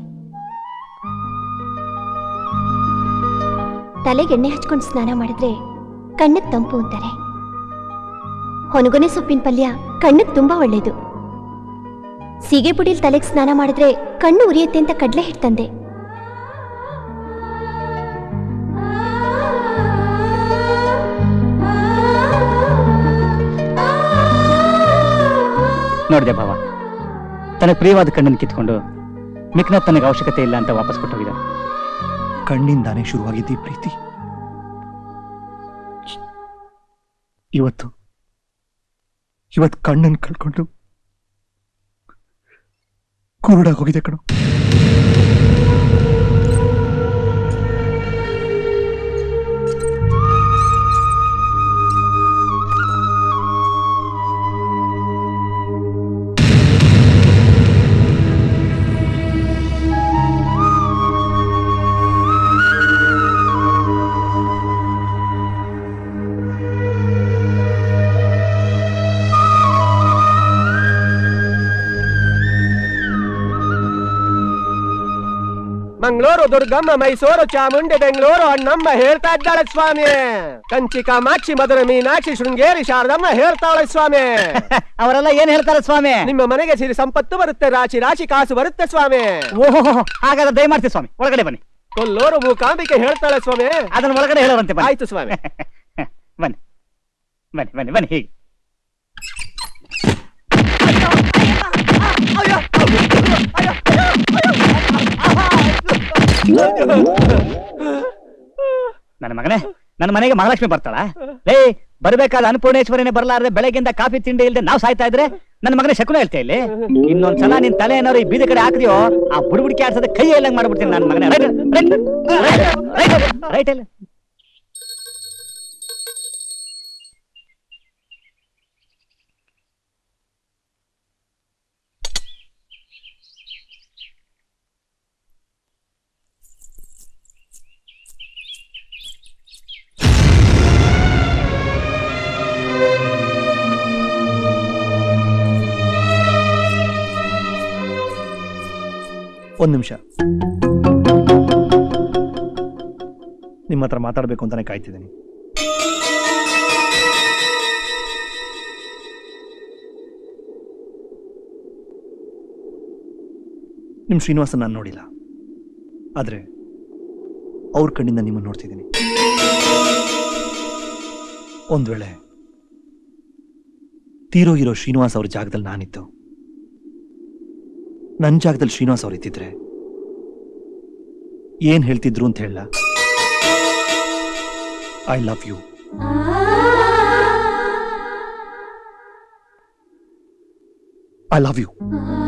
ತಲೆಗೆ ಎಣ್ಣೆ ಹಚ್ಕೊಂಡು ಸ್ನಾನ ಮಾಡಿದ್ರೆ ಕಣ್ಣಿಗೆ ತಂಪು ಅಂತಾರೆ ಹೊನಗೊನೆ ಸೊಪ್ಪಿನ ಪಲ್ಯ ಕಣ್ಣಿಗೆ ತುಂಬಾ ಒಳ್ಳೇದು ಸೀಗೆ ಪುಡಿಲ್ ತಲೆಗೆ ಸ್ನಾನ ಮಾಡಿದ್ರೆ ಕಣ್ಣು ಉರಿಯುತ್ತೆ ಅಂತ ಕಡ್ಲೆ ಹಿಟ್ಟು ತಂದೆ ನೋಡಿದೆ ಭಾವ ತನಗೆ ಪ್ರಿಯವಾದ ಕಣ್ಣನ್ನು ಕಿತ್ಕೊಂಡು ಮಿಕ್ನ ತನಗೆ ಅವಶ್ಯಕತೆ ಇಲ್ಲ ಅಂತ ವಾಪಸ್ ಕೊಟ್ಟೋಗಿದ ಕಣ್ಣಿಂದಾನೇ ಶುರುವಾಗಿದ್ದ ಈ ಪ್ರೀತಿ ಇವತ್ತು ಇವತ್ ಕಣ್ಣನ್ ಕಳ್ಕೊಂಡು ಕುರುಡಾಗಿ ಹೋಗಿದೆ ಕಣೋ ಮಂಗಳೂರು ದುರ್ಗಮ್ಮ ಮೈಸೂರು ಚಾಮುಂಡಿ ಬೆಂಗಳೂರು ಅಣ್ಣಮ್ಮ ಹೇಳ್ತಾ ಇದ್ದಾಳೆ ಸ್ವಾಮಿ ಕಂಚಿ ಕಾಮಾಕ್ಷಿ ಮಧುರ ಮೀನಾಕ್ಷಿ ಶೃಂಗೇರಿ ಶಾರದಮ್ಮ ಹೇಳ್ತಾಳೆ ಸ್ವಾಮಿ ಅವರೆಲ್ಲ ಏನ್ ಹೇಳ್ತಾರೆ ಸ್ವಾಮಿ ನಿಮ್ಮ ಮನೆಗೆ ಸಿರಿ ಸಂಪತ್ತು ಬರುತ್ತೆ ರಾಶಿ ರಾಶಿ ಕಾಸು ಬರುತ್ತೆ ಸ್ವಾಮಿ ಓಹೋ ಹಾಗಾದ್ರೆ ದಯಮಾಡ್ತೀವಿ ಸ್ವಾಮಿ ಒಳಗಡೆ ಬನ್ನಿ ಕೊಲ್ಲೂರು ಮೂಕಾಂಬಿಕೆ ಹೇಳ್ತಾಳೆ ಸ್ವಾಮಿ ಅದನ್ನ ಒಳಗಡೆ ಹೇಳೋರಂತೆ ಬನ್ನಿ ಆಯ್ತು ಸ್ವಾಮಿ ಬನ್ನಿ ಬನ್ನಿ ಬನ್ನಿ ಬನ್ನಿ ಹೀಗೆ ನನ್ನ ಮಗನೇ ನನ್ನ ಮನೆಗೆ ಮಹಾಲಕ್ಷ್ಮಿ ಬರ್ತಾಳ ಲೇ ಬರ್ಬೇಕಾದ ಅನ್ನಪೂರ್ಣೇಶ್ವರಿನೇ ಬರ್ಲಾರ್ದೆ ಬೆಳಗ್ಗಿಂದ ಕಾಫಿ ತಿಂಡಿ ಇಲ್ದೆ ನಾವು ಸಾಯ್ತಾ ಇದ್ರೆ ನನ್ನ ಮಗನೇ ಶಕುನ ಹೇಳ್ತಾ ಇಲ್ಲಿ ಇನ್ನೊಂದ್ಸಲ ನಿನ್ ತಲೆ ಏನಾದ್ರು ಈ ಬೀದಿ ಕಡೆ ಹಾಕಿದ್ಯೋ ಆ ಬುಡ್ಬುಡಿಕೆ ಆಡ್ಸೋದ ಕೈ ಎಲ್ಲಂಗ್ ಮಾಡ್ಬಿಡ್ತೀನಿ ನನ್ನ ಮಗನೇ ರೈಟ್ ರೈಟ್ ರೈಟ್ ಇಲ್ಲ ಒಂದ್ ನಿಮಿಷ ನಿಮ್ಮ ಹತ್ರ ಮಾತಾಡ್ಬೇಕು ಅಂತಾನೆ ಕಾಯ್ತಿದ್ದೀನಿ ನಿಮ್ ಶ್ರೀನಿವಾಸನ್ ನಾನು ನೋಡಿಲ್ಲ ಆದ್ರೆ ಅವ್ರ ಕಣ್ಣಿಂದ ನಿಮ್ಮನ್ನು ನೋಡ್ತಿದ್ದೀನಿ ಒಂದ್ ವೇಳೆ ತೀರೋಗಿರೋ ಶ್ರೀನಿವಾಸ್ ಅವ್ರ ಜಾಗದಲ್ಲಿ ನಾನಿದ್ದು ನನ್ನ ಜಾಗದಲ್ಲಿ ಶ್ರೀನಿವಾಸ್ ಅವ್ರು ಇದ್ದಿದ್ರೆ ಏನ್ ಹೇಳ್ತಿದ್ರು ಅಂತ ಹೇಳ I love you I love you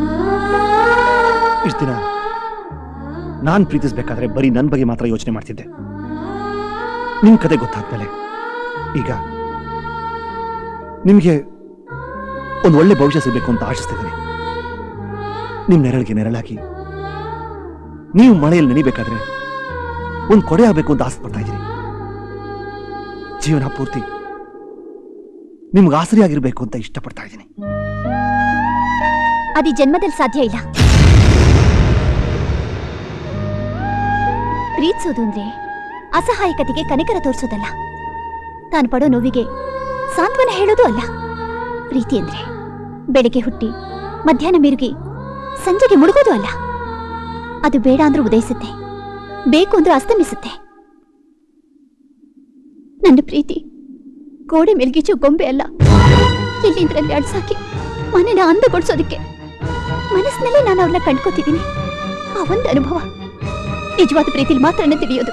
ಇಷ್ಟು ದಿನ ನಾನ್ ಪ್ರೀತಿಸ್ಬೇಕಾದ್ರೆ ಬರೀ ನನ್ನ ಬಗ್ಗೆ ಮಾತ್ರ ಯೋಚನೆ ಮಾಡ್ತಿದ್ದೆ ನಿಮ್ ಕತೆ ಗೊತ್ತಾದ್ಮೇಲೆ ಈಗ ನಿಮ್ಗೆ ಒಂದು ಒಳ್ಳೆ ಭವಿಷ್ಯ ಸಿಗ್ಬೇಕು ಅಂತ ಆಶಿಸ್ತಿದ್ದೀನಿ ನಿಮ್ ನೆರಳಿಗೆ ನೆರಳಾಗಿ ನೀವು ಮಳೆಯಲ್ಲಿ ನೆನಿಬೇಕಾದ್ರೆ ಒಂದು ಕೊಡೆ ಆಗ್ಬೇಕು ಅಂತ ಆಸೆ ಪಡ್ತಾ ಇದ್ದೀನಿ ಜೀವನ ಪೂರ್ತಿ ನಿಮ್ಗೆ ಆಸರಿ ಆಗಿರ್ಬೇಕು ಅಂತ ಇಷ್ಟಪಡ್ತಾ ಇದ್ದೀನಿ ಅದು ಈ ಜನ್ಮದಲ್ಲಿ ಸಾಧ್ಯ ಇಲ್ಲ ಪ್ರೀತಿಸೋದು ಅಂದ್ರೆ ಅಸಹಾಯಕತೆಗೆ ಕನಿಕರ ತೋರಿಸೋದಲ್ಲ ತಾನು ಪಡೋ ನೋವಿಗೆ ಸಾಂತ್ವನ ಹೇಳೋದು ಅಲ್ಲ ಪ್ರೀತಿ ಅಂದ್ರೆ ಬೆಳಿಗ್ಗೆ ಹುಟ್ಟಿ ಮಧ್ಯಾಹ್ನ ಮಿರುಗಿ ಸಂಜೆಗೆ ಮುಳುಗೋದು ಅಲ್ಲ ಅದು ಬೇಡ ಅಂದ್ರೂ ಉದಯಿಸುತ್ತೆ ಬೇಕು ಅಂದ್ರೂ ಅಸ್ತಮಿಸುತ್ತೆ ನನ್ನ ಪ್ರೀತಿ ಗೋಡೆ ಮೆಲ್ಗಿಚು ಗೊಂಬೆ ಅಲ್ಲ ಇಲ್ಲಿಂದ್ರಲ್ಲಿ ಅಡ್ಸಾಕಿ ಮನೆನ ಅಂದಗೊಳಿಸೋದಕ್ಕೆ ಮನಸ್ಸಿನಲ್ಲಿ ನಾನು ಅವ್ರನ್ನ ಕಂಡ್ಕೋತಿದ್ದೀನಿ ಆ ಒಂದು ಅನುಭವ ನಿಜವಾದ ಪ್ರೀತಿಲಿ ಮಾತ್ರನೇ ತಿಳಿಯೋದು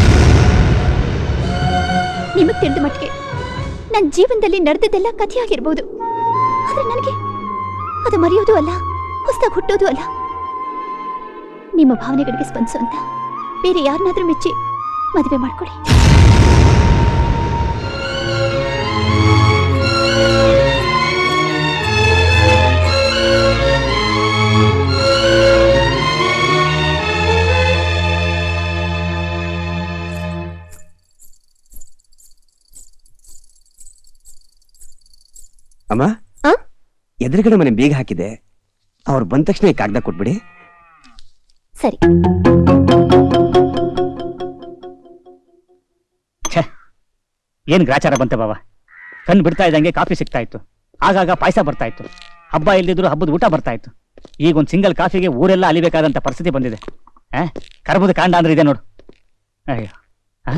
ನಿಮಗ್ ತಿಳಿದ ಮಟ್ಟಿಗೆ ನನ್ನ ಜೀವನದಲ್ಲಿ ನಡೆದದ್ದೆಲ್ಲ ಕಥೆಯಾಗಿರ್ಬೋದು ಆದ್ರೆ ನನಗೆ ಅದು ಮರೆಯೋದು ಅಲ್ಲ ಹೊಸದಾಗಿ ಹುಟ್ಟೋದು ಅಲ್ಲ ನಿಮ್ಮ ಭಾವನೆಗಳಿಗೆ ಸ್ಪಂದಿಸುವಂತ ಬೇರೆ ಯಾರನ್ನಾದ್ರೂ ಮೆಚ್ಚಿ ಮದುವೆ ಮಾಡ್ಕೊಳ್ಳಿ ಅಮ್ಮ ಎದುರುಗಡೆ ಮನೆ ಬೀಗ ಹಾಕಿದೆ ಅವ್ರು ಬಂದ ತಕ್ಷಣ ಈ ಕಾಗದ ಕೊಟ್ಬಿಡಿ ಸರಿ ಏನ್ ಗ್ರಾಚಾರ ಬಂತೆ ಬಾವ ಕಣ್ ಬಿಡ್ತಾ ಇದ್ದಂಗೆ ಕಾಫಿ ಸಿಗ್ತಾ ಇತ್ತು ಆಗಾಗ ಪಾಯಸ ಬರ್ತಾ ಇತ್ತು ಹಬ್ಬ ಇಲ್ದಿದ್ರು ಹಬ್ಬದ ಊಟ ಬರ್ತಾ ಇತ್ತು ಈಗ ಒಂದ್ ಸಿಂಗಲ್ ಕಾಫಿಗೆ ಊರೆಲ್ಲ ಅಲಿಬೇಕಾದಂತ ಪರಿಸ್ಥಿತಿ ಬಂದಿದೆ ಆ ಕರ್ಬುದ ಕಾಂಡ ಅಂದ್ರೆ ಇದೆ ನೋಡು ಅಯ್ಯೋ ಆ?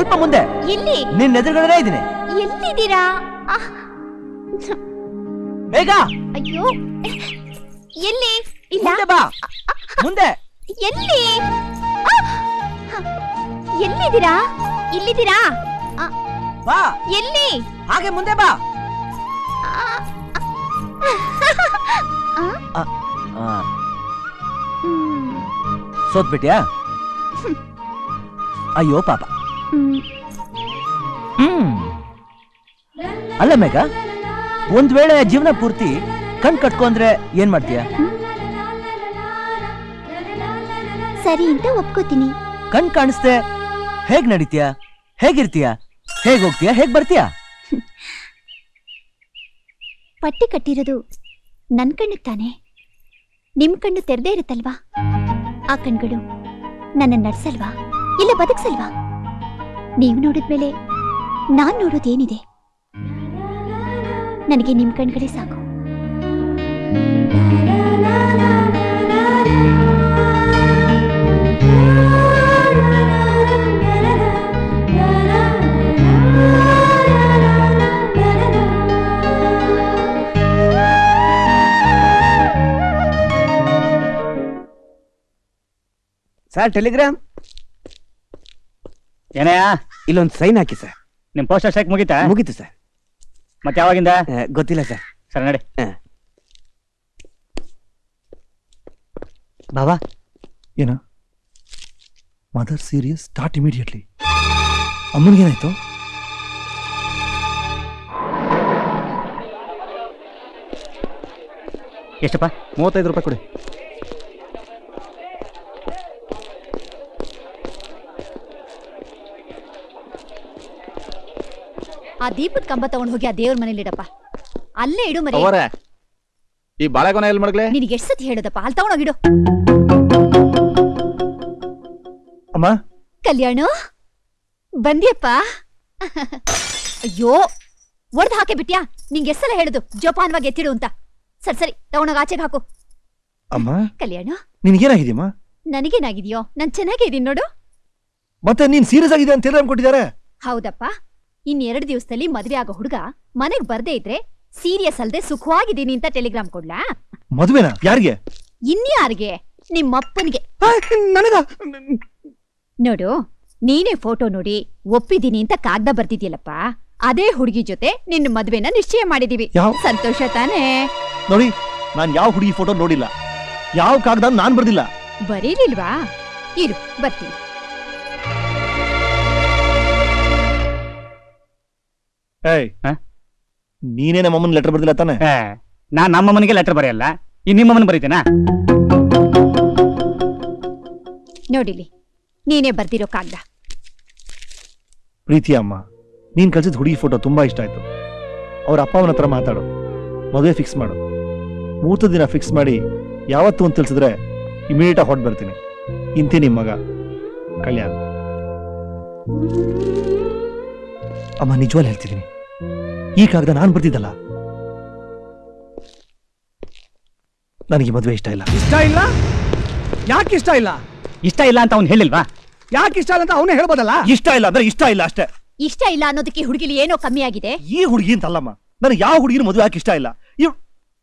ಸ್ವಲ್ಪ ಮುಂದೆ ಎಲ್ಲಿ ನಿನ್ ಎದುರುಗಡೆ ಇದ್ದೀನಿ ಎಲ್ಲಿದ್ದೀರಾ ಆಹ್, ಬೇಗ ಅಯ್ಯೋ ಎಲ್ಲಿ ಇಲ್ಲ ಮುಂದೆ ಬಾ ಮುಂದೆ ಎಲ್ಲಿ ಆ! ಹ, ಎಲ್ಲಿದ್ದೀರಾ ಇಲ್ಲಿದ್ದೀರಾ ಆ, ಬಾ ಎಲ್ಲಿ ಹಾಗೆ ಮುಂದೆ ಬಾ ಆ, ಆ, ಆ. ಸೋತ್ಬಿಟ್ಯಾ ಅಯ್ಯೋ ಪಾಪ ಹ್ಮ್ ಅಲ್ಲ ಮೇಘ ಒಂದ್ ವೇಳೆ ಜೀವನ ಪೂರ್ತಿ ಕಣ್ ಕಟ್ಕೊಂಡ್ರೆ ಏನ್ ಮಾಡ್ತೀಯ ಸರಿ ಅಂತ ಒಪ್ಕೋತೀನಿ ಕಣ್ ಕಾಣಿಸ್ದೆ ಹೇಗ್ ನಡೀತೀಯ ಹೇಗಿರ್ತೀಯ ಹೇಗ್ ಹೋಗ್ತೀಯ ಹೇಗ್ ಬರ್ತೀಯ ಪಟ್ಟಿ ಕಟ್ಟಿರೋದು ನನ್ ಕಣ್ಣಿಗೆ ತಾನೆ ನಿಮ್ ಕಣ್ಣು ತೆರೆದೇ ಇರುತ್ತಲ್ವಾ ಆ ಕಣ್ಗಳು ನನ್ನ ನಡ್ಸಲ್ವಾ ಇಲ್ಲ ಬದುಕ್ಸಲ್ವಾ ನೀವು ನೋಡಿದ್ಮೇಲೆ ನಾನ್ ನೋಡೋದೇನಿದೆ ನನಗೆ ನಿಮ್ ಕಣ್ಗಳೇ ಸಾಕು ಸರ್ ಟೆಲಿಗ್ರಾಮ್ ಏನಯ್ಯ ಇಲ್ಲೊಂದು ಸೈನ್ ಹಾಕಿ ಸರ್ ನಿಮ್ ಪೋಸ್ಟ್ ಸ್ಟ್ರೈಕ್ ಮುಗೀತಾ ಮುಗೀತು ಸರ್ ಮತ್ತೆ ಯಾವಾಗಿಂದ ಗೊತ್ತಿಲ್ಲ ಸರ್ ಸರಿ ನಡಿ ಬಾಬಾ ಏನ ಮದರ್ ಸೀರಿಯಸ್ ಸ್ಟಾರ್ಟ್ ಇಮಿಡಿಯೇಟ್ಲಿ ಅಮ್ಮನಿಗೇನಾಯ್ತು ಎಷ್ಟಪ್ಪ ಮೂವತ್ತೈದು ರೂಪಾಯಿ ಕೊಡಿ ಆ ದೀಪದ ಕಂಬ ತಗೊಂಡ್ ಹೋಗಿ ಆ ದೇವ್ರ ಮನೇಲಿ ಇಡಪ್ಪ ಅಲ್ಲೇ ಇಡು ಮರಿ ಅವರೇ ಈ ಬಾಳೆಗೊನೆ ಎಲ್ಲಿ ಮಡಗ್ಲೆ ನಿನಗೆ ಎಷ್ಟ್ ಸತಿ ಹೇಳೋದಪ್ಪ ಅಲ್ಲಿ ತಗೊಂಡೋಗಿಡು ಅಮ್ಮ ಕಲ್ಯಾಣ ಬಂದ್ಯಪ್ಪ ಅಯ್ಯೋ ಒಡ್ದು ಹಾಕಿ ಬಿಟ್ಯಾ ನಿಂಗೆ ಎಷ್ಟೆಲ್ಲ ಹೇಳುದು ಜೋಪಾನವಾಗಿ ಎತ್ತಿಡು ಅಂತ ಸರಿ ಸರಿ ತಗೊಂಡೋಗ ಆಚೆಗೆ ಹಾಕು ಅಮ್ಮ ಕಲ್ಯಾಣ ನಿನ್ಗೇನಾಗಿದೆಯಮ್ಮ ನನಗೇನಾಗಿದ್ಯೋ ನಾನ್ ಚೆನ್ನಾಗೇ ಇದೀನಿ ನೋಡು ಮತ್ತೆ ನೀನ್ ಸೀರಿಯಸ್ ಆಗಿದೆ ಅಂತ ಟೆಲಿಗ್ರಾಮ್ ಕೊಟ್ಟಿದ್ದಾರೆ ಹೌದಪ್ಪ ಇನ್ ಎರಡು ದಿವಸದಲ್ಲಿ ಮದ್ವೆ ಆಗೋ ಹುಡುಗ ಮನೆಗ್ ಬರ್ದೇ ಇದ್ರೆ ಸೀರಿಯಸ್ ಅಲ್ದೆ ಸುಖವಾಗಿದ್ದೀನಿ ಅಂತ ಟೆಲಿಗ್ರಾಮ್ ಕೊಡ್ಲಾ ಮದುವೆನಾ ಯಾರಿಗೆ ಇನ್ಯಾರಿಗೆ ನಿಮ್ಮಪ್ಪನಿಗೆ ನನಗ ನೋಡು ನೀನೇ ಫೋಟೋ ನೋಡಿ ಒಪ್ಪಿದೀನಿ ಅಂತ ಕಾಗ್ದ ಬರ್ತಿದ್ಯಲ್ಲಪ್ಪ ಅದೇ ಹುಡುಗಿ ಜೊತೆ ನಿನ್ನ ಮದ್ವೆನ ನಿಶ್ಚಯ ಮಾಡಿದೀವಿ ಯಾವ- ಸಂತೋಷ ತಾನೇ ನೋಡಿ ನಾನ್ ಯಾವ ಹುಡುಗಿ ಫೋಟೋ ನೋಡಿಲ್ಲ ಯಾವ ಕಾಗದ ನಾನ್ ಬರ್ದಿಲ್ಲ ಬರೀಲಿಲ್ವಾ ಇರು ಬರ್ತೀನಿ ಏಯ್ ನೀನೇ ನಮ್ಮ ಅಮ್ಮನ ಲೆಟರ್ ಬರ್ದಿಲ್ಲ ತಾನೆ ನಾನ್ ನಮ್ಮಮ್ಮನಿಗೆ ಲೆಟರ್ ಬರೆಯಲ್ಲ ಈ ನಿಮ್ಮಮ್ಮನ ಬರೀತೇನಾ ನೋಡಿಲಿ ನೀನೇ ಬರ್ದಿರೋ ಕಾಗ್ದ ಪ್ರೀತಿ ಅಮ್ಮ ನೀನ್ ಕಳ್ಸಿದ ಹುಡುಗಿ ಫೋಟೋ ತುಂಬಾ ಇಷ್ಟ ಆಯ್ತು ಅವ್ರ ಅಪ್ಪ ಅವನ ಹತ್ರ ಮಾತಾಡು ಮದುವೆ ಫಿಕ್ಸ್ ಮಾಡು ಮೂವತ್ತು ದಿನ ಫಿಕ್ಸ್ ಮಾಡಿ ಯಾವತ್ತು ಅಂತ ತಿಳಿಸಿದ್ರೆ ಇಮಿಡಿಯೇಟ್ ಆಗಿ ಹೊಟ್ಟು ಬರ್ತೀನಿ ಇಂತಿ ನಿಮ್ ಮಗ ಕಲ್ಯಾಣ್ ಅಮ್ಮ ನಿಜವಾಗ್ಲೂ ಹೇಳ್ತಿದ್ದೀನಿ ಈ ಕಾಗದ ನಾನ್ ಬರ್ತಿದ್ದಲ್ಲ ನನಗೆ ಈ ಮದುವೆ ಇಷ್ಟ ಇಲ್ಲ ಇಷ್ಟ ಇಲ್ಲ ಯಾಕೆ ಇಷ್ಟ ಇಲ್ಲ ಇಷ್ಟ ಇಲ್ಲ ಅಂತ ಅವ್ನು ಹೇಳಿಲ್ವಾ ಯಾಕೆ ಇಷ್ಟ ಇಲ್ಲ ಅಂತ ಅವನೇ ಹೇಳ್ಬೋದಲ್ಲ ಇಷ್ಟ ಇಲ್ಲ ಅಂದ್ರೆ ಇಷ್ಟ ಇಲ್ಲ ಅಷ್ಟೇ ಇಷ್ಟ ಇಲ್ಲ ಅನ್ನೋದಕ್ಕೆ ಈ ಹುಡುಗಿಲಿ ಏನೋ ಕಮ್ಮಿ ಆಗಿದೆ ಈ ಹುಡುಗಿ ಅಂತಲ್ಲಮ್ಮ ನನಗೆ ಯಾವ ಹುಡುಗಿನ ಮದುವೆ ಹಾಕಿ ಇಷ್ಟ ಇಲ್ಲ ಇವ್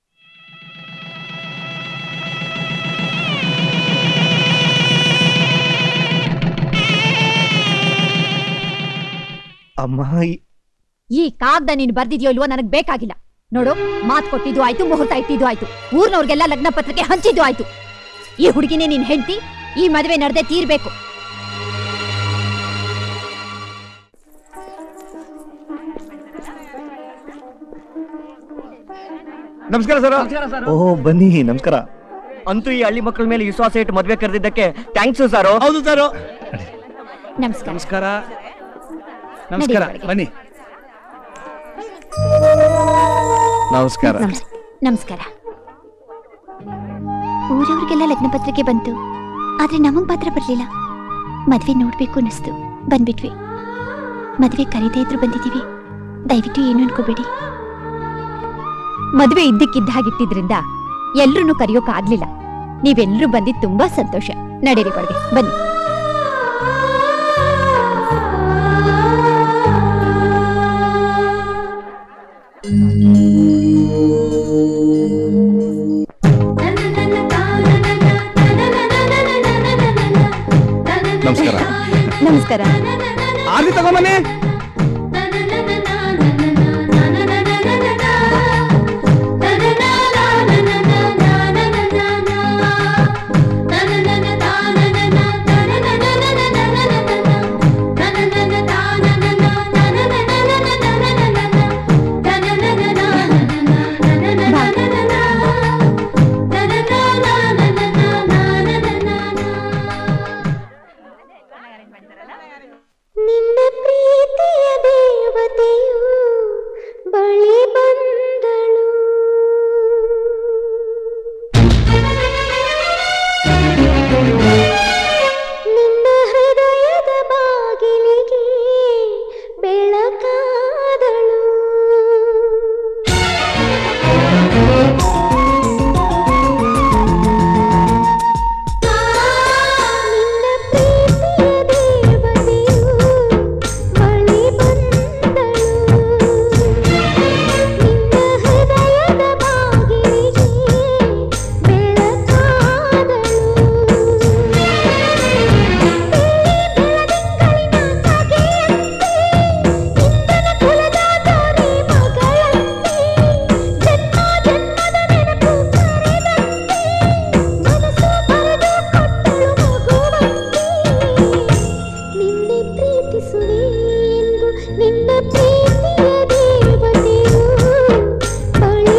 ಅಮ್ಮ ಈ- ಈ ಕಾಗ್ದ ನೀನು ಬರ್ದಿದ್ಯೋ ಇಲ್ವೋ ನನಗ್ ಬೇಕಾಗಿಲ್ಲ ನೋಡು ಮಾತ್ ಕೊಟ್ಟಿದ್ದು ಆಯ್ತು ಮುಹೂರ್ತ ಇಟ್ಟಿದ್ದು ಆಯ್ತು ಊರ್ನವ್ರಿಗೆಲ್ಲ ಲಗ್ನ ಪತ್ರಿಕೆ ಹಂಚಿದ್ದು ಆಯ್ತು ಈ ಹುಡುಗಿನೇ ನಿನ್ ಹೆಂಡತಿ ಈ ಮದುವೆ ನಡೆದೇ ತೀರ್ಬೇಕು ನಮಸ್ಕಾರ ಸರ್ ಓ ಬನ್ನಿ ನಮಸ್ಕಾರ ಅಂತೂ ಈ ಹಳ್ಳಿ ಮಕ್ಕಳ ಮೇಲೆ ವಿಶ್ವಾಸ ಇಟ್ಟು ಮದ್ವೆ ಕರೆದಿದ್ದಕ್ಕೆ ಥ್ಯಾಂಕ್ಸ್ ಸರ್ ಹೌದು ಸರ್ ನಮಸ್ಕಾರ ನಮಸ್ಕಾರ ನಮಸ್ಕಾರ ಒಳಗೆ. ಬನ್ನಿ ನಮಸ್ಕಾರ ನಮಸ್ಕಾರ ಊರವ್ರಿಗೆಲ್ಲ ಲಗ್ನ ಪತ್ರಿಕೆ ಬಂತು ಆದ್ರೆ ನಮಗ್ ಮಾತ್ರ ಬರ್ಲಿಲ್ಲ ಮದ್ವೆ ನೋಡ್ಬೇಕು ಅನ್ನಿಸ್ತು ಬಂದ್ಬಿಟ್ವಿ ಮದ್ವೆ ಕರೀದೇ ಇದ್ರು ಬಂದಿದೀವಿ ದಯವಿಟ್ಟು ಏನು ಅನ್ಕೋಬೇಡಿ ಮದ್ವೆ ಇದ್ದಕ್ಕಿದ್ದ ಹಾಗಿಟ್ಟಿದ್ರಿಂದ ಎಲ್ರನ್ನೂ ಕರೆಯೋಕ್ ಆಗ್ಲಿಲ್ಲ ನೀವೆಲ್ಲರೂ ಬಂದಿದ್ ತುಂಬಾ ಸಂತೋಷ ನಡೀರಿ ಒಳಗೆ ಬನ್ನಿ ನಮಸ್ಕಾರ ನಮಸ್ಕಾರ ಆರ್ತಿ ತಗೊಂಬನ್ನಿ ನಿನ್ನ ಪ್ರೀತಿಯ ದೇವತೆಯು ಬಳಿ ಬಂದಳು ನಿನ್ನ ಹೃದಯದ ಬಾಗಿಲಿಗೆ ಬೆಳಕಾದಳು ನಿನ್ನ ಪ್ರೀತಿಯ ದೇವತೆಯು ಬಳಿ ಬಂದಳು ನಿನ್ನ ಹೃದಯದ ಬಾಗಿಲಿಗೆ ಬೆಳಕಾದಳು ನಿನ್ನೆ ಪ್ರೀತಿಸುವೆ ಎಂದು ನಿನ್ನ ಪ್ರೀತಿಯ ದೇವತೆಯು ಬಳಿ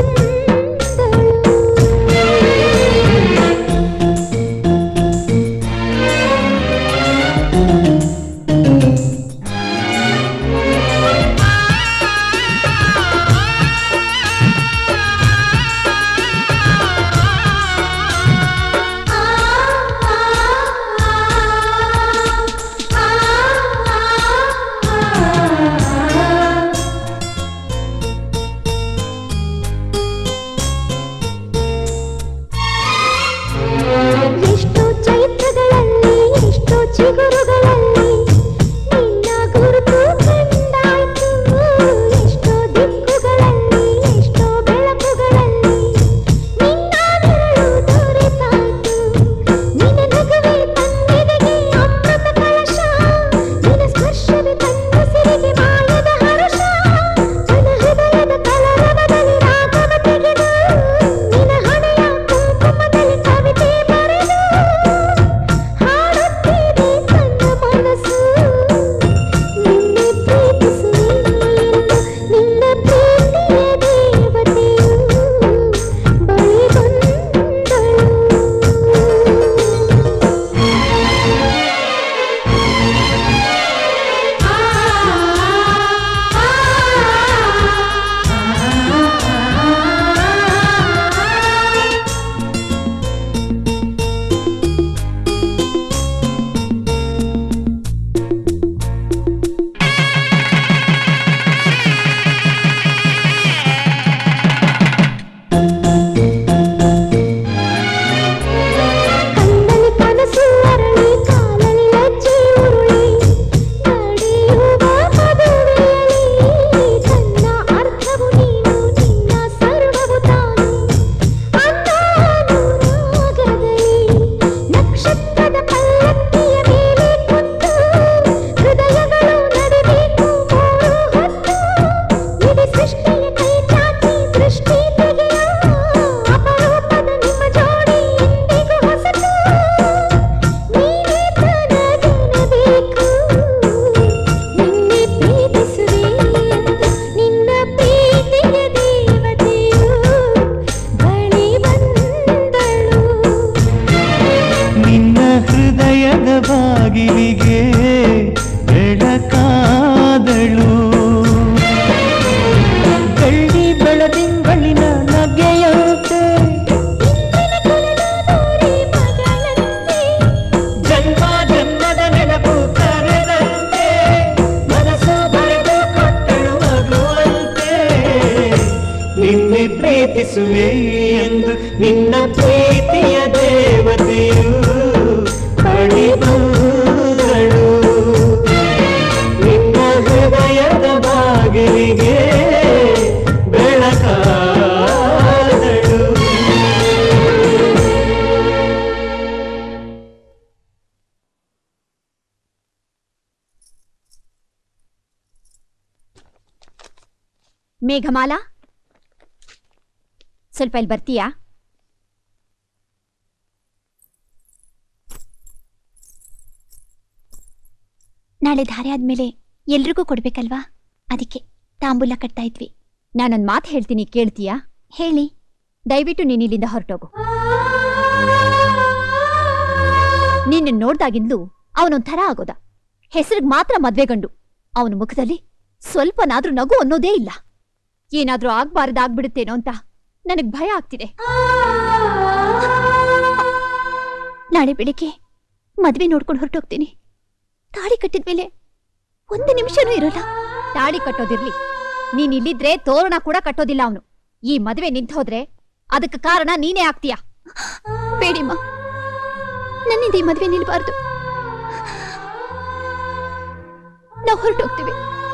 ಎಷ್ಟೋ ಚೈತ್ರಗಳಲ್ಲಿ ಎಷ್ಟೋ ಚಿಗುರುಗಳಲ್ಲಿ ನಿನ್ನ ಗುರುತು ಕಂಡಾಯ್ತು ಎಷ್ಟೋ ದಿಕ್ಕುಗಳಲ್ಲಿ ಎಷ್ಟೋ ಬೆಳಕುಗಳಲ್ಲಿ ನಿನ್ನ ನೆರಳು ದೊರೆತಾಯ್ತು ನಿನ್ನ ನಗುವೆ ತನ್ನೆದೆಗೆ ಅಮೃತ ಕಳಶ ನಿನ್ನ ಸ್ಪರ್ಶವೇ ತನ್ನುಸಿರಿಗೆ ಮಾಯದ ಹರುಷ ನನ್ನ ಹೃದಯದ ಕಲರವದಲ್ಲಿ ರಾಗವ ತೆಗೆದು ನಿನ್ನ ಹಣೆಯ ಕುಂಕುಮದಲ್ಲಿ ಕವಿತೆ ಬರೆದು ಹಾಡುತ್ತಿದೆ ನನ್ನ ಮನಸ್ಸು ನಿನ್ನೆ ಪ್ರೀತಿಸುವೆ ಎಂದು ನಿನ್ನ ಪ್ರೀತಿಯ ದೇವತೆಯು ಬಳಿ ಕಣ್ಣಲ್ಲಿ ಕನಸು ಅರಳಿ ಕಾಲಲ್ಲಿ ಲಜ್ಜೆ ಉರುಳಿ ನಡೆಯುವ ಮದುವೆಯಲ್ಲಿ ತನ್ನ ಅರ್ಥವು ನೀನು ನಿನ್ನ ಸರ್ವವು ತಾನು ಅನುರಾಗದಲ್ಲಿ ನಕ್ಷತ್ರದ ಪಲ್ಲಕ್ಕಿಯ ಮೇಲೆ ಕುಂತು ಹೃದಯಗಳು ನಡೆಬೇಕು ಮೂರು ಹೊತ್ತು ಇಡೀ ಸೃಷ್ಟಿಯ ಕೈ ಚಾಚಿ ದೃಷ್ಟಿ ತೆಗೆಯ ಅಪರೂಪದ ನಿಮ್ಮ ಜೋಡಿ ಎಂದಿಗೂ ಹೊಸತು ನೀನೇ ತನಗೆನಬೇಕು ನಿನ್ನೆ ಪ್ರೀತಿಸುವೆ ಎಂದು ನಿನ್ನ ಪ್ರೀತಿಯ ದೇವತೆಯು ಬಳಿ ಬಂದಳು ನಿನ್ನ ಹೃದಯದ ಬಾಗಿಲಿಗೆ ಬೆಳಕಾದಳು ಬೆಳ್ಳಿ ಬೆಳದಿಂಗಳಿನ ನಗೆಯಂತೆ ಜನ್ಮ ಜನ್ಮದ ನೆನಪು ಕರೆದಂತೆ ಮನಸ್ಸು ಬರೆದು ಕೊಟ್ಟಳು ಮಗುವಂತೆ ನಿನ್ನೆ ಪ್ರೀತಿಸುವೆ ಎಂದು ನಿನ್ನ ಪ್ರೀತಿಯ ದೇವತೆಯು ಬಳಿ ಬಂದಳು ನಿನ್ನ ಹೃದಯದ ಬಾಗಿಲಿಗೆ ಬೆಳಕಾದಳು ಮೇಘಮಾಲಾ ಸ್ವಲ್ಪ ಇಲ್ಲಿ ಬರ್ತೀಯಾ ನಾಳೆ ಧಾರೆ ಆದ್ಮೇಲೆ ಎಲ್ರಿಗೂ ಕೊಡ್ಬೇಕಲ್ವಾ ಅದಕ್ಕೆ ತಾಂಬೂಲ ಕಟ್ತಾ ಇದ್ವಿ ನಾನೊಂದ್ ಮಾತು ಹೇಳ್ತೀನಿ ಕೇಳ್ತೀಯಾ ಹೇಳಿ ದಯವಿಟ್ಟು ನೀನ್ ಇಲ್ಲಿಂದ ಹೊರಟೋಗು ನಿನ್ನ ನೋಡ್ದಾಗಿಂದಲೂ ಅವನೊಂಥರ ಆಗೋದ ಹೆಸರಿಗೆ ಮಾತ್ರ ಮದ್ವೆ ಗಂಡು ಅವನ ಮುಖದಲ್ಲಿ ಸ್ವಲ್ಪನಾದ್ರೂ ನಗು ಅನ್ನೋದೇ ಇಲ್ಲ ಏನಾದ್ರೂ ಆಗ್ಬಾರ್ದಾಗ್ಬಿಡುತ್ತೇನೋ ಅಂತ ನನಗ್ ಭಯ ಆಗ್ತಿದೆ ನಾಳೆ ಬೆಳಿಗ್ಗೆ ಮದ್ವೆ ನೋಡ್ಕೊಂಡು ಹೊರಟೋಗ್ತೀನಿ ತಾಳಿ ಕಟ್ಟಿದ್ಮೇಲೆ ಒಂದು ನಿಮಿಷನೂ ಇರೋಲ್ಲ ತಾಳಿ ಕಟ್ಟೋದಿರ್ಲಿ ನೀನ್ ಇಲ್ಲಿದ್ರೆ ತೋರಣ ಕೂಡ ಕಟ್ಟೋದಿಲ್ಲ ಅವನು ಈ ಮದ್ವೆ ನಿಂತ ಹೋದ್ರೆ ಅದಕ್ಕೆ ಕಾರಣ ನೀನೇ ಆಗ್ತೀಯಾ ಬೇಡಿಮ್ಮ ನನ್ನಿಂದ ಈ ಮದ್ವೆ ನಿಲ್ಬಾರ್ದು ನಾವು ಹೊರಟೋಗ್ತೀವಿ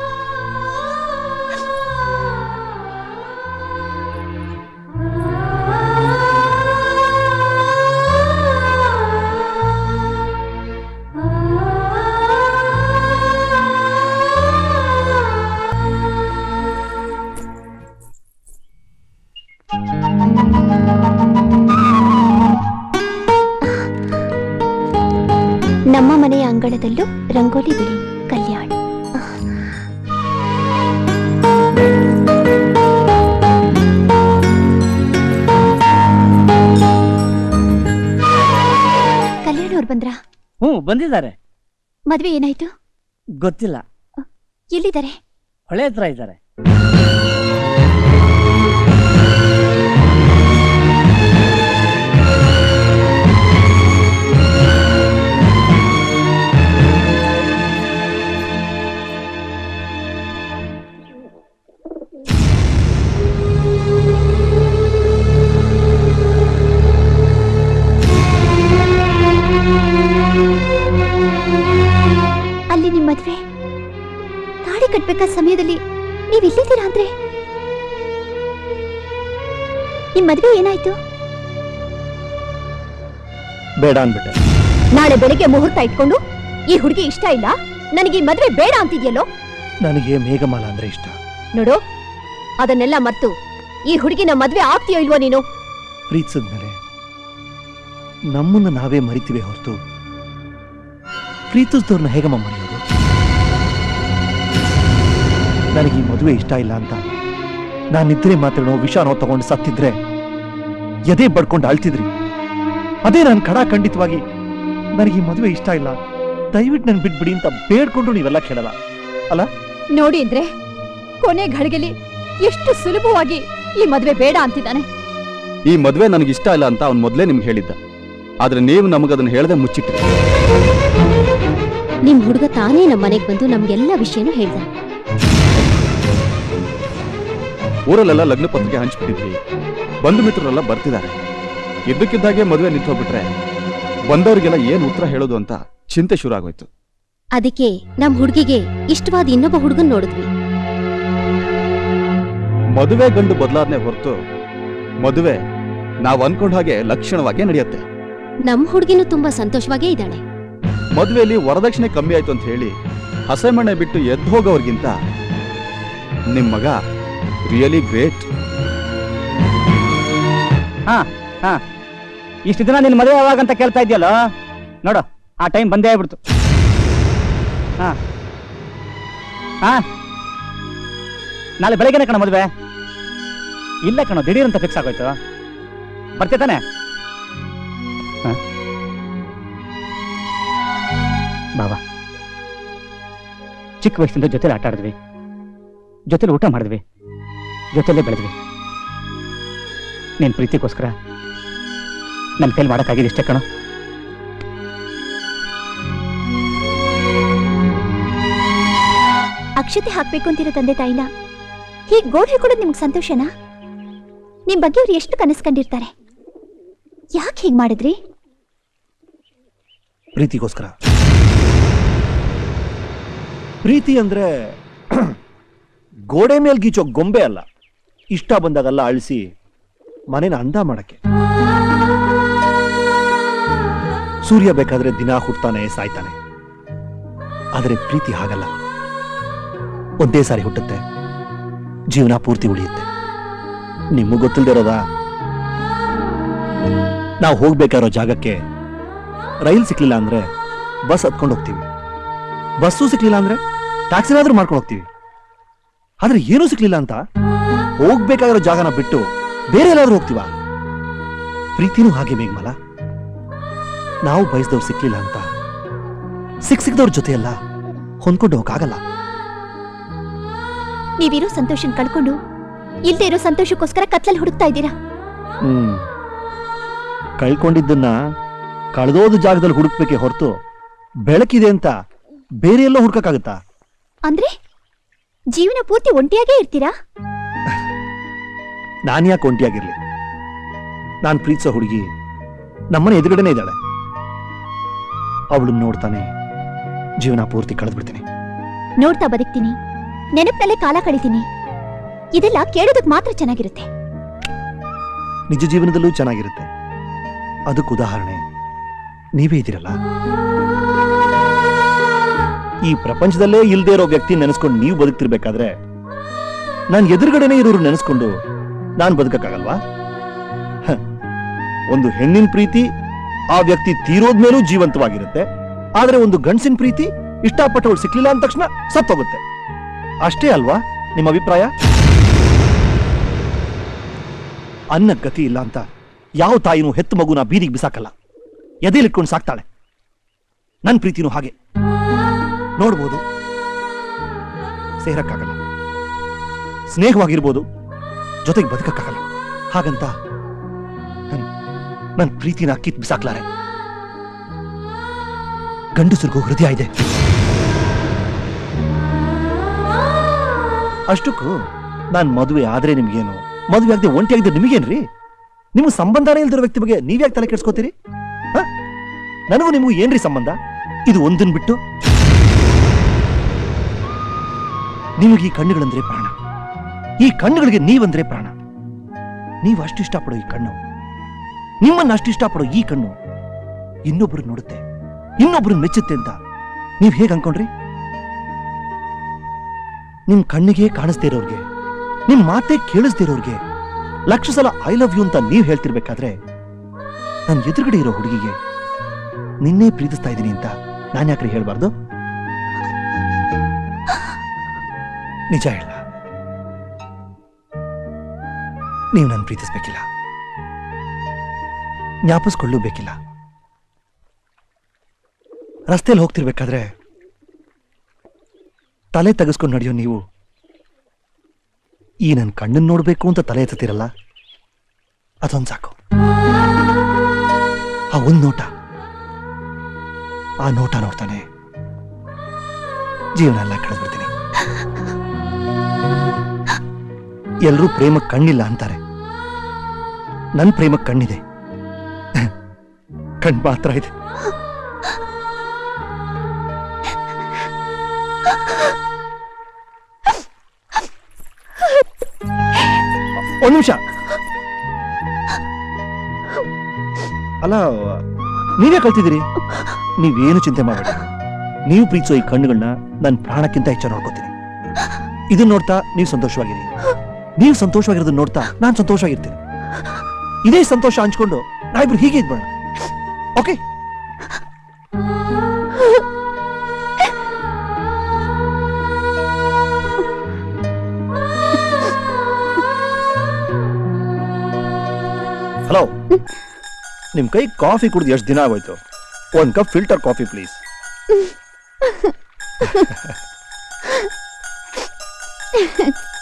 ನಮ್ಮ ಮನೆಯ ಅಂಗಳದಲ್ಲೂ ರಂಗೋಲಿ ಬಿಡಿ ಕಲ್ಯಾಣ್ ಕಲ್ಯಾಣ್ ಅವ್ರು ಬಂದ್ರಾ ಹ್ಞೂ ಬಂದಿದ್ದಾರೆ ಮದ್ವೆ ಏನಾಯ್ತು ಗೊತ್ತಿಲ್ಲ ಎಲ್ಲಿದ್ದಾರೆ ಹೊಳೆ ಹತ್ರ ಇದ್ದಾರೆ ಅಲ್ಲಿ ನಿಮ್ ಮದ್ವೆ ತಾಳಿ ಕಟ್ಬೇಕಾದ ಸಮಯದಲ್ಲಿ ನೀವ್ ಇಲ್ಲಿದ್ದೀರಾ ಅಂದ್ರೆ ನಿಮ್ ಮದ್ವೆ ಏನಾಯ್ತು ಬೇಡ ಅನ್ಬಿಟ್ಟೆ ನಾಳೆ ಬೆಳಿಗ್ಗೆ ಮುಹೂರ್ತ ಇಟ್ಕೊಂಡು ಈ ಹುಡುಗಿ ಇಷ್ಟ ಇಲ್ಲ ನನಗೆ ಈ ಮದ್ವೆ ಬೇಡ ಅಂತಿದ್ಯಲ್ಲೋ ನನಗೆ ಮೇಘಮಾಲ ಅಂದ್ರೆ ಇಷ್ಟ ನೋಡು ಅದನ್ನೆಲ್ಲ ಮರ್ತು ಈ ಹುಡುಗಿನ ಮದ್ವೆ ಆಗ್ತೀಯೋ ಇಲ್ವೋ ನೀನು ಪ್ರೀತಿಸಿದ್ಮೇಲೆ ನಮ್ಮನ್ನ ನಾವೇ ಮರಿತೀವಿ ಹೊರತು ಪ್ರೀತಿಸಿದವ್ರನ್ನ ಹೇಗಮ್ಮ ಮರೆಯೋದು ನನಗೆ ಈ ಮದುವೆ ಇಷ್ಟ ಇಲ್ಲ ಅಂತ ನಾನು ನಿದ್ರೆ ಮಾತ್ರನೋ ವಿಷಾನೋ ತಗೊಂಡು ಸತ್ತಿದ್ರೆ ಎದೆ ಬಡ್ಕೊಂಡು ಅಳ್ತಿದ್ರಿ ಅದೇ ನಾನು ಕಡ ಖಂಡಿತವಾಗಿ ನನಗೆ ಈ ಮದುವೆ ಇಷ್ಟ ಇಲ್ಲ ದಯವಿಟ್ಟು ನನ್ ಬಿಟ್ಬಿಡಿ ಅಂತ ಬೇಡ್ಕೊಂಡು ನೀವೆಲ್ಲ ಕೇಳಲ್ಲ ಅಲ್ಲ ನೋಡಿ ಅಂದ್ರೆ ಕೊನೆ ಘಳಿಗೆಲಿ ಎಷ್ಟು ಸುಲಭವಾಗಿ ಈ ಮದ್ವೆ ಬೇಡ ಅಂತಿದ್ದಾನೆ ಈ ಮದ್ವೆ ನನಗೆ ಇಷ್ಟ ಇಲ್ಲ ಅಂತ ಅವ್ನು ಮೊದಲೇ ನಿಮ್ಗೆ ಹೇಳಿದ್ದ ಆದ್ರೆ ನೀವು ನಮಗದನ್ನ ಹೇಳದೆ ಮುಚ್ಚಿಟ್ರಿ ನಿಮ್ ಹುಡುಗ ತಾನೇ ನಮ್ಮ ಮನೆಗೆ ಬಂದು ನಮ್ಗೆಲ್ಲ ವಿಷಯನೂ ಹೇಳ್ದ ಊರಲ್ಲೆಲ್ಲ ಲಗ್ನ ಪತ್ರಿಕೆ ಹಂಚ್ಬಿಟ್ಟಿದ್ವಿ ಬಂಧು ಮಿತ್ರರೆಲ್ಲ ಬರ್ತಿದ್ದಾರೆ ಇದ್ದಕ್ಕಿದ್ದಾಗೆ ಮದುವೆ ನಿಂತೋಗ್ಬಿಟ್ರೆ ಬಂದವರಿಗೆಲ್ಲ ಏನ್ ಉತ್ತರ ಹೇಳೋದು ಅಂತ ಚಿಂತೆ ಶುರು ಆಗೋಯ್ತು ಅದಕ್ಕೆ ನಮ್ ಹುಡುಗಿಗೆ ಇಷ್ಟವಾದ ಇನ್ನೊಬ್ಬ ಹುಡುಗನ್ ನೋಡಿದ್ವಿ ಮದುವೆ ಗಂಡು ಬದಲಾದ್ನೆ ಹೊರತು ಮದುವೆ ನಾವು ಅನ್ಕೊಂಡ ಹಾಗೆ ಲಕ್ಷಣವಾಗಿ ನಡೆಯುತ್ತೆ ನಮ್ ಹುಡುಗಿನೂ ತುಂಬಾ ಸಂತೋಷವಾಗೇ ಇದ್ದಾಳೆ ಮದುವೆಯಲ್ಲಿ ವರದಕ್ಷಿಣೆ ಕಮ್ಮಿ ಆಯ್ತು ಅಂತ ಹೇಳಿ ಹಸೆಮಣೆ ಬಿಟ್ಟು ಎದ್ದು ಹೋಗೋರ್ಗಿಂತ ನಿಮ್ ಮಗ ರಿಯಲಿ ಗ್ರೇಟ್ ಹಾ ಹಾ ಇಷ್ಟು ದಿನ ನಿನ್ ಮದುವೆ ಯಾವಾಗ ಅಂತ ಕೇಳ್ತಾ ಇದೆಯಲ್ಲ ನೋಡು ಆ ಟೈಮ್ ಬಂದೇ ಆಗ್ಬಿಡ್ತು ಹಾ ಹಾ ನಾಳೆ ಬೆಳಗ್ಗೆನೆ ಕಣ ಮದುವೆ ಇಲ್ಲ ಕಣೋ ದಿಢೀರ್ ಅಂತ ಫಿಕ್ಸ್ ಆಗೋಯ್ತು ಬರ್ತೀಯ ತಾನೆ ಹಾ? ಬಾಬಾ ಚಿಕ್ಕ ವಯಸ್ಸಿಂದ ಜೊತೆಲಿ ಆಟ ಆಡಿದ್ವಿ ಜೊತೆಲಿ ಊಟ ಮಾಡಿದ್ವಿ ಜೊತೆಲೇ ಬೆಳೆದ್ವಿ ನಿನ್ ಪ್ರೀತಿಗೋಸ್ಕರ ನನ್ನ ಕೈಲಿ ಮಾಡೋಕ್ಕಾಗಿದೆ ಇಷ್ಟೇ ಕಣೋ ಅಕ್ಷತೆ ಹಾಕ್ಬೇಕು ಅಂತಿರೋ ತಂದೆ ತಾಯಿನ ಹೀಗ್ ಗೋಡ್ ಹೇಳ್ಕೊಡೋದು ನಿಮ್ಗೆ ಸಂತೋಷನಾ ನಿಮ್ ಬಗ್ಗೆ ಅವ್ರು ಎಷ್ಟು ಕನಸು ಕಂಡಿರ್ತಾರೆ ಯಾಕೆ ಹೀಗ್ ಮಾಡಿದ್ರಿ ಪ್ರೀತಿಗೋಸ್ಕರ ಪ್ರೀತಿ ಅಂದ್ರೆ ಗೋಡೆ ಮೇಲೆ ಗೀಚೋ ಗೊಂಬೆ ಅಲ್ಲ ಇಷ್ಟ ಬಂದಾಗೆಲ್ಲ ಅಳಿಸಿ ಮನೇನ ಅಂದ ಮಾಡಕ್ಕೆ ಸೂರ್ಯ ಬೇಕಾದ್ರೆ ದಿನ ಹುಟ್ತಾನೆ ಸಾಯ್ತಾನೆ ಆದರೆ ಪ್ರೀತಿ ಹಾಗಲ್ಲ ಒಂದೇ ಸಾರಿ ಹುಟ್ಟುತ್ತೆ ಜೀವನ ಪೂರ್ತಿ ಉಳಿಯುತ್ತೆ ನಿಮಗೂ ಗೊತ್ತಿಲ್ದೇ ಇರೋದಾ ನಾವು ಹೋಗ್ಬೇಕಾಗಿರೋ ಜಾಗಕ್ಕೆ ರೈಲ್ ಸಿಕ್ಲಿಲ್ಲ ಅಂದ್ರೆ ಬಸ್ ಹತ್ಕೊಂಡು ಹೋಗ್ತೀವಿ ಬಸ್ಸು ಸಿಕ್ಲಿಲ್ಲ ಅಂದ್ರೆ ಟ್ಯಾಕ್ಸಿನಾದ್ರೂ ಮಾಡ್ಕೊಂಡು ಹೋಗ್ತೀವಿ ಆದ್ರೆ ಏನೂ ಸಿಕ್ಲಿಲ್ಲ ಅಂತ ಹೋಗ್ಬೇಕಾಗಿರೋ ಜಾಗನ ಬಿಟ್ಟು ಬೇರೆ ಎಲ್ಲಾದ್ರೂ ಹೋಗ್ತೀವ ಪ್ರೀತಿನೂ ಹಾಗೆ ಮೇಘಮಲ ನಾವು ಬಯಸಿದವ್ರು ಸಿಕ್ಲಿಲ್ಲ ಅಂತ ಸಿಕ್ ಸಿಕ್ದವ್ರ ಜೊತೆಯಲ್ಲ ಹೊಂದ್ಕೊಂಡು ಹೋಗಕ್ಕಾಗಲ್ಲ ನೀವಿರೋ ಸಂತೋಷನ್ ಕಳ್ಕೊಂಡು ಇಲ್ದೇ ಇರೋ ಸಂತೋಷಕ್ಕೋಸ್ಕರ ಕತ್ಲಲ್ಲಿ ಹುಡುಕ್ತಾ ಇದ್ದೀರಾ ಹ್ಮ್ ಕಳ್ಕೊಂಡಿದ್ದನ್ನ ಕಳೆದೋದ ಜಾಗದಲ್ಲಿ ಹುಡುಕ್ಬೇಕೆ ಹೊರತು ಬೆಳಕಿದೆ ಅಂತ ಬೇರೆ ಎಲ್ಲೋ ಹುಡ್ಕಕ್ಕಾಗತ್ತಾ ಅಂದ್ರೆ ಜೀವನ ಪೂರ್ತಿ ಒಂಟಿಯಾಗೇ ಇರ್ತೀರಾ ನಾನು ಯಾಕೆ ಒಂಟಿಯಾಗಿರ್ಲಿ ನಾನು ಪ್ರೀತಿಸೋ ಹುಡುಗಿ ನಮ್ಮನೆ ಎದುರುಗಡೆನೇ ಇದ್ದಾಳೆ ಅವಳನ್ನ ನೋಡ್ತಾನೆ ಜೀವನ ಪೂರ್ತಿ ಕಳೆದ್ಬಿಡ್ತೀನಿ ನೋಡ್ತಾ ಬದುಕ್ತೀನಿ ನೆನಪಿನಲ್ಲೇ ಕಾಲ ಕಳಿತೀನಿ ಇದೆಲ್ಲ ಕೇಳೋದಕ್ ಮಾತ್ರ ಚೆನ್ನಾಗಿರುತ್ತೆ ನಿಜ ಜೀವನದಲ್ಲೂ ಚೆನ್ನಾಗಿರುತ್ತೆ ಅದಕ್ಕೆ ಉದಾಹರಣೆ ನೀವೇ ಇದ್ದೀರಲ್ಲ ಈ ಪ್ರಪಂಚದಲ್ಲೇ ಇಲ್ದೇ ಇರೋ ವ್ಯಕ್ತಿ ನೆನೆಸ್ಕೊಂಡು ನೀವು ಬದುಕ್ತಿರ್ಬೇಕಾದ್ರೆ ನಾನು ಎದುರುಗಡೆನೇ ಇರೋರು ನೆನೆಸ್ಕೊಂಡು ನಾನು ಬದುಕಕ್ಕಾಗಲ್ವಾ ಹ. ಒಂದು ಹೆಣ್ಣಿನ ಪ್ರೀತಿ ಆ ವ್ಯಕ್ತಿ ತೀರೋದ್ಮೇಲೂ ಜೀವಂತವಾಗಿರುತ್ತೆ ಆದ್ರೆ ಒಂದು ಗಂಡಸಿನ ಪ್ರೀತಿ ಇಷ್ಟಪಟ್ಟವಳು ಸಿಕ್ಲಿಲ್ಲ ಅಂದ ತಕ್ಷಣ ಸತ್ತೋಗುತ್ತೆ ಅಷ್ಟೇ ಅಲ್ವಾ ನಿಮ್ಮ ಅಭಿಪ್ರಾಯ ಅನ್ನ ಗತಿ ಇಲ್ಲ ಅಂತ ಯಾವ ತಾಯಿನೂ ಹೆತ್ತು ಮಗುನ ಬೀದಿಗೆ ಬಿಸಾಕಲ್ಲ ಎದೆಲಿಟ್ಕೊಂಡು ಸಾಕ್ತಾಳೆ ನನ್ನ ಪ್ರೀತಿನೂ ಹಾಗೆ ನೋಡ್ಬೋದು ಸೇರಕ್ಕಾಗಲ್ಲ ಸ್ನೇಹವಾಗಿರ್ಬೋದು ಜೊತೆಗೆ ಬದುಕಕ್ಕಾಗಲ್ಲ ಹಾಗಂತ ನನ್ ನನ್ನ ಪ್ರೀತಿನ ಕಿತ್ ಬಿಸಾಕ್ಲಾರೆ ಗಂಡಸರಿಗೂ ಹೃದಯ ಇದೆ ಅಷ್ಟಕ್ಕೂ ನಾನ್ ಮದುವೆ ಆದ್ರೆ ನಿಮ್ಗೇನು ಮದುವೆ ಆಗದೆ ಒಂಟಿ ಆಗಿದ್ರೆ ನಿಮಗೇನ್ರಿ ನಿಮ್ಮ ಸಂಬಂಧನೇ ಇಲ್ದಿರೋ ವ್ಯಕ್ತಿ ಬಗ್ಗೆ ನೀವ್ಯಾಕೆ ತಲೆ ಕೆಡ್ಸ್ಕೋತೀರಿ ಹ? ನನಗೂ ನಿಮಗೂ ಏನ್ರಿ ಸಂಬಂಧ ಇದು ಒಂದನ್ ಬಿಟ್ಟು ನಿಮಗೆ ಈ ಕಣ್ಣುಗಳಂದ್ರೆ ಪ್ರಾಣ ಈ ಕಣ್ಣುಗಳಿಗೆ ನೀವಂದ್ರೆ ಪ್ರಾಣ ನೀವು ಅಷ್ಟು ಇಷ್ಟಪಡೋ ಈ ಕಣ್ಣು ನಿಮ್ಮನ್ನ ಅಷ್ಟು ಇಷ್ಟಪಡೋ ಈ ಕಣ್ಣು ಇನ್ನೊಬ್ರು ನೋಡುತ್ತೆ ಇನ್ನೊಬ್ರು ಮೆಚ್ಚುತ್ತೆ ಅಂತ ನೀವ್ ಹೇಗ್ ಅನ್ಕೊಂಡ್ರಿ ನಿಮ್ ಕಣ್ಣಿಗೆ ಕಾಣಿಸ್ದೇ ಇರೋರ್ಗೆ ನಿಮ್ ಮಾತೇ ಕೇಳಿಸ್ದೇ ಇರೋರ್ಗೆ ಲಕ್ಷ ಸಲ ಐ ಲವ್ ಯು ಅಂತ ನೀವ್ ಹೇಳ್ತಿರ್ಬೇಕಾದ್ರೆ ನನ್ ಎದುರುಗಡೆ ಇರೋ ಹುಡುಗಿಗೆ ನಿನ್ನೆ ಪ್ರೀತಿಸ್ತಾ ಇದ್ದೀನಿ ಅಂತ ನಾನು ಯಾಕ್ರಿ ಹೇಳ್ಬಾರ್ದು ನಿಜ ಹೇಳ ನೀವು ನನ್ನ ಪ್ರೀತಿಸ್ಬೇಕಿಲ್ಲ ಜ್ಞಾಪಿಸ್ಕೊಳ್ಳೂ ಬೇಕಿಲ್ಲ ರಸ್ತೆಯಲ್ಲಿ ಹೋಗ್ತಿರ್ಬೇಕಾದ್ರೆ ತಲೆ ತೆಗೆಸ್ಕೊಂಡು ನಡೆಯೋ ನೀವು ಈ ನನ್ನ ಕಣ್ಣನ್ನು ನೋಡ್ಬೇಕು ಅಂತ ತಲೆ ಎತ್ತುತ್ತೀರಲ್ಲ ಅದೊಂದು ಸಾಕು ಆ ಒಂದ್ ನೋಟ ಆ ನೋಟ ನೋಡ್ತಾನೆ ಜೀವನ ಎಲ್ಲ ಕಳೆದ್ಬಿಡ್ತೀನಿ ಎಲ್ರೂ ಪ್ರೇಮಕ್ಕೆ ಕಣ್ಣಿಲ್ಲ ಅಂತಾರೆ ನನ್ನ ಪ್ರೇಮಕ್ಕೆ ಕಣ್ಣಿದೆ ಕಣ್ ಮಾತ್ರ ಇದೆ ಒಂದ್ ನಿಮಿಷ ಅಲ್ಲ ನೀವೇ ಕಲ್ತಿದ್ದೀರಿ ನೀವೇನು ಚಿಂತೆ ಮಾಡಬೇಡಿ ನೀವು ಪ್ರೀತಿಸೋ ಈ ಕಣ್ಣುಗಳನ್ನ ನನ್ನ ಪ್ರಾಣಕ್ಕಿಂತ ಹೆಚ್ಚು ನೋಡ್ಕೋತೀನಿ ಇದನ್ನ ನೋಡ್ತಾ ನೀವು ಸಂತೋಷವಾಗಿರಿ ನೀವು ಸಂತೋಷವಾಗಿರೋದನ್ನ ನೋಡ್ತಾ ನಾನು ಸಂತೋಷವಾಗಿರ್ತೀನಿ ಇದೇ ಸಂತೋಷ ಹಂಚ್ಕೊಂಡು ನಾವಿಬ್ರು ಹೀಗೆ ಇದ್ಬೇಡ ಓಕೆ ಹಲೋ ನಿಮ್ ಕೈ ಕಾಫಿ ಕುಡ್ದು ಎಷ್ಟು ದಿನ ಆಗೋಯ್ತು ಒಂದ್ cup filter coffee please Thank you.